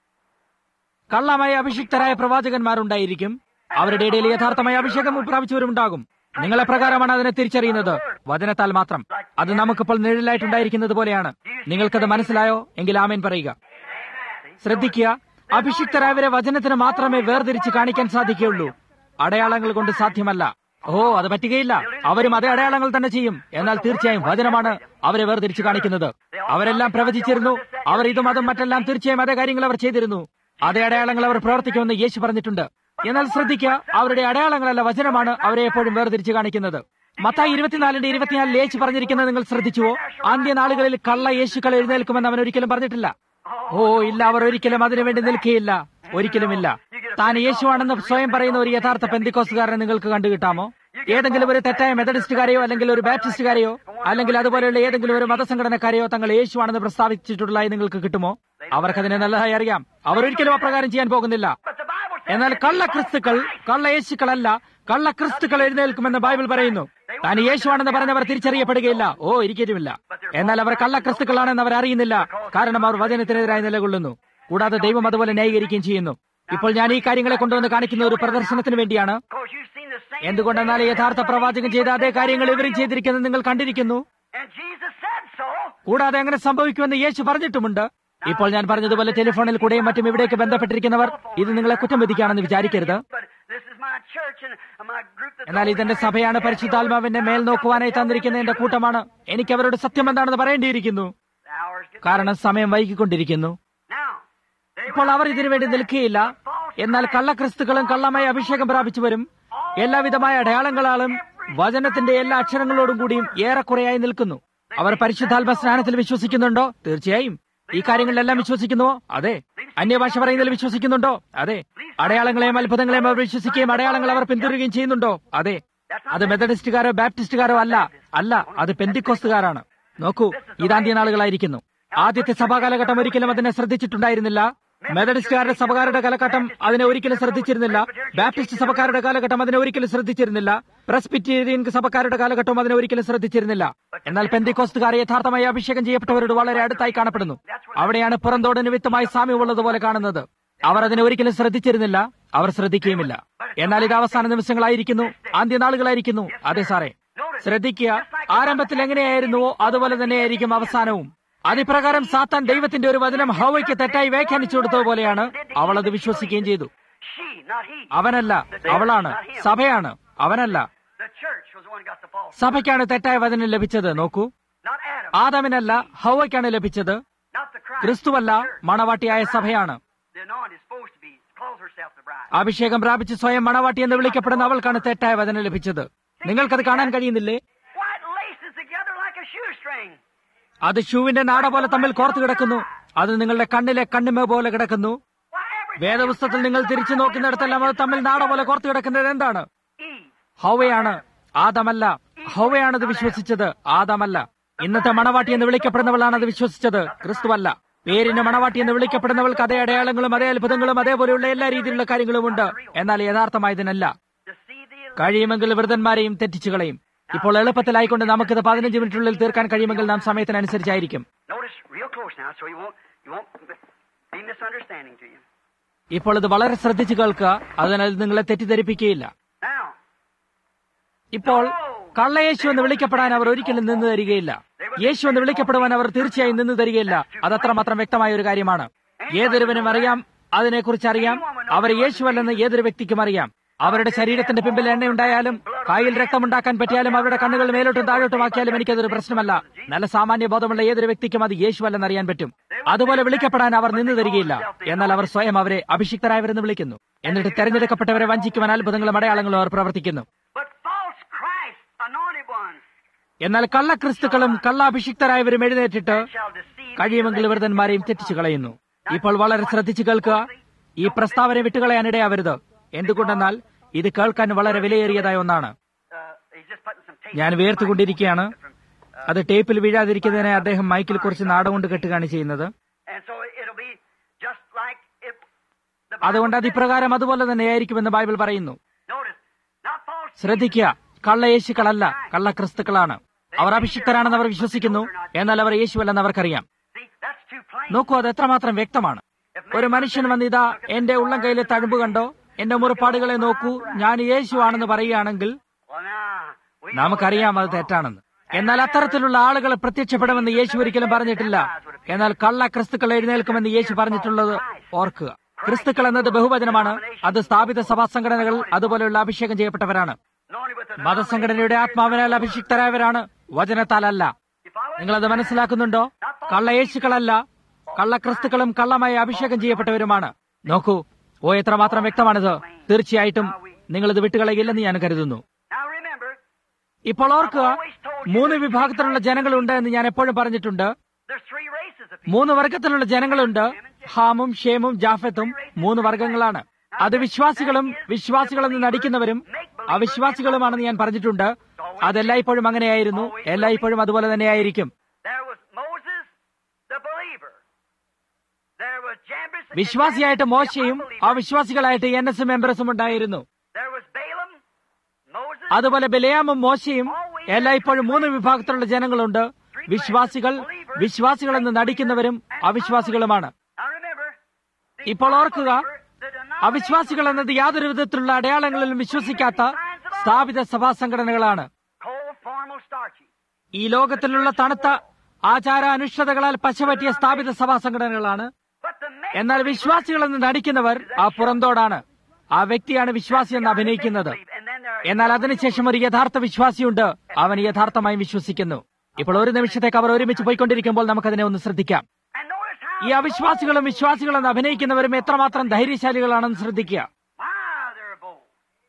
കള്ളമായ അഭിഷിക്തരായ പ്രവാചകന്മാരുണ്ടായിരിക്കും അവരുടെ ഇടയിൽ യഥാർത്ഥമായ അഭിഷേകം പ്രാപിച്ചവരുണ്ടാകും നിങ്ങളെ പ്രകാരമാണ് അതിനെ തിരിച്ചറിയുന്നത് വചനത്താൽ മാത്രം അത് നമുക്കിപ്പോൾ നിഴലായിട്ടുണ്ടായിരിക്കുന്നത് പോലെയാണ് നിങ്ങൾക്കത് മനസ്സിലായോ എങ്കിൽ ആമേൻ പറയുക ശ്രദ്ധിക്കുക അഭിഷിക്തരായവരെ വചനത്തിന് മാത്രമേ വേർതിരിച്ച് കാണിക്കാൻ സാധിക്കുകയുള്ളൂ അടയാളങ്ങൾ കൊണ്ട് സാധ്യമല്ല ഓ അത് പറ്റുകയില്ല അവരും അതേ അടയാളങ്ങൾ തന്നെ ചെയ്യും എന്നാൽ തീർച്ചയായും വചനമാണ് അവരെ വേർതിരിച്ച് കാണിക്കുന്നത് അവരെല്ലാം പ്രവചിച്ചിരുന്നു അവർ ഇതും അതും മറ്റെല്ലാം തീർച്ചയായും അതേ കാര്യങ്ങൾ അവർ ചെയ്തിരുന്നു അതേ അടയാളങ്ങൾ അവർ പ്രവർത്തിക്കുമെന്ന് യേശു പറഞ്ഞിട്ടുണ്ട് എന്നാൽ ശ്രദ്ധിക്കുക അവരുടെ അടയാളങ്ങളല്ല വചനമാണ് അവരെ എപ്പോഴും വേർതിരിച്ച് കാണിക്കുന്നത് മത്തായി ഇരുപത്തിനാലിന്റെ ഇരുപത്തിനാലിൽ യേശു പറഞ്ഞിരിക്കുന്നത് നിങ്ങൾ ശ്രദ്ധിച്ചുവോ അന്ത്യനാളുകളിൽ കള്ള യേശുക്കൾ എഴുന്നേൽക്കുമെന്ന് അവൻ ഒരിക്കലും പറഞ്ഞിട്ടില്ല ഓ ഇല്ല അവർ ഒരിക്കലും അതിനുവേണ്ടി നിൽക്കുകയില്ല ഒരിക്കലുമില്ല താൻ യേശുവാണെന്ന് സ്വയം പറയുന്ന ഒരു യഥാർത്ഥ പെന്തിക്കോസുകാരനെ നിങ്ങൾക്ക് കണ്ടുകിട്ടാമോ ഏതെങ്കിലും ഒരു തെറ്റായ മെത്തഡിസ്റ്റുകാരെയോ അല്ലെങ്കിൽ ഒരു ബാപ്റ്റിസ്റ്റുകാരെയോ അല്ലെങ്കിൽ അതുപോലെയുള്ള ഏതെങ്കിലും ഒരു മതസംഘടനക്കാരെയോ തങ്ങൾ യേശുവാണെന്ന് പ്രസ്താവിച്ചിട്ടുള്ളതായി നിങ്ങൾക്ക് കിട്ടുമോ അവർക്കതിനെ നല്ലതായി അറിയാം അവർ ഒരിക്കലും അപ്രകാരം ചെയ്യാൻ പോകുന്നില്ല But the Bible says എന്നാൽ കള്ള ക്രിസ്തുക്കൾ കള്ള യേശുക്കളല്ല കള്ള ക്രിസ്തുക്കൾ എഴുന്നേൽക്കുമെന്ന് ബൈബിൾ പറയുന്നു താൻ യേശുവാണെന്ന് പറഞ്ഞവർ തിരിച്ചറിയപ്പെടുകയില്ല ഓ ഒരിക്കലുമില്ല എന്നാൽ അവർ കള്ള ക്രിസ്തുക്കളാണെന്ന് അവർ അറിയുന്നില്ല കാരണം അവർ വചനത്തിനെതിരായി നിലകൊള്ളുന്നു കൂടാതെ ദൈവം അതുപോലെ ന്യായീകരിക്കുകയും ചെയ്യുന്നു ഇപ്പോൾ ഞാൻ ഈ കാര്യങ്ങളെ കൊണ്ടുവന്ന് കാണിക്കുന്ന ഒരു പ്രദർശനത്തിന് വേണ്ടിയാണ് because you've seen the same. എന്തുകൊണ്ടെന്നാൽ യഥാർത്ഥ പ്രവാചകൻ ചെയ്ത അതേ കാര്യങ്ങൾ ഇവരും ചെയ്തിരിക്കുന്നത് നിങ്ങൾ കണ്ടിരിക്കുന്നു And Jesus said so. കൂടാതെ അങ്ങനെ സംഭവിക്കുമെന്ന് യേശു പറഞ്ഞിട്ടുമുണ്ട് ഇപ്പോൾ ഞാൻ പറഞ്ഞതുപോലെ ടെലിഫോണിൽ കൂടെയും മറ്റും ഇവിടേക്ക് ബന്ധപ്പെട്ടിരിക്കുന്നവർ ഇത് നിങ്ങളെ കുറ്റം വിധിക്കുകയാണെന്ന് വിചാരിക്കരുത് But this is my church and my group that എന്നാൽ ഇതെന്റെ സഭയാണ് പരിശുദ്ധാത്മാവിന്റെ മേൽ നോക്കുവാനായി തന്നിരിക്കുന്ന എന്റെ കൂട്ടമാണ് എനിക്ക് അവരോട് സത്യം എന്താണെന്ന് പറയേണ്ടിയിരിക്കുന്നു the hours get കാരണം സമയം വൈകിക്കൊണ്ടിരിക്കുന്നു now. They ഇപ്പോൾ അവർ ഇതിനു വേണ്ടി നിൽക്കുകയില്ല എന്നാൽ കള്ളക്രിസ്തുക്കളും കള്ളമായ അഭിഷേകം പ്രാപിച്ചവരും എല്ലാവിധമായ അടയാളങ്ങളാലും വചനത്തിന്റെ എല്ലാ അക്ഷരങ്ങളോടും കൂടിയും ഏറെക്കുറെയായി നിൽക്കുന്നു അവർ പരിശുദ്ധാത്മ സ്നാനത്തിൽ വിശ്വസിക്കുന്നുണ്ടോ തീർച്ചയായും ഈ കാര്യങ്ങളിലെല്ലാം വിശ്വസിക്കുന്നുവോ അതെ അന്യഭാഷ പറയുന്നതിൽ വിശ്വസിക്കുന്നുണ്ടോ അതെ അടയാളങ്ങളെയും അത്ഭുതങ്ങളെയും അവർ വിശ്വസിക്കുകയും അടയാളങ്ങൾ അവർ പിന്തുടരുകയും ചെയ്യുന്നുണ്ടോ അതെ അത് മെത്തഡിസ്റ്റുകാരോ ബാപ്റ്റിസ്റ്റുകാരോ അല്ല അല്ല അത് പെന്തിക്കോസ്തുകാരാണ് നോക്കൂ ഇതാന്ത്യ നാളുകളായിരിക്കുന്നു ആദ്യത്തെ സഭാകാലഘട്ടം ഒരിക്കലും അതിനെ ശ്രദ്ധിച്ചിട്ടുണ്ടായിരുന്നില്ല മെത്തഡിസ്റ്റുകാരുടെ സഭക്കാരുടെ കാലഘട്ടം അതിനെ ഒരിക്കലും ശ്രദ്ധിച്ചിരുന്നില്ല ബാപ്റ്റിസ്റ്റ് സഭക്കാരുടെ കാലഘട്ടം അതിനെ ഒരിക്കലും ശ്രദ്ധിച്ചിരുന്നില്ല പ്രസ്ബിറ്റേറിയൻ സഭക്കാരുടെ കാലഘട്ടം അതിനെ ഒരിക്കലും ശ്രദ്ധിച്ചിരുന്നില്ല എന്നാൽ പെന്തിക്കോസ്തുകാരെ യഥാർത്ഥമായി അഭിഷേകം ചെയ്യപ്പെട്ടവരോട് വളരെ അടുത്തായി കാണപ്പെടുന്നു അവിടെയാണ് പുറന്തോട് നിമിത്തമായി സാമ്യമുള്ളതുപോലെ കാണുന്നത് അവർ അതിനെ ഒരിക്കലും ശ്രദ്ധിച്ചിരുന്നില്ല അവർ ശ്രദ്ധിക്കുകയുമില്ല എന്നാൽ ഇത് അവസാന നിമിഷങ്ങളായിരിക്കുന്നു അന്ത്യനാളുകളായിരിക്കുന്നു അതെ സാറേ ശ്രദ്ധിക്കുക ആരംഭത്തിൽ എങ്ങനെയായിരുന്നുവോ അതുപോലെ തന്നെയായിരിക്കും അവസാനവും അതിപ്രകാരം സാത്താൻ ദൈവത്തിന്റെ ഒരു വചനം ഹവയ്ക്ക് തെറ്റായി വ്യാഖ്യാനിച്ചു കൊടുത്തതുപോലെയാണ് അവൾ അത് വിശ്വസിക്കുകയും ചെയ്തു She, not he. അവനല്ല അവളാണ് സഭയാണ് അവനല്ല The church was the one who got the false. സഭയ്ക്കാണ് തെറ്റായ വചനം ലഭിച്ചത് നോക്കൂ Not Adam. ആദാമിനല്ല ഹവയ്ക്കാണ് ലഭിച്ചത് Not the Christ. ക്രിസ്തുവല്ല The church. മണവാട്ടിയായ സഭയാണ് The anointed is supposed to be, calls herself the bride. അഭിഷേകം പ്രാപിച്ച് സ്വയം മണവാട്ടി എന്ന് വിളിക്കപ്പെടുന്ന അവൾക്കാണ് തെറ്റായ വചനം ലഭിച്ചത് നിങ്ങൾക്കത് കാണാൻ കഴിയുന്നില്ലേ Why, it laces together like a shoestring. അത് ഷൂവിന്റെ നാട പോലെ തമ്മിൽ കോർത്തു കിടക്കുന്നു അത് നിങ്ങളുടെ കണ്ണിലെ കണ്ണിമ പോലെ കിടക്കുന്നു Why, everything വേദപുസ്തകത്തിൽ നിങ്ങൾ തിരിച്ചു നോക്കുന്നിടത്തെല്ലാം അത് തമ്മിൽ നാട പോലെ കോർത്തു കിടക്കുന്നത് എന്താണ് Eve. ഹൗവയാണ് ആദമല്ല ഹൗവയാണ് അത് വിശ്വസിച്ചത് ആദമല്ല ഇന്നത്തെ മണവാട്ടി എന്ന് വിളിക്കപ്പെടുന്നവളാണ് അത് വിശ്വസിച്ചത് ക്രിസ്തുവല്ല പേരിന് മണവാട്ടി എന്ന് വിളിക്കപ്പെടുന്നവൾക്ക് അതേ അടയാളങ്ങളും അതേ അത്ഭുതങ്ങളും അതേപോലെയുള്ള എല്ലാ രീതിയിലുള്ള കാര്യങ്ങളും ഉണ്ട് എന്നാൽ യഥാർത്ഥമായതിനല്ല Deceive the കഴിയുമെങ്കിൽ വൃതന്മാരെയും തെറ്റിച്ചു കളയും ഇപ്പോൾ എളുപ്പത്തിലായിക്കൊണ്ട് നമുക്കിത് പതിനഞ്ച് മിനിറ്റിനുള്ളിൽ തീർക്കാൻ കഴിയുമെങ്കിൽ നാം സമയത്തിനനുസരിച്ചായിരിക്കും Notice real close now, so you won't you won't be misunderstanding to you. ഇപ്പോൾ ഇത് വളരെ ശ്രദ്ധിച്ചു കേൾക്കുക അതിനാൽ ഇത് നിങ്ങളെ തെറ്റിദ്ധരിപ്പിക്കുകയില്ല Now, ഇപ്പോൾ കള്ളയേശു എന്ന് വിളിക്കപ്പെടാൻ അവർ ഒരിക്കലും നിന്ന് തരികയില്ല യേശു എന്ന് വിളിക്കപ്പെടുവാൻ അവർ തീർച്ചയായും നിന്ന് തരികയില്ല അത് അത്രമാത്രം വ്യക്തമായ ഒരു കാര്യമാണ് ഏതൊരുവനും അറിയാം അതിനെക്കുറിച്ച് അറിയാം അവർ യേശുവല്ലെന്ന് ഏതൊരു വ്യക്തിക്കും അറിയാം അവരുടെ ശരീരത്തിന്റെ പിമ്പിൽ എണ്ണയുണ്ടായാലും കായിൽ രക്തമുണ്ടാക്കാൻ പറ്റിയാലും അവരുടെ കണ്ണുകൾ മേലോട്ടും താഴോട്ടും ആക്കിയാലും എനിക്കതൊരു പ്രശ്നമല്ല നല്ല സാമാന്യ ബോധമുള്ള ഏതൊരു വ്യക്തിക്കും അത് യേശുവല്ലെന്ന് അറിയാൻ പറ്റും അതുപോലെ വിളിക്കപ്പെടാൻ അവർ നിന്ന് തരികയില്ല എന്നാൽ അവർ സ്വയം അവരെ അഭിഷിക്തരായവരെന്ന് വിളിക്കുന്നു എന്നിട്ട് തെരഞ്ഞെടുക്കപ്പെട്ടവരെ വഞ്ചിക്കുവാൻ അത്ഭുതങ്ങളും അടയാളങ്ങളും അവർ പ്രവർത്തിക്കുന്നു but false Christ, anointed ones, എന്നാൽ കള്ളക്രിസ്തുക്കളും കള്ളാഭിഷിക്തരായവരും എഴുന്നേറ്റിട്ട് shall deceive കഴിയുമെങ്കിൽ വൃതന്മാരെയും തെറ്റിച്ചു കളയുന്നു ഇപ്പോൾ വളരെ ശ്രദ്ധിച്ചു കേൾക്കുക ഈ പ്രസ്താവന വിട്ടുകളയാൻ ഇടയാവരുത് എന്തുകൊണ്ടെന്നാൽ ഇത് കേൾക്കാൻ വളരെ വിലയേറിയതായ ഒന്നാണ് Uh, he's just putting some tape. ഞാൻ വേർത്തുകൊണ്ടിരിക്കുകയാണ് അത് ടേപ്പിൽ വീഴാതിരിക്കുന്നതിനെ അദ്ദേഹം മൈക്കിൽ കുറച്ച് നാടകൊണ്ട് കെട്ടുകയാണ് ചെയ്യുന്നത് And so it'll be just like if the അതുകൊണ്ട് Bible അത് says. ഇപ്രകാരം അതുപോലെ തന്നെയായിരിക്കുമെന്ന് ബൈബിൾ പറയുന്നു Notice, not false ശ്രദ്ധിക്കുക കള്ളയേശുക്കളല്ല കള്ളക്രിസ്തുക്കളാണ് അവർ അഭിഷിക്തരാണെന്ന് അവർ വിശ്വസിക്കുന്നു എന്നാൽ അവർ യേശുവല്ലെന്ന് അവർക്കറിയാം See, that's too plain. നോക്കൂ അത് എത്രമാത്രം വ്യക്തമാണ് ഒരു മനുഷ്യൻ വന്നിതാ എന്റെ ഉള്ളം കയ്യിലെ തഴുമ്പ് കണ്ടോ എന്റെ മുറിപ്പാടുകളെ നോക്കൂ ഞാൻ യേശു ആണെന്ന് പറയുകയാണെങ്കിൽ Well, now, we know നമുക്കറിയാം that's അത് wrong. തെറ്റാണെന്ന് എന്നാൽ അത്തരത്തിലുള്ള ആളുകൾ പ്രത്യക്ഷപ്പെടുമെന്ന് യേശു ഒരിക്കലും പറഞ്ഞിട്ടില്ല എന്നാൽ കള്ള ക്രിസ്തുക്കൾ എഴുന്നേൽക്കുമെന്ന് യേശു പറഞ്ഞിട്ടുള്ളത് ഓർക്കുക ക്രിസ്തുക്കൾ എന്നത് ബഹുവചനമാണ് അത് സ്ഥാപിത സഭാ സംഘടനകൾ അതുപോലെയുള്ള അഭിഷേകം ചെയ്യപ്പെട്ടവരാണ് Anointed with the മതസംഘടനയുടെ ആത്മാവിനാൽ അഭിഷിക്തരായവരാണ് വചനത്താലല്ല If I was നിങ്ങളത് മനസ്സിലാക്കുന്നുണ്ടോ കള്ളയേശുക്കളല്ല കള്ളക്രിസ്തുക്കളും കള്ളമായി അഭിഷേകം ചെയ്യപ്പെട്ടവരുമാണ് നോക്കൂ ഓ എത്രമാത്രം വ്യക്തമാണിത് തീർച്ചയായിട്ടും നിങ്ങളിത് വിട്ടുകളയില്ലെന്ന് ഞാൻ കരുതുന്നു now remember, ഇപ്പോൾ ഓർക്കുക മൂന്ന് വിഭാഗത്തിലുള്ള ജനങ്ങളുണ്ട് എന്ന് ഞാൻ എപ്പോഴും പറഞ്ഞിട്ടുണ്ട് there's three races of people. മൂന്ന് വർഗത്തിലുള്ള ജനങ്ങളുണ്ട് ഹാമും ഷേമും ജാഫത്തും മൂന്ന് വർഗങ്ങളാണ് അത് വിശ്വാസികളും വിശ്വാസികളെന്ന് നടിക്കുന്നവരും അവിശ്വാസികളുമാണെന്ന് ഞാൻ പറഞ്ഞിട്ടുണ്ട് അതെല്ലായ്പ്പോഴും അങ്ങനെയായിരുന്നു എല്ലായ്പ്പോഴും അതുപോലെ തന്നെയായിരിക്കും There was Moses, the believer. There was Jambres, and വിശ്വാസിയായിട്ട് Jambres, the മോശയും unbeliever. അവിശ്വാസികളായിട്ട് എൻ എസ് മെമ്പേഴ്സും ഉണ്ടായിരുന്നു There was Balaam, Moses, അതുപോലെ ബലയാമും മോശയും എല്ലായ്പ്പോഴും മൂന്ന് വിഭാഗത്തിലുള്ള ജനങ്ങളുണ്ട് വിശ്വാസികൾ വിശ്വാസികളെന്ന് നടിക്കുന്നവരും അവിശ്വാസികളുമാണ് Now remember, the ഇപ്പോൾ ഓർക്കുക unbeliever, the denomination- അവിശ്വാസികൾ എന്നത് യാതൊരു വിധത്തിലുള്ള അടയാളങ്ങളിലും വിശ്വസിക്കാത്ത സ്ഥാപിത സഭാ സംഘടനകളാണ് cold, formal, starchy. ഈ ലോകത്തിലുള്ള തണുത്ത ആചാര അനുഷ്ഠതകളാൽ പശപറ്റിയ സ്ഥാപിത സഭാ സംഘടനകളാണ് But the make എന്നാൽ വിശ്വാസികളെന്ന് നടിക്കുന്നവർ ആ പുറന്തോടാണ് ആ വ്യക്തിയാണ് വിശ്വാസി എന്ന് അഭിനയിക്കുന്നത് and then there എന്നാൽ അതിനുശേഷം ഒരു യഥാർത്ഥ വിശ്വാസിയുണ്ട് അവൻ യഥാർത്ഥമായി വിശ്വസിക്കുന്നു ഇപ്പോൾ ഒരു നിമിഷത്തേക്ക് അവർ ഒരുമിച്ച് പോയിക്കൊണ്ടിരിക്കുമ്പോൾ നമുക്കതിനെ ഒന്ന് ശ്രദ്ധിക്കാം and notice how ഈ അവിശ്വാസികളും വിശ്വാസികളെന്ന് അഭിനയിക്കുന്നവരും എത്രമാത്രം ധൈര്യശാലികളാണെന്ന് ശ്രദ്ധിക്കുക wow, they're bold.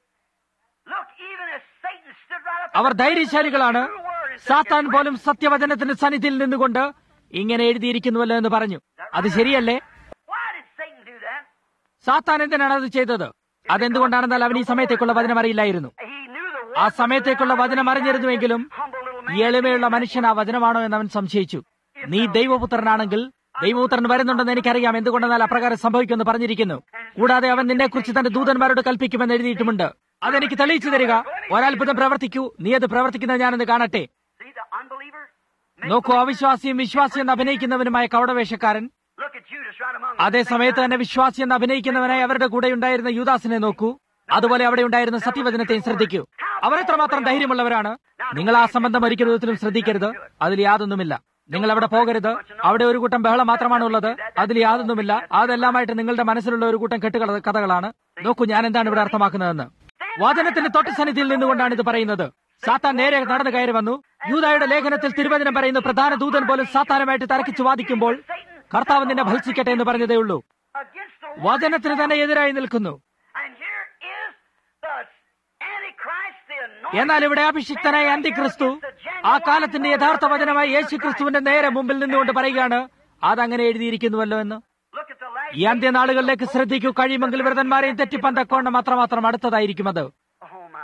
Look, even as Satan stood right up അവർ ധൈര്യശാലികളാണ് സാത്താൻ പോലും സത്യവചനത്തിന്റെ സന്നിധിയിൽ നിന്നുകൊണ്ട് ഇങ്ങനെ എഴുതിയിരിക്കുന്നുവല്ലോ എന്ന് പറഞ്ഞു അത് ശരിയല്ലേ Why did Satan do that? സാത്താൻ എന്തിനാണ് അത് ചെയ്തത് അതെന്തുകൊണ്ടാണെന്നാൽ അവൻ ഈ സമയത്തേക്കുള്ള വചനം അറിയില്ലായിരുന്നു He knew the ആ word സമയത്തേക്കുള്ള വചനം അറിഞ്ഞിരുന്നുവെങ്കിലും humble little ഈ man. എളിമയുള്ള മനുഷ്യൻ ആ വചനമാണോ എന്ന് അവൻ സംശയിച്ചു നീ ദൈവപുത്രനാണെങ്കിൽ ദൈവപുത്രൻ വരുന്നുണ്ടെന്ന് എനിക്കറിയാം എന്തുകൊണ്ടെന്നാൽ അപ്രകാരം സംഭവിക്കുമെന്ന് പറഞ്ഞിരിക്കുന്നു കൂടാതെ അവൻ നിന്നെക്കുറിച്ച് തന്റെ ദൂതന്മാരോട് കൽപ്പിക്കുമെന്ന് എഴുതിയിട്ടുമുണ്ട് അതെനിക്ക് തെളിയിച്ചു തരിക ഒരത്ഭുതം പ്രവർത്തിക്കൂ നീ അത് പ്രവർത്തിക്കുന്നത് ഞാനെന്ന് കാണട്ടെ See the unbeliever? നോക്കൂ അവിശ്വാസിയും വിശ്വാസിയും എന്ന് അഭിനയിക്കുന്നവനുമായ കൗടവേഷക്കാരൻ Look at Judas right among അതേ സമയത്ത് തന്നെ വിശ്വാസി എന്ന് അഭിനയിക്കുന്നവനായി അവരുടെ കൂടെ ഉണ്ടായിരുന്ന യുദാസിനെ നോക്കൂ അതുപോലെ അവിടെ ഉണ്ടായിരുന്ന സത്യവചനത്തെയും ശ്രദ്ധിക്കൂ അവർ എത്രമാത്രം ധൈര്യമുള്ളവരാണ് നിങ്ങൾ ആ സംബന്ധം ഒരിക്കലും വിധത്തിലും ശ്രദ്ധിക്കരുത് അതിൽ യാതൊന്നുമില്ല നിങ്ങൾ അവിടെ പോകരുത് അവിടെ ഒരു കൂട്ടം ബഹളം മാത്രമാണ് ഉള്ളത് അതിൽ യാതൊന്നുമില്ല അതെല്ലാമായിട്ട് നിങ്ങളുടെ മനസ്സിലുള്ള ഒരു കൂട്ടം കെട്ടുകള കഥകളാണ് നോക്കൂ ഞാൻ എന്താണ് ഇവിടെ അർത്ഥമാക്കുന്നതെന്ന് വചനത്തിന്റെ തൊട്ട് സന്നിധിയിൽ നിന്നുകൊണ്ടാണ് ഇത് പറയുന്നത് സാത്താൻ നേരെ നടന്നു കയറി വന്നു യൂതായുടെ ലേഖനത്തിൽ തിരുവചനം പറയുന്നു പ്രധാന ദൂതൻ പോലും സാത്താനുമായിട്ട് തർക്കിച്ചു വാദിക്കുമ്പോൾ കർത്താവ് നിന്നെ ഭത്സിക്കട്ടെ എന്ന് പറഞ്ഞതേ ഉള്ളൂ against the വചനത്തിന് തന്നെ എതിരായി നിൽക്കുന്നു And here is the Antichrist, the anointed. എന്നാൽ ഇവിടെ അഭിഷിക്തനായ അന്തിക്രിസ്തു ആ കാലത്തിന്റെ യഥാർത്ഥ വചനമായ യേശു ക്രിസ്തുവിന്റെ നേരെ മുമ്പിൽ നിന്നുകൊണ്ട് പറയുകയാണ് അതങ്ങനെ എഴുതിയിരിക്കുന്നുവല്ലോ എന്ന് Look at the last. ഈ അന്ത്യനാളുകളിലേക്ക് ശ്രദ്ധിക്കൂ കഴിയുമെങ്കിൽ വ്രതന്മാരെയും തെറ്റിപ്പാൻ തക്കോണം അത്രമാത്രം അടുത്തതായിരിക്കും അത് Oh my.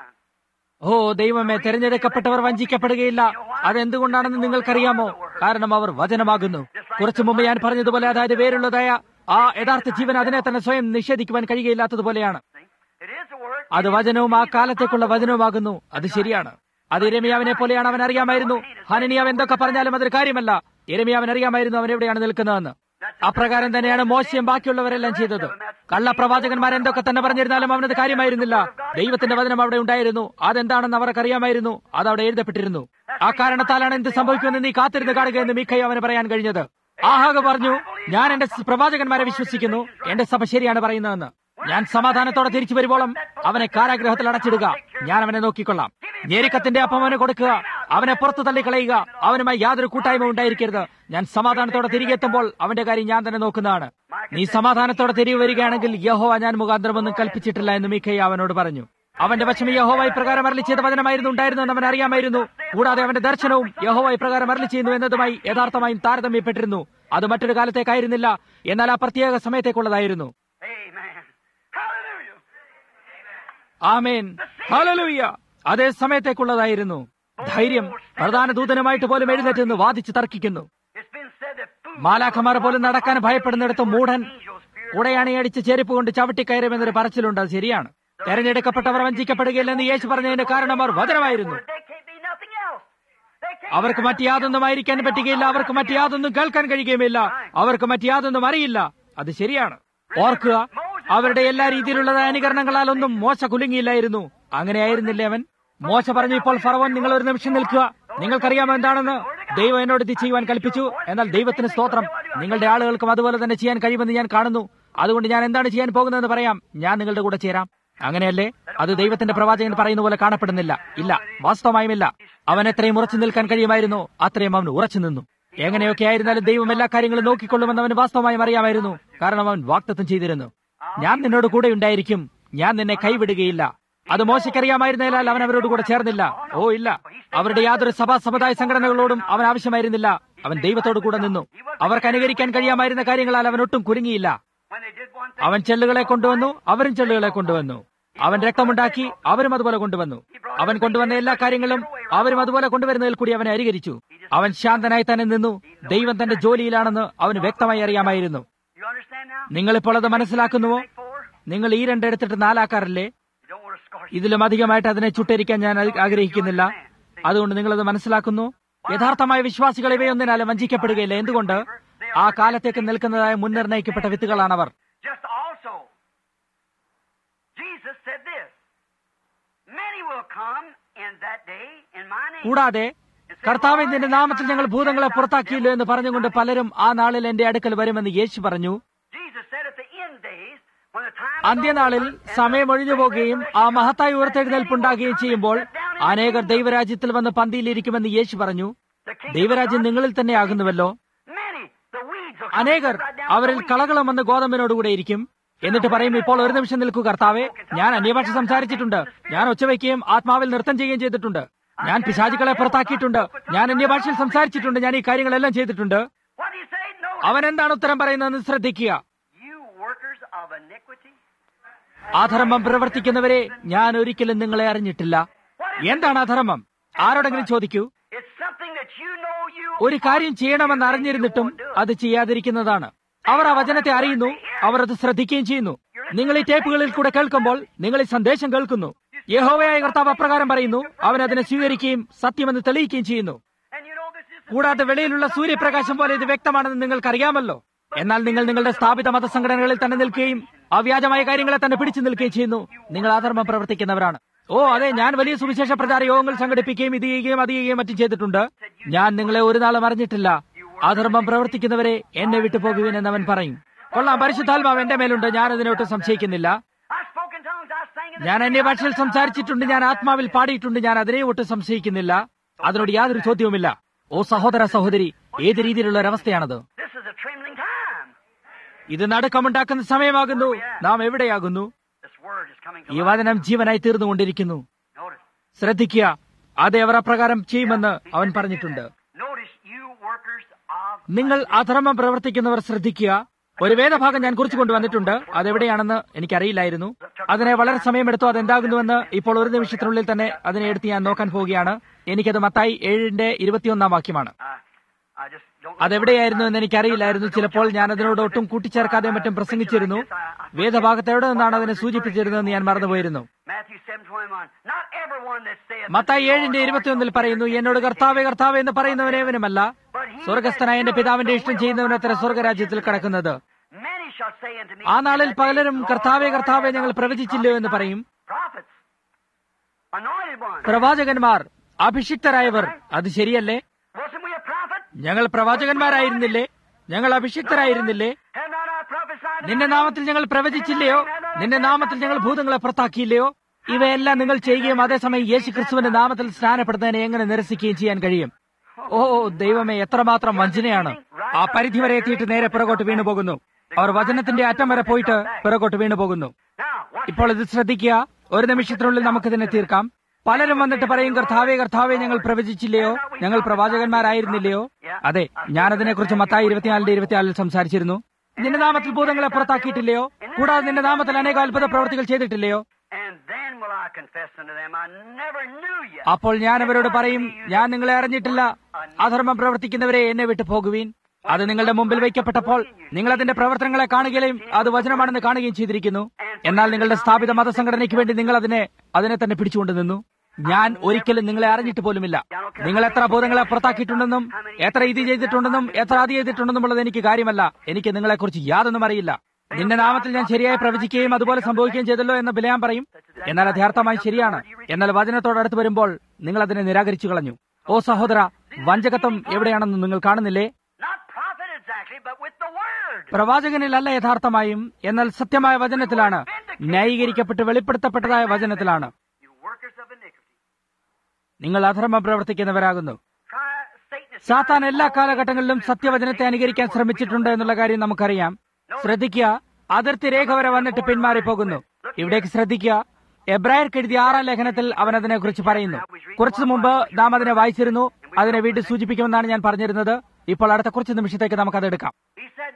ഓ ദൈവമേ തെരഞ്ഞെടുക്കപ്പെട്ടവർ വഞ്ചിക്കപ്പെടുകയില്ല അതെന്തുകൊണ്ടാണെന്ന് നിങ്ങൾക്കറിയാമോ കാരണം അവർ വചനമാകുന്നു കുറച്ചു മുമ്പ് ഞാൻ പറഞ്ഞതുപോലെ അതായത് വേരുള്ളതായ ആ യഥാർത്ഥ ജീവൻ അതിനെ തന്നെ സ്വയം നിഷേധിക്കുവാൻ കഴിയുകയില്ലാത്തതുപോലെയാണ് See? It is the word. അത് വചനവും ആ കാലത്തേക്കുള്ള വചനവുമാകുന്നു അത് ശരിയാണ് അത് ഇരമിയാവിനെ പോലെയാണ് അവൻ അറിയാമായിരുന്നു ഹനനിയാവ് എന്തൊക്കെ പറഞ്ഞാലും അതൊരു കാര്യമല്ല ഇരമിയാവൻ അറിയാമായിരുന്നു അവൻ എവിടെയാണ് നിൽക്കുന്നതെന്ന് അപ്രകാരം തന്നെയാണ് മോശയും ബാക്കിയുള്ളവരെല്ലാം ചെയ്തത് കള്ളപ്രവാചകന്മാർ എന്തൊക്കെ തന്നെ പറഞ്ഞിരുന്നാലും അവനത് കാര്യമായിരുന്നില്ല ദൈവത്തിന്റെ വചനം അവിടെ ഉണ്ടായിരുന്നു അതെന്താണെന്ന് അവർക്ക് അറിയാമായിരുന്നു അത് അവിടെ എഴുതപ്പെട്ടിരുന്നു ആ കാരണത്താലാണ് എന്ത് സംഭവിക്കുമെന്ന് നീ കാത്തിരുന്ന് കാണുക എന്ന് മീഖയെ അവന് പറയാൻ കഴിഞ്ഞത് ആഹാഗ് പറഞ്ഞു ഞാൻ എന്റെ പ്രവാചകന്മാരെ വിശ്വസിക്കുന്നു എന്റെ സഭ ശരിയാണ് പറയുന്നതെന്ന് ഞാൻ സമാധാനത്തോടെ തിരിച്ചു വരുവോളം അവനെ കാരാഗ്രഹത്തിൽ അടച്ചിടുക ഞാൻ അവനെ നോക്കിക്കൊള്ളാം ഞെരുക്കത്തിന്റെ അപ്പം അവന് കൊടുക്കുക അവനെ പുറത്തു തള്ളിക്കളയുക അവനുമായി യാതൊരു കൂട്ടായ്മ ഉണ്ടായിരിക്കരുത് ഞാൻ സമാധാനത്തോടെ തിരികെ എത്തുമ്പോൾ അവന്റെ കാര്യം ഞാൻ തന്നെ നോക്കുന്നതാണ് നീ സമാധാനത്തോടെ തിരികെ വരികയാണെങ്കിൽ യഹോവ ഞാൻ മുഖാന്തരമൊന്നും കൽപ്പിച്ചിട്ടില്ല എന്ന് മിഖയ്യ അവനോട് പറഞ്ഞു അവന്റെ വശം യഹോവ ഇപ്രകാരം അരളി ചെയ്ത വചനമായിരുന്നു ഉണ്ടായിരുന്നെന്ന് അവൻ അറിയാമായിരുന്നു കൂടാതെ അവന്റെ ദർശനവും യഹോവ ഇപ്രകാരം അരളി ചെയ്യുന്നു എന്നതുമായി യഥാർത്ഥമായും താരതമ്യപ്പെട്ടിരുന്നു അത് മറ്റൊരു കാലത്തേക്കായിരുന്നില്ല എന്നാൽ ആ പ്രത്യേക സമയത്തേക്കുള്ളതായിരുന്നു Amen. Hallelujah. ആമേൻ ഹല്ലേലൂയ അതേ സമയത്തേക്കുള്ളതായിരുന്നു ധൈര്യം പ്രധാന ദൂതനുമായിട്ട് പോലും എഴുന്നേറ്റ് നിന്ന് വാദിച്ച് തർക്കിക്കുന്നു It's been said that fools മാലാഖമാർ പോലും നടക്കാൻ ഭയപ്പെടുന്നിടത്ത് മൂഢൻ angels fear. ഉടയാണിയടിച്ച് ചെരുപ്പ് കൊണ്ട് ചവിട്ടിക്കയറുമെന്നൊരു പറച്ചിലുണ്ട് അത് ശരിയാണ് തെരഞ്ഞെടുക്കപ്പെട്ടവർ വഞ്ചിക്കപ്പെടുകയില്ലെന്ന് യേശു പറഞ്ഞതിന്റെ കാരണം അവർ വചനമായിരുന്നു They can't be nothing else. They can't അവർക്ക് മറ്റ് യാതൊന്നും ആയിരിക്കാൻ പറ്റുകയില്ല അവർക്ക് മറ്റ് യാതൊന്നും കേൾക്കാൻ കഴിയുകയുമില്ല അവർക്ക് മറ്റ് യാതൊന്നും അറിയില്ല അത് ശരിയാണ് ഓർക്കുക അവരുടെ എല്ലാ രീതിയിലുള്ളതായ അനുകരണങ്ങളാൽ ഒന്നും മോശ കുലുങ്ങിയില്ലായിരുന്നു അങ്ങനെയായിരുന്നില്ലേ അവൻ മോശ പറഞ്ഞു ഇപ്പോൾ ഫറവൻ നിങ്ങൾ ഒരു നിമിഷം നിൽക്കുക നിങ്ങൾക്കറിയാമോ എന്താണെന്ന് ദൈവം എന്നോട് ഇത് ചെയ്യുവാൻ കൽപ്പിച്ചു എന്നാൽ ദൈവത്തിന് സ്തോത്രം നിങ്ങളുടെ ആളുകൾക്കും അതുപോലെ തന്നെ ചെയ്യാൻ കഴിയുമെന്ന് ഞാൻ കാണുന്നു അതുകൊണ്ട് ഞാൻ എന്താണ് ചെയ്യാൻ പോകുന്നതെന്ന് പറയാം ഞാൻ നിങ്ങളുടെ കൂടെ ചേരാം അങ്ങനെയല്ലേ അത് ദൈവത്തിന്റെ പ്രവാചകൻ പറയുന്ന പോലെ കാണപ്പെടുന്നില്ല ഇല്ല വാസ്തവമായുമില്ല അവൻ എത്രയും ഉറച്ചു നിൽക്കാൻ കഴിയുമായിരുന്നു അത്രയും അവൻ ഉറച്ചു നിന്നു എങ്ങനെയൊക്കെ ആയിരുന്നാലും ദൈവം എല്ലാ കാര്യങ്ങളും നോക്കിക്കൊള്ളുമെന്ന് അവന് വാസ്തവമായും അറിയാമായിരുന്നു കാരണം അവൻ വാക്തത്വം ചെയ്തിരുന്നു ഞാൻ നിന്നോട് കൂടെ ഉണ്ടായിരിക്കും ഞാൻ നിന്നെ കൈവിടുകയില്ല അത് മോശയ്ക്കറിയാമായിരുന്നതിനാൽ അവൻ അവരോട് കൂടെ ചേർന്നില്ല ഓ ഇല്ല അവരുടെ യാതൊരു സഭാ സമുദായ സംഘടനകളോടും അവൻ ആവശ്യമായിരുന്നില്ല അവൻ ദൈവത്തോട് കൂടെ നിന്നു അവർക്ക് അനുകരിക്കാൻ കഴിയാമായിരുന്ന കാര്യങ്ങളാൽ അവൻ ഒട്ടും കുരുങ്ങിയില്ല When they did one thing, അവൻ ചെല്ലുകളെ കൊണ്ടുവന്നു അവരും ചെല്ലുകളെ കൊണ്ടുവന്നു അവൻ രക്തമുണ്ടാക്കി അവരും അതുപോലെ കൊണ്ടുവന്നു അവൻ കൊണ്ടുവന്ന എല്ലാ കാര്യങ്ങളും അവരും അതുപോലെ കൊണ്ടുവരുന്നതിൽ കൂടി അവനെ അനുകരിച്ചു അവൻ ശാന്തനായി തന്നെ നിന്നു ദൈവം തന്റെ ജോലിയിലാണെന്ന് അവന് വ്യക്തമായി അറിയാമായിരുന്നു you understand now? നിങ്ങളിപ്പോൾ അത് മനസ്സിലാക്കുന്നുവോ Make four. നിങ്ങൾ ഈ രണ്ടെടുത്തിട്ട് നാലാക്കാറില്ലേ You don't want to scorch. ഇതിലും അധികമായിട്ട് അതിനെ ചുട്ടരിക്കാൻ ഞാൻ അത് ആഗ്രഹിക്കുന്നില്ല അതുകൊണ്ട് നിങ്ങളത് മനസ്സിലാക്കുന്നു യഥാർത്ഥമായ വിശ്വാസികൾ ഇവയൊന്നിനാലും വഞ്ചിക്കപ്പെടുകയില്ല എന്തുകൊണ്ട് ആ കാലത്തേക്ക് നിൽക്കുന്നതായ മുൻനിർണയിക്കപ്പെട്ട വിത്തുകളാണവർ Just also, Jesus said this Many will come in that day in my name. കൂടാതെ കർത്താവ് നിന്റെ നാമത്തിൽ ഞങ്ങൾ ഭൂതങ്ങളെ പുറത്താക്കിയില്ലോ എന്ന് പറഞ്ഞുകൊണ്ട് പലരും ആ നാളിൽ എന്റെ അടുക്കൽ വരുമെന്ന് യേശു പറഞ്ഞു Jesus said at the end days, when the time അന്ത്യനാളിൽ സമയം ഒഴിഞ്ഞു പോകുകയും ആ മഹത്തായ ഉയർത്തെഴുന്നേൽപ്പുണ്ടാകുകയും ചെയ്യുമ്പോൾ അനേകർ ദൈവരാജ്യത്തിൽ വന്ന് പന്തിയിലിരിക്കുമെന്ന് യേശു പറഞ്ഞു ദൈവരാജ്യം നിങ്ങളിൽ തന്നെ ആകുന്നുവല്ലോ many, the weeds will come അനേകർ right down അവരിൽ the weeds. കളകളം വന്ന് ഗോതമ്പിനോടുകൂടെ ഇരിക്കും എന്നിട്ട് പറയും ഇപ്പോൾ ഒരു നിമിഷം നിൽക്കൂ കർത്താവെ ഞാൻ അന്യഭാഷ സംസാരിച്ചിട്ടുണ്ട് ഞാൻ ഒച്ചവയ്ക്കുകയും ആത്മാവിൽ നൃത്തം ചെയ്യുകയും ചെയ്തിട്ടുണ്ട് ഞാൻ പിശാചുക്കളെ പുറത്താക്കിയിട്ടുണ്ട് ഞാൻ അന്യഭാഷയിൽ സംസാരിച്ചിട്ടുണ്ട് ഞാൻ ഈ കാര്യങ്ങളെല്ലാം ചെയ്തിട്ടുണ്ട് What do you say? No. അവൻ എന്താണ് ഉത്തരം പറയുന്നതെന്ന് ശ്രദ്ധിക്കുക You workers of iniquity. അധർമ്മം പ്രവർത്തിക്കുന്നവരെ ഞാൻ ഒരിക്കലും നിങ്ങളെ അറിഞ്ഞിട്ടില്ല എന്താണ് അധർമ്മം ആരോടെങ്കിലും ചോദിക്കൂ It's something that you know you ഒരു കാര്യം ചെയ്യണമെന്ന് അറിഞ്ഞിരുന്നിട്ടും അത് ചെയ്യാതിരിക്കുന്നതാണ് അവർ ആ വചനത്തെ അറിയുന്നു അവർ അത് ശ്രദ്ധിക്കുകയും ചെയ്യുന്നു നിങ്ങൾ ഈ ടേപ്പുകളിൽ കൂടെ കേൾക്കുമ്പോൾ നിങ്ങൾ ഈ സന്ദേശം കേൾക്കുന്നു യഹോവയായ കർത്താവ് അപ്രകാരം പറയുന്നു അവൻ അതിനെ സ്വീകരിക്കുകയും സത്യമെന്ന് തെളിയിക്കുകയും ചെയ്യുന്നു And you know this is കൂടാതെ വെളിയിലുള്ള സൂര്യപ്രകാശം പോലെ ഇത് വ്യക്തമാണെന്ന് നിങ്ങൾക്കറിയാമല്ലോ എന്നാൽ നിങ്ങൾ നിങ്ങളുടെ സ്ഥാപിത മതസംഘടനകളിൽ തന്നെ നിൽക്കുകയും അവ്യാജമായ കാര്യങ്ങളെ തന്നെ പിടിച്ചു നിൽക്കുകയും ചെയ്യുന്നു നിങ്ങൾ അധർമ്മം പ്രവർത്തിക്കുന്നവരാണ് ഓ അതെ ഞാൻ വലിയ സുവിശേഷ പ്രചാര യോഗങ്ങൾ സംഘടിപ്പിക്കുകയും ഇത് ചെയ്യുകയും അത് ചെയ്യുകയും മറ്റും ചെയ്തിട്ടുണ്ട് ഞാൻ നിങ്ങളെ ഒരു നാളും അറിഞ്ഞിട്ടില്ല അധർമ്മം പ്രവർത്തിക്കുന്നവരെ എന്നെ വിട്ടു പോകുവിൻ എന്നവൻ പറയും കൊള്ളാം പരിശുദ്ധാത്മാവ് എന്റെ മേലുണ്ട് ഞാൻ അതിനൊട്ടും സംശയിക്കുന്നില്ല I spoke in tongues, I sang in the ഞാൻ അന്യ ഭാഷയിൽ സംസാരിച്ചിട്ടുണ്ട് ഞാൻ ആത്മാവിൽ പാടിയിട്ടുണ്ട് ഞാൻ അതിനെ ഒട്ടും സംശയിക്കുന്നില്ല അതിനോട് യാതൊരു ചോദ്യവുമില്ല ഓ സഹോദര സഹോദരി ഏത് രീതിയിലുള്ള ഒരവസ്ഥയാണത് This is a trembling time. ഇത് നടുക്കമുണ്ടാക്കുന്ന സമയമാകുന്നു നാം എവിടെയാകുന്നു This word is coming to ഈ life. വചനം ജീവനായി തീർന്നുകൊണ്ടിരിക്കുന്നു Notice. ശ്രദ്ധിക്കുക അതെ അവർ അപ്രകാരം ചെയ്യുമെന്ന് അവൻ പറഞ്ഞിട്ടുണ്ട് Notice you workers of നിങ്ങൾ അധർമ്മം പ്രവർത്തിക്കുന്നവർ ശ്രദ്ധിക്കുക ഒരു വേദഭാഗം ഞാൻ കുറിച്ചു കൊണ്ടുവന്നിട്ടുണ്ട് അതെവിടെയാണെന്ന് എനിക്കറിയില്ലായിരുന്നു അതിനെ വളരെ സമയമെടുത്തു അതെന്താകുന്നുവെന്ന് ഇപ്പോൾ ഒരു നിമിഷത്തിനുള്ളിൽ തന്നെ അതിനെ എടുത്ത് ഞാൻ നോക്കാൻ പോവുകയാണ് എനിക്കത് മത്തായി ഏഴിന്റെ ഇരുപത്തിയൊന്നാം വാക്യമാണ് I, I just don't അതെവിടെയായിരുന്നു എന്ന് എനിക്കറിയില്ലായിരുന്നു ചിലപ്പോൾ ഞാൻ അതിനോട് ഒട്ടും കൂട്ടിച്ചേർക്കാതെ മറ്റും പ്രസംഗിച്ചിരുന്നു വേദഭാഗത്ത് എവിടെ നിന്നാണ് അതിനെ സൂചിപ്പിച്ചിരുന്നതെന്ന് ഞാൻ മറന്നുപോയിരുന്നു Matthew 7:21. Not everyone that saith Mathai ഏഴിന്റെ ഇരുപത്തിയൊന്നിൽ പറയുന്നു എന്നോട് കർത്താവെ കർത്താവെ എന്ന് പറയുന്നവനേവനുമല്ല സ്വർഗസ്ഥനായ എന്റെ പിതാവിന്റെ ഇഷ്ടം ചെയ്യുന്നവനത്ര സ്വർഗരാജ്യത്തിൽ കടക്കുന്നത് Many shall say unto me, ആ നാളിൽ in that പലരും day, കർത്താവെ Lord, കർത്താവെ Lord, ഞങ്ങൾ thou പ്രവചിച്ചില്ലയോ എന്ന് പറയും Prophets. Anointed ones. പ്രവാചകന്മാർ അഭിഷിക്തരായവർ അത് ശരിയല്ലേ Wasn't we a prophet? ഞങ്ങൾ പ്രവാചകന്മാരായിരുന്നില്ലേ ഞങ്ങൾ അഭിഷിക്തരായിരുന്നില്ലേ Have not I prophesied? in നിന്റെ thy നാമത്തിൽ ഞങ്ങൾ പ്രവചിച്ചില്ലയോ നിന്റെ നാമത്തിൽ ഞങ്ങൾ ഭൂതങ്ങളെ പുറത്താക്കിയില്ലയോ ഇവയെല്ലാം നിങ്ങൾ ചെയ്യുകയും അതേസമയം യേശു ക്രിസ്തുവിന്റെ നാമത്തിൽ സ്നാനപ്പെടുന്നതിനെ എങ്ങനെ നിരസിക്കുകയും ചെയ്യാൻ കഴിയും ഓ ദൈവമേ എത്രമാത്രം വഞ്ചനയാണ് ആ പരിധി വരെ എത്തിയിട്ട് നേരെ പിറകോട്ട് വീണു പോകുന്നു അവർ വചനത്തിന്റെ അറ്റം വരെ പോയിട്ട് പിറകോട്ട് വീണു പോകുന്നു Now, watch ഇപ്പോൾ ഇത് ശ്രദ്ധിക്കുക ഒരു നിമിഷത്തിനുള്ളിൽ നമുക്കിതിനെ തീർക്കാം പലരും വന്നിട്ട് പറയും കർത്താവെ കർത്താവെ ഞങ്ങൾ പ്രവചിച്ചില്ലയോ ഞങ്ങൾ പ്രവാചകന്മാരായിരുന്നില്ലയോ അതെ ഞാനതിനെക്കുറിച്ച് മത്തായി ഇരുപത്തിനാലിന്റെ ഇരുപത്തിനാലിൽ സംസാരിച്ചിരുന്നു നിന്റെ നാമത്തിൽ ഭൂതങ്ങളെ പുറത്താക്കിയിട്ടില്ലയോ കൂടാതെ നിന്റെ നാമത്തിൽ അനേക അത്ഭുത പ്രവർത്തികൾ ചെയ്തിട്ടില്ലയോ And then will I confess unto them, I never knew you. അപ്പോൾ ഞാൻ അവരോട് പറയും ഞാൻ നിങ്ങളെ അറിഞ്ഞിട്ടില്ല അധർമ്മം പ്രവർത്തിക്കുന്നവരെ എന്നെ വിട്ടു പോകുവീൻ അത് നിങ്ങളുടെ മുമ്പിൽ വയ്ക്കപ്പെട്ടപ്പോൾ നിങ്ങൾ അതിന്റെ പ്രവർത്തനങ്ങളെ കാണുകയും അത് വചനമാണെന്ന് കാണുകയും ചെയ്തിരിക്കുന്നു എന്നാൽ നിങ്ങളുടെ സ്ഥാപിത മതസംഘടനയ്ക്ക് വേണ്ടി നിങ്ങൾ അതിനെ അതിനെ തന്നെ പിടിച്ചുകൊണ്ട് നിന്നു ഞാൻ ഒരിക്കലും നിങ്ങളെ അറിഞ്ഞിട്ട് പോലുമില്ല നിങ്ങൾ എത്ര ഭൂതങ്ങളെ പുറത്താക്കിയിട്ടുണ്ടെന്നും എത്ര ഇത് ചെയ്തിട്ടുണ്ടെന്നും എത്ര അത് ചെയ്തിട്ടുണ്ടെന്നും ഉള്ളത് എനിക്ക് കാര്യമല്ല എനിക്ക് നിങ്ങളെക്കുറിച്ച് യാതൊന്നും അറിയില്ല നിന്റെ നാമത്തിൽ ഞാൻ ശരിയായി പ്രവചിക്കുകയും അതുപോലെ സംഭവിക്കുകയും ചെയ്തല്ലോ എന്ന് ബിലയാൻ പറയും എന്നാൽ അത് യഥാർത്ഥമായി ശരിയാണ് എന്നാൽ വചനത്തോടടുത്ത് വരുമ്പോൾ നിങ്ങൾ അതിനെ നിരാകരിച്ചു കളഞ്ഞു ഓ സഹോദര വഞ്ചകത്വം എവിടെയാണെന്ന് നിങ്ങൾ കാണുന്നില്ലേ Not prophet exactly, but with the word. പ്രവാചകനിലല്ല യഥാർത്ഥമായും എന്നാൽ സത്യമായ വചനത്തിലാണ് ന്യായീകരിക്കപ്പെട്ട് വെളിപ്പെടുത്തപ്പെട്ടതായ വചനത്തിലാണ് You workers of iniquity. നിങ്ങൾ അധർമ്മം പ്രവർത്തിക്കുന്നവരാകുന്നു Try Satan is സാത്താൻ എല്ലാ കാലഘട്ടങ്ങളിലും സത്യവചനത്തെ അനുകരിക്കാൻ ശ്രമിച്ചിട്ടുണ്ട് എന്നുള്ള കാര്യം നമുക്കറിയാം ശ്രദ്ധിക്കുക അതിർത്തി രേഖ വരെ വന്നിട്ട് പിന്മാറിപ്പോകുന്നു ഇവിടേക്ക് ശ്രദ്ധിക്കുക എബ്രായർക്ക് എഴുതിയ ആറാം ലേഖനത്തിൽ അവൻ അതിനെക്കുറിച്ച് പറയുന്നു കുറച്ചു മുമ്പ് നാം അതിനെ വായിച്ചിരുന്നു അതിനെ വീണ്ടും സൂചിപ്പിക്കുമെന്നാണ് ഞാൻ പറഞ്ഞിരുന്നത് ഇപ്പോൾ അടുത്ത കുറച്ച് നിമിഷത്തേക്ക് നമുക്കത് എടുക്കാം He said,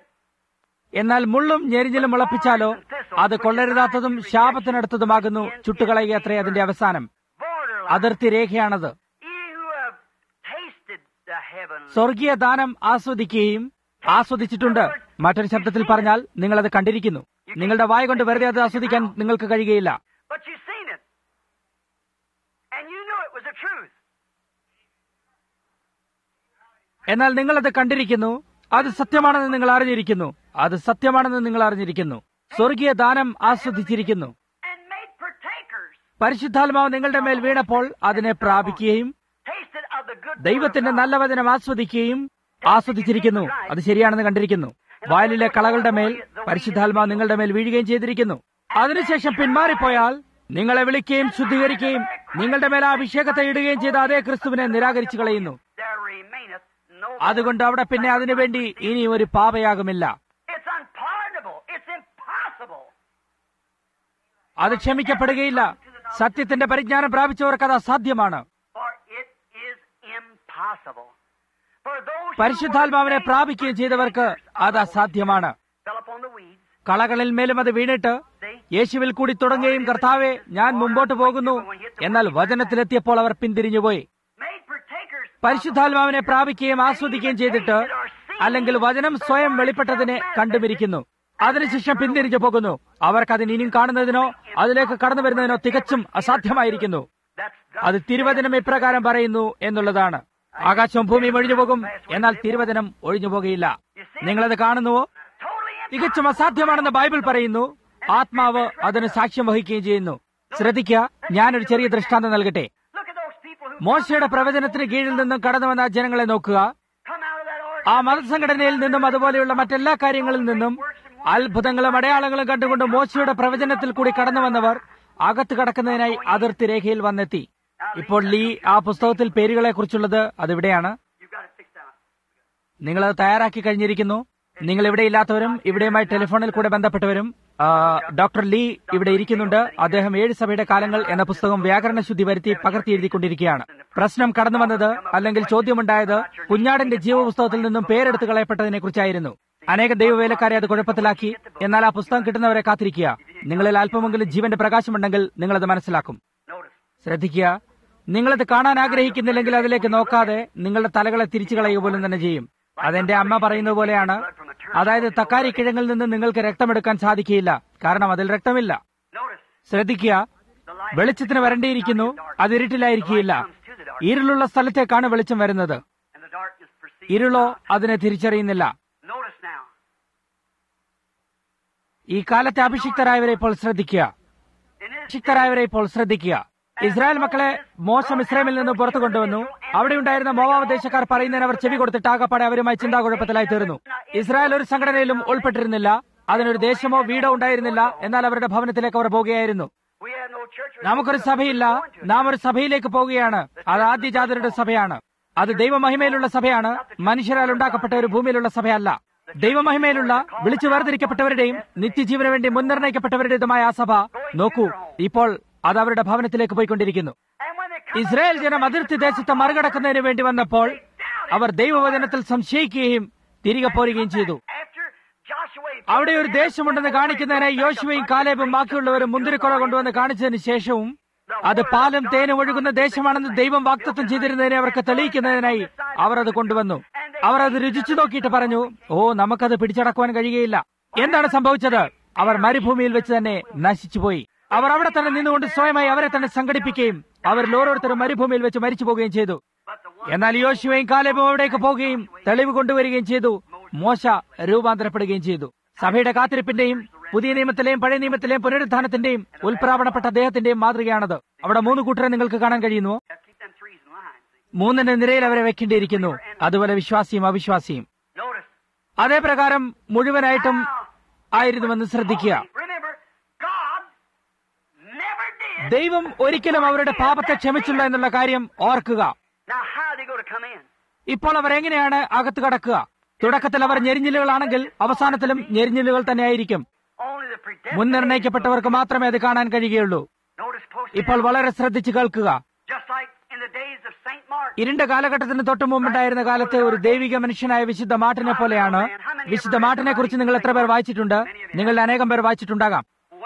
എന്നാൽ മുള്ളും ഞെരിഞ്ഞിലും മുളപ്പിച്ചാലോ അത് കൊള്ളരുതാത്തതും ശാപത്തിനടുത്തതുമാകുന്നു ചുട്ടുകളയുക അത്രേ അതിന്റെ അവസാനം borderline. അതിർത്തി രേഖയാണത് Ye who have tasted the heavenly. സ്വർഗീയ ദാനം ആസ്വദിക്കുകയും ആസ്വദിച്ചിട്ടുണ്ട് മറ്റൊരു ശബ്ദത്തിൽ പറഞ്ഞാൽ നിങ്ങൾ അത് കണ്ടിരിക്കുന്നു നിങ്ങളുടെ വായ കൊണ്ട് വെറുതെ അത് ആസ്വദിക്കാൻ നിങ്ങൾക്ക് കഴിയുകയില്ല But you seen it. And you knew it was the truth. എന്നാൽ നിങ്ങൾ അത് കണ്ടിരിക്കുന്നു അത് സത്യമാണെന്ന് നിങ്ങൾ അറിഞ്ഞിരിക്കുന്നു അത് സത്യമാണെന്ന് നിങ്ങൾ അറിഞ്ഞിരിക്കുന്നു സ്വർഗീയ ദാനം ആസ്വദിച്ചിരിക്കുന്നു And made partakers. പരിശുദ്ധാത്മാവ് നിങ്ങളുടെ മേൽ വീണപ്പോൾ അതിനെ പ്രാപിക്കുകയും Tasted of the good word of ദൈവത്തിന്റെ God. നല്ല വചനം ആസ്വദിക്കുകയും ആസ്വദിച്ചിരിക്കുന്നു അത് ശരിയാണെന്ന് കണ്ടിരിക്കുന്നു വയലിലെ കളകളുടെ മേൽ പരിശുദ്ധാത്മാവ് നിങ്ങളുടെ മേൽ വീഴുകയും ചെയ്തിരിക്കുന്നു അതിനുശേഷം പിന്മാറിപ്പോയാൽ നിങ്ങളെ വിളിക്കുകയും ശുദ്ധീകരിക്കുകയും നിങ്ങളുടെ മേൽ ആ അഭിഷേകത്തെ ഇടുകയും ചെയ്ത അതേ ക്രിസ്തുവിനെ നിരാകരിച്ചു കളയുന്നു There remaineth no അതുകൊണ്ട് അവിടെ പിന്നെ അതിനുവേണ്ടി ഇനി ഒരു പാപയാകുമില്ല It's unpardonable. It's impossible. അത് ക്ഷമിക്കപ്പെടുകയില്ല സത്യത്തിന്റെ പരിജ്ഞാനം പ്രാപിച്ചവർക്ക് അത് അസാധ്യമാണ് For it is impossible. For those who പരിശുദ്ധാത്മാവിനെ were പ്രാപിക്കുകയും ചെയ്തവർക്ക് അത് അസാധ്യമാണ് fell upon the weeds, കളകളിൽ മേലും അത് വീണിട്ട് they യേശുവിൽ കൂടി തുടങ്ങുകയും കർത്താവെ ഞാൻ മുമ്പോട്ട് പോകുന്നു എന്നാൽ വചനത്തിലെത്തിയപ്പോൾ അവർ പിന്തിരിഞ്ഞുപോയി made partakers പരിശുദ്ധാത്മാവിനെ പ്രാപിക്കുകയും ആസ്വദിക്കുകയും ചെയ്തിട്ട് അല്ലെങ്കിൽ വചനം സ്വയം വെളിപ്പെട്ടതിനെ കണ്ടുപിരിക്കുന്നു അതിനുശേഷം പിന്തിരിഞ്ഞു പോകുന്നു അവർക്ക് അതിന് ഇനിയും കാണുന്നതിനോ അതിലേക്ക് കടന്നു വരുന്നതിനോ തികച്ചും അസാധ്യമായിരിക്കുന്നു അത് തിരുവചനം ഇപ്രകാരം പറയുന്നു എന്നുള്ളതാണ് ആകാശവും ഭൂമിയും ഒഴിഞ്ഞു പോകും എന്നാൽ തിരുവചനം ഒഴിഞ്ഞു പോകുകയില്ല നിങ്ങളത് കാണുന്നുവോ തികച്ചും അസാധ്യമാണെന്ന് ബൈബിൾ പറയുന്നു ആത്മാവ് അതിന് സാക്ഷ്യം വഹിക്കുകയും ചെയ്യുന്നു ശ്രദ്ധിക്കുക ഞാനൊരു ചെറിയ ദൃഷ്ടാന്തം നൽകട്ടെ മോശയുടെ പ്രവചനത്തിന് കീഴിൽ നിന്നും കടന്നു വന്ന ജനങ്ങളെ നോക്കുക ആ മതസംഘടനയിൽ നിന്നും അതുപോലെയുള്ള മറ്റെല്ലാ കാര്യങ്ങളിൽ നിന്നും അത്ഭുതങ്ങളും അടയാളങ്ങളും കണ്ടുകൊണ്ട് മോശയുടെ പ്രവചനത്തിൽ കൂടി കടന്നു വന്നവർ അകത്ത് കടക്കുന്നതിനായി അതിർത്തി രേഖയിൽ വന്നെത്തി ഇപ്പോൾ ലീ ആ പുസ്തകത്തിൽ പേരുകളെ കുറിച്ചുള്ളത് അതിവിടെയാണ് നിങ്ങൾ അത് തയ്യാറാക്കി കഴിഞ്ഞിരിക്കുന്നു നിങ്ങൾ ഇവിടെ ഇല്ലാത്തവരും ഇവിടെയുമായി ടെലിഫോണിൽ കൂടെ ബന്ധപ്പെട്ടവരും ആ, ഡോക്ടർ ലീ ഇവിടെ ഇരിക്കുന്നുണ്ട് അദ്ദേഹം ഏഴ് സഭയുടെ കാലങ്ങൾ എന്ന പുസ്തകം വ്യാകരണ ശുദ്ധി വരുത്തി പകർത്തി എഴുതിക്കൊണ്ടിരിക്കുകയാണ് പ്രശ്നം കടന്നു വന്നത് അല്ലെങ്കിൽ ചോദ്യമുണ്ടായത് കുഞ്ഞാടിന്റെ ജീവപുസ്തകത്തിൽ നിന്നും പേരെടുത്ത് കളയപ്പെട്ടതിനെ കുറിച്ചായിരുന്നു അനേക ദൈവവേലക്കാരെ അത് കുഴപ്പത്തിലാക്കി എന്നാൽ ആ പുസ്തകം കിട്ടുന്നവരെ കാത്തിരിക്കുക നിങ്ങളിൽ അല്പമെങ്കിലും ജീവന്റെ പ്രകാശമുണ്ടെങ്കിൽ നിങ്ങളത് മനസ്സിലാക്കും ശ്രദ്ധിക്കുക നിങ്ങളത് കാണാൻ ആഗ്രഹിക്കുന്നില്ലെങ്കിൽ അതിലേക്ക് നോക്കാതെ നിങ്ങളുടെ തലകളെ തിരിച്ചു കളയുക പോലും തന്നെ ചെയ്യും അതെന്റെ അമ്മ പറയുന്നത് പോലെയാണ് അതായത് തക്കാരി കിഴങ്ങിൽ നിന്ന് നിങ്ങൾക്ക് രക്തമെടുക്കാൻ സാധിക്കുകയില്ല കാരണം അതിൽ രക്തമില്ല ശ്രദ്ധിക്കുക വെളിച്ചത്തിന് വരേണ്ടിയിരിക്കുന്നു അത് ഇരുട്ടിലായിരിക്കുകയില്ല ഇരുളുള്ള സ്ഥലത്തേക്കാണ് വെളിച്ചം വരുന്നത് ഇരുളോ അതിനെ തിരിച്ചറിയുന്നില്ല ഈ കാലത്തെ അഭിഷിക്തരായവരെ ഇപ്പോൾ ശ്രദ്ധിക്കുക അഭിഷിക്തരായവരെ ഇപ്പോൾ ശ്രദ്ധിക്കുക ഇസ്രായേൽ മക്കളെ മോശം ഇസ്രായേലിൽ നിന്ന് പുറത്തു കൊണ്ടുവന്നു അവിടെ ഉണ്ടായിരുന്ന മോവാബ് ദേശക്കാർ പറയുന്നതിന് അവർ ചെവി കൊടുത്തിട്ട് ആകപ്പാടെ അവരുമായി ചിന്താകുഴപ്പത്തിലായി തീർന്നു ഇസ്രായേൽ ഒരു സംഘടനയിലും ഉൾപ്പെട്ടിരുന്നില്ല അതിനൊരു ദേശമോ വീടോ ഉണ്ടായിരുന്നില്ല എന്നാൽ അവരുടെ ഭവനത്തിലേക്ക് അവർ പോകുകയായിരുന്നു നമുക്കൊരു സഭയില്ല നാം ഒരു സഭയിലേക്ക് പോവുകയാണ് അത് ആദ്യജാതരുടെ സഭയാണ് അത് ദൈവമഹിമയിലുള്ള സഭയാണ് മനുഷ്യരാൽ ഉണ്ടാക്കപ്പെട്ട ഒരു ഭൂമിയിലുള്ള സഭയല്ല ദൈവമഹിമയിലുള്ള വിളിച്ചു വേർതിരിക്കപ്പെട്ടവരുടെയും നിത്യജീവന് വേണ്ടി മുൻനിർണയിക്കപ്പെട്ടവരുടേതുമായ ആ സഭ നോക്കൂ ഇപ്പോൾ അത് അവരുടെ ഭവനത്തിലേക്ക് പോയിക്കൊണ്ടിരിക്കുന്നു ഇസ്രായേൽ ജനം അതിർത്തി ദേശത്തെ മറികടക്കുന്നതിന് വേണ്ടി വന്നപ്പോൾ അവർ ദൈവവചനത്തിൽ സംശയിക്കുകയും തിരികെ പോരുകയും ചെയ്തു അവിടെ ഒരു ദേശമുണ്ടെന്ന് കാണിക്കുന്നതിനായി യോശുവയും കാലേബും ബാക്കിയുള്ളവരും മുന്തിരിക്കുറ കൊണ്ടുവന്ന് കാണിച്ചതിന് ശേഷവും അത് പാലും തേനും ഒഴുകുന്ന ദേശമാണെന്ന് ദൈവം വാക്തത്വം ചെയ്തിരുന്നതിനെ അവർക്ക് തെളിയിക്കുന്നതിനായി അവർ അത് കൊണ്ടുവന്നു അവർ അത് രുചിച്ചു നോക്കിയിട്ട് പറഞ്ഞു ഓ നമുക്കത് പിടിച്ചടക്കുവാൻ കഴിയുകയില്ല എന്താണ് സംഭവിച്ചത് അവർ മരുഭൂമിയിൽ വെച്ച് തന്നെ നശിച്ചുപോയി അവർ അവിടെ തന്നെ നിന്നുകൊണ്ട് സ്വയമായി അവരെ തന്നെ സംഘടിപ്പിക്കുകയും അവരിൽ ഓരോരുത്തരും മരുഭൂമിയിൽ വെച്ച് മരിച്ചു പോവുകയും ചെയ്തു എന്നാൽ യോശുവയും കാലേബും അവിടേക്ക് പോവുകയും തെളിവ് കൊണ്ടുവരികയും ചെയ്തു മോശ രൂപാന്തരപ്പെടുകയും ചെയ്തു സഭയുടെ കാത്തിരിപ്പിന്റെയും പുതിയ നിയമത്തിലെയും പഴയ നിയമത്തിലെയും പുനരുദ്ധാനത്തിന്റെയും ഉൽപ്രാപണപ്പെട്ട അദ്ദേഹത്തിന്റെയും മാതൃകയാണത് അവിടെ മൂന്ന് കൂട്ടരെ നിങ്ങൾക്ക് കാണാൻ കഴിയുന്നു മൂന്നിന്റെ നിരയിൽ അവരെ വെക്കേണ്ടിയിരിക്കുന്നു അതുപോലെ വിശ്വാസിയും അവിശ്വാസിയും അതേ പ്രകാരം മുഴുവനായിട്ടും ആയിരുന്നുവെന്ന് ശ്രദ്ധിക്കുക ദൈവം ഒരിക്കലും അവരുടെ പാപത്തെ ക്ഷമിച്ചില്ല എന്നുള്ള കാര്യം ഓർക്കുക ഇപ്പോൾ അവർ എങ്ങനെയാണ് അകത്ത് കടക്കുക തുടക്കത്തിൽ അവർ ഞെരിഞ്ഞിലുകളാണെങ്കിൽ അവസാനത്തിലും ഞെരിഞ്ഞിലുകൾ തന്നെയായിരിക്കും മുൻനിർണയിക്കപ്പെട്ടവർക്ക് മാത്രമേ അത് കാണാൻ കഴിയുകയുള്ളൂ ഇപ്പോൾ വളരെ ശ്രദ്ധിച്ച് കേൾക്കുക ഇരുണ്ട കാലഘട്ടത്തിന് തൊട്ടു മുമ്പുണ്ടായിരുന്ന കാലത്തെ ഒരു ദൈവിക മനുഷ്യനായ വിശുദ്ധ മാട്ടിനെ പോലെയാണ് വിശുദ്ധ മാട്ടിനെ കുറിച്ച് നിങ്ങൾ എത്ര പേർ വായിച്ചിട്ടുണ്ട് നിങ്ങളുടെ അനേകം പേർ വായിച്ചിട്ടുണ്ടാകാം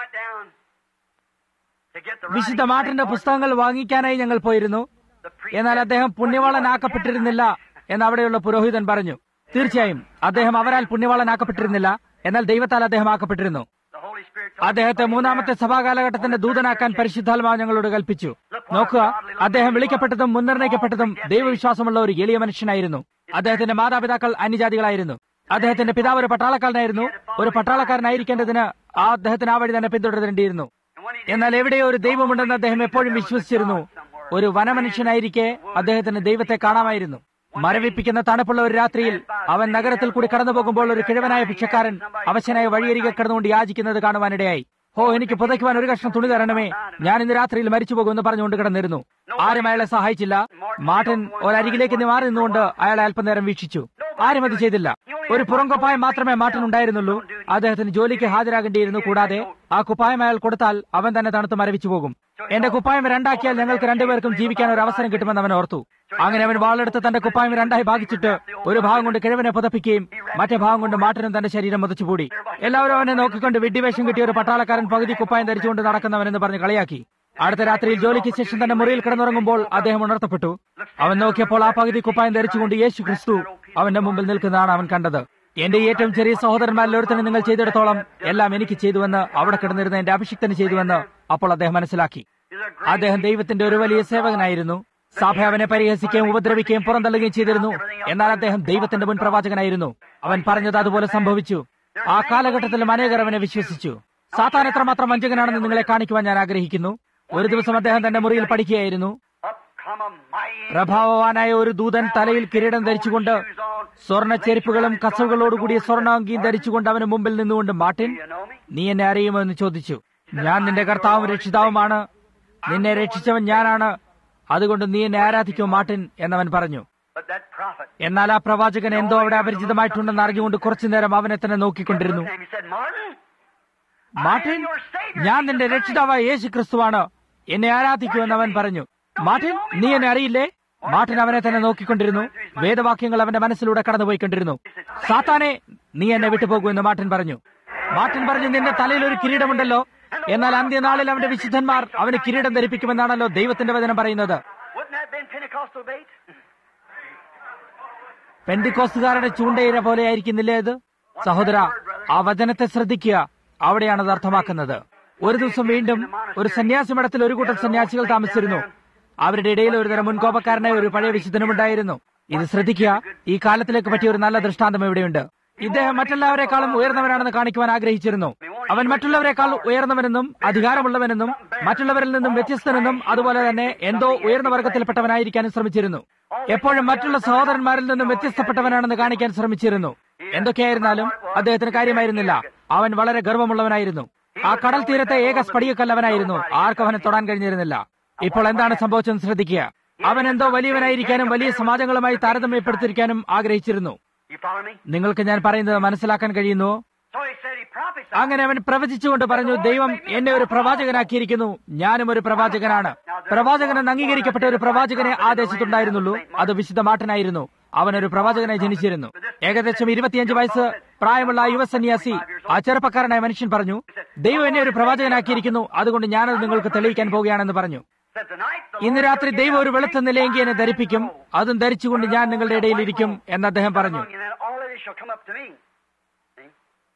വിശുദ്ധ മാട്ടിന്റെ പുസ്തകങ്ങൾ വാങ്ങിക്കാനായി ഞങ്ങൾ പോയിരുന്നു എന്നാൽ അദ്ദേഹം പുണ്യവാളനാക്കപ്പെട്ടിരുന്നില്ല എന്ന് അവിടെയുള്ള പുരോഹിതൻ പറഞ്ഞു തീർച്ചയായും അദ്ദേഹം അവരാൽ പുണ്യവാളനാക്കപ്പെട്ടിരുന്നില്ല എന്നാൽ ദൈവത്താൽ അദ്ദേഹം ആക്കപ്പെട്ടിരുന്നു അദ്ദേഹത്തെ മൂന്നാമത്തെ സഭാകാലഘട്ടത്തിന്റെ ദൂതനാക്കാൻ പരിശുദ്ധാത്മാവ് ഞങ്ങളോട് കൽപ്പിച്ചു നോക്കുക അദ്ദേഹം വിളിക്കപ്പെട്ടതും മുൻനിർണയിക്കപ്പെട്ടതും ദൈവവിശ്വാസമുള്ള ഒരു എളിയ മനുഷ്യനായിരുന്നു അദ്ദേഹത്തിന്റെ മാതാപിതാക്കൾ അന്യജാതികളായിരുന്നു അദ്ദേഹത്തിന്റെ പിതാവ് ഒരു പട്ടാളക്കാരനായിരുന്നു ഒരു പട്ടാളക്കാരനായിരിക്കേണ്ടതിന് ആ അദ്ദേഹത്തിന് ആ വഴി തന്നെ പിന്തുടരേണ്ടിയിരുന്നു എന്നാൽ എവിടെയോ ഒരു ദൈവമുണ്ടെന്ന് അദ്ദേഹം എപ്പോഴും വിശ്വസിച്ചിരുന്നു ഒരു വനമനുഷ്യനായിരിക്കെ അദ്ദേഹത്തിന് ദൈവത്തെ കാണാമായിരുന്നു മരവിപ്പിക്കുന്ന തണുപ്പുള്ള ഒരു രാത്രിയിൽ അവൻ നഗരത്തിൽ കൂടി കടന്നു പോകുമ്പോൾ ഒരു കിഴവനായ ഭിക്ഷക്കാരൻ അവശനായ വഴിയരികെ കിടന്നുകൊണ്ട് യാചിക്കുന്നത് കാണുവാനിടയായി ഹോ എനിക്ക് പുതയ്ക്കുവാൻ ഒരു കഷ്ണം തുണി തരണമേ ഞാൻ ഇന്ന് രാത്രിയിൽ മരിച്ചു പോകുമെന്ന് പറഞ്ഞുകൊണ്ട് കിടന്നിരുന്നു ആരും അയാളെ സഹായിച്ചില്ല മാർട്ടിൻ ഒരരികിലേക്ക് നീ മാറി നിന്നുകൊണ്ട് അയാളെ അല്പനേരം വീക്ഷിച്ചു ആരും അത് ചെയ്തില്ല ഒരു പുറം കുപ്പായം മാത്രമേ മാർട്ടിൻ ഉണ്ടായിരുന്നുള്ളൂ അദ്ദേഹത്തിന് ജോലിക്ക് ഹാജരാകേണ്ടിയിരുന്നു കൂടാതെ ആ കുപ്പായം അയാൾ കൊടുത്താൽ അവൻ തന്നെ തണുത്ത് മരവിച്ചു പോകും എന്റെ കുപ്പായം രണ്ടാക്കിയാൽ ഞങ്ങൾക്ക് രണ്ടുപേർക്കും ജീവിക്കാൻ ഒരു അവസരം കിട്ടുമെന്ന് അവൻ ഓർത്തു അങ്ങനെ അവൻ വാളെടുത്ത് തന്റെ കുപ്പായം രണ്ടായി ഭാഗിച്ചിട്ട് ഒരു ഭാഗം കൊണ്ട് കിഴവനെ പുതപ്പിക്കുകയും മറ്റേ ഭാഗം കൊണ്ട് മാട്ടിനും തന്റെ ശരീരം മുതച്ചുപൂടി എല്ലാവരും അവനെ നോക്കിക്കൊണ്ട് വിഡ്ഡിവേഷം കിട്ടിയ ഒരു പട്ടാളക്കാരൻ പകുതി കുപ്പായം ധരിച്ചുകൊണ്ട് നടക്കുന്നവനെന്ന് പറഞ്ഞ് കളിയാക്കി അടുത്ത രാത്രിയിൽ ജോലിക്ക് ശേഷം തന്റെ മുറിയിൽ കിടന്നുറങ്ങുമ്പോൾ അദ്ദേഹം ഉണർത്തപ്പെട്ടു അവൻ നോക്കിയപ്പോൾ ആ പകുതി കുപ്പായം ധരിച്ചുകൊണ്ട് യേശു ക്രിസ്തു അവന്റെ മുമ്പിൽ നിൽക്കുന്നതാണ് അവൻ കണ്ടത് എന്റെ ഏറ്റവും ചെറിയ സഹോദരന്മാരിൽ ഒരുത്തനെ നിങ്ങൾ ചെയ്തിടത്തോളം എല്ലാം എനിക്ക് ചെയ്തുവെന്ന് അവിടെ കിടന്നിരുന്ന എന്റെ അഭിഷിക്തന് ചെയ്തുവെന്ന് അപ്പോൾ അദ്ദേഹം മനസ്സിലാക്കി അദ്ദേഹം ദൈവത്തിന്റെ ഒരു വലിയ സേവകനായിരുന്നു സഭ അവനെ പരിഹസിക്കുകയും ഉപദ്രവിക്കുകയും പുറന്തള്ളുകയും ചെയ്തിരുന്നു എന്നാൽ അദ്ദേഹം ദൈവത്തിന്റെ മുൻ പ്രവാചകനായിരുന്നു അവൻ പറഞ്ഞത് അതുപോലെ സംഭവിച്ചു ആ കാലഘട്ടത്തിലും അനേകർ അവനെ വിശ്വസിച്ചു സാത്താൻ എത്രമാത്രം വഞ്ചകനാണെന്ന് നിങ്ങളെ കാണിക്കുവാൻ ഞാൻ ആഗ്രഹിക്കുന്നു ഒരു ദിവസം അദ്ദേഹം തന്റെ മുറിയിൽ പഠിക്കുകയായിരുന്നു Up come a mighty പ്രഭാവവാനായ ഒരു ദൂതൻ തലയിൽ കിരീടം ധരിച്ചുകൊണ്ട് സ്വർണ്ണ ചെരുപ്പുകളും കസവുകളോടുകൂടിയ സ്വർണ്ണാങ്കിയും ധരിച്ചുകൊണ്ട് അവന് മുമ്പിൽ നിന്നുകൊണ്ട് മാർട്ടിൻ You know me? നീ എന്നെ അറിയുമോ എന്ന് ചോദിച്ചു ഞാൻ നിന്റെ കർത്താവും രക്ഷിതാവുമാണ് നിന്നെ രക്ഷിച്ചവൻ ഞാനാണ് അതുകൊണ്ട് നീ എന്നെ ആരാധിക്കുമോ മാർട്ടിൻ എന്നവൻ പറഞ്ഞു But that prophet, എന്നാൽ ആ പ്രവാചകൻ എന്തോ അവിടെ അപരിചിതമായിട്ടുണ്ടെന്ന് അറിഞ്ഞുകൊണ്ട് കുറച്ചു നേരം അവനെ തന്നെ നോക്കിക്കൊണ്ടിരുന്നു and he said, Martin, Martin ഞാൻ നിന്റെ രക്ഷിതാവായ യേശു ക്രിസ്തുവാണ് എന്നെ ആരാധിക്കുമെന്ന് അവൻ പറഞ്ഞു മാർട്ടിൻ നീ എന്നെ അറിയില്ലേ മാർട്ടിൻ അവനെ തന്നെ നോക്കിക്കൊണ്ടിരുന്നു വേദവാക്യങ്ങൾ അവന്റെ മനസ്സിലൂടെ കടന്നുപോയിക്കൊണ്ടിരുന്നു സാത്താനെ നീ എന്നെ വിട്ടുപോകുമെന്ന് മാർട്ടിൻ പറഞ്ഞു മാർട്ടിൻ പറഞ്ഞു നിന്റെ തലയിൽ ഒരു കിരീടമുണ്ടല്ലോ എന്നാൽ അന്ത്യനാളിൽ അവന്റെ വിശുദ്ധന്മാർ അവന് കിരീടം ധരിപ്പിക്കുമെന്നാണല്ലോ ദൈവത്തിന്റെ വചനം പറയുന്നത് wouldn't that been Pentecostal bait? പെന്തിക്കോസ്തുകാരുടെ ചൂണ്ടയിര പോലെ ആയിരിക്കുന്നില്ലേ ഇത് സഹോദര ആ വചനത്തെ ശ്രദ്ധിക്കുക അവിടെയാണ് അത് അർത്ഥമാക്കുന്നത് ഒരു ദിവസം വീണ്ടും ഒരു സന്യാസി മഠത്തിൽ ഒരു കൂട്ടം സന്യാസികൾ താമസിച്ചിരുന്നു അവരുടെ ഇടയിൽ ഒരു തരം മുൻകോപക്കാരനായ ഒരു പഴയ വിശുദ്ധനുമുണ്ടായിരുന്നു ഇത് ശ്രദ്ധിക്കുക ഈ കാലത്തിലേക്ക് പറ്റിയ ഒരു നല്ല ദൃഷ്ടാന്തം ഇവിടെയുണ്ട് ഇദ്ദേഹം മറ്റെല്ലാവരെക്കാളും ഉയർന്നവനാണെന്ന് കാണിക്കുവാൻ ആഗ്രഹിച്ചിരുന്നു അവൻ മറ്റുള്ളവരെക്കാൾ ഉയർന്നവനെന്നും അധികാരമുള്ളവനെന്നും മറ്റുള്ളവരിൽ നിന്നും വ്യത്യസ്തനെന്നും അതുപോലെ തന്നെ എന്തോ ഉയർന്ന വർഗത്തിൽപ്പെട്ടവനായിരിക്കാനും ശ്രമിച്ചിരുന്നു എപ്പോഴും മറ്റുള്ള സഹോദരന്മാരിൽ നിന്നും വ്യത്യസ്തപ്പെട്ടവനാണെന്ന് കാണിക്കാൻ ശ്രമിച്ചിരുന്നു എന്തൊക്കെയായിരുന്നാലും അദ്ദേഹത്തിന് കാര്യമായിരുന്നില്ല അവൻ വളരെ ഗർവമുള്ളവനായിരുന്നു ആ കടൽ തീരത്തെ ഏക സ്ഫടികക്കല്ലവനായിരുന്നു ആർക്കും അവനെ തൊടാൻ കഴിഞ്ഞിരുന്നില്ല ഇപ്പോൾ എന്താണ് സംഭവിച്ചതെന്ന് ശ്രദ്ധിക്കുക അവൻ എന്തോ വലിയവനായിരിക്കാനും വലിയ സമാജങ്ങളുമായി താരതമ്യപ്പെടുത്തിയിരിക്കാനും ആഗ്രഹിച്ചിരുന്നു You follow me? നിങ്ങൾക്ക് ഞാൻ പറയുന്നത് മനസ്സിലാക്കാൻ കഴിയുന്നു So he said he prophesied. അങ്ങനെ അവൻ പ്രവചിച്ചുകൊണ്ട് പറഞ്ഞു ദൈവം എന്നെ ഒരു പ്രവാചകനാക്കിയിരിക്കുന്നു ഞാനും ഒരു പ്രവാചകനാണ് പ്രവാചകൻ എന്ന് അംഗീകരിക്കപ്പെട്ട ഒരു പ്രവാചകനെ ആ ദേശത്തുണ്ടായിരുന്നുള്ളൂ അത് വിശുദ്ധ മാട്ടനായിരുന്നു അവനൊരു പ്രവാചകനായി ജനിച്ചിരുന്നു ഏകദേശം ഇരുപത്തിയഞ്ച് വയസ്സ് പ്രായമുള്ള ആ യുവസന്യാസി ആ ചെറുപ്പക്കാരനായ മനുഷ്യൻ പറഞ്ഞു ദൈവം എന്നെ ഒരു പ്രവാചകനാക്കിയിരിക്കുന്നു അതുകൊണ്ട് ഞാനത് നിങ്ങൾക്ക് തെളിയിക്കാൻ പോവുകയാണെന്ന് പറഞ്ഞു Said tonight the ഇന്ന് രാത്രി ദൈവം ഒരു വെളുത്ത നിലയെങ്കി എന്നെ ധരിപ്പിക്കും അതും ധരിച്ചുകൊണ്ട് ഞാൻ നിങ്ങളുടെ ഇടയിൽ ഇരിക്കും എന്ന് അദ്ദേഹം പറഞ്ഞു and then all of this shall come up to me. See?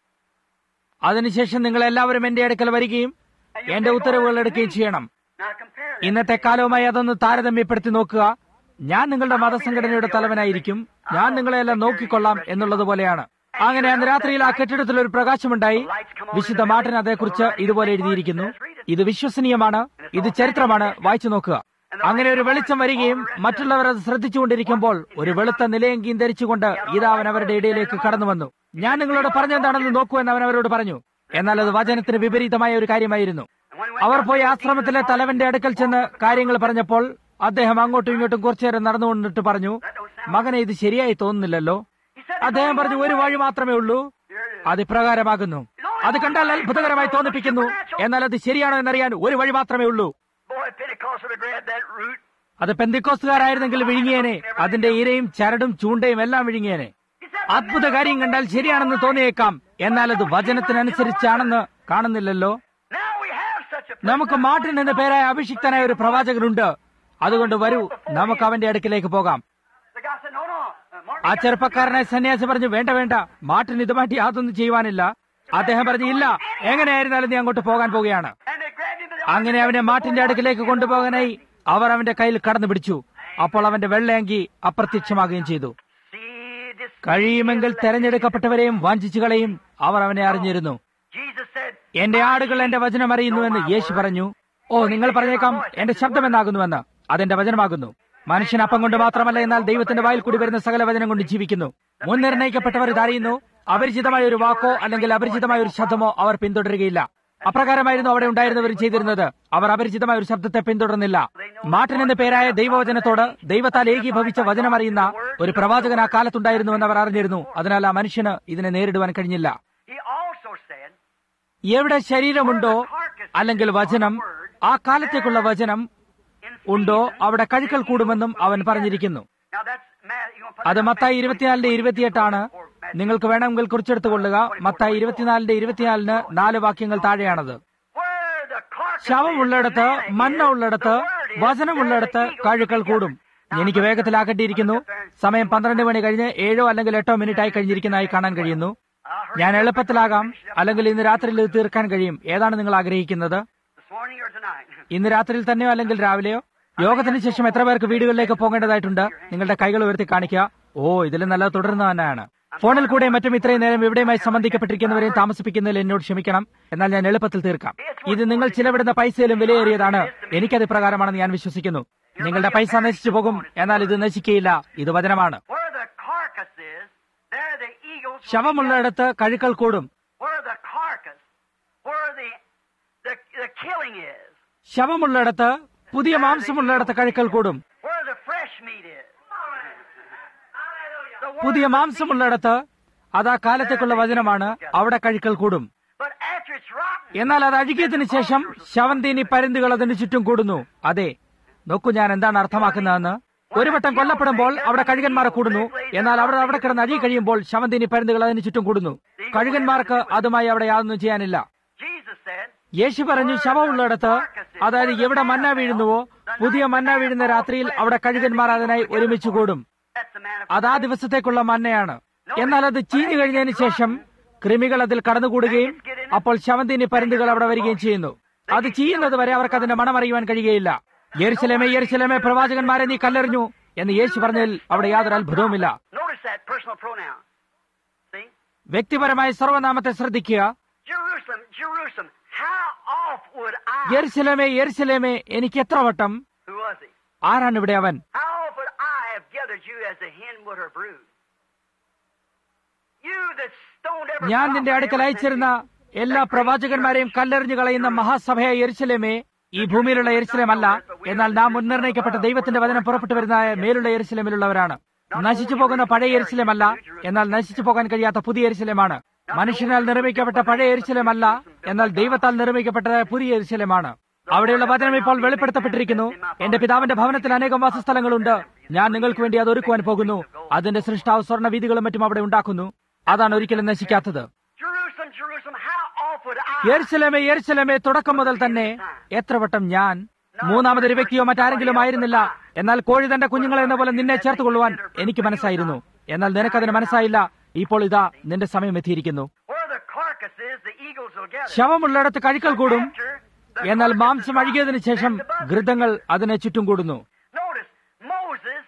അതിനുശേഷം നിങ്ങൾ എല്ലാവരും എന്റെ അടുക്കൽ വരികയും എന്റെ ഉത്തരവുകൾ എടുക്കുകയും ചെയ്യണം Now compare that. ഇന്നത്തെ കാലവുമായി അതൊന്ന് താരതമ്യപ്പെടുത്തി നോക്കുക ഞാൻ നിങ്ങളുടെ മതസംഘടനയുടെ തലവനായിരിക്കും ഞാൻ നിങ്ങളെല്ലാം നോക്കിക്കൊള്ളാം എന്നുള്ളത് പോലെയാണ് അങ്ങനെ അന്ന് രാത്രിയിൽ ആ കെട്ടിടത്തിൽ ഒരു പ്രകാശമുണ്ടായി വിശുദ്ധ മാർട്ടിൻ അതേക്കുറിച്ച് ഇതുപോലെ എഴുതിയിരിക്കുന്നു ഇത് വിശ്വസനീയമാണ് ഇത് ചരിത്രമാണ് വായിച്ചു നോക്കുക അങ്ങനെ ഒരു വെളിച്ചം വരികയും മറ്റുള്ളവർ അത് ശ്രദ്ധിച്ചുകൊണ്ടിരിക്കുമ്പോൾ ഒരു വെളുത്ത നിലയെങ്കിലും ധരിച്ചുകൊണ്ട് ഇതാ അവൻ അവരുടെ ഇടയിലേക്ക് കടന്നു വന്നു ഞാൻ നിങ്ങളോട് പറഞ്ഞെന്താണെന്ന് നോക്കൂ എന്ന് അവൻ അവരോട് പറഞ്ഞു എന്നാൽ അത് വചനത്തിന് വിപരീതമായ ഒരു കാര്യമായിരുന്നു അവർ പോയി ആശ്രമത്തിലെ തലവന്റെ അടുക്കൽ ചെന്ന് കാര്യങ്ങൾ പറഞ്ഞപ്പോൾ അദ്ദേഹം അങ്ങോട്ടും ഇങ്ങോട്ടും കുറച്ചു നേരം നടന്നുകൊണ്ടിട്ട് പറഞ്ഞു മകനെ ഇത് ശരിയായി തോന്നുന്നില്ലല്ലോ അദ്ദേഹം പറഞ്ഞു ഒരു വഴി മാത്രമേ ഉള്ളൂ അത് ഇപ്രകാരമാകുന്നു അത് കണ്ടാൽ അത്ഭുതകരമായി തോന്നിപ്പിക്കുന്നു എന്നാൽ അത് ശരിയാണോ എന്നറിയാൻ ഒരു വഴി മാത്രമേ ഉള്ളൂ Boy, Pentecost would have grabbed that root. അത് പെന്തിക്കോസ്തുകാരായിരുന്നെങ്കിൽ വിഴുങ്ങിയേനെ അതിന്റെ ഇരയും ചരടും ചൂണ്ടയും എല്ലാം വിഴുങ്ങിയേനെ He said, അത്ഭുത കാര്യം കണ്ടാൽ ശരിയാണെന്ന് തോന്നിയേക്കാം എന്നാൽ അത് വചനത്തിനനുസരിച്ചാണെന്ന് കാണുന്നില്ലല്ലോ now we have such a നമുക്ക് മാർട്ടിൻ എന്ന പേരായ അഭിഷിക്തനായ ഒരു പ്രവാചകനുണ്ട് അതുകൊണ്ട് വരൂ നമുക്ക് അവന്റെ അടുക്കിലേക്ക് പോകാം The guy said, no, no. Uh, Martin, ആ ചെറുപ്പക്കാരനായ സന്യാസി പറഞ്ഞു വേണ്ട വേണ്ട മാർട്ടിൻ ഇതുമായിട്ട് യാതൊന്നും ചെയ്യുവാനില്ല അദ്ദേഹം പറഞ്ഞു ഇല്ല എങ്ങനെയായിരുന്നാലും നീ അങ്ങോട്ട് പോകാൻ പോവുകയാണ് and they grabbed him by the അങ്ങനെ അവനെ മാർട്ടിന്റെ അടുക്കിലേക്ക് കൊണ്ടുപോകാനായി അവർ അവന്റെ കയ്യിൽ കടന്നു പിടിച്ചു അപ്പോൾ അവന്റെ വെള്ളയങ്കി അപ്രത്യക്ഷമാകുകയും ചെയ്തു See, this കഴിയുമെങ്കിൽ തെരഞ്ഞെടുക്കപ്പെട്ടവരെയും വാഞ്ചിച്ചു കളയും അവർ അവനെ അറിഞ്ഞിരുന്നു Jesus said, എന്റെ ആടുകൾ എന്റെ വചനം അറിയുന്നുവെന്ന് യേശു പറഞ്ഞു ഓ നിങ്ങൾ പറഞ്ഞേക്കാം എന്റെ ശബ്ദം എന്നാകുന്നുവെന്ന് അതെന്റെ വചനമാകുന്നു മനുഷ്യൻ അപ്പം കൊണ്ട് മാത്രമല്ല എന്നാൽ ദൈവത്തിന്റെ വായിൽ കൂടി വരുന്ന സകല വചനം കൊണ്ട് ജീവിക്കുന്നു മുൻനിർണയിക്കപ്പെട്ടവർ ഇതറിയുന്നു അപരിചിതമായ ഒരു വാക്കോ അല്ലെങ്കിൽ അപരിചിതമായ ഒരു ശബ്ദമോ അവർ പിന്തുടരുകയില്ല അപ്രകാരമായിരുന്നു അവിടെ ഉണ്ടായിരുന്നവർ ചെയ്തിരുന്നത് അവർ അപരിചിതമായ ഒരു ശബ്ദത്തെ പിന്തുടർന്നില്ല മാർട്ടിൻ എന്ന പേരായ ദൈവവചനത്തോട് ദൈവത്താൽ ഏകീഭവിച്ച വചനം അറിയുന്ന ഒരു പ്രവാചകൻ ആ കാലത്തുണ്ടായിരുന്നുവെന്ന് അവർ അറിഞ്ഞിരുന്നു അതിനാൽ ആ മനുഷ്യന് ഇതിനെ നേരിടുവാൻ കഴിഞ്ഞില്ല he also said, എവിടെ ശരീരമുണ്ടോ അല്ലെങ്കിൽ വചനം ആ കാലത്തേക്കുള്ള വചനം ഉണ്ടോ അവിടെ കഴുക്കൽ കൂടുമെന്നും അവൻ പറഞ്ഞിരിക്കുന്നു now that's Matt, you gonna put അത് മത്തായി ഇരുപത്തിനാലിന്റെ ഇരുപത്തിയെട്ടാണ് നിങ്ങൾക്ക് വേണമെങ്കിൽ കുറിച്ചെടുത്തു കൊള്ളുക മത്തായി ഇരുപത്തിനാലിന്റെ ഇരുപത്തിനാലിന് നാല് വാക്യങ്ങൾ താഴെയാണത് where the carcass ശവമുള്ളിടത്ത് മന്ന ഉള്ളിടത്ത് വചനമുള്ളിടത്ത് കാഴുക്കൾ കൂടും എനിക്ക് വേഗത്തിലാക്കേണ്ടിയിരിക്കുന്നു സമയം പന്ത്രണ്ട് മണി കഴിഞ്ഞ് ഏഴോ അല്ലെങ്കിൽ എട്ടോ മിനിറ്റ് ആയി കഴിഞ്ഞിരിക്കുന്നതായി കാണാൻ കഴിയുന്നു ഞാൻ എളുപ്പത്തിലാകാം അല്ലെങ്കിൽ ഇന്ന് രാത്രിയിൽ ഇത് തീർക്കാൻ കഴിയും ഏതാണ് നിങ്ങൾ ആഗ്രഹിക്കുന്നത് This morning or tonight? ഇന്ന് രാത്രിയിൽ തന്നെയോ അല്ലെങ്കിൽ രാവിലെയോ യോഗത്തിന് ശേഷം എത്ര പേർക്ക് വീടുകളിലേക്ക് പോകേണ്ടതായിട്ടുണ്ട് നിങ്ങളുടെ കൈകൾ ഉയർത്തി കാണിക്കുക ഓ ഇതിൽ നല്ല തുടരുന്ന തന്നെയാണ് ഫോണിൽ കൂടെ മറ്റും ഇത്രയും നേരം ഇവിടെയുമായി സംബന്ധിക്കപ്പെട്ടിരിക്കുന്നവരെയും താമസിപ്പിക്കുന്നതിൽ എന്നോട് ക്ഷമിക്കണം എന്നാൽ ഞാൻ എളുപ്പത്തിൽ തീർക്കാം ഇത് നിങ്ങൾ ചിലവിടുന്ന പൈസയിലും വിലയേറിയതാണ് എനിക്കത് പ്രകാരമാണെന്ന് ഞാൻ വിശ്വസിക്കുന്നു നിങ്ങളുടെ പൈസ നശിച്ചു പോകും എന്നാൽ ഇത് നശിക്കുകയില്ല ഇത് വചനമാണ് Where the carcass is, there the eagles. will be ശവമുള്ളിടത്ത് കഴുക്കൾ കൂടും gathered. Where the carcass, where the the, the killing is, ശവമുള്ളിടത്ത് പുതിയ മാംസമുള്ളിടത്ത് കഴുക്കൾ കൂടും where the fresh meat is. The word പുതിയ of the മാംസമുള്ളിടത്ത് അത് ആ കാലത്തേക്കുള്ള വചനമാണ് അവിടെ കഴുക്കൾ കൂടും But after it's rotten, എന്നാൽ അത് അഴുകിയതിനു ശേഷം ശവന്തീനി പരുന്തുകൾ അതിന് ചുറ്റും കൂടുന്നു അതെ നോക്കൂ ഞാൻ എന്താണ് അർത്ഥമാക്കുന്നതെന്ന് ഒരു വട്ടം കൊല്ലപ്പെടുമ്പോൾ അവിടെ കഴുകന്മാർ കൂടുന്നു എന്നാൽ അവിടെ അവിടെ കിടന്ന് അഴുകി കഴിയുമ്പോൾ ശവന്തീനി പരുന്തുകൾ അതിന് ചുറ്റും കൂടുന്നു കഴുകന്മാർക്ക് അതുമായി അവിടെ യാതൊന്നും ചെയ്യാനില്ല Jesus said, യേശു പറഞ്ഞു ശവമുള്ളിടത്ത് അതായത് എവിടെ മന്ന വീഴുന്നുവോ പുതിയ മന്ന വീഴുന്ന രാത്രിയിൽ അവിടെ കഴുകന്മാർ അതിനായി ഒരുമിച്ച് കൂടും that's the man of അത് ആ ദിവസത്തേക്കുള്ള മന്നയാണ് എന്നാൽ അത് ചീഞ്ഞു കഴിഞ്ഞതിന് ശേഷം കൃമികൾ അതിൽ കടന്നുകൂടുകയും അപ്പോൾ ശവന്തിനി പരുന്തുകൾ അവിടെ വരികയും ചെയ്യുന്നു അത് ചെയ്യുന്നത് വരെ അവർക്ക് അതിന്റെ മണം അറിയുവാൻ കഴിയുകയില്ല യെരുശലേമേ യെരുശലേമേ പ്രവാചകന്മാരെ നീ കല്ലെറിഞ്ഞു എന്ന് യേശു പറഞ്ഞതിൽ അവിടെ യാതൊരു അത്ഭുതവുമില്ല Notice that personal pronoun. See? വ്യക്തിപരമായ സർവനാമത്തെ ശ്രദ്ധിക്കുക Jerusalem, Jerusalem, how oft would I? യെരുശലേമേ യെരുശലേമേ എനിക്ക് എത്ര വട്ടം Who was he? ആരാണ് ഇവിടെ അവൻ How oft would I have gathered you as a hen would her brood? You that stoned every ഞാൻ നിന്റെ prophet അടുക്കൽ ever അയച്ചിരുന്ന sent you. എല്ലാ പ്രവാചകന്മാരെയും കല്ലെറിഞ്ഞു കളയുന്ന മഹാസഭയായ യെരുശലേമേ ഈ ഭൂമിയിലുള്ള യെരുശലേമല്ല എന്നാൽ നാം മുൻനിർണയിക്കപ്പെട്ട ദൈവത്തിന്റെ വചനം പുറപ്പെട്ടു വരുന്ന മേലുള്ള യെരുശലേമിലുള്ളവരാണ് നശിച്ചു പോകുന്ന പഴയ യെരുശലേമല്ല എന്നാൽ നശിച്ചു പോകാൻ കഴിയാത്ത പുതിയ യെരുശലേമാണ് മനുഷ്യനാൽ നിർമ്മിക്കപ്പെട്ട പഴയ യെരുശലേമല്ല എന്നാൽ ദൈവത്താൽ നിർമ്മിക്കപ്പെട്ട പുതിയ യെരുശലേമാണ് അവിടെയുള്ള വചനം ഇപ്പോൾ വെളിപ്പെടുത്തപ്പെട്ടിരിക്കുന്നു എന്റെ പിതാവിന്റെ ഭവനത്തിൽ അനേകം വാസസ്ഥലങ്ങളുണ്ട് ഞാൻ നിങ്ങൾക്ക് വേണ്ടി അത് ഒരുക്കുവാൻ പോകുന്നു അതിന്റെ സൃഷ്ടാവ് സ്വർണ്ണ വീതികളും മറ്റും അവിടെ ഉണ്ടാക്കുന്നു അതാണ് ഒരിക്കലും നശിക്കാത്തത് Jerusalem, Jerusalem, how oft would I? യെരുശലേമേ യെരുശലേമേ തുടക്കം മുതൽ തന്നെ എത്ര വട്ടം ഞാൻ മൂന്നാമതൊരു വ്യക്തിയോ മറ്റാരെങ്കിലും ആയിരുന്നില്ല എന്നാൽ കോഴി തന്റെ കുഞ്ഞുങ്ങളെ എന്ന പോലെ നിന്നെ ചേർത്ത് കൊള്ളുവാൻ എനിക്ക് മനസ്സായിരുന്നു എന്നാൽ നിനക്കതിന് മനസ്സായില്ല ഇപ്പോൾ ഇതാ നിന്റെ സമയം എത്തിയിരിക്കുന്നു Where the carcass is, the eagles will gather. ശവമുള്ളിടത്ത് കഴിക്കൽ കൂടും After the എന്നാൽ carcass മാംസം is അഴുകിയതിനു ശേഷം rotten, the ഗൃതങ്ങൾ അതിനെ ചുറ്റും കൂടുന്നു Notice, Moses,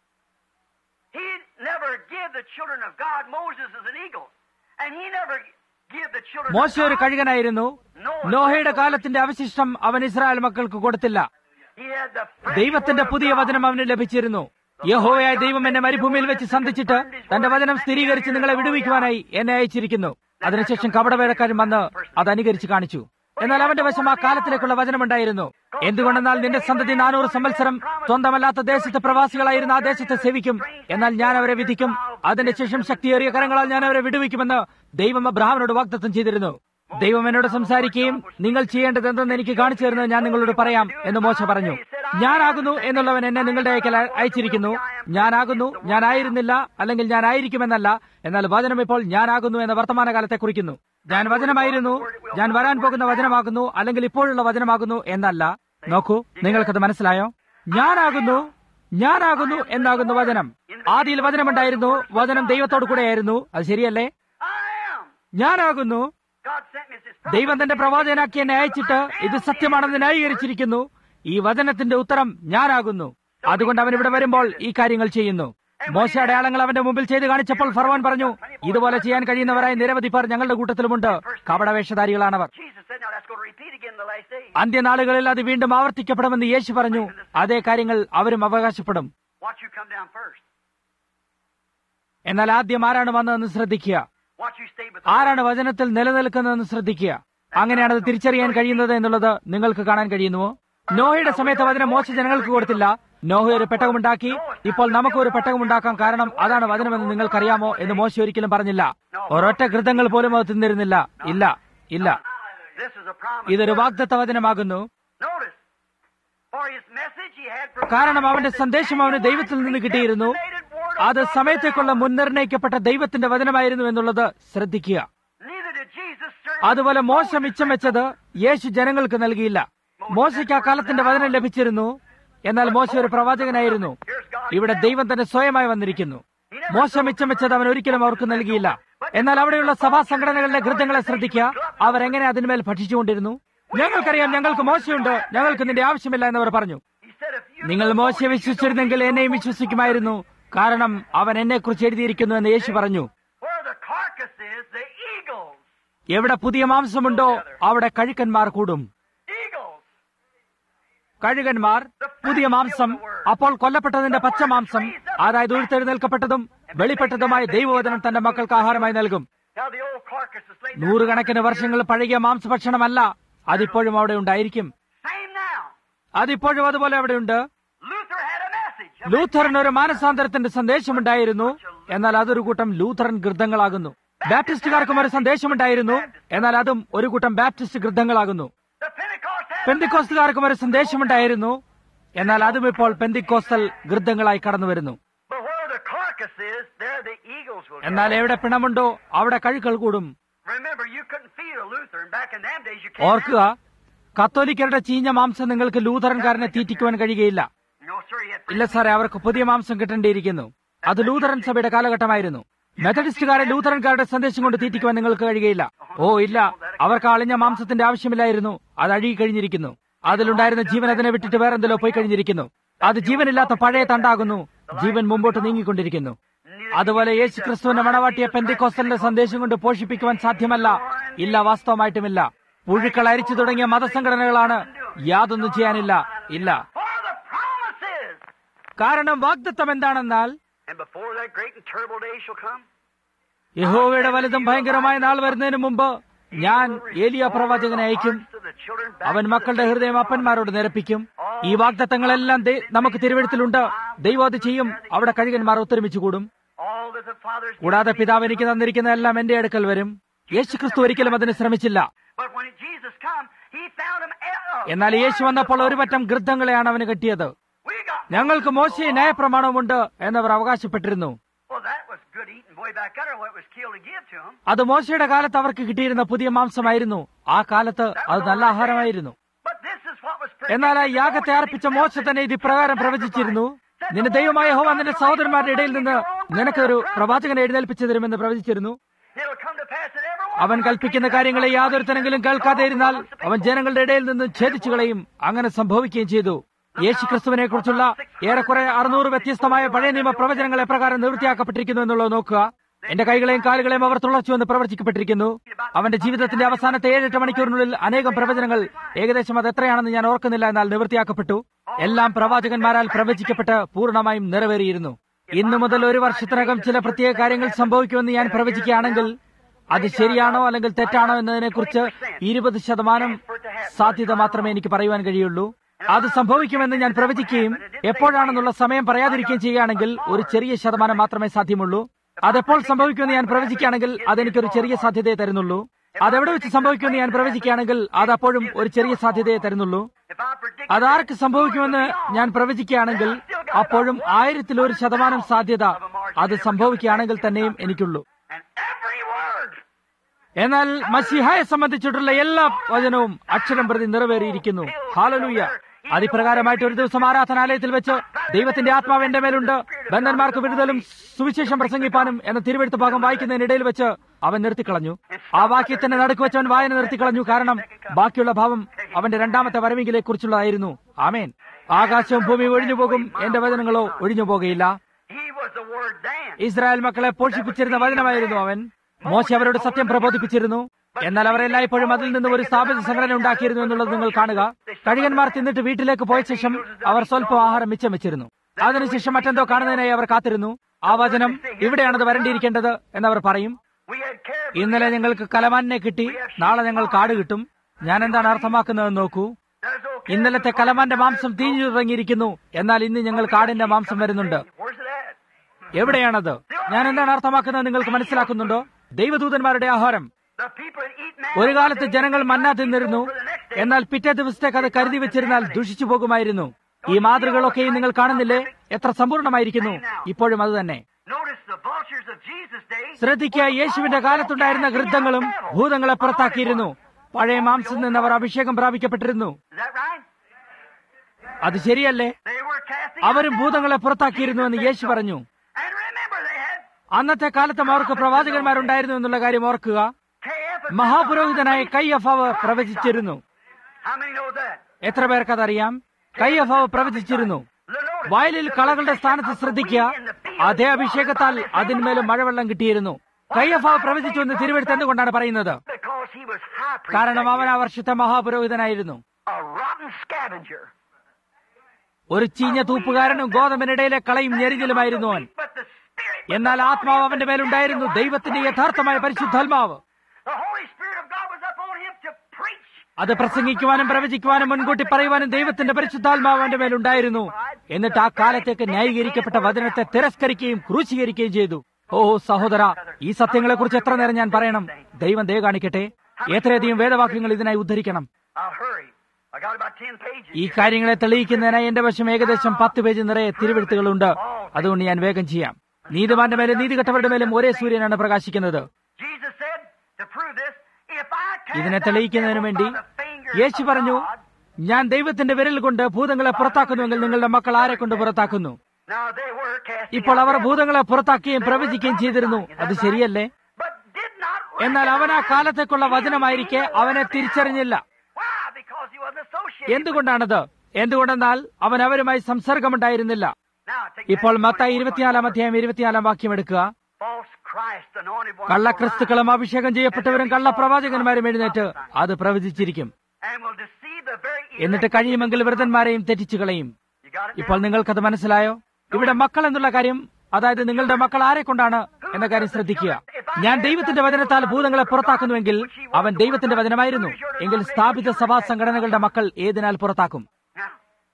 he never give the children of God. Moses is an eagle. And he never give the children മോശ of ഒരു God. കഴുകനായിരുന്നു നോഹയുടെ കാലത്തിന്റെ അവശിഷ്ടം അവൻ ഇസ്രായേൽ മക്കൾക്ക് കൊടുത്തില്ല He had the fresh ദൈവത്തിന്റെ word of പുതിയ God. വചനം അവന് ലഭിച്ചിരുന്നു യഹോവയായ ദൈവം എന്നെ മരുഭൂമിയിൽ വെച്ച് സന്ധിച്ചിട്ട് തന്റെ വചനം സ്ഥിരീകരിച്ച് നിങ്ങളെ വിടുവിക്കുവാനായി എന്നെ അയച്ചിരിക്കുന്നു അതിനുശേഷം കപടവേലക്കാരൻ വന്ന് അത് അനുകരിച്ച് കാണിച്ചു എന്നാൽ അവന്റെ വശം ആ കാലത്തിലേക്കുള്ള വചനമുണ്ടായിരുന്നു എന്തുകൊണ്ടെന്നാൽ നിന്റെ സന്തതി നാനൂറ് സംവത്സരം സ്വന്തമല്ലാത്ത ദേശത്തെ പ്രവാസികളായിരുന്ന ആ ദേശത്തെ സേവിക്കും എന്നാൽ ഞാൻ അവരെ വിധിക്കും അതിന്റെ ശേഷം ശക്തിയേറിയ കരങ്ങളാൽ ഞാൻ അവരെ വിടുവിക്കുമെന്ന് ദൈവം അബ്രഹാമിനോട് വാഗ്ദത്തം ചെയ്തിരുന്നു ദൈവം എന്നോട് സംസാരിക്കുകയും നിങ്ങൾ ചെയ്യേണ്ടത് എന്തെന്ന് എനിക്ക് കാണിച്ചു തരുന്നത് ഞാൻ നിങ്ങളോട് പറയാം എന്ന് മോശ പറഞ്ഞു ഞാനാകുന്നു എന്നുള്ളവൻ എന്നെ നിങ്ങളുടെ അയക്കൽ അയ- അയച്ചിരിക്കുന്നു ഞാനാകുന്നു ഞാനായിരുന്നില്ല അല്ലെങ്കിൽ ഞാനായിരിക്കുമെന്നല്ല എന്നാൽ വചനം ഇപ്പോൾ ഞാനാകുന്നു എന്ന വർത്തമാനകാലത്തെ കുറിക്കുന്നു ഞാൻ വചനമായിരുന്നു ഞാൻ വരാൻ പോകുന്ന വചനമാകുന്നു അല്ലെങ്കിൽ ഇപ്പോഴുള്ള വചനമാകുന്നു എന്നല്ല നോക്കൂ നിങ്ങൾക്കത് മനസ്സിലായോ ഞാനാകുന്നു ഞാനാകുന്നു എന്നാകുന്നു വചനം ആദിയിൽ വചനമുണ്ടായിരുന്നു വചനം ദൈവത്തോടു കൂടെയായിരുന്നു അത് ശരിയല്ലേ I am. ഞാനാകുന്നു God sent me as his prophet. ദൈവം തന്റെ പ്രവാചകനാക്കി എന്നെ അയച്ചിട്ട് ഇത് സത്യമാണെന്ന് ന്യായീകരിച്ചിരിക്കുന്നു ഈ വചനത്തിന്റെ ഉത്തരം ഞാനാകുന്നു അതുകൊണ്ട് അവൻ ഇവിടെ വരുമ്പോൾ ഈ കാര്യങ്ങൾ ചെയ്യുന്നു മോശ അടയാളങ്ങൾ അവന്റെ മുമ്പിൽ ചെയ്ത് കാണിച്ചപ്പോൾ ഫർവാൻ പറഞ്ഞു ഇതുപോലെ ചെയ്യാൻ കഴിയുന്നവരായ നിരവധി പേർ ഞങ്ങളുടെ കൂട്ടത്തിലുമുണ്ട് കപടവേഷധാരികളാണവർ Jesus said, now let's go to repeat again in the last days. അന്ത്യനാളുകളിൽ അത് വീണ്ടും ആവർത്തിക്കപ്പെടുമെന്ന് യേശു പറഞ്ഞു അതേ കാര്യങ്ങൾ അവരും അവകാശപ്പെടും Watch you come down first. എന്നാൽ ആദ്യം ആരാണ് വന്നതെന്ന് ശ്രദ്ധിക്കുക Watch you stay with the ആരാണ് വചനത്തിൽ നിലനിൽക്കുന്നതെന്ന് ശ്രദ്ധിക്കുക അങ്ങനെയാണ് അത് തിരിച്ചറിയാൻ കഴിയുന്നത് എന്നുള്ളത് നിങ്ങൾക്ക് കാണാൻ കഴിയുന്നുവോ നോഹയുടെ സമയത്ത് വചനം മോശ ജനങ്ങൾക്ക് കൊടുത്തില്ല നോഹ ഒരു പെട്ടകമുണ്ടാക്കി ഇപ്പോൾ നമുക്ക് ഒരു പെട്ടകമുണ്ടാക്കാം കാരണം അതാണ് വചനമെന്ന് നിങ്ങൾക്കറിയാമോ എന്ന് മോശ ഒരിക്കലും പറഞ്ഞില്ല ഒരൊറ്റ കൃതങ്ങൾ പോലും അത് തിന്നിരുന്നില്ല ഇല്ല ഇല്ല This is a promise. ഇതൊരു വാഗ്ദത്ത വചനമാകുന്നു Notice, for his message he had provided കാരണം അവന്റെ സന്ദേശം അവന് ദൈവത്തിൽ നിന്ന് കിട്ടിയിരുന്നു അത് സമയത്തേക്കുള്ള മുൻനിർണയിക്കപ്പെട്ട ദൈവത്തിന്റെ വചനമായിരുന്നു എന്നുള്ളത് ശ്രദ്ധിക്കുക Neither did Jesus serve അതുപോലെ മോശം മിച്ചം വെച്ചത് യേശു ജനങ്ങൾക്ക് നൽകിയില്ല മോശയ്ക്ക് ആ കാലത്തിന്റെ വചനം ലഭിച്ചിരുന്നു എന്നാൽ മോശ ഒരു പ്രവാചകനായിരുന്നു ഇവിടെ ദൈവം തന്നെ സ്വയമായി വന്നിരിക്കുന്നു മോശ മിച്ചം വെച്ചത് അവൻ ഒരിക്കലും അവർക്ക് നൽകിയില്ല എന്നാൽ അവിടെയുള്ള സഭാ സംഘടനകളുടെ കൃത്യങ്ങളെ ശ്രദ്ധിക്കുക അവർ എങ്ങനെ അതിന്മേൽ ഭക്ഷിച്ചുകൊണ്ടിരുന്നു ഞങ്ങൾക്കറിയാം ഞങ്ങൾക്ക് മോശയുണ്ട് ഞങ്ങൾക്ക് നിന്റെ ആവശ്യമില്ല എന്നവർ പറഞ്ഞു He said, if you നിങ്ങൾ മോശയെ വിശ്വസിച്ചിരുന്നെങ്കിൽ എന്നെയും വിശ്വസിക്കുമായിരുന്നു കാരണം അവൻ എന്നെ കുറിച്ച് എഴുതിയിരിക്കുന്നു എന്ന് യേശു പറഞ്ഞു where the carcass is, the eagles, എവിടെ പുതിയ മാംസമുണ്ടോ അവിടെ കഴുക്കന്മാർ കൂടും eagles, കഴുകന്മാർ പുതിയ മാംസം അപ്പോൾ കൊല്ലപ്പെട്ടതിന്റെ പച്ച മാംസം അതായത് ഉയർത്തെഴുന്നേൽക്കപ്പെട്ടതും വെളിപ്പെട്ടതുമായ ദൈവവചനം തന്റെ മക്കൾക്ക് ആഹാരമായി നൽകും now the old carcass is laid there. നൂറുകണക്കിന് വർഷങ്ങൾ പഴകിയ മാംസഭക്ഷണമല്ല അതിപ്പോഴും അവിടെ ഉണ്ടായിരിക്കും Same now. അതിപ്പോഴും അതുപോലെ അവിടെയുണ്ട് Luther had a message. ലൂഥറിന് ഒരു മാനസാന്തരത്തിന്റെ സന്ദേശമുണ്ടായിരുന്നു എന്നാൽ അതൊരു കൂട്ടം ലൂഥറൻ ഗൃദ്ധങ്ങളാകുന്നു ബാപ്റ്റിസ്റ്റുകാർക്കും ഒരു സന്ദേശമുണ്ടായിരുന്നു എന്നാൽ അതും ഒരു കൂട്ടം ബാപ്റ്റിസ്റ്റ് ഗൃദ്ധങ്ങളാകുന്നു The Pentecost had പെന്തിക്കോസ്തുകാർക്കും ഒരു സന്ദേശമുണ്ടായിരുന്നു എന്നാൽ അതും ഇപ്പോൾ പെന്തിക്കോസ്റ്റൽ ഗൃദ്ധങ്ങളായി കടന്നു വരുന്നു But where the carcass is, there the eagles will എന്നാൽ gather. എവിടെ പിണമുണ്ടോ അവിടെ കഴുക്കൾ കൂടും Remember, you couldn't feed a Lutheran back in them days. You can't. ഓർക്കുക കത്തോലിക്കരുടെ ചീഞ്ഞ മാംസം നിങ്ങൾക്ക് ലൂഥറൻകാരനെ തീറ്റിക്കുവാൻ കഴിയുകയില്ല now. No, sir. You had ഇല്ല സാറേ അവർക്ക് പുതിയ മാംസം കിട്ടേണ്ടിയിരിക്കുന്നു അത് ലൂഥറൻ സഭയുടെ കാലഘട്ടമായിരുന്നു മെത്തഡിസ്റ്റുകാരെ ലൂഥറൻകാരുടെ സന്ദേശം കൊണ്ട് തീറ്റിക്കുവാൻ നിങ്ങൾക്ക് കഴിയുകയില്ല ഓ ഇല്ല അവർക്ക് അളിഞ്ഞ മാംസത്തിന്റെ ആവശ്യമില്ലായിരുന്നു അത് അഴുകി കഴിഞ്ഞിരിക്കുന്നു അതിലുണ്ടായിരുന്ന ജീവൻ അതിനെ വിട്ടിട്ട് വേറെന്തെല്ലോ പോയി കഴിഞ്ഞിരിക്കുന്നു അത് ജീവനില്ലാത്ത പഴയ തണ്ടാകുന്നു ജീവൻ മുമ്പോട്ട് നീങ്ങിക്കൊണ്ടിരിക്കുന്നു അതുപോലെ യേശു ക്രിസ്തുവിന്റെ മണവാട്ടിയ പെന്തിക്കോസ്റ്റലിന്റെ സന്ദേശം കൊണ്ട് പോഷിപ്പിക്കുവാൻ സാധ്യമല്ല ഇല്ല വാസ്തവമായിട്ടുമില്ല പുഴുക്കൾ അരിച്ചു തുടങ്ങിയ മതസംഘടനകളാണ് യാതൊന്നും ചെയ്യാനില്ല ഇല്ല For the promises. കാരണം വാഗ്ദത്തം എന്താണെന്നാൽ And before that great and terrible day shall come, യഹോവയുടെ വലുതും ഭയങ്കരമായ നാൾ വരുന്നതിന് മുമ്പ് ഞാൻ ഏലിയ പ്രവാചകനെ അയക്കും hearts of the children back അവൻ to മക്കളുടെ ഹൃദയം അപ്പന്മാരോട് നിരപ്പിക്കും ഈ വാഗ്ദത്തങ്ങളെല്ലാം ദേ- നമുക്ക് തിരുവഴുത്തിലുണ്ട് ദൈവം അത് ചെയ്യും അവിടെ കഴുകന്മാർ ഒത്തൊരുമിച്ച് കൂടും all that the fathers കൂടാതെ പിതാവ് എനിക്ക് തന്നിരിക്കുന്ന എല്ലാം എന്റെ അടുക്കൽ വരും യേശു ക്രിസ്തു ഒരിക്കലും അതിന് ശ്രമിച്ചില്ല But when Jesus come, he found them. uh, എന്നാൽ യേശു വന്നപ്പോൾ ഒരു പറ്റം ഗൃദ്ധങ്ങളെയാണ് അവന് കെട്ടിയത് We got. ഞങ്ങൾക്ക് മോശയെ ന്യായപ്രമാണവുമുണ്ട് എന്നവർ അവകാശപ്പെട്ടിരുന്നു Well, that was good eating way back there. What was killed to give to them. അത് മോശയുടെ കാലത്ത് അവർക്ക് കിട്ടിയിരുന്ന പുതിയ മാംസമായിരുന്നു ആ കാലത്ത് അത് നല്ല ആഹാരമായിരുന്നു But this is what was. എന്നാൽ ആ യാഗത്തെ അർപ്പിച്ച മോശ തന്നെ ഇത് ഇപ്രകാരം പ്രവചിച്ചിരുന്നു നിന്റെ ദൈവമായ ഹോവ നിന്റെ സഹോദരന്മാരുടെ ഇടയിൽ നിന്ന് നിനക്കൊരു പ്രവാചകനെ എഴുന്നേൽപ്പിച്ചു തരുമെന്ന് പ്രവചിച്ചിരുന്നു It'll come to pass that everyone. അവൻ കൽപ്പിക്കുന്ന കാര്യങ്ങളെ യാതൊരുത്തനെങ്കിലും കേൾക്കാതെ ഇരുന്നാൽ അവൻ ജനങ്ങളുടെ ഇടയിൽ നിന്ന് ഛേദിച്ചു കളയും അങ്ങനെ സംഭവിക്കുകയും ചെയ്തു യേശു ക്രിസ്തുവിനെ കുറിച്ചുള്ള ഏറെക്കുറെ അറുന്നൂറ് വ്യത്യസ്തമായ പഴയ നിയമ പ്രവചനങ്ങൾ എപ്രകാരം നിവൃത്തിയാക്കപ്പെട്ടിരിക്കുന്നു എന്നുള്ളത് നോക്കുക എന്റെ കൈകളെയും കാലുകളെയും അവർ തുളച്ചുവെന്ന് പ്രവർത്തിക്കപ്പെട്ടിരിക്കുന്നു അവന്റെ ജീവിതത്തിന്റെ അവസാനത്തെ ഏഴെട്ട് മണിക്കൂറിനുള്ളിൽ അനേകം പ്രവചനങ്ങൾ ഏകദേശം അത് എത്രയാണെന്ന് ഞാൻ ഓർക്കുന്നില്ല എന്നാൽ നിവൃത്തിയാക്കപ്പെട്ടു എല്ലാം പ്രവാചകന്മാരാൽ പ്രവചിക്കപ്പെട്ട് പൂർണ്ണമായും നിറവേറിയിരുന്നു ഇന്നു മുതൽ ഒരു വർഷത്തിനകം ചില പ്രത്യേക കാര്യങ്ങൾ സംഭവിക്കുമെന്ന് ഞാൻ പ്രവചിക്കുകയാണെങ്കിൽ അത് ശരിയാണോ അല്ലെങ്കിൽ തെറ്റാണോ എന്നതിനെക്കുറിച്ച് ഇരുപത് ശതമാനം സാധ്യത മാത്രമേ എനിക്ക് പറയുവാൻ കഴിയുള്ളൂ അത് സംഭവിക്കുമെന്ന് ഞാൻ പ്രവചിക്കുകയും എപ്പോഴാണെന്നുള്ള സമയം പറയാതിരിക്കുകയും ചെയ്യുകയാണെങ്കിൽ ഒരു ചെറിയ ശതമാനം മാത്രമേ സാധ്യമുള്ളൂ അതെപ്പോൾ സംഭവിക്കുമെന്ന് ഞാൻ പ്രവചിക്കുകയാണെങ്കിൽ അതെനിക്കൊരു ചെറിയ സാധ്യതയെ തരുന്നുള്ളൂ അതെവിടെ വെച്ച് സംഭവിക്കുമെന്ന് ഞാൻ പ്രവചിക്കുകയാണെങ്കിൽ അത് അപ്പോഴും ഒരു ചെറിയ സാധ്യതയെ തരുന്നുള്ളൂ If I predict അതാർക്ക് സംഭവിക്കുമെന്ന് ഞാൻ പ്രവചിക്കുകയാണെങ്കിൽ അപ്പോഴും ആയിരത്തിൽ ഒരു ശതമാനം സാധ്യത അത് സംഭവിക്കുകയാണെങ്കിൽ തന്നെയും എനിക്കുള്ളൂ and every word. എന്നാൽ മസിഹായെ സംബന്ധിച്ചിട്ടുള്ള എല്ലാ വചനവും അക്ഷരം പ്രതി നിറവേറിയിരിക്കുന്നു ഹാലലൂയ അതിപ്രകാരമായിട്ട് ഒരു ദിവസം ആരാധനാലയത്തിൽ വെച്ച് ദൈവത്തിന്റെ ആത്മാവ് എന്റെ മേലുണ്ട് ബന്ധന്മാർക്ക് വിടുതലും സുവിശേഷം പ്രസംഗിപ്പാനും എന്ന തിരുവെഴുത്ത് ഭാഗം വായിക്കുന്നതിനിടയിൽ വെച്ച് അവൻ നിർത്തിക്കളഞ്ഞു ആ വാക്യത്തിന്റെ നടുക്ക് വെച്ച് അവൻ വായന നിർത്തിക്കളഞ്ഞു കാരണം ബാക്കിയുള്ള ഭാവം അവന്റെ രണ്ടാമത്തെ വരവിങ്കിലെ കുറിച്ചുള്ളതായിരുന്നു ആമേൻ ആകാശവും ഭൂമിയും ഒഴിഞ്ഞു പോകും എന്റെ വചനങ്ങളോ ഒഴിഞ്ഞു പോകുകയില്ല He was the word then. Israel മക്കളെ പോഷിപ്പിച്ചിരുന്ന വചനമായിരുന്നു അവൻ മോശ അവരോട് സത്യം പ്രബോധിപ്പിച്ചിരുന്നു എന്നാൽ അവർ എല്ലായ്പ്പോഴും അതിൽ നിന്നും ഒരു സ്ഥാപിത സംഘടന ഉണ്ടാക്കിയിരുന്നു എന്നുള്ളത് നിങ്ങൾ കാണുക കഴുകന്മാർ തിന്നിട്ട് വീട്ടിലേക്ക് പോയ ശേഷം അവർ സ്വല്പം ആഹാരം മിച്ചം വെച്ചിരുന്നു അതിനുശേഷം മറ്റെന്തോ കാണുന്നതിനായി അവർ കാത്തിരുന്നു ആ വചനം ഇവിടെയാണത് വരേണ്ടിയിരിക്കേണ്ടത് എന്നവർ പറയും We had care. ഇന്നലെ ഞങ്ങൾക്ക് കലമാനെ കിട്ടി നാളെ ഞങ്ങൾ കാട് കിട്ടും ഞാൻ എന്താണ് അർത്ഥമാക്കുന്നതെന്ന് നോക്കൂ There's no care. ഇന്നലത്തെ കലമാന്റെ മാംസം തീഞ്ഞു തുടങ്ങിയിരിക്കുന്നു എന്നാൽ ഇന്ന് ഞങ്ങൾ കാടിന്റെ മാംസം വരുന്നുണ്ട് Where's it at? എവിടെയാണത് ഞാൻ എന്താണ് അർത്ഥമാക്കുന്നത് നിങ്ങൾക്ക് മനസ്സിലാക്കുന്നുണ്ടോ ദൈവദൂതന്മാരുടെ ആഹാരം The people that eat man. ഒരു കാലത്ത് ജനങ്ങൾ മന്ന തിന്നിരുന്നു എന്നാൽ പിറ്റേ ദിവസത്തേക്ക് അത് കരുതി വെച്ചിരുന്നാൽ ദുഷിച്ചു പോകുമായിരുന്നു ഈ മാതൃകളൊക്കെയും നിങ്ങൾ കാണുന്നില്ലേ എത്ര സമ്പൂർണ്ണമായിരിക്കുന്നു ഇപ്പോഴും അത് തന്നെ Notice the vultures of Jesus' day. ശ്രദ്ധിക്കുക യേശുവിന്റെ കാലത്തുണ്ടായിരുന്ന ഗൃദ്ധങ്ങളും ഭൂതങ്ങളെ പുറത്താക്കിയിരുന്നു പഴയ മാംസം നിന്ന് അവർ അഭിഷേകം പ്രാപിക്കപ്പെട്ടിരുന്നു Is that right? അത് ശരിയല്ലേ They were casting അവരും out ഭൂതങ്ങളെ devils. പുറത്താക്കിയിരുന്നു എന്ന് യേശു പറഞ്ഞു And remember, they had അന്നത്തെ കാലത്തും അവർക്ക് പ്രവാചകന്മാരുണ്ടായിരുന്നു എന്നുള്ള കാര്യം ഓർക്കുക Caiaphas. മഹാപുരോഹിതനായ കയ്യഫാവ് പ്രവചിച്ചിരുന്നു How many know that? എത്ര പേർക്കതറിയാം കയ്യഫാവ് പ്രവചിച്ചിരുന്നു Notice, വയലിൽ കളകളുടെ സ്ഥാനത്ത് ശ്രദ്ധിക്കുക അതേ അഭിഷേകത്താൽ അതിന്മേലും മഴവെള്ളം കിട്ടിയിരുന്നു കയ്യഫാവ് പ്രവചിച്ചു എന്ന് തിരുവെടുത്ത് എന്തുകൊണ്ടാണ് പറയുന്നത് Because he was high priest കാരണം that അവൻ ആ വർഷത്തെ മഹാപുരോഹിതനായിരുന്നു year. a rotten scavenger. ഒരു ചീഞ്ഞ തൂപ്പുകാരനും ഗോതമ്പിനിടയിലെ കളയും ഞെരിഞ്ഞലുമായിരുന്നു അവൻ But the Spirit, എന്നാൽ ആത്മാവ് അവന്റെ മേലുണ്ടായിരുന്നു ദൈവത്തിന്റെ യഥാർത്ഥമായ പരിശുദ്ധാത്മാവ് the Holy Spirit of God was upon him to preach. അത് പ്രസംഗിക്കുവാനും പ്രവചിക്കുവാനും മുൻകൂട്ടി പറയുവാനും ദൈവത്തിന്റെ പരിശുദ്ധാത്മാവ് അവന്റെ മേലുണ്ടായിരുന്നു എന്നിട്ട് ആ കാലത്തേക്ക് ന്യായീകരിക്കപ്പെട്ട വചനത്തെ തിരസ്കരിക്കുകയും ക്രൂശീകരിക്കുകയും ചെയ്തു ഓ സഹോദര ഈ സത്യങ്ങളെക്കുറിച്ച് എത്ര നേരം ഞാൻ പറയണം ദൈവം ദയ കാണിക്കട്ടെ എത്രയധികം വേദവാക്യങ്ങൾ ഇതിനായി ഉദ്ധരിക്കണം I'll hurry. I got about ten pages. ഈ കാര്യങ്ങളെ തെളിയിക്കുന്നതിനായി എന്റെ വശം ഏകദേശം പത്ത് പേജ് നിറയെ തിരുവെഴുത്തുകളുണ്ട് അതുകൊണ്ട് ഞാൻ വേഗം ചെയ്യാം നീതിമാന്റെ മേലും നീതികെട്ടവരുടെ മേലും ഒരേ സൂര്യനാണ് പ്രകാശിക്കുന്നത് Jesus said, to prove this, if I cast ഇതിനെ out തെളിയിക്കുന്നതിന് devils വേണ്ടി by the finger Yeshu of പറഞ്ഞു God, ഞാൻ ദൈവത്തിന്റെ വിരൽ കൊണ്ട് ഭൂതങ്ങളെ പുറത്താക്കുന്നുവെങ്കിൽ നിങ്ങളുടെ മക്കൾ ആരെ കൊണ്ട് പുറത്താക്കുന്നു now they were casting ഇപ്പോൾ out അവർ devils. ഭൂതങ്ങളെ പുറത്താക്കുകയും പ്രവചിക്കുകയും ചെയ്തിരുന്നു അത് ശരിയല്ലേ But did not എന്നാൽ അവൻ ആ recognize കാലത്തേക്കുള്ള him വചനമായിരിക്കെ being the അവനെ word of തിരിച്ചറിഞ്ഞില്ല God. Why? Because he wasn't associated with എന്തുകൊണ്ടാണത് എന്തുകൊണ്ടെന്നാൽ അവൻ അവരുമായി സംസർഗമുണ്ടായിരുന്നില്ല Now, take ഇപ്പോൾ that മത്തായി 24 ഇരുപത്തിനാലാം അധ്യായം ഇരുപത്തിനാലാം വാക്യം എടുക്കുക False Christ, anointed one കള്ളക്രിസ്തുക്കളും അഭിഷേകം ചെയ്യപ്പെട്ടവരും കള്ളപ്രവാചകന്മാരും എഴുന്നേറ്റ് അത് പ്രവചിച്ചിരിക്കും and will deceive the very എന്നിട്ട് കഴിയുമെങ്കിൽ വ്രതന്മാരെയും തെറ്റിച്ചു കളയും You got it ഇപ്പോൾ now? നിങ്ങൾക്കത് മനസ്സിലായോ ഇവിടെ മക്കൾ എന്നുള്ള കാര്യം അതായത് നിങ്ങളുടെ മക്കൾ ആരെ കൊണ്ടാണ് എന്ന കാര്യം ശ്രദ്ധിക്കുക ഞാൻ ദൈവത്തിന്റെ വചനത്താൽ ഭൂതങ്ങളെ പുറത്താക്കുന്നുവെങ്കിൽ അവൻ ദൈവത്തിന്റെ വചനമായിരുന്നു എങ്കിൽ സ്ഥാപിത സഭാ സംഘടനകളുടെ മക്കൾ ഏതിനാൽ പുറത്താക്കും Now,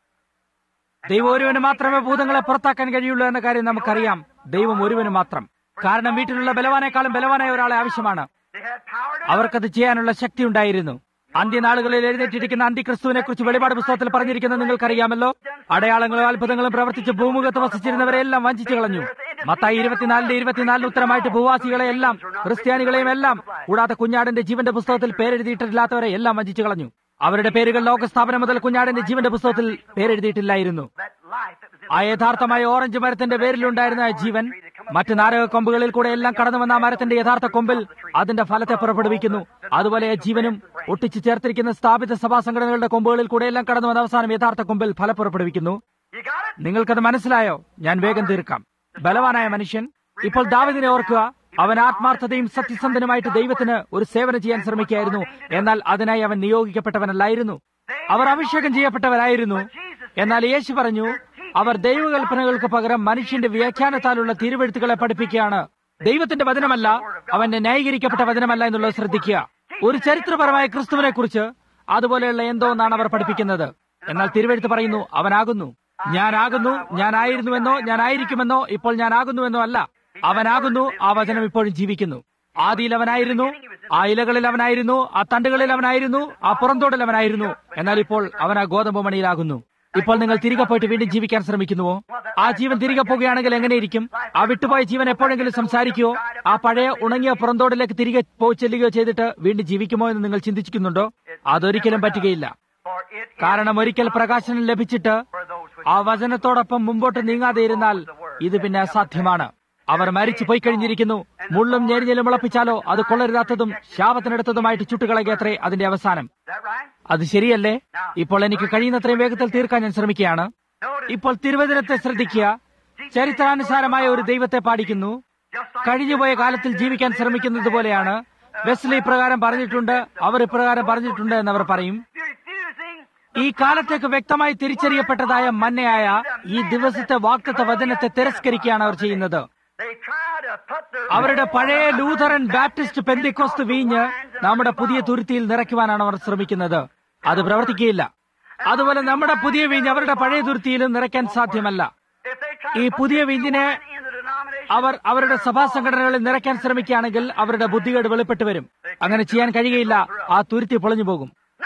ദൈവം ഒരുവന് മാത്രമേ ഭൂതങ്ങളെ പുറത്താക്കാൻ കഴിയുള്ളൂ എന്ന കാര്യം നമുക്കറിയാം ദൈവം ഒരുവന് മാത്രം കാരണം വീട്ടിലുള്ള ബലവാനേക്കാളും ബലവാനായ ഒരാളെ ആവശ്യമാണ് they had power to അവർക്കത് ചെയ്യാനുള്ള ശക്തി ഉണ്ടായിരുന്നു അന്ത്യനാളുകളിൽ എഴുന്നേറ്റിരിക്കുന്ന അന്തിക്രിസ്തുവിനെ കുറിച്ച് വെളിപാട് പുസ്തകത്തിൽ പറഞ്ഞിരിക്കുന്നത് നിങ്ങൾക്കറിയാമല്ലോ അടയാളങ്ങളും അത്ഭുതങ്ങളും പ്രവർത്തിച്ച് ഭൂമുഖത്ത് വസിച്ചിരുന്നവരെ എല്ലാം വഞ്ചിച്ചു കളഞ്ഞു മത്തായി ഇരുപത്തിനാലിന്റെ ഇരുപത്തിനാലിന് ഉത്തരമായിട്ട് ഭൂവാസികളെ എല്ലാം ക്രിസ്ത്യാനികളെയും എല്ലാം കൂടാതെ കുഞ്ഞാടിന്റെ ജീവന്റെ പുസ്തകത്തിൽ പേരെഴുതിയിട്ടില്ലാത്തവരെ എല്ലാം വഞ്ചിച്ചു കളഞ്ഞു അവരുടെ പേരുകൾ ലോകസ്ഥാപനം മുതൽ കുഞ്ഞാടിന്റെ ജീവന്റെ പുസ്തകത്തിൽ പേരെഴുതിയിട്ടില്ലായിരുന്നു that life that was in ആ യഥാർത്ഥമായ ഓറഞ്ച് മരത്തിന്റെ പേരിലുണ്ടായിരുന്ന ആ ജീവൻ മറ്റ് നാരക കൊമ്പുകളിൽ കൂടെ എല്ലാം കടന്നു വന്ന ആ മരത്തിന്റെ യഥാർത്ഥ കൊമ്പിൽ അതിന്റെ ഫലത്തെ പുറപ്പെടുവിക്കുന്നു അതുപോലെ ആ ജീവനും ഒട്ടിച്ചു ചേർത്തിരിക്കുന്ന സ്ഥാപിത സഭാ സംഘടനകളുടെ കൊമ്പുകളിൽ കൂടെ എല്ലാം കടന്നു വന്ന അവസാനം യഥാർത്ഥ കൊമ്പിൽ ഫല പുറപ്പെടുവിക്കുന്നു You got it? നിങ്ങൾക്കത് മനസ്സിലായോ ഞാൻ വേഗം തീർക്കാം ബലവാനായ മനുഷ്യൻ ഇപ്പോൾ ദാവിദിനെ ഓർക്കുക അവൻ ആത്മാർത്ഥതയും സത്യസന്ധനുമായിട്ട് ദൈവത്തിന് ഒരു സേവനം ചെയ്യാൻ ശ്രമിക്കുകയായിരുന്നു എന്നാൽ അതിനായി അവൻ നിയോഗിക്കപ്പെട്ടവനല്ലായിരുന്നു അവർ അഭിഷേകം ചെയ്യപ്പെട്ടവരായിരുന്നു എന്നാൽ യേശു പറഞ്ഞു അവർ ദൈവകൽപ്പനകൾക്ക് പകരം മനുഷ്യന്റെ വ്യാഖ്യാനത്താലുള്ള തിരുവെഴുത്തുകളെ പഠിപ്പിക്കുകയാണ് ദൈവത്തിന്റെ വചനമല്ല അവന്റെ ന്യായീകരിക്കപ്പെട്ട വചനമല്ല എന്നുള്ളത് ശ്രദ്ധിക്കുക ഒരു ചരിത്രപരമായ ക്രിസ്തുവിനെ കുറിച്ച് അതുപോലെയുള്ള എന്തോ എന്നാണ് അവർ പഠിപ്പിക്കുന്നത് എന്നാൽ തിരുവെഴുത്ത് പറയുന്നു അവനാകുന്നു ഞാനാകുന്നു ഞാനായിരുന്നുവെന്നോ ഞാനായിരിക്കുമെന്നോ ഇപ്പോൾ ഞാനാകുന്നുവെന്നോ അല്ല അവനാകുന്നു ആ വചനം ഇപ്പോഴും ജീവിക്കുന്നു ആദിയിൽ അവനായിരുന്നു ആ ഇലകളിൽ അവനായിരുന്നു ആ തണ്ടുകളിൽ അവനായിരുന്നു ആ പുറന്തോടിൽ അവനായിരുന്നു എന്നാൽ ഇപ്പോൾ അവൻ ആ ഗോതമ്പ് മണിയിലാകുന്നു ഇപ്പോൾ നിങ്ങൾ തിരികെ പോയിട്ട് വീണ്ടും ജീവിക്കാൻ ശ്രമിക്കുന്നുവോ ആ ജീവൻ തിരികെ പോകുകയാണെങ്കിൽ എങ്ങനെയിരിക്കും ആ വിട്ടുപോയ ജീവൻ എപ്പോഴെങ്കിലും സംസാരിക്കുവോ ആ പഴയ ഉണങ്ങിയ പുറന്തോടിലേക്ക് തിരികെ പോയി ചെല്ലുകയോ ചെയ്തിട്ട് വീണ്ടും ജീവിക്കുമോ എന്ന് നിങ്ങൾ ചിന്തിക്കുന്നുണ്ടോ അതൊരിക്കലും പറ്റുകയില്ല For it is കാരണം ഒരിക്കൽ പ്രകാശനം ലഭിച്ചിട്ട് for those which ആ വചനത്തോടൊപ്പം മുമ്പോട്ട് നീങ്ങാതെ ഇരുന്നാൽ ഇത് പിന്നെ അസാധ്യമാണ് അവർ മരിച്ചു പോയി കഴിഞ്ഞിരിക്കുന്നു മുള്ളും ഞെരിഞ്ഞലും മുളപ്പിച്ചാലോ അത് കൊള്ളരുതാത്തതും ശാപത്തിനെടുത്തതുമായിട്ട് ചുട്ടുകളകയത്രേ അതിന്റെ അവസാനം Is that right? അത് ശരിയല്ലേ ഇപ്പോൾ എനിക്ക് കഴിയുന്നത്രയും വേഗത്തിൽ തീർക്കാൻ ഞാൻ ശ്രമിക്കുകയാണ് Notice, ഇപ്പോൾ തിരുവചനത്തെ ശ്രദ്ധിക്കുക ചരിത്രാനുസാരമായ ഒരു ദൈവത്തെ പാടിക്കുന്നു just like കഴിഞ്ഞുപോയ കാലത്തിൽ ജീവിക്കാൻ ശ്രമിക്കുന്നത് പോലെയാണ് വെസ്ലി ഇപ്രകാരം പറഞ്ഞിട്ടുണ്ട് അവർ ഇപ്രകാരം പറഞ്ഞിട്ടുണ്ട് എന്നവർ പറയും refusing ഈ കാലത്തേക്ക് വ്യക്തമായി തിരിച്ചറിയപ്പെട്ടതായ മന്നയായ ഈ ദിവസത്തെ വാക്തത്വ വചനത്തെ തിരസ്കരിക്കുകയാണ് അവർ ചെയ്യുന്നത് they try to put the അവരുടെ പഴയ ലൂഥറൻ ബാപ്റ്റിസ്റ്റ് പെന്തിക്കോസ്ത് വീഞ്ഞ് നമ്മുടെ പുതിയ തുരുത്തിയിൽ നിറയ്ക്കുവാനാണ് അവർ ശ്രമിക്കുന്നത് അത് പ്രവർത്തിക്കുകയില്ല അതുപോലെ നമ്മുടെ പുതിയ വീഞ്ഞ് അവരുടെ പഴയ തുരുത്തിയിലും നിറയ്ക്കാൻ സാധ്യമല്ല if they try ഈ to put പുതിയ the വീഞ്ഞിനെ wine in the denomination അവർ അവരുടെ സഭാ സംഘടനകളിൽ നിറയ്ക്കാൻ ശ്രമിക്കുകയാണെങ്കിൽ അവരുടെ ബുദ്ധികേട് വെളിപ്പെട്ടു വരും അങ്ങനെ ചെയ്യാൻ കഴിയുകയില്ല ആ തുരുത്തി പൊളിഞ്ഞു പോകും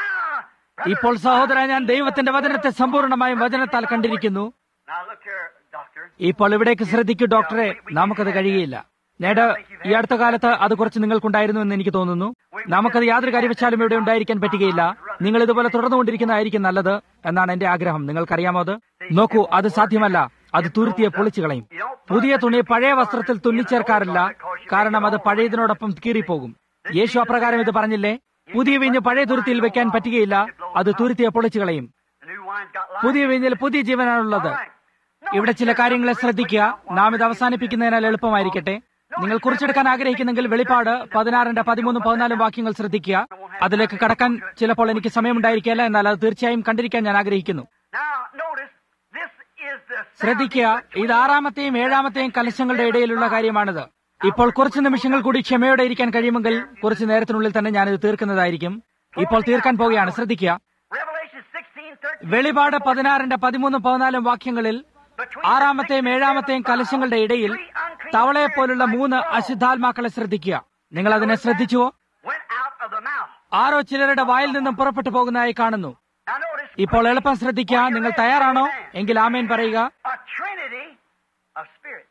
now ഇപ്പോൾ സഹോദര ഞാൻ ദൈവത്തിന്റെ വചനത്തെ സമ്പൂർണ്ണമായും വചനത്താൽ കണ്ടിരിക്കുന്നു now look here doctor ഇപ്പോൾ ഇവിടേക്ക് ശ്രദ്ധിക്കൂ ഡോക്ടറെ നമുക്കത് കഴിയുകയില്ല നേട് ഈ അടുത്ത കാലത്ത് അത് കുറച്ച് നിങ്ങൾക്കുണ്ടായിരുന്നു എന്ന് എനിക്ക് തോന്നുന്നു നമുക്കത് യാതൊരു കാര്യവശാലും ഇവിടെ ഉണ്ടായിരിക്കാൻ പറ്റുകയില്ല നിങ്ങൾ ഇതുപോലെ തുടർന്നുകൊണ്ടിരിക്കുന്നതായിരിക്കും നല്ലത് എന്നാണ് എന്റെ ആഗ്രഹം നിങ്ങൾക്കറിയാമോ അത് നോക്കൂ അത് സാധ്യമല്ല അത് തുരുത്തിയെ പൊളിച്ചു കളയും പുതിയ തുണി പഴയ വസ്ത്രത്തിൽ തുന്നിച്ചേർക്കാറില്ല കാരണം അത് പഴയതിനോടൊപ്പം കീറിപ്പോകും യേശു അപ്രകാരം ഇത് പറഞ്ഞില്ലേ പുതിയ വീഞ്ഞ് പഴയ തുരുത്തിയിൽ വെക്കാൻ പറ്റുകയില്ല അത് തുരുത്തിയെ പൊളിച്ചു കളയും The new wine's got life. പുതിയ വീഞ്ഞിൽ പുതിയ ജീവനാണുള്ളത് ഇവിടെ ചില കാര്യങ്ങളെ ശ്രദ്ധിക്കുക നാം ഇത് അവസാനിപ്പിക്കുന്നതിനാൽ എളുപ്പമായിരിക്കട്ടെ നിങ്ങൾ കുറിച്ചെടുക്കാൻ ആഗ്രഹിക്കുന്നെങ്കിൽ വെളിപ്പാട് പതിനാറിന്റെ പതിമൂന്നും പതിനാലും വാക്യങ്ങൾ ശ്രദ്ധിക്കുക അതിലേക്ക് കടക്കാൻ ചിലപ്പോൾ എനിക്ക് സമയമുണ്ടായിരിക്കില്ല എന്നാൽ അത് തീർച്ചയായും കണ്ടിരിക്കാൻ ഞാൻ ആഗ്രഹിക്കുന്നു Now, notice, this is the ശ്രദ്ധിക്കുക ഇത് ആറാമത്തെയും ഏഴാമത്തെയും കലശങ്ങളുടെ ഇടയിലുള്ള കാര്യമാണിത് ഇപ്പോൾ കുറച്ച് നിമിഷങ്ങൾ കൂടി ക്ഷമയോടെ ഇരിക്കാൻ കഴിയുമെങ്കിൽ കുറച്ച് നേരത്തിനുള്ളിൽ തന്നെ ഞാനിത് തീർക്കുന്നതായിരിക്കും ഇപ്പോൾ തീർക്കാൻ പോവുകയാണ് ശ്രദ്ധിക്കുക Revelation 16, 13. വെളിപാട് പതിനാറിന്റെ പതിമൂന്നും പതിനാലും വാക്യങ്ങളിൽ ആറാമത്തെയും ഏഴാമത്തെയും കലശങ്ങളുടെ ഇടയിൽ തവളയെ പോലുള്ള മൂന്ന് അശുദ്ധാത്മാക്കളെ ശ്രദ്ധിക്കുക നിങ്ങൾ അതിനെ ശ്രദ്ധിച്ചുവോ Went out of the mouth. ആരോ ചിലരുടെ വായിൽ നിന്നും പുറപ്പെട്ടു പോകുന്നതായി കാണുന്നു Now, notice, ഇപ്പോൾ എളുപ്പം ശ്രദ്ധിക്കുക നിങ്ങൾ തയ്യാറാണോ എങ്കിൽ ആമേൻ പറയുക a trinity of spirits.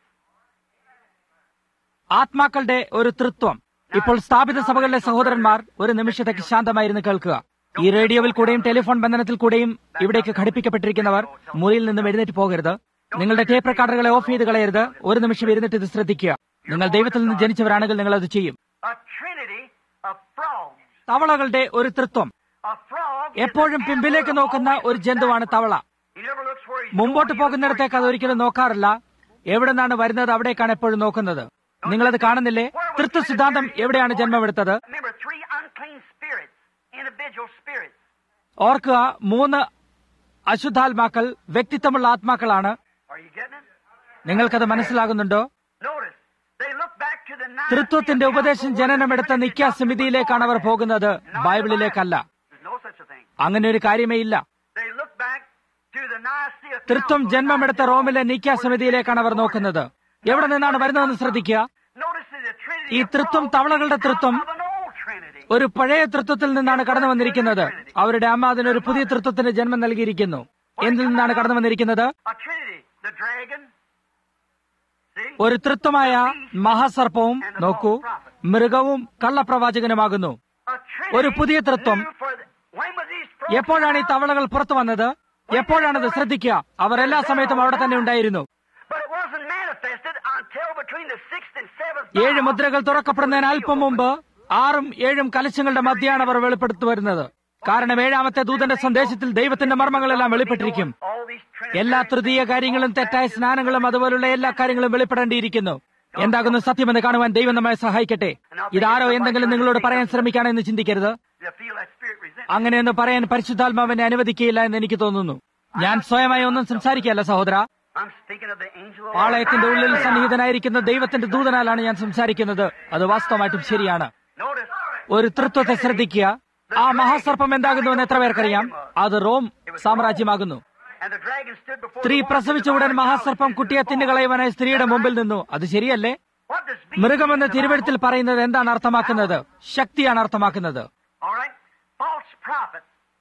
ആത്മാക്കളുടെ ഒരു തൃത്വം ഇപ്പോൾ സ്ഥാപിത സഭകളിലെ സഹോദരന്മാർ ഒരു നിമിഷത്തേക്ക് ശാന്തമായിരുന്നു കേൾക്കുക ഈ റേഡിയോയിൽ കൂടെയും ടെലിഫോൺ ബന്ധനത്തിൽ കൂടെയും ഇവിടേക്ക് ഘടിപ്പിക്കപ്പെട്ടിരിക്കുന്നവർ മുറിയിൽ നിന്നും എഴുന്നേറ്റ് പോകരുത് നിങ്ങളുടെ ടേപ്പ് റെക്കോർഡറുകളെ ഓഫ് ചെയ്ത് കളയരുത് ഒരു നിമിഷം ഇരുന്നിട്ട് ഇത് ശ്രദ്ധിക്കുക നിങ്ങൾ ദൈവത്തിൽ നിന്ന് ജനിച്ചവരാണെങ്കിൽ നിങ്ങൾ അത് ചെയ്യും A trinity of frogs. തവളകളുടെ ഒരു തൃത്വം A frog is എപ്പോഴും an പിമ്പിലേക്ക് animal നോക്കുന്ന always ഒരു ജന്തുവാണ് തവള He never looks where he's മുമ്പോട്ട് going, he looks പോകുന്നിടത്തേക്ക് അത് where he's ഒരിക്കലും നോക്കാറില്ല എവിടെ നിന്നാണ് വരുന്നത് അവിടേക്കാണ് എപ്പോഴും നോക്കുന്നത് നിങ്ങളത് കാണുന്നില്ലേ തൃത്വ സിദ്ധാന്തം എവിടെയാണ് ജന്മമെടുത്തത് coming. Remember, three unclean spirits, individual spirits. ഓർക്കുക മൂന്ന് അശുദ്ധാത്മാക്കൾ വ്യക്തിത്വമുള്ള ആത്മാക്കളാണ് Are you getting it? നിങ്ങൾക്കത് മനസ്സിലാകുന്നുണ്ടോ Notice, they look back to the Nicene തൃത്വത്തിന്റെ ഉപദേശം Council ജനനമെടുത്ത where the നിക്ക സമിതിയിലേക്കാണ് അവർ പോകുന്നത് ബൈബിളിലേക്കല്ല There's no such a thing. അങ്ങനെ ഒരു കാര്യമേ ഇല്ല They look back to the Nicene തൃത്വം Council, ജന്മമെടുത്ത the റോമിലെ നിക്ക സമിതിയിലേക്കാണ് അവർ നോക്കുന്നത് എവിടെ നിന്നാണ് വരുന്നതെന്ന് ശ്രദ്ധിക്കുക Notice that the Trinity ഈ of തൃത്വം frogs തവളകളുടെ is തൃത്വം out of an old Trinity. ഒരു പഴയ തൃത്വത്തിൽ നിന്നാണ് കടന്നു വന്നിരിക്കുന്നത് അവരുടെ അമ്മ അതിനൊരു പുതിയ തൃത്വത്തിന് ജന്മം നൽകിയിരിക്കുന്നു എന്തിൽ നിന്നാണ് കടന്നു വന്നിരിക്കുന്നത് A Trinity. The dragon. See? ഒരു തൃത്വമായ മഹാസർപ്പവും നോക്കൂ മൃഗവും കള്ളപ്രവാചകനുമാകുന്നു A Trinity ഒരു പുതിയ തൃത്വം. new for the- When was these frogs എപ്പോഴാണ് ഈ തവളകൾ പുറത്തു വന്നത് എപ്പോഴാണത് ശ്രദ്ധിക്കുക അവർ എല്ലാ സമയത്തും അവിടെ തന്നെ ഉണ്ടായിരുന്നു But it wasn't manifested until between the sixth and seventh ഏഴ് month. മുദ്രകൾ തുറക്കപ്പെടുന്നതിന് അല്പം മുമ്പ് ആറും ഏഴും കലശങ്ങളുടെ മധ്യയാണ് അവർ വെളിപ്പെടുത്തു വരുന്നത് കാരണം ഏഴാമത്തെ ദൂതന്റെ സന്ദേശത്തിൽ ദൈവത്തിന്റെ മർമ്മങ്ങളെല്ലാം വെളിപ്പെട്ടിരിക്കും All these Trinity. എല്ലാ തൃതീയ കാര്യങ്ങളും തെറ്റായ സ്നാനങ്ങളും അതുപോലുള്ള എല്ലാ കാര്യങ്ങളും വെളിപ്പെടേണ്ടിയിരിക്കുന്നു എന്താകുന്നു സത്യമെന്ന് കാണുവാൻ ദൈവം നമ്മെ സഹായിക്കട്ടെ ഇതാരോ എന്തെങ്കിലും നിങ്ങളോട് പറയാൻ ശ്രമിക്കുകയാണെന്ന് ചിന്തിക്കരുത് You feel that spirit resent. അങ്ങനെയൊന്ന് പറയാൻ പരിശുദ്ധാത്മാവിനെ അനുവദിക്കുകയില്ല എന്ന് എനിക്ക് തോന്നുന്നു ഞാൻ സ്വയമായി ഒന്നും സംസാരിക്കുകയല്ല സഹോദര I'm speaking of the angel of the പാളയത്തിന്റെ ഉള്ളിൽ Lord. സന്നിഹിതനായിരിക്കുന്ന ദൈവത്തിന്റെ ദൂതനാലാണ് ഞാൻ സംസാരിക്കുന്നത് അത് വാസ്തവമായിട്ടും ശരിയാണ് Notice. ഒരു തൃത്വത്തെ ശ്രദ്ധിക്കുക ആ മഹാസർപ്പം എന്താകുന്നുവെന്ന് എത്ര പേർക്കറിയാം അത് റോം സാമ്രാജ്യമാകുന്നു And the dragon stood before സ്ത്രീ the woman പ്രസവിച്ച to ഉടൻ devour മഹാസർപ്പം the കുട്ടിയെ തിന്നുകളയുവാനായി സ്ത്രീയുടെ മുമ്പിൽ നിന്നു അത് ശരിയല്ലേ What does beast മൃഗമെന്ന് mean in the തിരുവഴുത്തിൽ Bible? പറയുന്നത് എന്താണ് അർത്ഥമാക്കുന്നത് ശക്തിയാണ് അർത്ഥമാക്കുന്നത് All right. False prophet.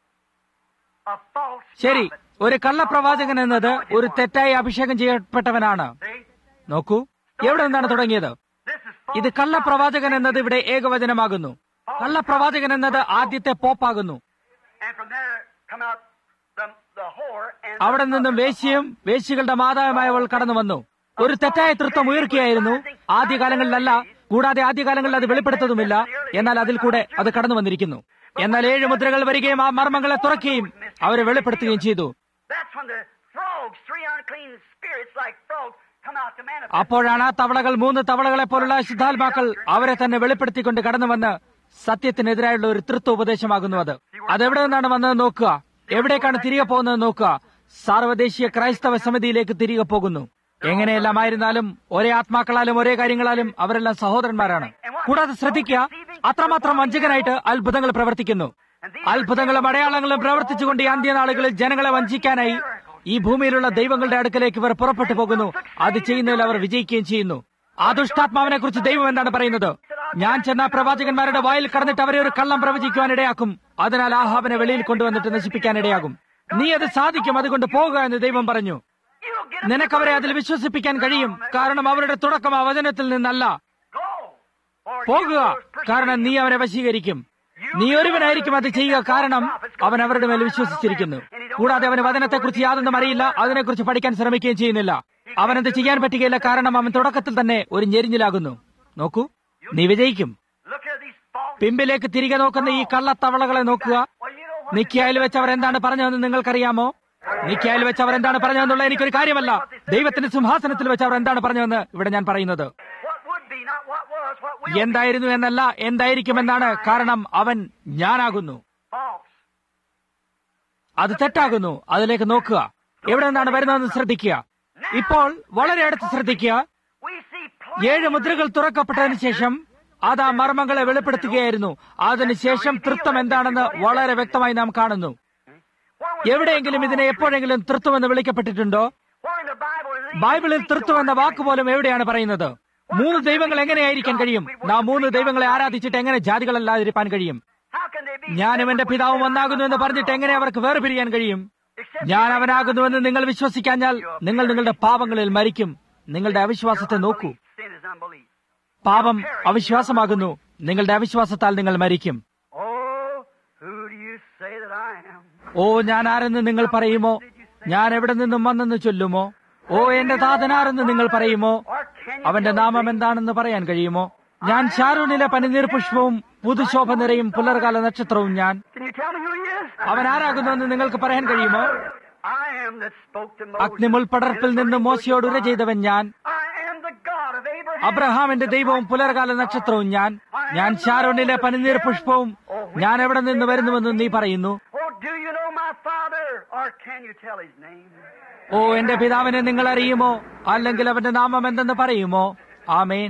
A false ശരി prophet. ഒരു കള്ളപ്രവാചകൻ എന്നത് ഒരു തെറ്റായി അഭിഷേകം ചെയ്യപ്പെട്ടവനാണ് See? നോക്കൂ എവിടെ നിന്നാണ് തുടങ്ങിയത് This is false ഇത് കള്ളപ്രവാചകൻ എന്നത് ഇവിടെ ഏകവചനമാകുന്നു കള്ളപ്രവാചകൻ എന്നത് ആദ്യത്തെ പോപ്പാകുന്നു And from there come out the, the whore and അവിടെ the നിന്നും mother of വേശ്യയും വേശ്യകളുടെ മാതാവുമായവൾ കടന്നു വന്നു ഒരു തെറ്റായ തൃത്വം ഉയർക്കുകയായിരുന്നു ആദ്യകാലങ്ങളിലല്ല കൂടാതെ ആദ്യകാലങ്ങളിൽ അത് വെളിപ്പെടുത്തതുമില്ല എന്നാൽ അതിൽ കൂടെ അത് കടന്നു വന്നിരിക്കുന്നു എന്നാൽ ഏഴ് മുദ്രകൾ വരികയും ആ മർമ്മങ്ങളെ തുറക്കുകയും അവരെ വെളിപ്പെടുത്തുകയും ചെയ്തു That's when the frogs, three unclean spirits like frogs, come out to manifest. അപ്പോഴാണ് ആ തവളകൾ മൂന്ന് തവളകളെ പോലുള്ള ശുദ്ധാത്മാക്കൾ അവരെ തന്നെ വെളിപ്പെടുത്തിക്കൊണ്ട് കടന്നു വന്ന് സത്യത്തിനെതിരായുള്ള ഒരു തൃത്വ ഉപദേശമാകുന്നു അത് അതെവിടെ നിന്നാണ് വന്നത് നോക്കുക എവിടേക്കാണ് തിരികെ പോകുന്നത് നോക്കുക സാർവദേശീയ ക്രൈസ്തവ സമിതിയിലേക്ക് തിരികെ പോകുന്നു എങ്ങനെയെല്ലാം ആയിരുന്നാലും ഒരേ ആത്മാക്കളാലും ഒരേ കാര്യങ്ങളാലും അവരെല്ലാം സഹോദരന്മാരാണ് കൂടാതെ ശ്രദ്ധിക്കുക അത്രമാത്രം വഞ്ചകനായിട്ട് അത്ഭുതങ്ങൾ പ്രവർത്തിക്കുന്നു അത്ഭുതങ്ങളും അടയാളങ്ങളും പ്രവർത്തിച്ചുകൊണ്ട് ഈ അന്ത്യനാളുകളിൽ ജനങ്ങളെ വഞ്ചിക്കാനായി ഈ ഭൂമിയിലുള്ള ദൈവങ്ങളുടെ അടുക്കലേക്ക് ഇവർ പുറപ്പെട്ടു പോകുന്നു അത് ചെയ്യുന്നതിൽ അവർ വിജയിക്കുകയും ചെയ്യുന്നു ആ ദുഷ്ടാത്മാവിനെ കുറിച്ച് ദൈവം എന്താണ് പറയുന്നത് ഞാൻ ചെന്ന പ്രവാചകന്മാരുടെ വായിൽ കടന്നിട്ട് അവരെ ഒരു കള്ളം പ്രവചിക്കുവാൻ ഇടയാക്കും അതിനാൽ ആഹാബിനെ വെളിയിൽ കൊണ്ടുവന്നിട്ട് നശിപ്പിക്കാൻ ഇടയാകും നീ അത് സാധിക്കും അതുകൊണ്ട് പോകുക എന്ന് ദൈവം പറഞ്ഞു You'll get നിനക്കവരെ അതിൽ വിശ്വസിപ്പിക്കാൻ കഴിയും കാരണം അവരുടെ തുടക്കം ആ വചനത്തിൽ നിന്നല്ല go. Or പോകുക you will persuade കാരണം നീ you. അവരെ വശീകരിക്കും നീ ഒരുവനായിരിക്കും അത് ചെയ്യുക കാരണം അവൻ അവരുടെ മേൽ വിശ്വസിച്ചിരിക്കുന്നു കൂടാതെ അവന് വചനത്തെക്കുറിച്ച് യാതൊന്നും അറിയില്ല അതിനെക്കുറിച്ച് പഠിക്കാൻ ശ്രമിക്കുകയും ചെയ്യുന്നില്ല അവനത് ചെയ്യാൻ പറ്റുകയില്ല കാരണം അവൻ തുടക്കത്തിൽ തന്നെ ഒരു ഞെരിഞ്ഞിലാകുന്നു നോക്കൂ നീ വിജയിക്കും Look at these false. പിമ്പിലേക്ക് തിരികെ നോക്കുന്ന ഈ കള്ളത്തവളകളെ നോക്കുക Well, you know what? നിക്കിയായിൽ വെച്ച് അവർ എന്താണ് പറഞ്ഞതെന്ന് നിങ്ങൾക്കറിയാമോ നിക്കിയായിൽ വെച്ച് അവർ എന്താണ് പറഞ്ഞതെന്നുള്ള എനിക്കൊരു കാര്യമല്ല ദൈവത്തിന്റെ സിംഹാസനത്തിൽ വെച്ച് അവർ എന്താണ് പറഞ്ഞതെന്ന് ഇവിടെ ഞാൻ പറയുന്നത് What would be, not what was, what will എന്തായിരുന്നു എന്നല്ല എന്തായിരിക്കുമെന്നാണ് കാരണം അവൻ ഞാനാകുന്നു false. അത് തെറ്റാകുന്നു അതിലേക്ക് നോക്കുക എവിടെ നിന്നാണ് വരുന്നതെന്ന് ശ്രദ്ധിക്കുക ഇപ്പോൾ വളരെ അടുത്ത് ശ്രദ്ധിക്കുക We see ഏഴ് മുദ്രകൾ തുറക്കപ്പെട്ടതിന് ശേഷം അത് ആ മർമ്മങ്ങളെ വെളിപ്പെടുത്തുകയായിരുന്നു അതിനുശേഷം തൃത്വം എന്താണെന്ന് വളരെ വ്യക്തമായി നാം കാണുന്നു Where was എവിടെയെങ്കിലും ഇതിനെ എപ്പോഴെങ്കിലും തൃത്വം എന്ന് വിളിക്കപ്പെട്ടിട്ടുണ്ടോ Where in the Bible is it? ബൈബിളിൽ തൃത്വം എന്ന വാക്ക് പോലും എവിടെയാണ് പറയുന്നത് മൂന്ന് ദൈവങ്ങൾ എങ്ങനെയായിരിക്കാൻ കഴിയും നാം മൂന്ന് ദൈവങ്ങളെ ആരാധിച്ചിട്ട് എങ്ങനെ ജാതികളല്ലാതിരിക്കാൻ കഴിയും How can they be? ഞാനും എന്റെ പിതാവും ഒന്നാകുന്നു എന്ന് പറഞ്ഞിട്ട് എങ്ങനെ അവർക്ക് വേർപിരിയാൻ കഴിയും Except ഞാൻ അവനാകുന്നുവെന്ന് നിങ്ങൾ വിശ്വസിക്കാഞ്ഞാൽ നിങ്ങൾ നിങ്ങളുടെ പാപങ്ങളിൽ മരിക്കും നിങ്ങളുടെ അവിശ്വാസത്തെ നോക്കൂ sin is unbelief. പാപം അവിശ്വാസമാകുന്നു നിങ്ങളുടെ അവിശ്വാസത്താൽ നിങ്ങൾ മരിക്കും Oh, who do you say that I am? ഓ ഞാൻ ആരെന്ന് നിങ്ങൾ പറയുമോ ഞാൻ എവിടെ നിന്നും വന്നെന്ന് ചൊല്ലുമോ ഓ എന്റെ താതനാരെന്ന് നിങ്ങൾ പറയുമോ Or can you അവന്റെ tell നാമം me? എന്താണെന്ന് പറയാൻ കഴിയുമോ ഞാൻ ഷാരൂണിലെ പനിനീർ പുഷ്പവും പുതുശോഭ നിറയും പുലർകാല നക്ഷത്രവും ഞാൻ Can you tell me who he is? അവൻ ആരാകുന്നുവെന്ന് നിങ്ങൾക്ക് പറയാൻ കഴിയുമോ I am that spoke to Moses. അഗ്നിമുൾപടർപ്പിൽ നിന്ന് മോശയോട് ഉര ചെയ്തവൻ ഞാൻ I am the God of Abraham. അബ്രഹാമിന്റെ ദൈവവും പുലർകാല നക്ഷത്രവും ഞാൻ ഞാൻ ഷാരോണിലെ പനിനീർ പുഷ്പവും ഞാൻ എവിടെ നിന്ന് വരുന്നുവെന്ന് നീ പറയുന്നു Oh, do you know my father? Or can you tell his name? ഓ എന്റെ പിതാവിനെ നിങ്ങൾ അറിയുമോ അല്ലെങ്കിൽ അവന്റെ നാമം എന്തെന്ന് പറയുമോ ആമേൻ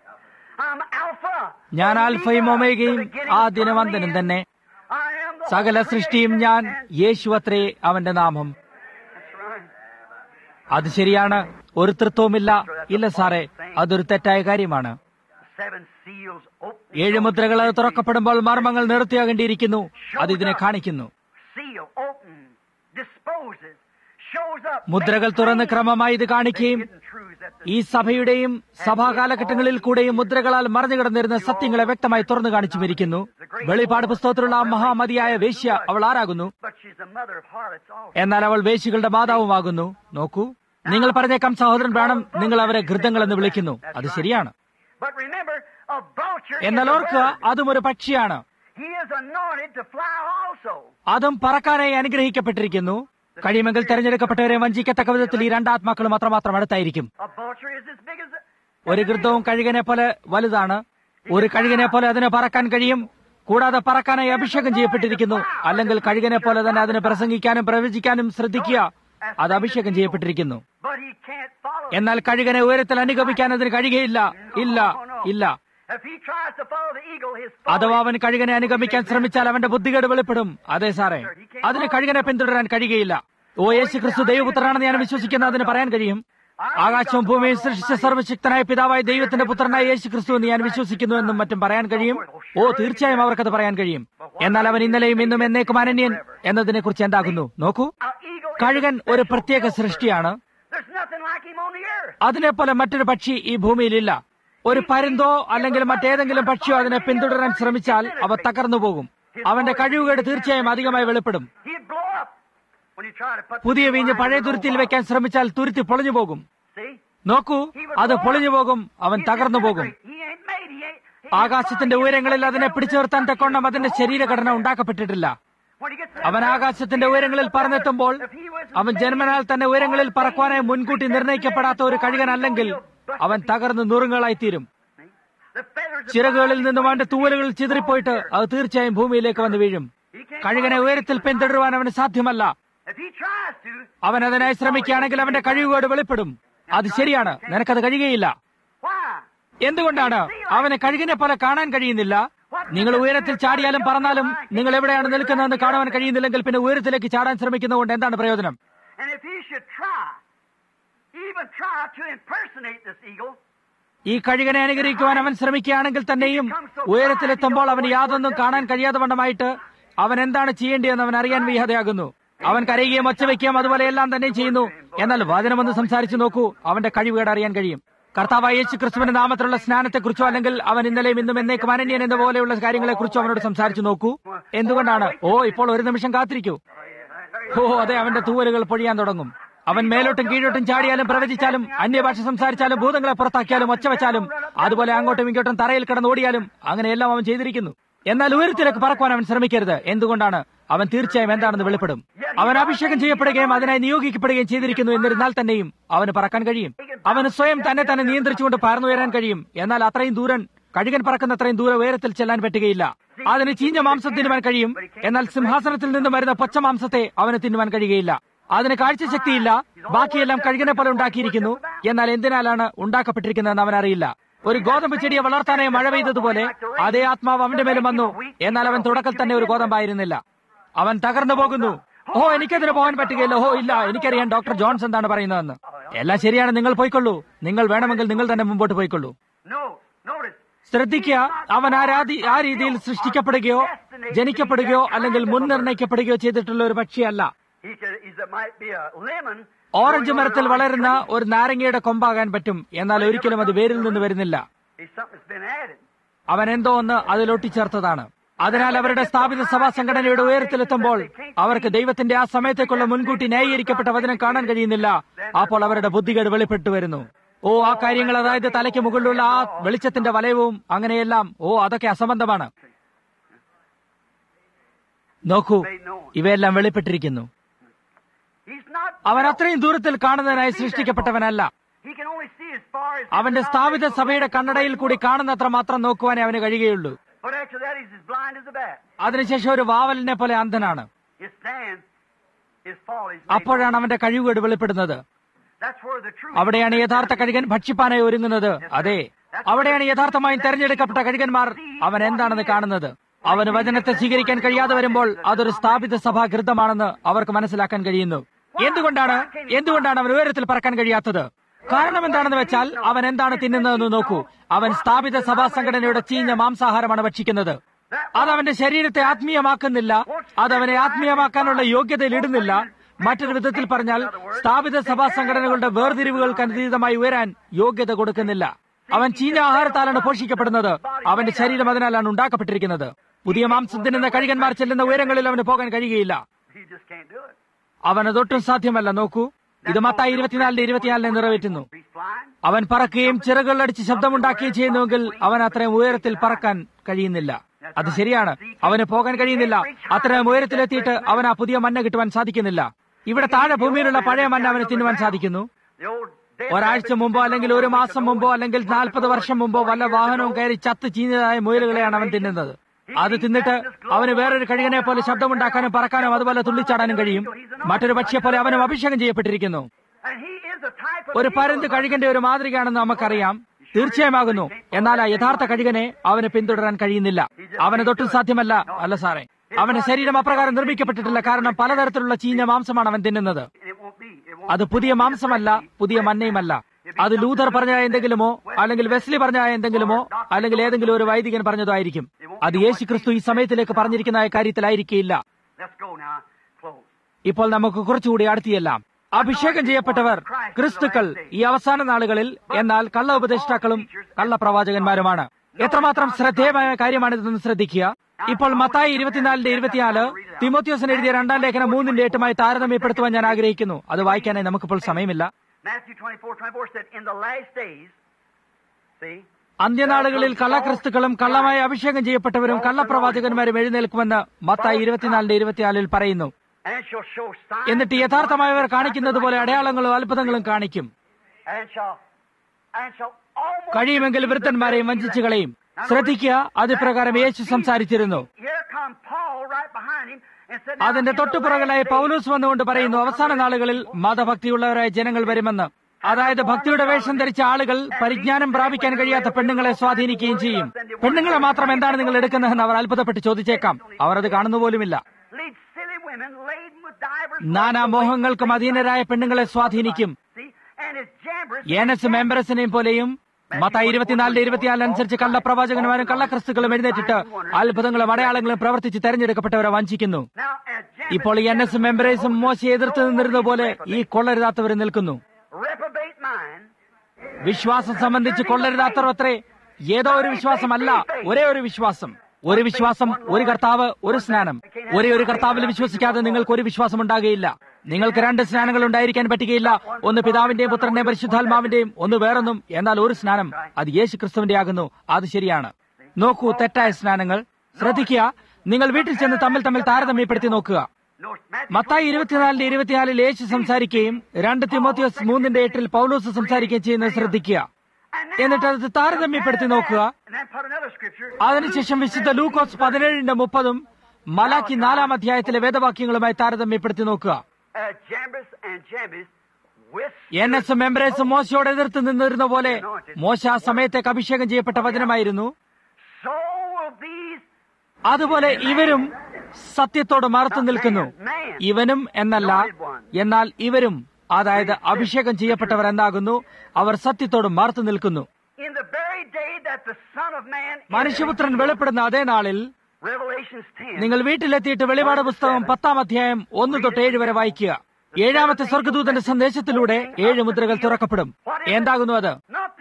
I'm Alpha. ഞാൻ the ആൽഫയും beginning, ഒമേഗയും the beginning ആ from the ദിനവന്തനും end. തന്നെ I am the സകല whole സൃഷ്ടിയും creation. ഞാൻ യേശു അത്രേ അവന്റെ നാമം That's right. അത് ശരിയാണ് ഒരു തൃത്വവുമില്ല ഇല്ല സാറേ അതൊരു തെറ്റായ കാര്യമാണ് Seven seals open. ഏഴ് മുദ്രകൾ അത് തുറക്കപ്പെടുമ്പോൾ മർമ്മങ്ങൾ നിർത്തിയാകേണ്ടിയിരിക്കുന്നു അത് ഇതിനെ കാണിക്കുന്നു Seal open, disposes, shows up. മുദ്രകൾ തുറന്ന് ക്രമമായി ഇത് കാണിക്കുകയും Hidden truths that the ഈ സഭയുടെയും സഭാകാലഘട്ടങ്ങളിൽ കൂടെയും മുദ്രകളാൽ മറഞ്ഞു കിടന്നിരുന്ന സത്യങ്ങളെ വ്യക്തമായി തുറന്നു കാണിച്ചുമിരിക്കുന്നു വെളിപ്പാട് പുസ്തകത്തിലുള്ള ആ മഹാമതിയായ വേശ്യ അവൾ ആരാകുന്നു But she's the mother of harlots also. എന്നാൽ അവൾ വേശികളുടെ മാതാവുമാകുന്നു നോക്കൂ നിങ്ങൾ പറഞ്ഞേക്കാം സഹോദരൻ വേണം നിങ്ങൾ അവരെ ഘൃതങ്ങൾ എന്ന് വിളിക്കുന്നു അത് ശരിയാണ് But remember, a vulture എന്നാൽ is a ഓർക്കുക bird. അതും ഒരു പക്ഷിയാണ് He is anointed to fly also. അതും പറക്കാനായി അനുഗ്രഹിക്കപ്പെട്ടിരിക്കുന്നു കഴിയുമെങ്കിൽ തെരഞ്ഞെടുക്കപ്പെട്ടവരെ വഞ്ചിക്കത്തക്ക വിധത്തിൽ ഈ രണ്ടാത്മാക്കളും അത്രമാത്രം അടുത്തായിരിക്കും A vulture is as big as a... ഒരു ഗൃദ്ധവും കഴുകനെ പോലെ വലുതാണ് ഒരു കഴുകനെ പോലെ അതിന് പറക്കാൻ കഴിയും കൂടാതെ പറക്കാനായി അഭിഷേകം ചെയ്യപ്പെട്ടിരിക്കുന്നു അല്ലെങ്കിൽ കഴുകനെ പോലെ തന്നെ അതിന് പ്രസംഗിക്കാനും പ്രവചിക്കാനും ശ്രദ്ധിക്കുക അത് അഭിഷേകം ചെയ്യപ്പെട്ടിരിക്കുന്നു But he can't follow. എന്നാൽ കഴുകനെ ഉയരത്തിൽ അനുഗമിക്കാൻ അതിന് കഴിയുകയില്ല ഇല്ല ഇല്ല If he tries to follow the eagle, his അഥവാ അവൻ കഴുകനെ അനുഗമിക്കാൻ ശ്രമിച്ചാൽ അവന്റെ ബുദ്ധികേട് വെളിപ്പെടും അതെ സാറേ അതിന് കഴുകനെ പിന്തുടരാൻ കഴിയുകയില്ല ഓ യേശു ക്രിസ്തു ദൈവപുത്രനാണെന്ന് ഞാൻ വിശ്വസിക്കുന്ന അതിന് പറയാൻ കഴിയും ആകാശവും ഭൂമിയും സൃഷ്ടിച്ച സർവശക്തനായ പിതാവായ ദൈവത്തിന്റെ പുത്രനായ യേശു ക്രിസ്തു എന്ന് ഞാൻ വിശ്വസിക്കുന്നു എന്നും മറ്റും പറയാൻ കഴിയും ഓ തീർച്ചയായും അവർക്കത് പറയാൻ കഴിയും എന്നാൽ അവൻ ഇന്നലെയും ഇന്നും എന്നേക്കും അനന്യൻ എന്നതിനെ കുറിച്ച് എന്താകുന്നു നോക്കൂ An eagle is കഴുകൻ a ഒരു special പ്രത്യേക bird. സൃഷ്ടിയാണ് There's nothing like him on the earth. അതിനെപ്പോലെ മറ്റൊരു പക്ഷി ഈ ഭൂമിയിലില്ല ഒരു പരുന്തോ അല്ലെങ്കിൽ മറ്റേതെങ്കിലും പക്ഷിയോ അതിനെ പിന്തുടരാൻ ശ്രമിച്ചാൽ അവ തകർന്നു പോകും അവന്റെ കഴിവുകേട് തീർച്ചയായും അധികമായി വെളിപ്പെടും He'd blow up when you try to put പുതിയ the വീഞ്ഞ് wine in പഴയ an old തുരുത്തിയിൽ bottle. വെക്കാൻ ശ്രമിച്ചാൽ തുരുത്തി പൊളിഞ്ഞു പോകും See? നോക്കൂ He would അത് blow പൊളിഞ്ഞു up. പോകും അവൻ He'd തകർന്നു പോകും disintegrate. He ain't made. He ain't. he- ആകാശത്തിന്റെ his body ഉയരങ്ങളിൽ ain't അതിനെ put പിടിച്ചു together നിർത്താൻ with തക്കോണം structure. അതിന്റെ Oh, ശരീരഘടന my God. ഉണ്ടാക്കപ്പെട്ടിട്ടില്ല When he gets to അവൻ that ആകാശത്തിന്റെ point, ഉയരങ്ങളിൽ if he പറന്നെത്തുമ്പോൾ wasn't അവൻ made, ജന്മനാൽ തന്നെ ഉയരങ്ങളിൽ പറക്കുവാനായി മുൻകൂട്ടി നിർണയിക്കപ്പെടാത്ത ഒരു കഴുകനല്ലെങ്കിൽ അവൻ തകർന്ന് നുറുങ്ങളായി തീരും the feathers of ചിറകുകളിൽ fire നിന്നും അവന്റെ തൂവലുകൾ ചിതറിപ്പോയിട്ട് അത് തീർച്ചയായും ഭൂമിയിലേക്ക് വന്ന് വീഴും He can't കഴുകനെ follow ഉയരത്തിൽ പിന്തുടരുവാൻ അവന് സാധ്യമല്ല If he tries to, അവൻ അതിനായി ശ്രമിക്കുകയാണെങ്കിൽ അവന്റെ കഴിവുകേട് വെളിപ്പെടും അത് ശരിയാണ് നിനക്കത് കഴിയുകയില്ല why? എന്തുകൊണ്ടാണ് അവന് കഴുകിനെ പോലെ കാണാൻ കഴിയുന്നില്ല നിങ്ങൾ ഉയരത്തിൽ ചാടിയാലും പറന്നാലും നിങ്ങൾ എവിടെയാണ് നിൽക്കുന്നതെന്ന് കാണുവാൻ കഴിയുന്നില്ലെങ്കിൽ പിന്നെ ഉയരത്തിലേക്ക് ചാടാൻ ശ്രമിക്കുന്നതുകൊണ്ട് എന്താണ് പ്രയോജനം And if he should try, even try to impersonate this eagle, ഈ കഴുകനെ അനുഗ്രഹിക്കുവാൻ അവൻ ശ്രമിക്കുകയാണെങ്കിൽ തന്നെയും ഉയരത്തിലെത്തുമ്പോൾ അവന് യാതൊന്നും കാണാൻ കഴിയാതെ വണ്ണമായിട്ട് അവൻ എന്താണ് ചെയ്യേണ്ടതെന്ന് അവൻ അറിയാൻ വയ്യാതെയാകുന്നു അവൻ കരയുകയും ഒച്ച വയ്ക്കുകയും അതുപോലെ എല്ലാം തന്നെ ചെയ്യുന്നു എന്നാൽ വചനമൊന്ന് സംസാരിച്ചു നോക്കൂ അവന്റെ കഴിവുകേട് അറിയാൻ കഴിയും കർത്താവായ യേശു ക്രിസ്തുവിന്റെ നാമത്തിലുള്ള സ്നാനത്തെക്കുറിച്ചോ അല്ലെങ്കിൽ അവൻ ഇന്നലെയും ഇന്നും എന്നേക്കും അനന്യൻ എന്ന പോലെയുള്ള കാര്യങ്ങളെക്കുറിച്ചോ അവനോട് സംസാരിച്ചു നോക്കൂ എന്തുകൊണ്ടാണ് ഓ ഇപ്പോൾ ഒരു നിമിഷം കാത്തിരിക്കൂ ഓ അതെ അവന്റെ തൂവലുകൾ പൊഴിയാൻ തുടങ്ങും അവൻ മേലോട്ടും കീഴോട്ടും ചാടിയാലും പ്രവചിച്ചാലും അന്യഭാഷ സംസാരിച്ചാലും ഭൂതങ്ങളെ പുറത്താക്കിയാലും ഒച്ച വെച്ചാലും അതുപോലെ അങ്ങോട്ടും ഇങ്ങോട്ടും തറയിൽ കിടന്ന് ഓടിയാലും അങ്ങനെയെല്ലാം അവൻ ചെയ്തിരിക്കുന്നു എന്നാൽ ഉയരത്തിലേക്ക് പറക്കുവാൻ അവൻ ശ്രമിക്കരുത് എന്തുകൊണ്ടാണ് അവൻ തീർച്ചയായും എന്താണെന്ന് വെളിപ്പെടും അവൻ അഭിഷേകം ചെയ്യപ്പെടുകയും അതിനായി നിയോഗിക്കപ്പെടുകയും ചെയ്തിരിക്കുന്നു എന്നിരുന്നാൽ തന്നെയും അവന് പറക്കാൻ കഴിയും അവന് സ്വയം തന്നെ തന്നെ നിയന്ത്രിച്ചുകൊണ്ട് പറന്നുയരാൻ കഴിയും എന്നാൽ അത്രയും ദൂരം കഴുകൻ പറക്കുന്ന അത്രയും ദൂരം ഉയരത്തിൽ ചെല്ലാൻ പറ്റുകയില്ല അതിന് ചീഞ്ഞ മാംസം തിന്നുവാൻ കഴിയും എന്നാൽ സിംഹാസനത്തിൽ നിന്ന് വരുന്ന പച്ച മാംസത്തെ അവന് തിന്നുവാൻ കഴിയുകയില്ല അതിന് കാഴ്ചശക്തിയില്ല ബാക്കിയെല്ലാം കഴുകനെ പോലെ ഉണ്ടാക്കിയിരിക്കുന്നു എന്നാൽ എന്തിനാലാണ് ഉണ്ടാക്കപ്പെട്ടിരിക്കുന്നതെന്ന് അവൻ അറിയില്ല ഒരു ഗോതമ്പ് ചെടിയെ വളർത്താനായി മഴ പെയ്തതുപോലെ അതേ ആത്മാവ് അവന്റെ മേലും വന്നു എന്നാൽ അവൻ തുടക്കത്തിൽ തന്നെ ഒരു ഗോതമ്പായിരുന്നില്ല അവൻ തകർന്നു പോകുന്നു ഓ എനിക്കതിന് പോകാൻ പറ്റുകയില്ല ഓ ഇല്ല എനിക്കറിയാം ഡോക്ടർ ജോൺസ് എന്താണ് പറയുന്നതെന്ന് എല്ലാം ശരിയാണ് നിങ്ങൾ പോയിക്കൊള്ളൂ നിങ്ങൾ വേണമെങ്കിൽ നിങ്ങൾ തന്നെ മുമ്പോട്ട് പോയിക്കൊള്ളൂ No, notice. ശ്രദ്ധിക്കുക അവൻ ആ രാതി ആ രീതിയിൽ സൃഷ്ടിക്കപ്പെടുകയോ ജനിക്കപ്പെടുകയോ അല്ലെങ്കിൽ മുൻനിർണയിക്കപ്പെടുകയോ ചെയ്തിട്ടുള്ള ഒരു പക്ഷിയല്ല He could, he's, it might be a lemon. Orange മരത്തിൽ വളരുന്ന ഒരു നാരങ്ങയുടെ കൊമ്പാകാൻ പറ്റും എന്നാൽ ഒരിക്കലും അത് വേരിൽ നിന്ന് വരുന്നില്ല He's something that's been added. അവൻ എന്തോ ഒന്ന് അതിലൊട്ടിച്ചേർത്തതാണ് അതിനാൽ അവരുടെ സ്ഥാപിത സഭാ സംഘടനയുടെ ഉയരത്തിലെത്തുമ്പോൾ അവർക്ക് ദൈവത്തിന്റെ ആ സമയത്തേക്കുള്ള മുൻകൂട്ടി ന്യായീകരിക്കപ്പെട്ട വചനം കാണാൻ കഴിയുന്നില്ല അപ്പോൾ അവരുടെ ബുദ്ധികേട് വെളിപ്പെട്ടു വരുന്നു ഓ ആ കാര്യങ്ങൾ അതായത് തലയ്ക്ക് മുകളിലുള്ള ആ വെളിച്ചത്തിന്റെ വലയവും അങ്ങനെയെല്ലാം ഓ അതൊക്കെ അസംബന്ധമാണ് നോക്കൂ ഇവയെല്ലാം വെളിപ്പെട്ടിരിക്കുന്നു He's not. അവൻ അത്രയും ദൂരത്തിൽ കാണുന്നതിനായി സൃഷ്ടിക്കപ്പെട്ടവനല്ല He can only see as far as. അവന്റെ സ്ഥാപിത സഭയുടെ കണ്ണടയിൽ കൂടി കാണുന്നത്ര മാത്രം നോക്കുവാനേ അവന് കഴിയുകയുള്ളൂ But after that, he's as blind as a bat. അതിനുശേഷം ഒരു വാവലിനെ പോലെ അന്ധനാണ് His stand, his fall, is. അപ്പോഴാണ് അവന്റെ കഴിവുകേട് വെളിപ്പെടുന്നത് That's where the truth. അവിടെയാണ് യഥാർത്ഥ കഴുകൻ ഭക്ഷിപ്പാനായി ഒരുങ്ങുന്നത് അതെ അവിടെയാണ് യഥാർത്ഥമായും തെരഞ്ഞെടുക്കപ്പെട്ട കഴുകന്മാർ അവൻ എന്താണെന്ന് കാണുന്നത് അവന് വചനത്തെ സ്വീകരിക്കാൻ കഴിയാതെ വരുമ്പോൾ അതൊരു സ്ഥാപിത സഭാ ഘൃതമാണെന്ന് അവർക്ക് മനസ്സിലാക്കാൻ കഴിയുന്നു എന്തുകൊണ്ടാണ് എന്തുകൊണ്ടാണ് അവൻ ഉയരത്തിൽ പറക്കാൻ കഴിയാത്തത് കാരണം എന്താണെന്ന് വെച്ചാൽ അവൻ എന്താണ് തിന്നുന്നതെന്ന് നോക്കൂ അവൻ സ്ഥാപിത സഭാ സംഘടനയുടെ ചീഞ്ഞ മാംസാഹാരമാണ് ഭക്ഷിക്കുന്നത് അത് അവന്റെ ശരീരത്തെ ആത്മീയമാക്കുന്നില്ല അത് അവനെ ആത്മീയമാക്കാനുള്ള യോഗ്യതയിൽ ഇടുന്നില്ല മറ്റൊരു വിധത്തിൽ പറഞ്ഞാൽ സ്ഥാപിത സഭാ സംഘടനകളുടെ വേർതിരിവുകൾക്ക് അതീതമായി ഉയരാൻ യോഗ്യത കൊടുക്കുന്നില്ല അവൻ ചീഞ്ഞ ആഹാരത്താലാണ് പോഷിക്കപ്പെടുന്നത് അവന്റെ ശരീരം അതിനാലാണ് ഉണ്ടാക്കപ്പെട്ടിരിക്കുന്നത് പുതിയ മാംസം തിന്നുന്ന കഴുകന്മാർ ചെല്ലുന്ന ഉയരങ്ങളിൽ അവന് പോകാൻ കഴിയുകയില്ല He just can't do it. അവനതൊട്ടും സാധ്യമല്ല നോക്കൂ ഇത് മത്തായി ഇരുപത്തിനാലിന്റെ ഇരുപത്തിനാലിനെ നിറവേറ്റുന്നു He's flying. അവൻ പറക്കുകയും ചിറകുകളടിച്ച് ശബ്ദമുണ്ടാക്കുകയും ചെയ്യുന്നുവെങ്കിൽ അവൻ അത്രയും ഉയരത്തിൽ പറക്കാൻ കഴിയുന്നില്ല അത് ശരിയാണ് അവന് പോകാൻ കഴിയുന്നില്ല അത്രയും ഉയരത്തിലെത്തിയിട്ട് അവൻ ആ പുതിയ മഞ്ഞ കിട്ടുവാൻ സാധിക്കുന്നില്ല ഇവിടെ താഴെ ഭൂമിയിലുള്ള പഴയ മഞ്ഞ അവന് തിന്നുവാൻ സാധിക്കുന്നു The old dead ഒരാഴ്ച മുമ്പോ അല്ലെങ്കിൽ ഒരു മാസം മുമ്പോ അല്ലെങ്കിൽ നാൽപ്പത് വർഷം മുമ്പോ വല്ല വാഹനവും കയറി ചത്ത് ചീഞ്ഞതായ മുയലുകളെയാണ് അവൻ തിന്നുന്നത് അത് തിന്നിട്ട് അവന് വേറൊരു കഴുകനെ പോലെ ശബ്ദമുണ്ടാക്കാനും പറക്കാനും അതുപോലെ തുള്ളിച്ചാടാനും കഴിയും മറ്റൊരു പക്ഷിയെ പോലെ അവനും അഭിഷേകം ചെയ്യപ്പെട്ടിരിക്കുന്നു And he is a type of ഒരു പരുന്ത് കഴുകന്റെ ഒരു മാതൃകയാണെന്ന് നമുക്കറിയാം തീർച്ചയായുമാകുന്നു എന്നാൽ ആ യഥാർത്ഥ കഴുകനെ അവന് പിന്തുടരാൻ കഴിയുന്നില്ല അവന് തൊട്ടും സാധ്യമല്ല അല്ല സാറേ അവന്റെ ശരീരം അപ്രകാരം നിർമ്മിക്കപ്പെട്ടിട്ടില്ല കാരണം പലതരത്തിലുള്ള ചീഞ്ഞ മാംസമാണ് അവൻ തിന്നുന്നത് It won't be. It won't. അത് പുതിയ മാംസമല്ല പുതിയ മന്നയുമല്ല അത് ലൂഥർ പറഞ്ഞ എന്തെങ്കിലുമോ അല്ലെങ്കിൽ വെസ്ലി പറഞ്ഞ എന്തെങ്കിലുമോ അല്ലെങ്കിൽ ഏതെങ്കിലും ഒരു വൈദികൻ പറഞ്ഞതോ ആയിരിക്കും അത് യേശു ക്രിസ്തു ഈ സമയത്തിലേക്ക് പറഞ്ഞിരിക്കുന്ന കാര്യത്തിലായിരിക്കില്ല Let's go now. Close. ഇപ്പോൾ നമുക്ക് കുറച്ചുകൂടി അടുത്തിയെല്ലാം അഭിഷേകം ചെയ്യപ്പെട്ടവർ ക്രിസ്തുക്കൾ ഈ അവസാന നാളുകളിൽ എന്നാൽ കള്ള ഉപദേഷ്ടാക്കളും കള്ള പ്രവാചകന്മാരുമാണ് എത്രമാത്രം ശ്രദ്ധേയമായ കാര്യമാണിതെന്ന് ശ്രദ്ധിക്കുക ഇപ്പോൾ മത്തായി ഇരുപത്തിനാലിന്റെ ഇരുപത്തിനാല് തിമോത്യോസിന് എഴുതിയ രണ്ടാം ലേഖനം മൂന്നിന്റെ എട്ടുമായി താരതമ്യപ്പെടുത്തുവാൻ ഞാൻ ആഗ്രഹിക്കുന്നു അത് വായിക്കാനായി നമുക്കിപ്പോൾ സമയമില്ല Matthew 24, 24 said, In the last days, see, അന്ത്യനാളുകളിൽ കള്ളക്രിസ്തുക്കളും കള്ളമായി അഭിഷേകം ചെയ്യപ്പെട്ടവരും കള്ളപ്രവാചകന്മാരും എഴുന്നേൽക്കുമെന്ന് മത്തായി ഇരുപത്തിനാലിന്റെ ഇരുപത്തിനാലിൽ പറയുന്നു and shall show signs. എന്നിട്ട് യഥാർത്ഥമായവർ കാണിക്കുന്നത് പോലെ അടയാളങ്ങളും അത്ഭുതങ്ങളും കാണിക്കും And shall, and shall almost. കഴിയുമെങ്കിൽ വൃത്തന്മാരെയും വഞ്ചിച്ചു കളയും ശ്രദ്ധിക്കുക അത് പ്രകാരം യേശു സംസാരിച്ചിരുന്നു Here come Paul right behind him and said, Now, അതിന്റെ in the തൊട്ടുപുറകിലായി last days, Paulose വന്നുകൊണ്ട് പറയുന്നു അവസാന നാളുകളിൽ മതഭക്തിയുള്ളവരായ ജനങ്ങൾ വരുമെന്ന് അതായത് ഭക്തിയുടെ വേഷം ധരിച്ച ആളുകൾ പരിജ്ഞാനം പ്രാപിക്കാൻ കഴിയാത്ത പെണ്ണുങ്ങളെ സ്വാധീനിക്കുകയും ചെയ്യും പെണ്ണുങ്ങളെ മാത്രം എന്താണ് നിങ്ങൾ എടുക്കുന്നതെന്ന് അവർ അത്ഭുതപ്പെട്ട് ചോദിച്ചേക്കാം അവർ അത് കാണുന്നു പോലുമില്ല lead silly women laden with divers. നാനാ മോഹങ്ങൾക്കും അധീനരായ പെണ്ണുങ്ങളെ സ്വാധീനിക്കും See, and his jambers. ഏനസ് മെമ്പറസിനെയും പോലെയും മത്തായി ഇരുപത്തിനാലിന്റെ ഇരുപത്തിനാല് അനുസരിച്ച് കള്ളപ്രവാചകന്മാരും കള്ളക്രിസ്തുക്കളും എഴുന്നേറ്റിട്ട് അത്ഭുതങ്ങളും അടയാളങ്ങളും പ്രവർത്തിച്ച് തെരഞ്ഞെടുക്കപ്പെട്ടവരെ വഞ്ചിക്കുന്നു Now, as jambers, ഇപ്പോൾ ഈ എൻ എസ് മെമ്പറേസും മോശയെ എതിർത്ത് നിന്നിരുന്ന പോലെ ഈ കൊള്ളരുതാത്തവർ നിൽക്കുന്നു reprobate mind, വിശ്വാസം സംബന്ധിച്ച് കൊള്ളരുതാത്തർ അത്രേ ഏതോ ഒരു വിശ്വാസമല്ല ഒരേ ഒരു വിശ്വാസം ഒരു വിശ്വാസം ഒരു കർത്താവ് ഒരു സ്നാനം ഒരേ ഒരു കർത്താവിൽ വിശ്വസിക്കാതെ നിങ്ങൾക്ക് ഒരു വിശ്വാസം ഉണ്ടാകുകയില്ല നിങ്ങൾക്ക് രണ്ട് സ്നാനങ്ങൾ ഉണ്ടായിരിക്കാൻ പറ്റുകയില്ല ഒന്ന് പിതാവിന്റെയും പുത്രന്റെയും പരിശുദ്ധാത്മാവിന്റെയും ഒന്ന് വേറൊന്നും എന്നാൽ ഒരു സ്നാനം അത് യേശു ക്രിസ്തുവിന്റെ ആകുന്നു അത് ശരിയാണ് നോക്കൂ തെറ്റായ സ്നാനങ്ങൾ ശ്രദ്ധിക്കുക നിങ്ങൾ വീട്ടിൽ ചെന്ന് തമ്മിൽ തമ്മിൽ താരതമ്യപ്പെടുത്തി നോക്കുക മത്തായി ഇരുപത്തിനാലിന്റെ ഇരുപത്തിനാലിൽ യേശു സംസാരിക്കുകയും രണ്ട് തിമോത്തിയോസ് മൂന്നിന്റെ എട്ടിൽ പൗലോസ് സംസാരിക്കുകയും ചെയ്യുന്നത് ശ്രദ്ധിക്കുക എന്നിട്ട് അത് താരതമ്യപ്പെടുത്തി നോക്കുക അതിനുശേഷം വിശുദ്ധ ലൂക്കോസ് പതിനേഴിന്റെ മുപ്പതും മലാക്കി നാലാം അധ്യായത്തിലെ വേദവാക്യങ്ങളുമായി താരതമ്യപ്പെടുത്തി നോക്കുക എൻ എസ് മെമ്പറേസ് മോശയോട് എതിർത്ത് നിന്നിരുന്ന പോലെ മോശ ആ സമയത്തേക്ക് അഭിഷേകം ചെയ്യപ്പെട്ട വചനമായിരുന്നു അതുപോലെ ഇവരും സത്യത്തോട് മറുത്തു നിൽക്കുന്നു ഇവനും എന്നല്ല എന്നാൽ ഇവരും അതായത് അഭിഷേകം ചെയ്യപ്പെട്ടവർ എന്താകുന്നു അവർ സത്യത്തോട് മറുത്തു നിൽക്കുന്നു മനുഷ്യപുത്രൻ വെളിപ്പെടുന്ന അതേ നാളിൽ നിങ്ങൾ വീട്ടിലെത്തിയിട്ട് വെളിപാട് പുസ്തകം പത്താം അധ്യായം ഒന്ന് തൊട്ട് ഏഴ് വരെ വായിക്കുക ഏഴാമത്തെ സ്വർഗദൂതന്റെ സന്ദേശത്തിലൂടെ ഏഴ് മുദ്രകൾ തുറക്കപ്പെടും എന്താകുന്നു അത്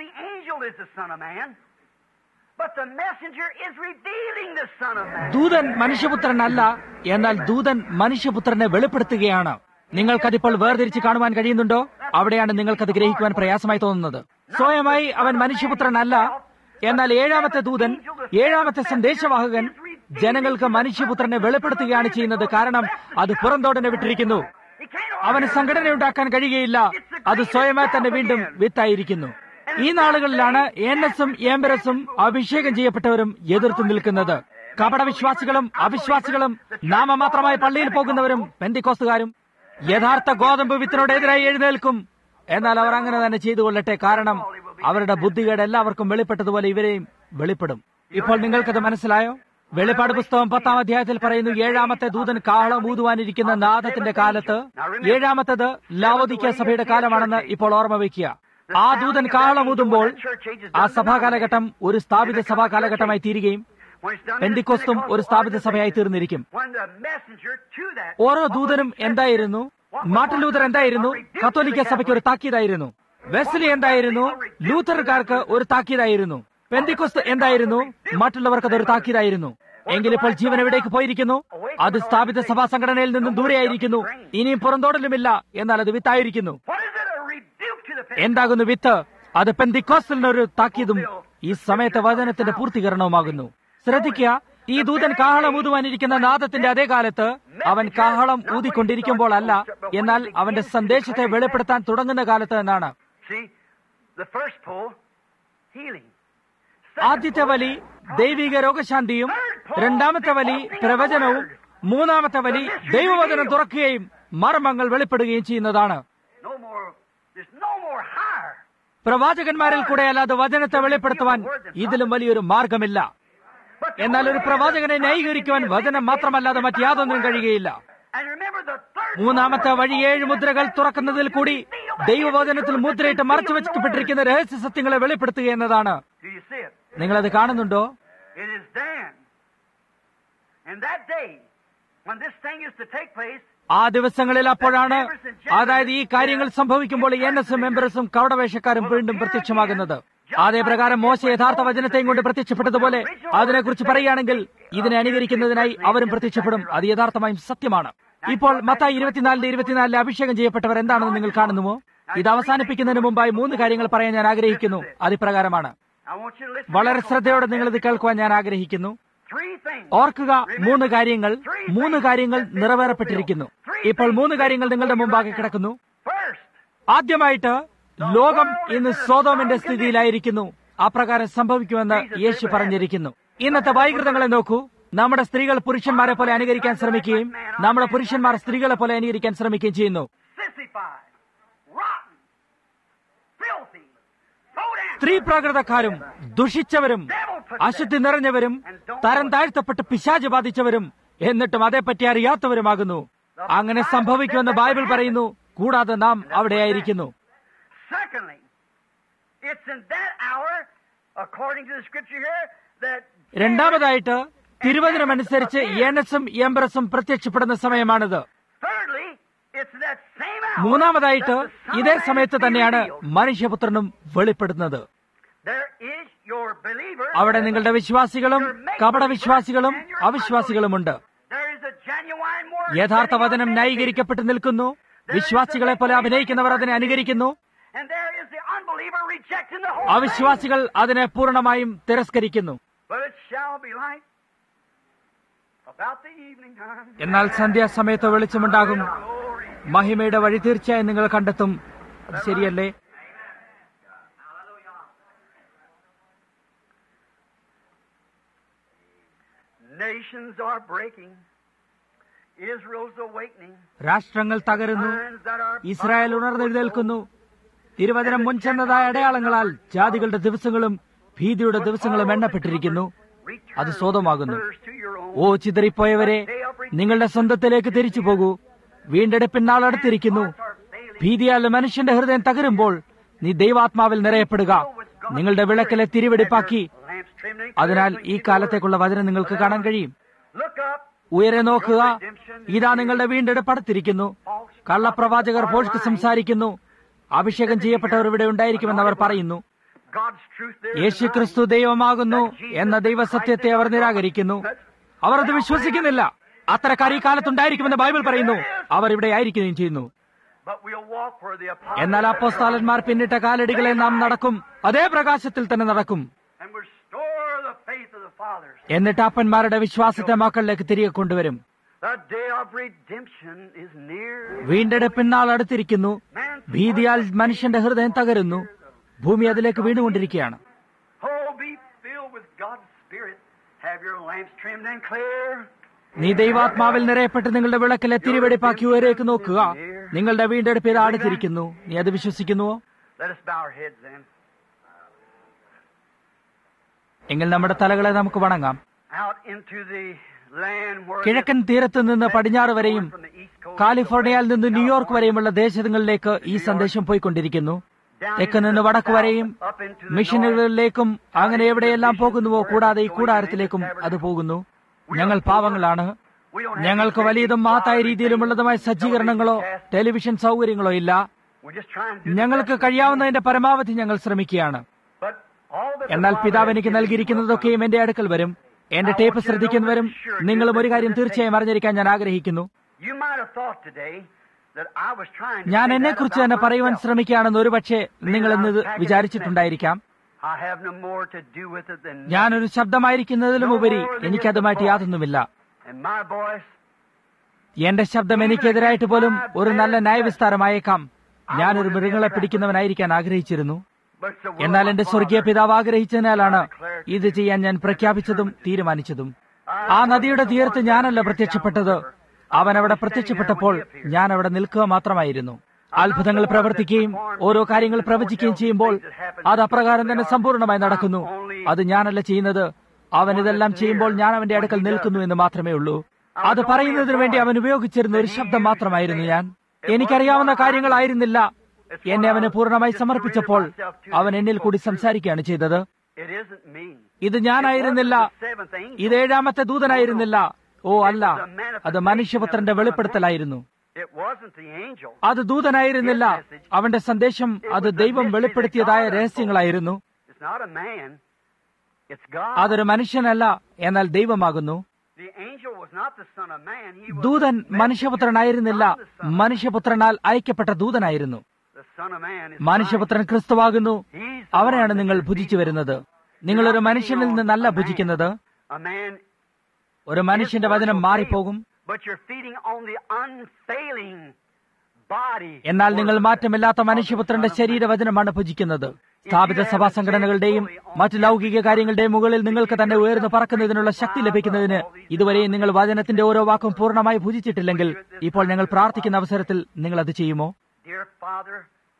ദൂതൻ മനുഷ്യപുത്രനല്ല എന്നാൽ ദൂതൻ മനുഷ്യപുത്രനെ വെളിപ്പെടുത്തുകയാണ് നിങ്ങൾക്കതിപ്പോൾ വേർതിരിച്ച് കാണുവാൻ കഴിയുന്നുണ്ടോ അവിടെയാണ് നിങ്ങൾക്കത് ഗ്രഹിക്കുവാൻ പ്രയാസമായി തോന്നുന്നത് സ്വയമായി അവൻ മനുഷ്യപുത്രനല്ല എന്നാൽ ഏഴാമത്തെ ദൂതൻ ഏഴാമത്തെ സന്ദേശവാഹകൻ ജനങ്ങൾക്ക് മനുഷ്യപുത്രനെ വെളിപ്പെടുത്തുകയാണ് ചെയ്യുന്നത് കാരണം അത് പുറന്തോടനെ വിട്ടിരിക്കുന്നു അവന് സംഘടനയുണ്ടാക്കാൻ കഴിയുകയില്ല അത് സ്വയമായി തന്നെ വീണ്ടും വിത്തായിരിക്കുന്നു ഈ നാളുകളിലാണ് എൻ എസും ഏംബരസും അഭിഷേകം ചെയ്യപ്പെട്ടവരും എതിർത്ത് നിൽക്കുന്നത് കപടവിശ്വാസികളും അവിശ്വാസികളും നാമമാത്രമായി പള്ളിയിൽ പോകുന്നവരും പെന്തിക്കോസ്തുകാരും യഥാർത്ഥ ഗോതമ്പ് വിത്തിനോടെതിരായി എഴുന്നേൽക്കും എന്നാൽ അവർ അങ്ങനെ തന്നെ ചെയ്തു കൊള്ളട്ടെ കാരണം അവരുടെ ബുദ്ധികേട് എല്ലാവർക്കും വെളിപ്പെട്ടതുപോലെ ഇവരെയും വെളിപ്പെടും ഇപ്പോൾ നിങ്ങൾക്കത് മനസ്സിലായോ വെളിപ്പാട് പുസ്തകം പത്താം അധ്യായത്തിൽ പറയുന്നു ഏഴാമത്തെ ദൂതൻ കാഹളം ഊതുവാനിരിക്കുന്ന നാദത്തിന്റെ കാലത്ത് ഏഴാമത്തത് ലാവോദിക്ക സഭയുടെ കാലമാണെന്ന് ഇപ്പോൾ ഓർമ്മ വയ്ക്കുക ആ ദൂതൻ കാഹളം ഊതുമ്പോൾ ആ സഭാ കാലഘട്ടം ഒരു സ്ഥാപിത സഭാ കാലഘട്ടമായി തീരുകയും പെന്തിക്കോസ്തും ഒരു സ്ഥാപിത സഭയായി തീർന്നിരിക്കും ഓരോ ദൂതനും എന്തായിരുന്നു മാർട്ടിൻ ലൂതർ എന്തായിരുന്നു കത്തോലിക്ക സഭയ്ക്ക് ഒരു താക്കീതായിരുന്നു വെസ്ലി എന്തായിരുന്നു ലൂഥർക്കാർക്ക് ഒരു താക്കീതായിരുന്നു പെന്തിക്കോസ്ത് എന്തായിരുന്നു മറ്റുള്ളവർക്ക് അതൊരു താക്കീതായിരുന്നു എങ്കിൽ ഇപ്പോൾ ജീവൻ എവിടേക്ക് പോയിരിക്കുന്നു അത് സ്ഥാപിത സഭാ സംഘടനയിൽ നിന്നും ദൂരെയായിരിക്കുന്നു ഇനിയും പുറന്തോടലുമില്ല എന്നാൽ അത് വിത്തായിരിക്കുന്നു എന്താകുന്നു വിത്ത് അത് പെന്തിക്കോസ്റ്റലിനൊരു താക്കീതും ഈ സമയത്തെ വചനത്തിന്റെ പൂർത്തീകരണവുമാകുന്നു ശ്രദ്ധിക്കുക ഈ ദൂതൻ കാഹളം ഊതുവാനിരിക്കുന്ന നാദത്തിന്റെ അതേ കാലത്ത് അവൻ കാഹളം ഊതിക്കൊണ്ടിരിക്കുമ്പോൾ അല്ല എന്നാൽ അവന്റെ സന്ദേശത്തെ വെളിപ്പെടുത്താൻ തുടങ്ങുന്ന കാലത്ത് എന്നാണ് ആദ്യത്തെ വലി ദൈവിക രോഗശാന്തിയും രണ്ടാമത്തെ വലി പ്രവചനവും മൂന്നാമത്തെ വലി ദൈവവചനം തുറക്കുകയും മർമ്മങ്ങൾ വെളിപ്പെടുകയും ചെയ്യുന്നതാണ് പ്രവാചകന്മാരിൽ കൂടെ അല്ലാതെ വചനത്തെ വെളിപ്പെടുത്തുവാൻ ഇതിലും വലിയൊരു മാർഗമില്ല എന്നാൽ ഒരു പ്രവാചകനെ ന്യായീകരിക്കുവാൻ വചനം മാത്രമല്ലാതെ മറ്റ് യാതൊന്നും കഴിയുകയില്ല മൂന്നാമത്തെ വഴി ഏഴ് മുദ്രകൾ തുറക്കുന്നതിൽ കൂടി ദൈവവചനത്തിൽ മുദ്രയിട്ട് മറച്ചു വെച്ചിപ്പെട്ടിരിക്കുന്ന രഹസ്യ സത്യങ്ങളെ വെളിപ്പെടുത്തുക എന്നതാണ് നിങ്ങളത് കാണുന്നുണ്ടോ ആ ദിവസങ്ങളിൽ അപ്പോഴാണ് അതായത് ഈ കാര്യങ്ങൾ സംഭവിക്കുമ്പോൾ എൻ എസും മെമ്പേഴ്സും കവടവേഷക്കാരും വീണ്ടും പ്രത്യക്ഷമാകുന്നത് അതേ പ്രകാരം മോശ യഥാർത്ഥ വചനത്തെയും കൊണ്ട് പ്രത്യക്ഷപ്പെട്ടതുപോലെ അതിനെക്കുറിച്ച് പറയുകയാണെങ്കിൽ ഇതിനെ അനുകരിക്കുന്നതിനായി അവരും പ്രത്യക്ഷപ്പെടും അത് യഥാർത്ഥമായും സത്യമാണ് ഇപ്പോൾ മത്തായി ഇരുപത്തിനാലിന്റെ ഇരുപത്തിനാലിലെ അഭിഷേകം ചെയ്യപ്പെട്ടവർ എന്താണെന്ന് നിങ്ങൾ കാണുന്നുമോ ഇത് അവസാനിപ്പിക്കുന്നതിന് മുമ്പായി മൂന്ന് കാര്യങ്ങൾ പറയാൻ ഞാൻ ആഗ്രഹിക്കുന്നു അതിപ്രകാരമാണ് വളരെ ശ്രദ്ധയോടെ നിങ്ങൾ ഇത് കേൾക്കുവാൻ ഞാൻ ആഗ്രഹിക്കുന്നു ഓർക്കുക മൂന്ന് കാര്യങ്ങൾ മൂന്ന് കാര്യങ്ങൾ നിറവേറപ്പെട്ടിരിക്കുന്നു ഇപ്പോൾ മൂന്ന് കാര്യങ്ങൾ നിങ്ങളുടെ മുമ്പാകെ കിടക്കുന്നു ആദ്യമായിട്ട് ലോകം ഇന്ന് സോതോമിന്റെ സ്ഥിതിയിലായിരിക്കുന്നു അപ്രകാരം സംഭവിക്കുമെന്ന് യേശു പറഞ്ഞിരിക്കുന്നു ഇന്നത്തെ വൈകൃതങ്ങളെ നോക്കൂ നമ്മുടെ സ്ത്രീകൾ പുരുഷന്മാരെ പോലെ അനുകരിക്കാൻ ശ്രമിക്കുകയും നമ്മുടെ പുരുഷന്മാർ സ്ത്രീകളെ പോലെ അനുകരിക്കാൻ ശ്രമിക്കുകയും ചെയ്യുന്നു സ്ത്രീ പ്രാകൃതക്കാരും ദുഷിച്ചവരും അശുദ്ധി നിറഞ്ഞവരും തരം താഴ്ത്തപ്പെട്ട് പിശാജ് ബാധിച്ചവരും എന്നിട്ടും അതേപ്പറ്റി അറിയാത്തവരുമാകുന്നു അങ്ങനെ സംഭവിക്കുമെന്ന് ബൈബിൾ പറയുന്നു കൂടാതെ നാം അവിടെയായിരിക്കുന്നു രണ്ടാമതായിട്ട് തിരുവചനമനുസരിച്ച് എനസും എംബ്രസും പ്രത്യക്ഷപ്പെടുന്ന സമയമാണിത് it's that same hour മൂന്നാമതായിട്ട് that the Son of ഇതേ Man സമയത്ത് is being തന്നെയാണ് revealed. മനുഷ്യപുത്രനും വെളിപ്പെടുന്നത് There is your believer. അവിടെ നിങ്ങളുടെ വിശ്വാസികളും കപടവിശ്വാസികളും അവിശ്വാസികളുമുണ്ട് There is a genuine word. യഥാർത്ഥ living വചനം authentic. ന്യായീകരിക്കപ്പെട്ട് നിൽക്കുന്നു വിശ്വാസികളെ പോലെ അഭിനയിക്കുന്നവർ അതിനെ അനുകരിക്കുന്നു And there is the unbeliever rejecting the whole അവിശ്വാസികൾ അതിനെ പൂർണ്ണമായും തിരസ്കരിക്കുന്നു thing. But it shall be light about the evening time. എന്നാൽ സന്ധ്യാസമയത്ത് വെളിച്ചമുണ്ടാകും Glory. മഹിമയുടെ വഴി തീർച്ചയായും നിങ്ങൾ കണ്ടെത്തും അത് ശരിയല്ലേ Nations are breaking. Israel's awakening. രാഷ്ട്രങ്ങൾ തകരുന്നു Signs that are ഇസ്രായേൽ ഉണർന്നെഴുന്നേൽക്കുന്നു തിരുവചനം മുൻചെന്നതായ അടയാളങ്ങളാൽ ജാതികളുടെ ദിവസങ്ങളും ഭീതിയുടെ ദിവസങ്ങളും എണ്ണപ്പെട്ടിരിക്കുന്നു അത് സ്വതമാകുന്നു ഓ ചിതറിപ്പോയവരെ നിങ്ങളുടെ സ്വന്തത്തിലേക്ക് തിരിച്ചു പോകൂ വീണ്ടെടുപ്പിൻ നാൾ അടുത്തിരിക്കുന്നു ഭീതിയാൽ മനുഷ്യന്റെ ഹൃദയം തകരുമ്പോൾ നീ ദൈവാത്മാവിൽ നിറയപ്പെടുക നിങ്ങളുടെ വിളക്കിലെ തിരിവെടിപ്പാക്കി അതിനാൽ ഈ കാലത്തേക്കുള്ള വചനം നിങ്ങൾക്ക് കാണാൻ കഴിയും Look up. ഉയരെ നോക്കുക ഇതാ നിങ്ങളുടെ വീണ്ടെടുപ്പ് അടുത്തിരിക്കുന്നു കള്ളപ്രവാചകർ പോഷ്ക്ക് സംസാരിക്കുന്നു അഭിഷേകം ചെയ്യപ്പെട്ടവർ ഇവിടെ ഉണ്ടായിരിക്കുമെന്ന് അവർ പറയുന്നു God's truth there. യേശുക്രിസ്തു ദൈവമാകുന്നു എന്ന ദൈവസത്യത്തെ അവർ നിരാകരിക്കുന്നു അവർ അത് വിശ്വസിക്കുന്നില്ല അത്തരക്കാർ ഈ കാലത്തുണ്ടായിരിക്കുമെന്ന് ബൈബിൾ പറയുന്നു അവർ ഇവിടെ ആയിരിക്കുകയും ചെയ്യുന്നു But we'll walk where the apostles എന്നാൽ അപ്പോസ്താലന്മാർ പിന്നിട്ട കാലടികളെ നാം നടക്കും അതേ പ്രകാശത്തിൽ തന്നെ നടക്കും and restore the faith of the fathers. എന്നിട്ട് അപ്പന്മാരുടെ വിശ്വാസത്തെ മക്കളിലേക്ക് തിരികെ കൊണ്ടുവരും The day of redemption is near. വീണ്ടെടുപ്പിൻ നാൾ അടുത്തിരിക്കുന്നു ഭീതിയാൽ മനുഷ്യന്റെ ഹൃദയം തകരുന്നു ഭൂമി അതിലേക്ക് വീണുകൊണ്ടിരിക്കുകയാണ് Oh, be filled with God's Spirit. Have your lamps trimmed and clear. നീ ദൈവാത്മാവിൽ നിറയപ്പെട്ട് നിങ്ങളുടെ വിളക്കിലെ തിരിവെടിപ്പാക്കി ഉയരേക്ക് നോക്കുക നിങ്ങളുടെ വീണ്ടെടുപ്പ് ഇത് അടുത്തിരിക്കുന്നു നീ അത് വിശ്വസിക്കുന്നുവോ Let us bow our heads then. എങ്കിൽ നമ്മുടെ തലകളെ നമുക്ക് വണങ്ങാം Out into the land where കിഴക്കൻ തീരത്ത് നിന്ന് പടിഞ്ഞാറ് വരെയും from the east coast കാലിഫോർണിയയിൽ നിന്ന് ന്യൂയോർക്ക് വരെയുമുള്ള ദേശങ്ങളിലേക്ക് ഈ സന്ദേശം പോയിക്കൊണ്ടിരിക്കുന്നു തെക്ക് നിന്ന് വടക്ക് വരെയും up into the മിഷനുകളിലേക്കും അങ്ങനെ എവിടെയെല്ലാം പോകുന്നുവോ കൂടാതെ ഈ കൂടാരത്തിലേക്കും അത് പോകുന്നു ഞങ്ങൾ പാവങ്ങളാണ് we don't have ഞങ്ങൾക്ക് any വലിയതും മഹത്തായ രീതിയിലുമുള്ളതുമായ സജ്ജീകരണങ്ങളോ ടെലിവിഷൻ സൗകര്യങ്ങളോ ഇല്ല We're just trying to do the ഞങ്ങൾക്ക് best we കഴിയാവുന്നതിന്റെ പരമാവധി ഞങ്ങൾ ശ്രമിക്കുകയാണ് can. But all that the എന്നാൽ Father പിതാവ് has എനിക്ക് given me will നൽകിയിരിക്കുന്നതൊക്കെയും എന്റെ അടുക്കൽ വരും എന്റെ ടേപ്പ് ശ്രദ്ധിക്കുന്നവരും നിങ്ങളും ഒരു കാര്യം തീർച്ചയായും അറിഞ്ഞിരിക്കാൻ ഞാൻ ആഗ്രഹിക്കുന്നു come. You might have thought today that I was trying to ഞാൻ say എന്നെ that കുറിച്ച് about തന്നെ പറയുവാൻ myself. ശ്രമിക്കുകയാണെന്ന് ഒരുപക്ഷെ നിങ്ങൾ ഇന്ന് വിചാരിച്ചിട്ടുണ്ടായിരിക്കാം I have no more to do with it than ഞാനൊരു ശബ്ദമായിരിക്കുന്നതിലും ഉപരി എനിക്കതുമായിട്ട് യാതൊന്നുമില്ല and my voice എന്റെ ശബ്ദം എനിക്കെതിരായിട്ട് പോലും ഒരു നല്ല ന്യായവിസ്താരമായേക്കാം ഞാനൊരു മൃഗങ്ങളെ പിടിക്കുന്നവനായിരിക്കാൻ ആഗ്രഹിച്ചിരുന്നു but it's the will എന്നാൽ of എന്റെ my സ്വർഗീയ Father. പിതാവ് ആഗ്രഹിച്ചതിനാലാണ് ഇത് ചെയ്യാൻ ഞാൻ പ്രഖ്യാപിച്ചതും തീരുമാനിച്ചതും ആ നദിയുടെ തീരത്ത് ഞാനല്ല പ്രത്യക്ഷപ്പെട്ടത് അവൻ അവിടെ പ്രത്യക്ഷപ്പെട്ടപ്പോൾ ഞാൻ അവിടെ നിൽക്കുക മാത്രമായിരുന്നു അത്ഭുതങ്ങൾ പ്രവർത്തിക്കുകയും ഓരോ കാര്യങ്ങൾ പ്രവചിക്കുകയും ചെയ്യുമ്പോൾ അത് അപ്രകാരം തന്നെ സമ്പൂർണ്ണമായി നടക്കുന്നു അത് ഞാനല്ല ചെയ്യുന്നത് അവൻ ഇതെല്ലാം ചെയ്യുമ്പോൾ ഞാൻ അവന്റെ അടുക്കൽ നിൽക്കുന്നു എന്ന് മാത്രമേ ഉള്ളൂ അത് പറയുന്നതിന് വേണ്ടി അവൻ ഉപയോഗിച്ചിരുന്ന ഒരു ശബ്ദം മാത്രമായിരുന്നു ഞാൻ എനിക്കറിയാവുന്ന കാര്യങ്ങളായിരുന്നില്ല എന്നെ അവന് പൂർണ്ണമായി സമർപ്പിച്ചപ്പോൾ അവൻ എന്നിൽ കൂടി സംസാരിക്കുകയാണ് ചെയ്തത് It isn't me. ഇത് ഞാനായിരുന്നില്ല It wasn't the seventh angel. ഇത് ഏഴാമത്തെ ദൂതനായിരുന്നില്ല ഓ അല്ല അത് മനുഷ്യപുത്രന്റെ വെളിപ്പെടുത്തലായിരുന്നു It wasn't the angel. അത് ദൂതനായിരുന്നില്ല അവന്റെ സന്ദേശം അത് ദൈവം വെളിപ്പെടുത്തിയതായ രഹസ്യങ്ങളായിരുന്നു It's not a man. It's God. അതൊരു മനുഷ്യനല്ല എന്നാൽ ദൈവമാകുന്നു The angel was not the son of man. He was ദൂതൻ the messenger മനുഷ്യപുത്രനായിരുന്നില്ല from the son of മനുഷ്യപുത്രനാൽ അയക്കപ്പെട്ട ദൂതനായിരുന്നു The son of man is മനുഷ്യപുത്രൻ ക്രിസ്തുവാകുന്നു Christ. He's the അവനെയാണ് one നിങ്ങൾ that is ഭുജിച്ചു feeding വരുന്നത് on. നിങ്ങളൊരു You're not മനുഷ്യനിൽ feeding on നിന്നല്ല a man. ഭുജിക്കുന്നത് A man ഒരു മനുഷ്യന്റെ വചനം മാറിപ്പോകും But you're feeding on the unfailing body. എന്നാൽ നിങ്ങൾ മാറ്റമില്ലാത്ത മനുഷ്യപുത്രന്റെ ശരീരവചനമാണ് ഭുജിക്കുന്നത് സ്ഥാപിത സഭാ സംഘടനകളുടെയും മറ്റു ലൗകിക കാര്യങ്ങളുടെയും മുകളിൽ നിങ്ങൾക്ക് തന്നെ ഉയർന്നു പറക്കുന്നതിനുള്ള ശക്തി ലഭിക്കുന്നതിന് ഇതുവരെ നിങ്ങൾ വചനത്തിന്റെ ഓരോ വാക്കും പൂർണ്ണമായി ഭുജിച്ചിട്ടില്ലെങ്കിൽ ഇപ്പോൾ ഞങ്ങൾ പ്രാർത്ഥിക്കുന്ന അവസരത്തിൽ നിങ്ങൾ അത് ചെയ്യുമോ Dear Father,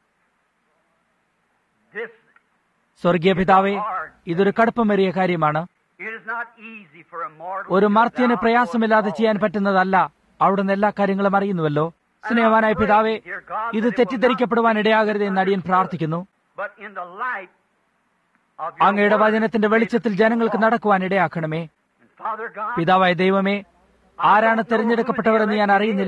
this സ്വർഗീയ പിതാവേ ഇതൊരു കടുപ്പമേറിയ കാര്യമാണ് it is not easy for a mortal ഒരു to മർത്യന് bow പ്രയാസമില്ലാതെ before ചെയ്യാൻ all. പറ്റുന്നതല്ല അവിടുന്ന് എല്ലാ കാര്യങ്ങളും അറിയുന്നുവല്ലോ സ്നേഹവാനായ പിതാവേ ഇത് തെറ്റിദ്ധരിക്കപ്പെടുവാൻ ഇടയാകരുത് എന്ന് അടിയൻ പ്രാർത്ഥിക്കുന്നു But in the light of your അങ്ങയുടെ word, വചനത്തിന്റെ വെളിച്ചത്തിൽ ജനങ്ങൾക്ക് നടക്കുവാൻ ഇടയാക്കണമേ And Father God, പിതാവായ ദൈവമേ ആരാണ് തിരഞ്ഞെടുക്കപ്പെട്ടവരെന്ന് ഞാൻ അറിയുന്നില്ല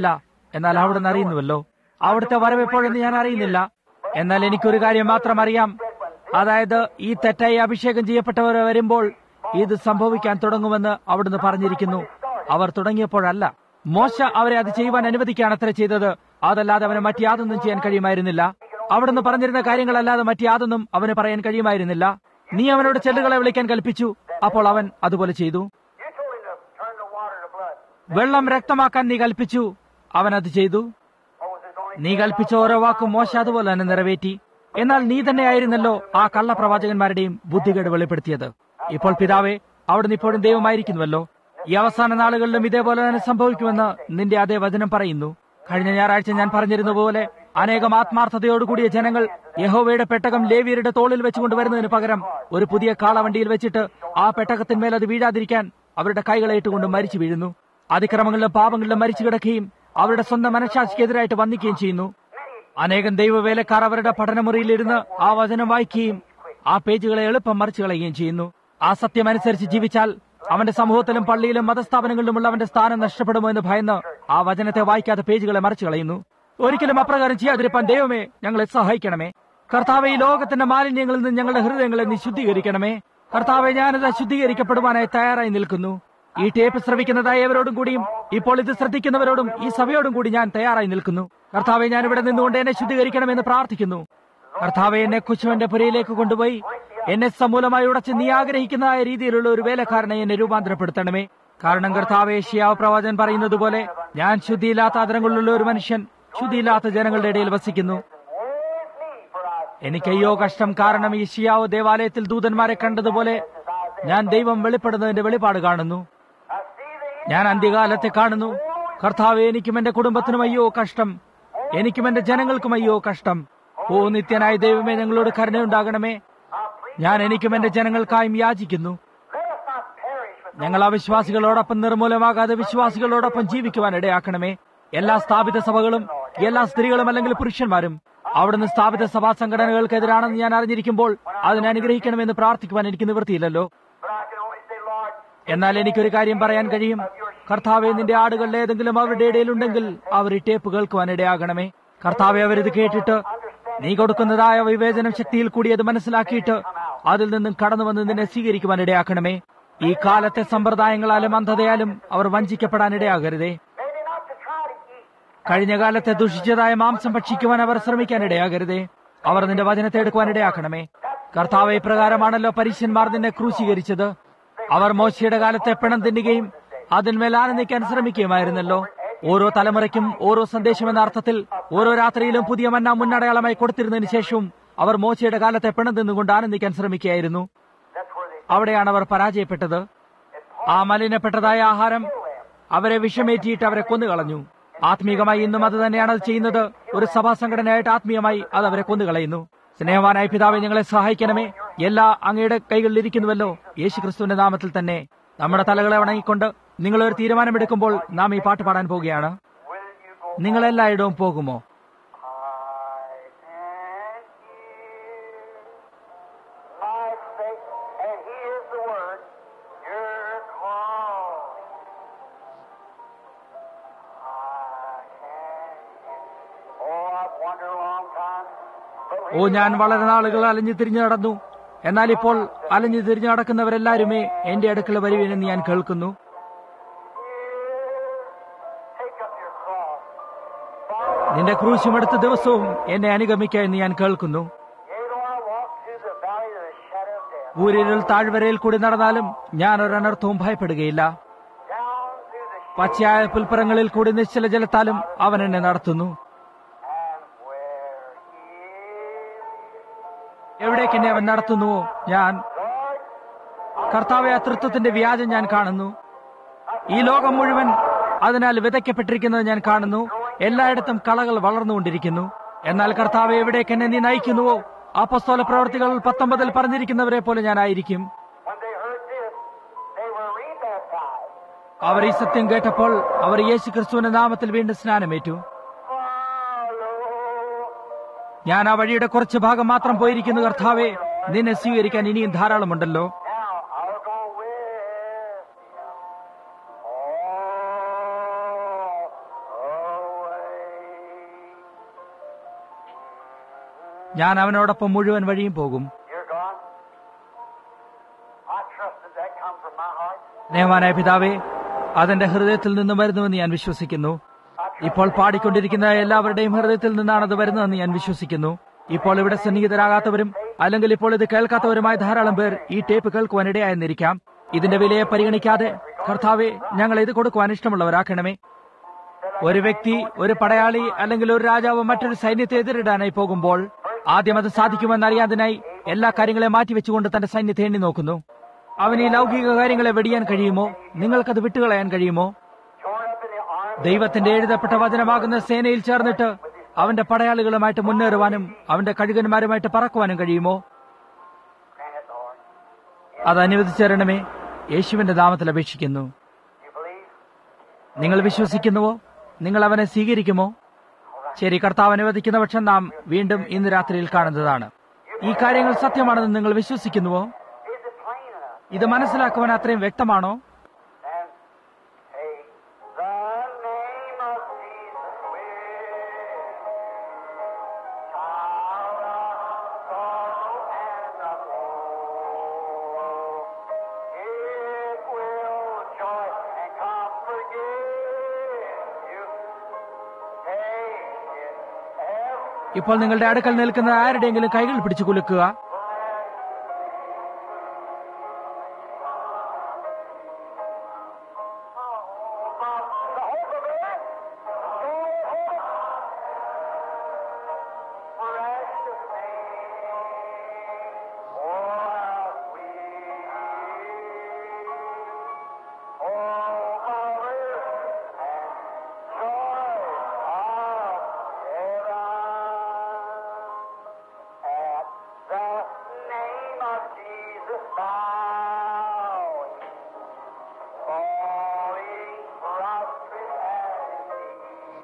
എന്നാൽ അവിടുന്ന് അറിയുന്നുവല്ലോ അവിടുത്തെ വരവെപ്പോഴെന്ന് ഞാൻ അറിയുന്നില്ല എന്നാൽ എനിക്കൊരു കാര്യം മാത്രം അറിയാം അതായത് ഈ തെറ്റായി അഭിഷേകം ചെയ്യപ്പെട്ടവർ വരുമ്പോൾ ഇത് സംഭവിക്കാൻ തുടങ്ങുമെന്ന് അവിടുന്ന് പറഞ്ഞിരിക്കുന്നു അവർ തുടങ്ങിയപ്പോഴല്ല മോശ അവരെ അത് ചെയ്യുവാൻ അനുവദിക്കുകയാണ് അത്ര ചെയ്തത് അതല്ലാതെ അവന് മറ്റ് യാതൊന്നും ചെയ്യാൻ കഴിയുമായിരുന്നില്ല അവിടുന്ന് പറഞ്ഞിരുന്ന കാര്യങ്ങളല്ലാതെ മറ്റ് യാതൊന്നും അവന് പറയാൻ കഴിയുമായിരുന്നില്ല നീ അവനോട് ചെല്ലുകളെ വിളിക്കാൻ കൽപ്പിച്ചു അപ്പോൾ അവൻ അതുപോലെ ചെയ്തു You told him to turn the water to blood. വെള്ളം രക്തമാക്കാൻ നീ കൽപ്പിച്ചു അവൻ അത് ചെയ്തു What was his only നീ കൽപ്പിച്ച ഓരോ വാക്കും മോശ അതുപോലെ തന്നെ നിറവേറ്റി എന്നാൽ നീ തന്നെയായിരുന്നല്ലോ ആ കള്ളപ്രവാചകന്മാരുടെയും ബുദ്ധികേട് വെളിപ്പെടുത്തിയത് ഇപ്പോൾ പിതാവേ അവിടുന്ന് ഇപ്പോഴും ദൈവമായിരിക്കുന്നുവല്ലോ ഈ അവസാന നാളുകളിലും ഇതേപോലെ തന്നെ സംഭവിക്കുമെന്ന് നിന്റെ അതേ വചനം പറയുന്നു കഴിഞ്ഞ ഞായറാഴ്ച ഞാൻ പറഞ്ഞിരുന്ന പോലെ അനേകം ആത്മാർത്ഥതയോടുകൂടിയ ജനങ്ങൾ യഹോവയുടെ പെട്ടകം ലേവിയരുടെ തോളിൽ വെച്ചുകൊണ്ടുവരുന്നതിന് പകരം ഒരു പുതിയ കാളവണ്ടിയിൽ വെച്ചിട്ട് ആ പെട്ടകത്തിന്മേൽ അത് വീഴാതിരിക്കാൻ അവരുടെ കൈകളെ ഇട്ടുകൊണ്ട് മരിച്ചു വീഴുന്നു അതിക്രമങ്ങളിലും പാപങ്ങളിലും മരിച്ചു കിടക്കുകയും അവരുടെ സ്വന്തം മനഃശാസ്ത്രക്കെതിരായിട്ട് വന്നിക്കുകയും ചെയ്യുന്നു അനേകം ദൈവവേലക്കാർ അവരുടെ പഠനമുറിയിലിരുന്ന് ആ വചനം വായിക്കുകയും ആ പേജുകളെ എളുപ്പം മറിച്ചു കളയുകയും ചെയ്യുന്നു ആ സത്യമനുസരിച്ച് ജീവിച്ചാൽ അവന്റെ സമൂഹത്തിലും പള്ളിയിലും മതസ്ഥാപനങ്ങളിലുമുള്ള അവന്റെ സ്ഥാനം നഷ്ടപ്പെടുമോ എന്ന് ഭയന്ന് ആ വചനത്തെ വായിക്കാത്ത പേജുകളെ മറിച്ചു കളയുന്നു ഒരിക്കലും അപ്രകാരം ചെയ്യാതിരിപ്പാൻ ദൈവമേ ഞങ്ങളെ സഹായിക്കണമേ കർത്താവെ ഈ ലോകത്തിന്റെ മാലിന്യങ്ങളിൽ നിന്ന് ഞങ്ങളുടെ ഹൃദയങ്ങളെ നീ ശുദ്ധീകരിക്കണമേ കർത്താവെ ഞാനിത് ശുദ്ധീകരിക്കപ്പെടുവാനായി തയ്യാറായി നിൽക്കുന്നു ഈ ടേപ്പ് ശ്രവിക്കുന്നതായ ഏവരോടും കൂടിയും ഇപ്പോൾ ഇത് ശ്രദ്ധിക്കുന്നവരോടും ഈ സഭയോടും കൂടി ഞാൻ തയ്യാറായി നിൽക്കുന്നു കർത്താവെ ഞാൻ ഇവിടെ നിന്നുകൊണ്ട് എന്നെ ശുദ്ധീകരിക്കണമെന്ന് പ്രാർത്ഥിക്കുന്നു കർത്താവെ എന്നെ കുശവന്റെ പുരയിലേക്ക് കൊണ്ടുപോയി എന്നെ സമൂലമായി ഉടച്ച് നീ ആഗ്രഹിക്കുന്നതായ രീതിയിലുള്ള ഒരു വേലക്കാരനെ എന്നെ രൂപാന്തരപ്പെടുത്തണമേ കാരണം കർത്താവെ ഷിയാവ് പ്രവാചകൻ പറയുന്നത് പോലെ ഞാൻ ശുദ്ധിയില്ലാത്ത ആദരങ്ങളിലുള്ള ഒരു മനുഷ്യൻ ശുദ്ധിയില്ലാത്ത ജനങ്ങളുടെ ഇടയിൽ വസിക്കുന്നു എനിക്കയ്യോ കഷ്ടം കാരണം ഈ ഷിയാവ് ദേവാലയത്തിൽ ദൂതന്മാരെ കണ്ടതുപോലെ ഞാൻ ദൈവം വെളിപ്പെടുന്നതിന്റെ വെളിപാട് കാണുന്നു ഞാൻ അന്ത്യകാലത്തെ കാണുന്നു കർത്താവ് എനിക്കും എന്റെ കുടുംബത്തിനും അയ്യോ കഷ്ടം എനിക്കും എന്റെ ജനങ്ങൾക്കും അയ്യോ കഷ്ടം ഓ നിത്യനായ ദൈവമേ ഞങ്ങളോട് കരുണയുണ്ടാകണമേ ഞാൻ എനിക്കും എന്റെ ജനങ്ങൾക്കായും യാചിക്കുന്നു Let us not perish with ഞങ്ങൾ അവിശ്വാസികളോടൊപ്പം നിർമൂലമാകാതെ വിശ്വാസികളോടൊപ്പം ജീവിക്കുവാൻ ഇടയാക്കണമേ എല്ലാ സ്ഥാപിത സഭകളും എല്ലാ സ്ത്രീകളും അല്ലെങ്കിൽ പുരുഷന്മാരും അവിടുന്ന് സ്ഥാപിത സഭാ സംഘടനകൾക്കെതിരാണെന്ന് ഞാൻ അറിഞ്ഞിരിക്കുമ്പോൾ അതിനെ അനുഗ്രഹിക്കണമെന്ന് പ്രാർത്ഥിക്കുവാൻ എനിക്ക് നിവൃത്തിയില്ലല്ലോ But I can only say, Lord, എന്നാൽ എനിക്കൊരു കാര്യം പറയാൻ കഴിയും കർത്താവെ നിന്റെ ആടുകളിൽ ഏതെങ്കിലും അവരുടെ ഇടയിലുണ്ടെങ്കിൽ അവർ ഈ ടേപ്പ് കേൾക്കുവാൻ ഇടയാകണമേ കർത്താവെ അവരിത് കേട്ടിട്ട് നീ കൊടുക്കുന്നതായ വിവേചനം ശക്തിയിൽ കൂടി അത് മനസ്സിലാക്കിയിട്ട് അതിൽ നിന്നും കടന്നു വന്ന് നിന്നെ സ്വീകരിക്കുവാൻ ഇടയാക്കണമേ ഈ കാലത്തെ സമ്പ്രദായങ്ങളാലും അന്ധതയാലും അവർ വഞ്ചിക്കപ്പെടാൻ ഇടയാകരുതേ maybe not to try to eat. കഴിഞ്ഞ കാലത്തെ ദുഷിച്ചതായ മാംസം ഭക്ഷിക്കുവാൻ അവർ ശ്രമിക്കാൻ ഇടയാകരുതേ അവർ നിന്റെ വചനത്തെ എടുക്കുവാൻ ഇടയാക്കണമേ കർത്താവ് ഇപ്രകാരമാണല്ലോ പരീശന്മാർ നിന്നെ ക്രൂശീകരിച്ചത് അവർ മോശയുടെ കാലത്തെ പിണം തിന്നുകയും അതിന്മേൽ ആനന്ദിക്കാൻ ശ്രമിക്കുകയുമായിരുന്നല്ലോ ഓരോ തലമുറയ്ക്കും ഓരോ സന്ദേശം എന്ന അർത്ഥത്തിൽ ഓരോ രാത്രിയിലും പുതിയ മന്ന മുന്നടയാളമായി കൊടുത്തിരുന്നതിന് ശേഷവും അവർ മോശയുടെ കാലത്തെ പിണം തിന്നുകൊണ്ട് ആനന്ദിക്കാൻ ശ്രമിക്കുകയായിരുന്നു That's where they അവിടെയാണ് അവർ പരാജയപ്പെട്ടത് ആ മലിനപ്പെട്ടതായ ആഹാരം അവരെ വിഷമേറ്റിയിട്ട് അവരെ കൊന്നുകളഞ്ഞു ആത്മീകമായി ഇന്നും അത് തന്നെയാണ് അത് ചെയ്യുന്നത് ഒരു സഭാ സംഘടനയായിട്ട് ആത്മീയമായി അത് അവരെ കൊന്നുകളയുന്നു സ്നേഹവാനായ പിതാവെ ഞങ്ങളെ സഹായിക്കണമേ എല്ലാ അങ്ങയുടെ കൈകളിൽ ഇരിക്കുന്നുവല്ലോ യേശു ക്രിസ്തുവിന്റെ നാമത്തിൽ തന്നെ നമ്മുടെ തലകളെ വണങ്ങിക്കൊണ്ട് നിങ്ങൾ ഒരു തീരുമാനമെടുക്കുമ്പോൾ നാം ഈ പാട്ട് പാടാൻ പോവുകയാണ് will you go? നിങ്ങൾ എല്ലായിടവും പോകുമോ I can hear my faith, and He is the word. Your call. I can hear. Oh, I've wandered a long time. But ഓ ഞാൻ വളരെ നാളുകൾ അലഞ്ഞു തിരിഞ്ഞു നടന്നു എന്നാൽ ഇപ്പോൾ അലഞ്ഞു തിരിഞ്ഞു നടക്കുന്നവരെല്ലാരുമേ എന്റെ അടുക്കൽ വരുവീനെന്ന് ഞാൻ കേൾക്കുന്നു take up your cross. നിന്റെ ക്രൂശുമെടുത്ത ദിവസവും എന്നെ അനുഗമിക്കുക എന്ന് ഞാൻ കേൾക്കുന്നു Yea, though I walk through the valley of the shadow of death, ഊരിരുൾ താഴ്വരയിൽ കൂടി നടന്നാലും ഞാൻ ഒരനർത്ഥവും ഭയപ്പെടുകയില്ല down through the shadow, പച്ചയായ പുൽപ്പറങ്ങളിൽ കൂടി നിശ്ചല ജലത്താലും അവൻ എന്നെ നടത്തുന്നു and where He എവിടേക്ക് എന്നെ അവൻ നടത്തുന്നുവോ ഞാൻ Lord, കർത്താവെ തൃത്വത്തിന്റെ വ്യാജം ഞാൻ കാണുന്നു ഈ ലോകം മുഴുവൻ അതിനാൽ വിതയ്ക്കപ്പെട്ടിരിക്കുന്നത് ഞാൻ കാണുന്നു എല്ലായിടത്തും കളകൾ വളർന്നുകൊണ്ടിരിക്കുന്നു എന്നാൽ കർത്താവെ എവിടേക്ക് എന്നെ നീ നയിക്കുന്നുവോ അപ്പസ്തോല പ്രവർത്തികൾ പത്തൊമ്പതിൽ പറഞ്ഞിരിക്കുന്നവരെ പോലെ ഞാനായിരിക്കും when they heard this, they were rebaptized. അവർ ഈ സത്യം കേട്ടപ്പോൾ അവർ യേശു ക്രിസ്തുവിന്റെ നാമത്തിൽ വീണ്ടും സ്നാനമേറ്റു Follow. ഞാൻ ആ വഴിയുടെ കുറച്ച് ഭാഗം മാത്രം പോയിരിക്കുന്നു കർത്താവെ നിന്നെ സ്വീകരിക്കാൻ ഇനിയും ധാരാളമുണ്ടല്ലോ Now I'll go with Him all the way. ഞാൻ അവനോടൊപ്പം മുഴുവൻ വഴിയും പോകും Dear God, I trust that that comes from my heart. സ്നേഹവാനായ പിതാവേ അതെന്റെ ഹൃദയത്തിൽ നിന്നും വരുന്നുവെന്ന് ഞാൻ വിശ്വസിക്കുന്നു ഇപ്പോൾ പാടിക്കൊണ്ടിരിക്കുന്ന എല്ലാവരുടെയും ഹൃദയത്തിൽ നിന്നാണ് അത് വരുന്നതെന്ന് ഞാൻ വിശ്വസിക്കുന്നു ഇപ്പോൾ ഇവിടെ സന്നിഹിതരാകാത്തവരും അല്ലെങ്കിൽ ഇപ്പോൾ ഇത് കേൾക്കാത്തവരുമായ ധാരാളം പേർ ഈ ടേപ്പ് കേൾക്കുവാൻ ഇടയായെന്നിരിക്കാം ഇതിന്റെ വിലയെ പരിഗണിക്കാതെ കർത്താവെ ഞങ്ങൾ ഇത് കൊടുക്കുവാൻ ഇഷ്ടമുള്ളവരാക്കണമേ ഒരു വ്യക്തി ഒരു പടയാളി അല്ലെങ്കിൽ ഒരു രാജാവ് മറ്റൊരു സൈന്യത്തെ എതിരിടാനായി പോകുമ്പോൾ ആദ്യം അത് സാധിക്കുമെന്നറിയാതിനായി എല്ലാ കാര്യങ്ങളെ മാറ്റിവെച്ചുകൊണ്ട് തന്റെ സൈന്യത്തെ എണ്ണി നോക്കുന്നു അവന് ഈ ലൗകിക കാര്യങ്ങളെ വെടിയാൻ കഴിയുമോ നിങ്ങൾക്കത് വിട്ടുകളയാൻ കഴിയുമോ Join up in the arms. ദൈവത്തിന്റെ എഴുതപ്പെട്ട വചനമാകുന്ന സേനയിൽ ചേർന്നിട്ട് അവന്റെ പടയാളികളുമായിട്ട് മുന്നേറുവാനും അവന്റെ കഴുകന്മാരുമായിട്ട് പറക്കുവാനും കഴിയുമോ Grant it, Lord. അത് അനുവദിച്ചേരണമേ യേശുവിന്റെ നാമത്തിൽ അപേക്ഷിക്കുന്നു You believe? നിങ്ങൾ വിശ്വസിക്കുന്നുവോ നിങ്ങൾ അവനെ സ്വീകരിക്കുമോ ശരി കർത്താവ് അനുവദിക്കുന്ന പക്ഷം നാം വീണ്ടും ഇന്ന് രാത്രിയിൽ കാണുന്നതാണ് ഈ കാര്യങ്ങൾ സത്യമാണെന്ന് നിങ്ങൾ വിശ്വസിക്കുന്നുവോ Is it plain enough? ഇത് മനസ്സിലാക്കുവാൻ അത്രയും വ്യക്തമാണോ And take the name of Jesus with child of sorrow and of woe. It will joy and comfort give you. Take it every ഇപ്പോൾ നിങ്ങളുടെ അടുക്കൽ നിൽക്കുന്ന ആരുടെയെങ്കിലും കൈകൾ പിടിച്ചു കുലുക്കുക the hope of it. Precious name. Oh, how sweet. Oh, mother and joy of heaven. At the name of Jesus bowing. Falling prostrate at his feet.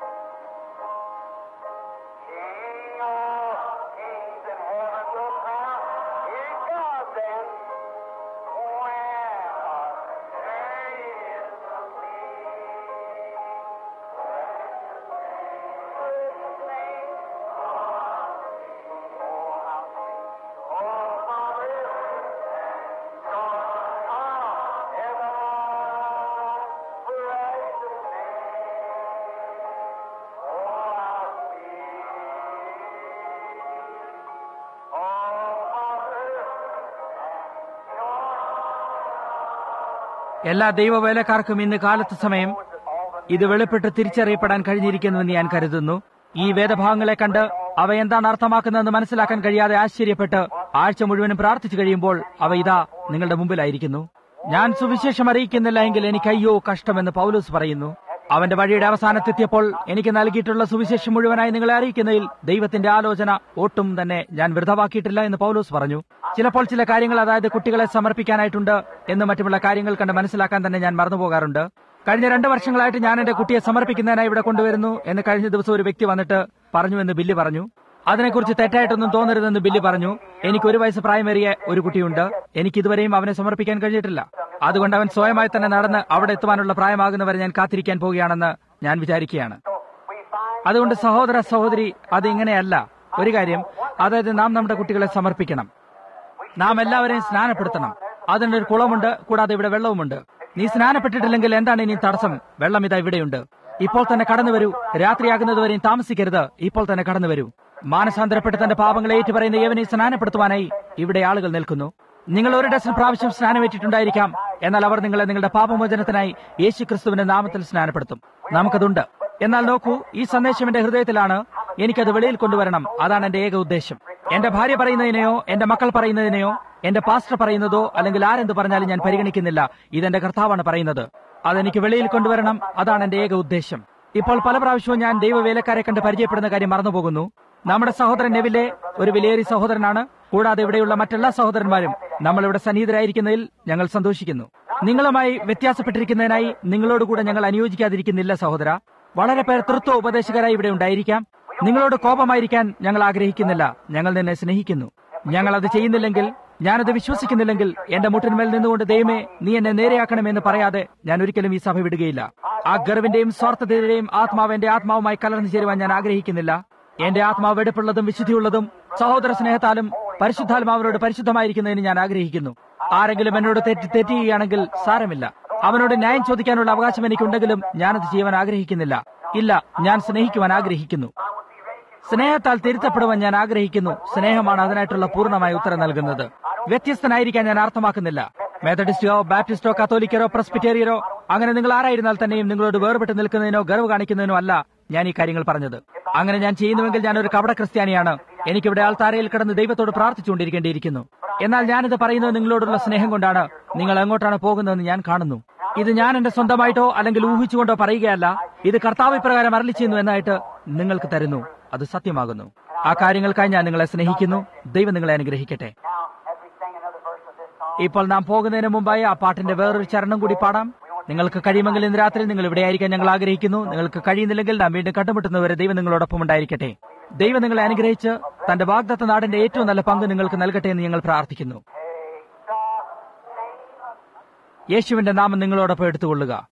King of kings and heaven will crown his God then. When our journey is complete. Precious name. Oh, how sweet. Oh, Mother എല്ലാ ദൈവവേലക്കാർക്കും ഇന്ന് കാലത്ത് സമയം ഇത് വെളിപ്പെട്ട് തിരിച്ചറിയപ്പെടാൻ കഴിഞ്ഞിരിക്കുന്നുവെന്ന് ഞാൻ കരുതുന്നു ഈ വേദഭാഗങ്ങളെ കണ്ട് അവ എന്താണ് അർത്ഥമാക്കുന്നതെന്ന് മനസ്സിലാക്കാൻ കഴിയാതെ ആശ്ചര്യപ്പെട്ട് ആഴ്ച മുഴുവനും പ്രാർത്ഥിച്ചു കഴിയുമ്പോൾ അവ ഇതാ നിങ്ങളുടെ മുമ്പിലായിരിക്കുന്നു ഞാൻ സുവിശേഷം അറിയിക്കുന്നില്ല എങ്കിൽ എനിക്ക് അയ്യോ കഷ്ടമെന്ന് പൗലൂസ് പറയുന്നു അവന്റെ വഴിയുടെ അവസാനത്തെത്തിയപ്പോൾ എനിക്ക് നൽകിയിട്ടുള്ള സുവിശേഷം മുഴുവനായി നിങ്ങളെ അറിയിക്കുന്നതിൽ ദൈവത്തിന്റെ ആലോചന ഒട്ടും തന്നെ ഞാൻ വൃതമാക്കിയിട്ടില്ല എന്ന് പൗലോസ് പറഞ്ഞു ചിലപ്പോൾ ചില കാര്യങ്ങൾ അതായത് കുട്ടികളെ സമർപ്പിക്കാനായിട്ടുണ്ട് എന്ന് മറ്റുമുള്ള കാര്യങ്ങൾ കണ്ട് മനസ്സിലാക്കാൻ തന്നെ ഞാൻ മറന്നുപോകാറുണ്ട് കഴിഞ്ഞ രണ്ട് വർഷങ്ങളായിട്ട് ഞാൻ എന്റെ കുട്ടിയെ സമർപ്പിക്കുന്നതിനായി ഇവിടെ കൊണ്ടുവരുന്നു എന്ന് കഴിഞ്ഞ ദിവസം ഒരു വ്യക്തി വന്നിട്ട് പറഞ്ഞു എന്ന് ബില്ല് പറഞ്ഞു അതിനെക്കുറിച്ച് തെറ്റായിട്ടൊന്നും തോന്നരുതെന്ന് ബില്ലി പറഞ്ഞു എനിക്ക് ഒരു വയസ്സ് പ്രായമേറിയ ഒരു കുട്ടിയുണ്ട് എനിക്ക് ഇതുവരെയും അവനെ സമർപ്പിക്കാൻ കഴിഞ്ഞിട്ടില്ല അതുകൊണ്ട് അവൻ സ്വയമായി തന്നെ നടന്ന് അവിടെ എത്തുവാനുള്ള പ്രായമാകുന്നവരെ ഞാൻ കാത്തിരിക്കാൻ പോവുകയാണെന്ന് ഞാൻ വിചാരിക്കുകയാണ് we find അതുകൊണ്ട് സഹോദര സഹോദരി അത് ഇങ്ങനെയല്ല ഒരു കാര്യം അതായത് നാം നമ്മുടെ കുട്ടികളെ സമർപ്പിക്കണം നാം എല്ലാവരെയും സ്നാനപ്പെടുത്തണം അതിനൊരു കുളമുണ്ട് കൂടാതെ ഇവിടെ വെള്ളവുമുണ്ട് നീ സ്നാനപ്പെട്ടിട്ടില്ലെങ്കിൽ എന്താണ് ഇനി തടസ്സം വെള്ളം ഇതാ ഇവിടെയുണ്ട് ഇപ്പോൾ തന്നെ കടന്നു വരൂ രാത്രിയാകുന്നതുവരെയും താമസിക്കരുത് ഇപ്പോൾ തന്നെ കടന്നു വരൂ മാനസാന്തരപ്പെട്ട് തന്റെ പാപങ്ങളെ ഏറ്റുപറയുന്ന ഏവനെ സ്നാനപ്പെടുത്തുവാനായി ഇവിടെ ആളുകൾ നിൽക്കുന്നു നിങ്ങൾ ഒരു ഡസൻ പ്രാവശ്യം സ്നാനമേറ്റിട്ടുണ്ടായിരിക്കാം എന്നാൽ അവർ നിങ്ങളെ നിങ്ങളുടെ പാപമോചനത്തിനായി യേശു ക്രിസ്തുവിന്റെ നാമത്തിൽ സ്നാനപ്പെടുത്തും നമുക്കതുണ്ട് എന്നാൽ നോക്കൂ ഈ സന്ദേശം എന്റെ ഹൃദയത്തിലാണ് എനിക്കത് വെളിയിൽ കൊണ്ടുവരണം അതാണ് എന്റെ ഏക ഉദ്ദേശം എന്റെ ഭാര്യ പറയുന്നതിനെയോ എന്റെ മക്കൾ പറയുന്നതിനെയോ എന്റെ പാസ്റ്റർ പറയുന്നതോ അല്ലെങ്കിൽ ആരെന്ത് പറഞ്ഞാലും ഞാൻ പരിഗണിക്കുന്നില്ല ഇതെന്റെ കർത്താവാണ് പറയുന്നത് അതെനിക്ക് വെളിയിൽ കൊണ്ടുവരണം അതാണ് എന്റെ ഏക ഉദ്ദേശം ഇപ്പോൾ പല പ്രാവശ്യവും ഞാൻ ദൈവവേലക്കാരെ കണ്ട് പരിചയപ്പെടുന്ന കാര്യം മറന്നുപോകുന്നു നമ്മുടെ സഹോദരൻ നെവിലെ ഒരു വിലയേറി സഹോദരനാണ് കൂടാതെ ഇവിടെയുള്ള മറ്റെല്ലാ സഹോദരന്മാരും നമ്മൾ ഇവിടെ സന്നിഹിതരായിരിക്കുന്നതിൽ ഞങ്ങൾ സന്തോഷിക്കുന്നു നിങ്ങളുമായി വ്യത്യാസപ്പെട്ടിരിക്കുന്നതിനായി നിങ്ങളോടുകൂടെ ഞങ്ങൾ അനുയോജിക്കാതിരിക്കുന്നില്ല സഹോദര വളരെ പേർ തൃത്വ ഉപദേശകരായി ഇവിടെ ഉണ്ടായിരിക്കാം നിങ്ങളോട് കോപമായിരിക്കാൻ ഞങ്ങൾ ആഗ്രഹിക്കുന്നില്ല ഞങ്ങൾ നിന്നെ സ്നേഹിക്കുന്നു ഞങ്ങൾ അത് ചെയ്യുന്നില്ലെങ്കിൽ ഞാനത് വിശ്വസിക്കുന്നില്ലെങ്കിൽ എന്റെ മുട്ടിന്മേൽ നിന്നുകൊണ്ട് ദൈവമേ നീ എന്നെ നേരെയാക്കണമെന്ന് പറയാതെ ഞാൻ ഒരിക്കലും ഈ സഭ വിടുകയില്ല ആ ഗർവിന്റെയും സ്വാർത്ഥതയുടെയും ആത്മാവ് എന്റെ ആത്മാവുമായി കലർന്നു ചേരുവാൻ ഞാൻ ആഗ്രഹിക്കുന്നില്ല എന്റെ ആത്മാവ് വെടുപ്പുള്ളതും വിശുദ്ധിയുള്ളതും സഹോദര സ്നേഹത്താലും പരിശുദ്ധാത്മാവിനോട് പരിശുദ്ധമായിരിക്കുന്നതിന് ഞാൻ ആഗ്രഹിക്കുന്നു ആരെങ്കിലും എന്നോട് തെറ്റ് തെറ്റ് ചെയ്യുകയാണെങ്കിൽ സാരമില്ല അവനോട് ന്യായം ചോദിക്കാനുള്ള അവകാശം എനിക്കുണ്ടെങ്കിലും ഞാനത് ചെയ്യുവാൻ ആഗ്രഹിക്കുന്നില്ല ഇല്ല ഞാൻ സ്നേഹിക്കുവാൻ ആഗ്രഹിക്കുന്നു സ്നേഹത്താൽ തിരുത്തപ്പെടുവാൻ ഞാൻ ആഗ്രഹിക്കുന്നു സ്നേഹമാണ് അതിനായിട്ടുള്ള പൂർണ്ണമായ ഉത്തരം നൽകുന്നത് വ്യത്യസ്തനായിരിക്കാൻ ഞാൻ അർത്ഥമാക്കുന്നില്ല മെത്തഡിസ്റ്റോ ബാപ്റ്റിസ്റ്റോ കത്തോലിക്കരോ പ്രസ്പിറ്റേറിയരോ അങ്ങനെ നിങ്ങൾ ആരായിരുന്നാൽ തന്നെയും നിങ്ങളോട് വേർപെട്ട് നിൽക്കുന്നതിനോ ഗർവ് കാണിക്കുന്നതിനോ അല്ല ഞാൻ ഈ കാര്യങ്ങൾ പറഞ്ഞത് അങ്ങനെ ഞാൻ ചെയ്യുന്നുവെങ്കിൽ ഞാൻ ഒരു കപട ക്രിസ്ത്യാനിയാണ് എനിക്കിവിടെ ആൾത്താരയിൽ കിടന്ന് ദൈവത്തോട് പ്രാർത്ഥിച്ചുകൊണ്ടിരിക്കേണ്ടിയിരിക്കുന്നു എന്നാൽ ഞാനിത് പറയുന്നത് നിങ്ങളോടുള്ള സ്നേഹം കൊണ്ടാണ് നിങ്ങൾ എങ്ങോട്ടാണ് പോകുന്നതെന്ന് ഞാൻ കാണുന്നു ഇത് ഞാൻ എന്റെ സ്വന്തമായിട്ടോ അല്ലെങ്കിൽ ഊഹിച്ചുകൊണ്ടോ പറയുകയല്ല ഇത് കർത്താവ് ഇപ്രകാരം അരളി ചെയ്യുന്നു എന്നായിട്ട് നിങ്ങൾക്ക് തരുന്നു അത് സത്യമാകുന്നു ആ കാര്യങ്ങൾക്കായി ഞാൻ നിങ്ങളെ സ്നേഹിക്കുന്നു ദൈവം നിങ്ങളെ അനുഗ്രഹിക്കട്ടെ Now, as we sing another verse of this song, ഇപ്പോൾ നാം പോകുന്നതിന് മുമ്പായി ആ പാട്ടിന്റെ വേറൊരു ചരണം കൂടി പാടാം നിങ്ങൾക്ക് കഴിയുമെങ്കിൽ ഇന്ന് രാത്രി നിങ്ങൾ ഇവിടെ ആയിരിക്കാൻ ഞങ്ങൾ ആഗ്രഹിക്കുന്നു നിങ്ങൾക്ക് കഴിയുന്നില്ലെങ്കിൽ നാം വീണ്ടും കണ്ടുമുട്ടുന്നവരെ ദൈവം നിങ്ങളോടൊപ്പം ഉണ്ടായിരിക്കട്ടെ ദൈവം നിങ്ങളെ അനുഗ്രഹിച്ച് തന്റെ വാഗ്ദത്ത നാടിന്റെ ഏറ്റവും നല്ല പങ്ക് നിങ്ങൾക്ക് നൽകട്ടെ എന്ന് ഞങ്ങൾ പ്രാർത്ഥിക്കുന്നു യേശുവിന്റെ നാമം നിങ്ങളോടൊപ്പം എടുത്തുകൊള്ളുക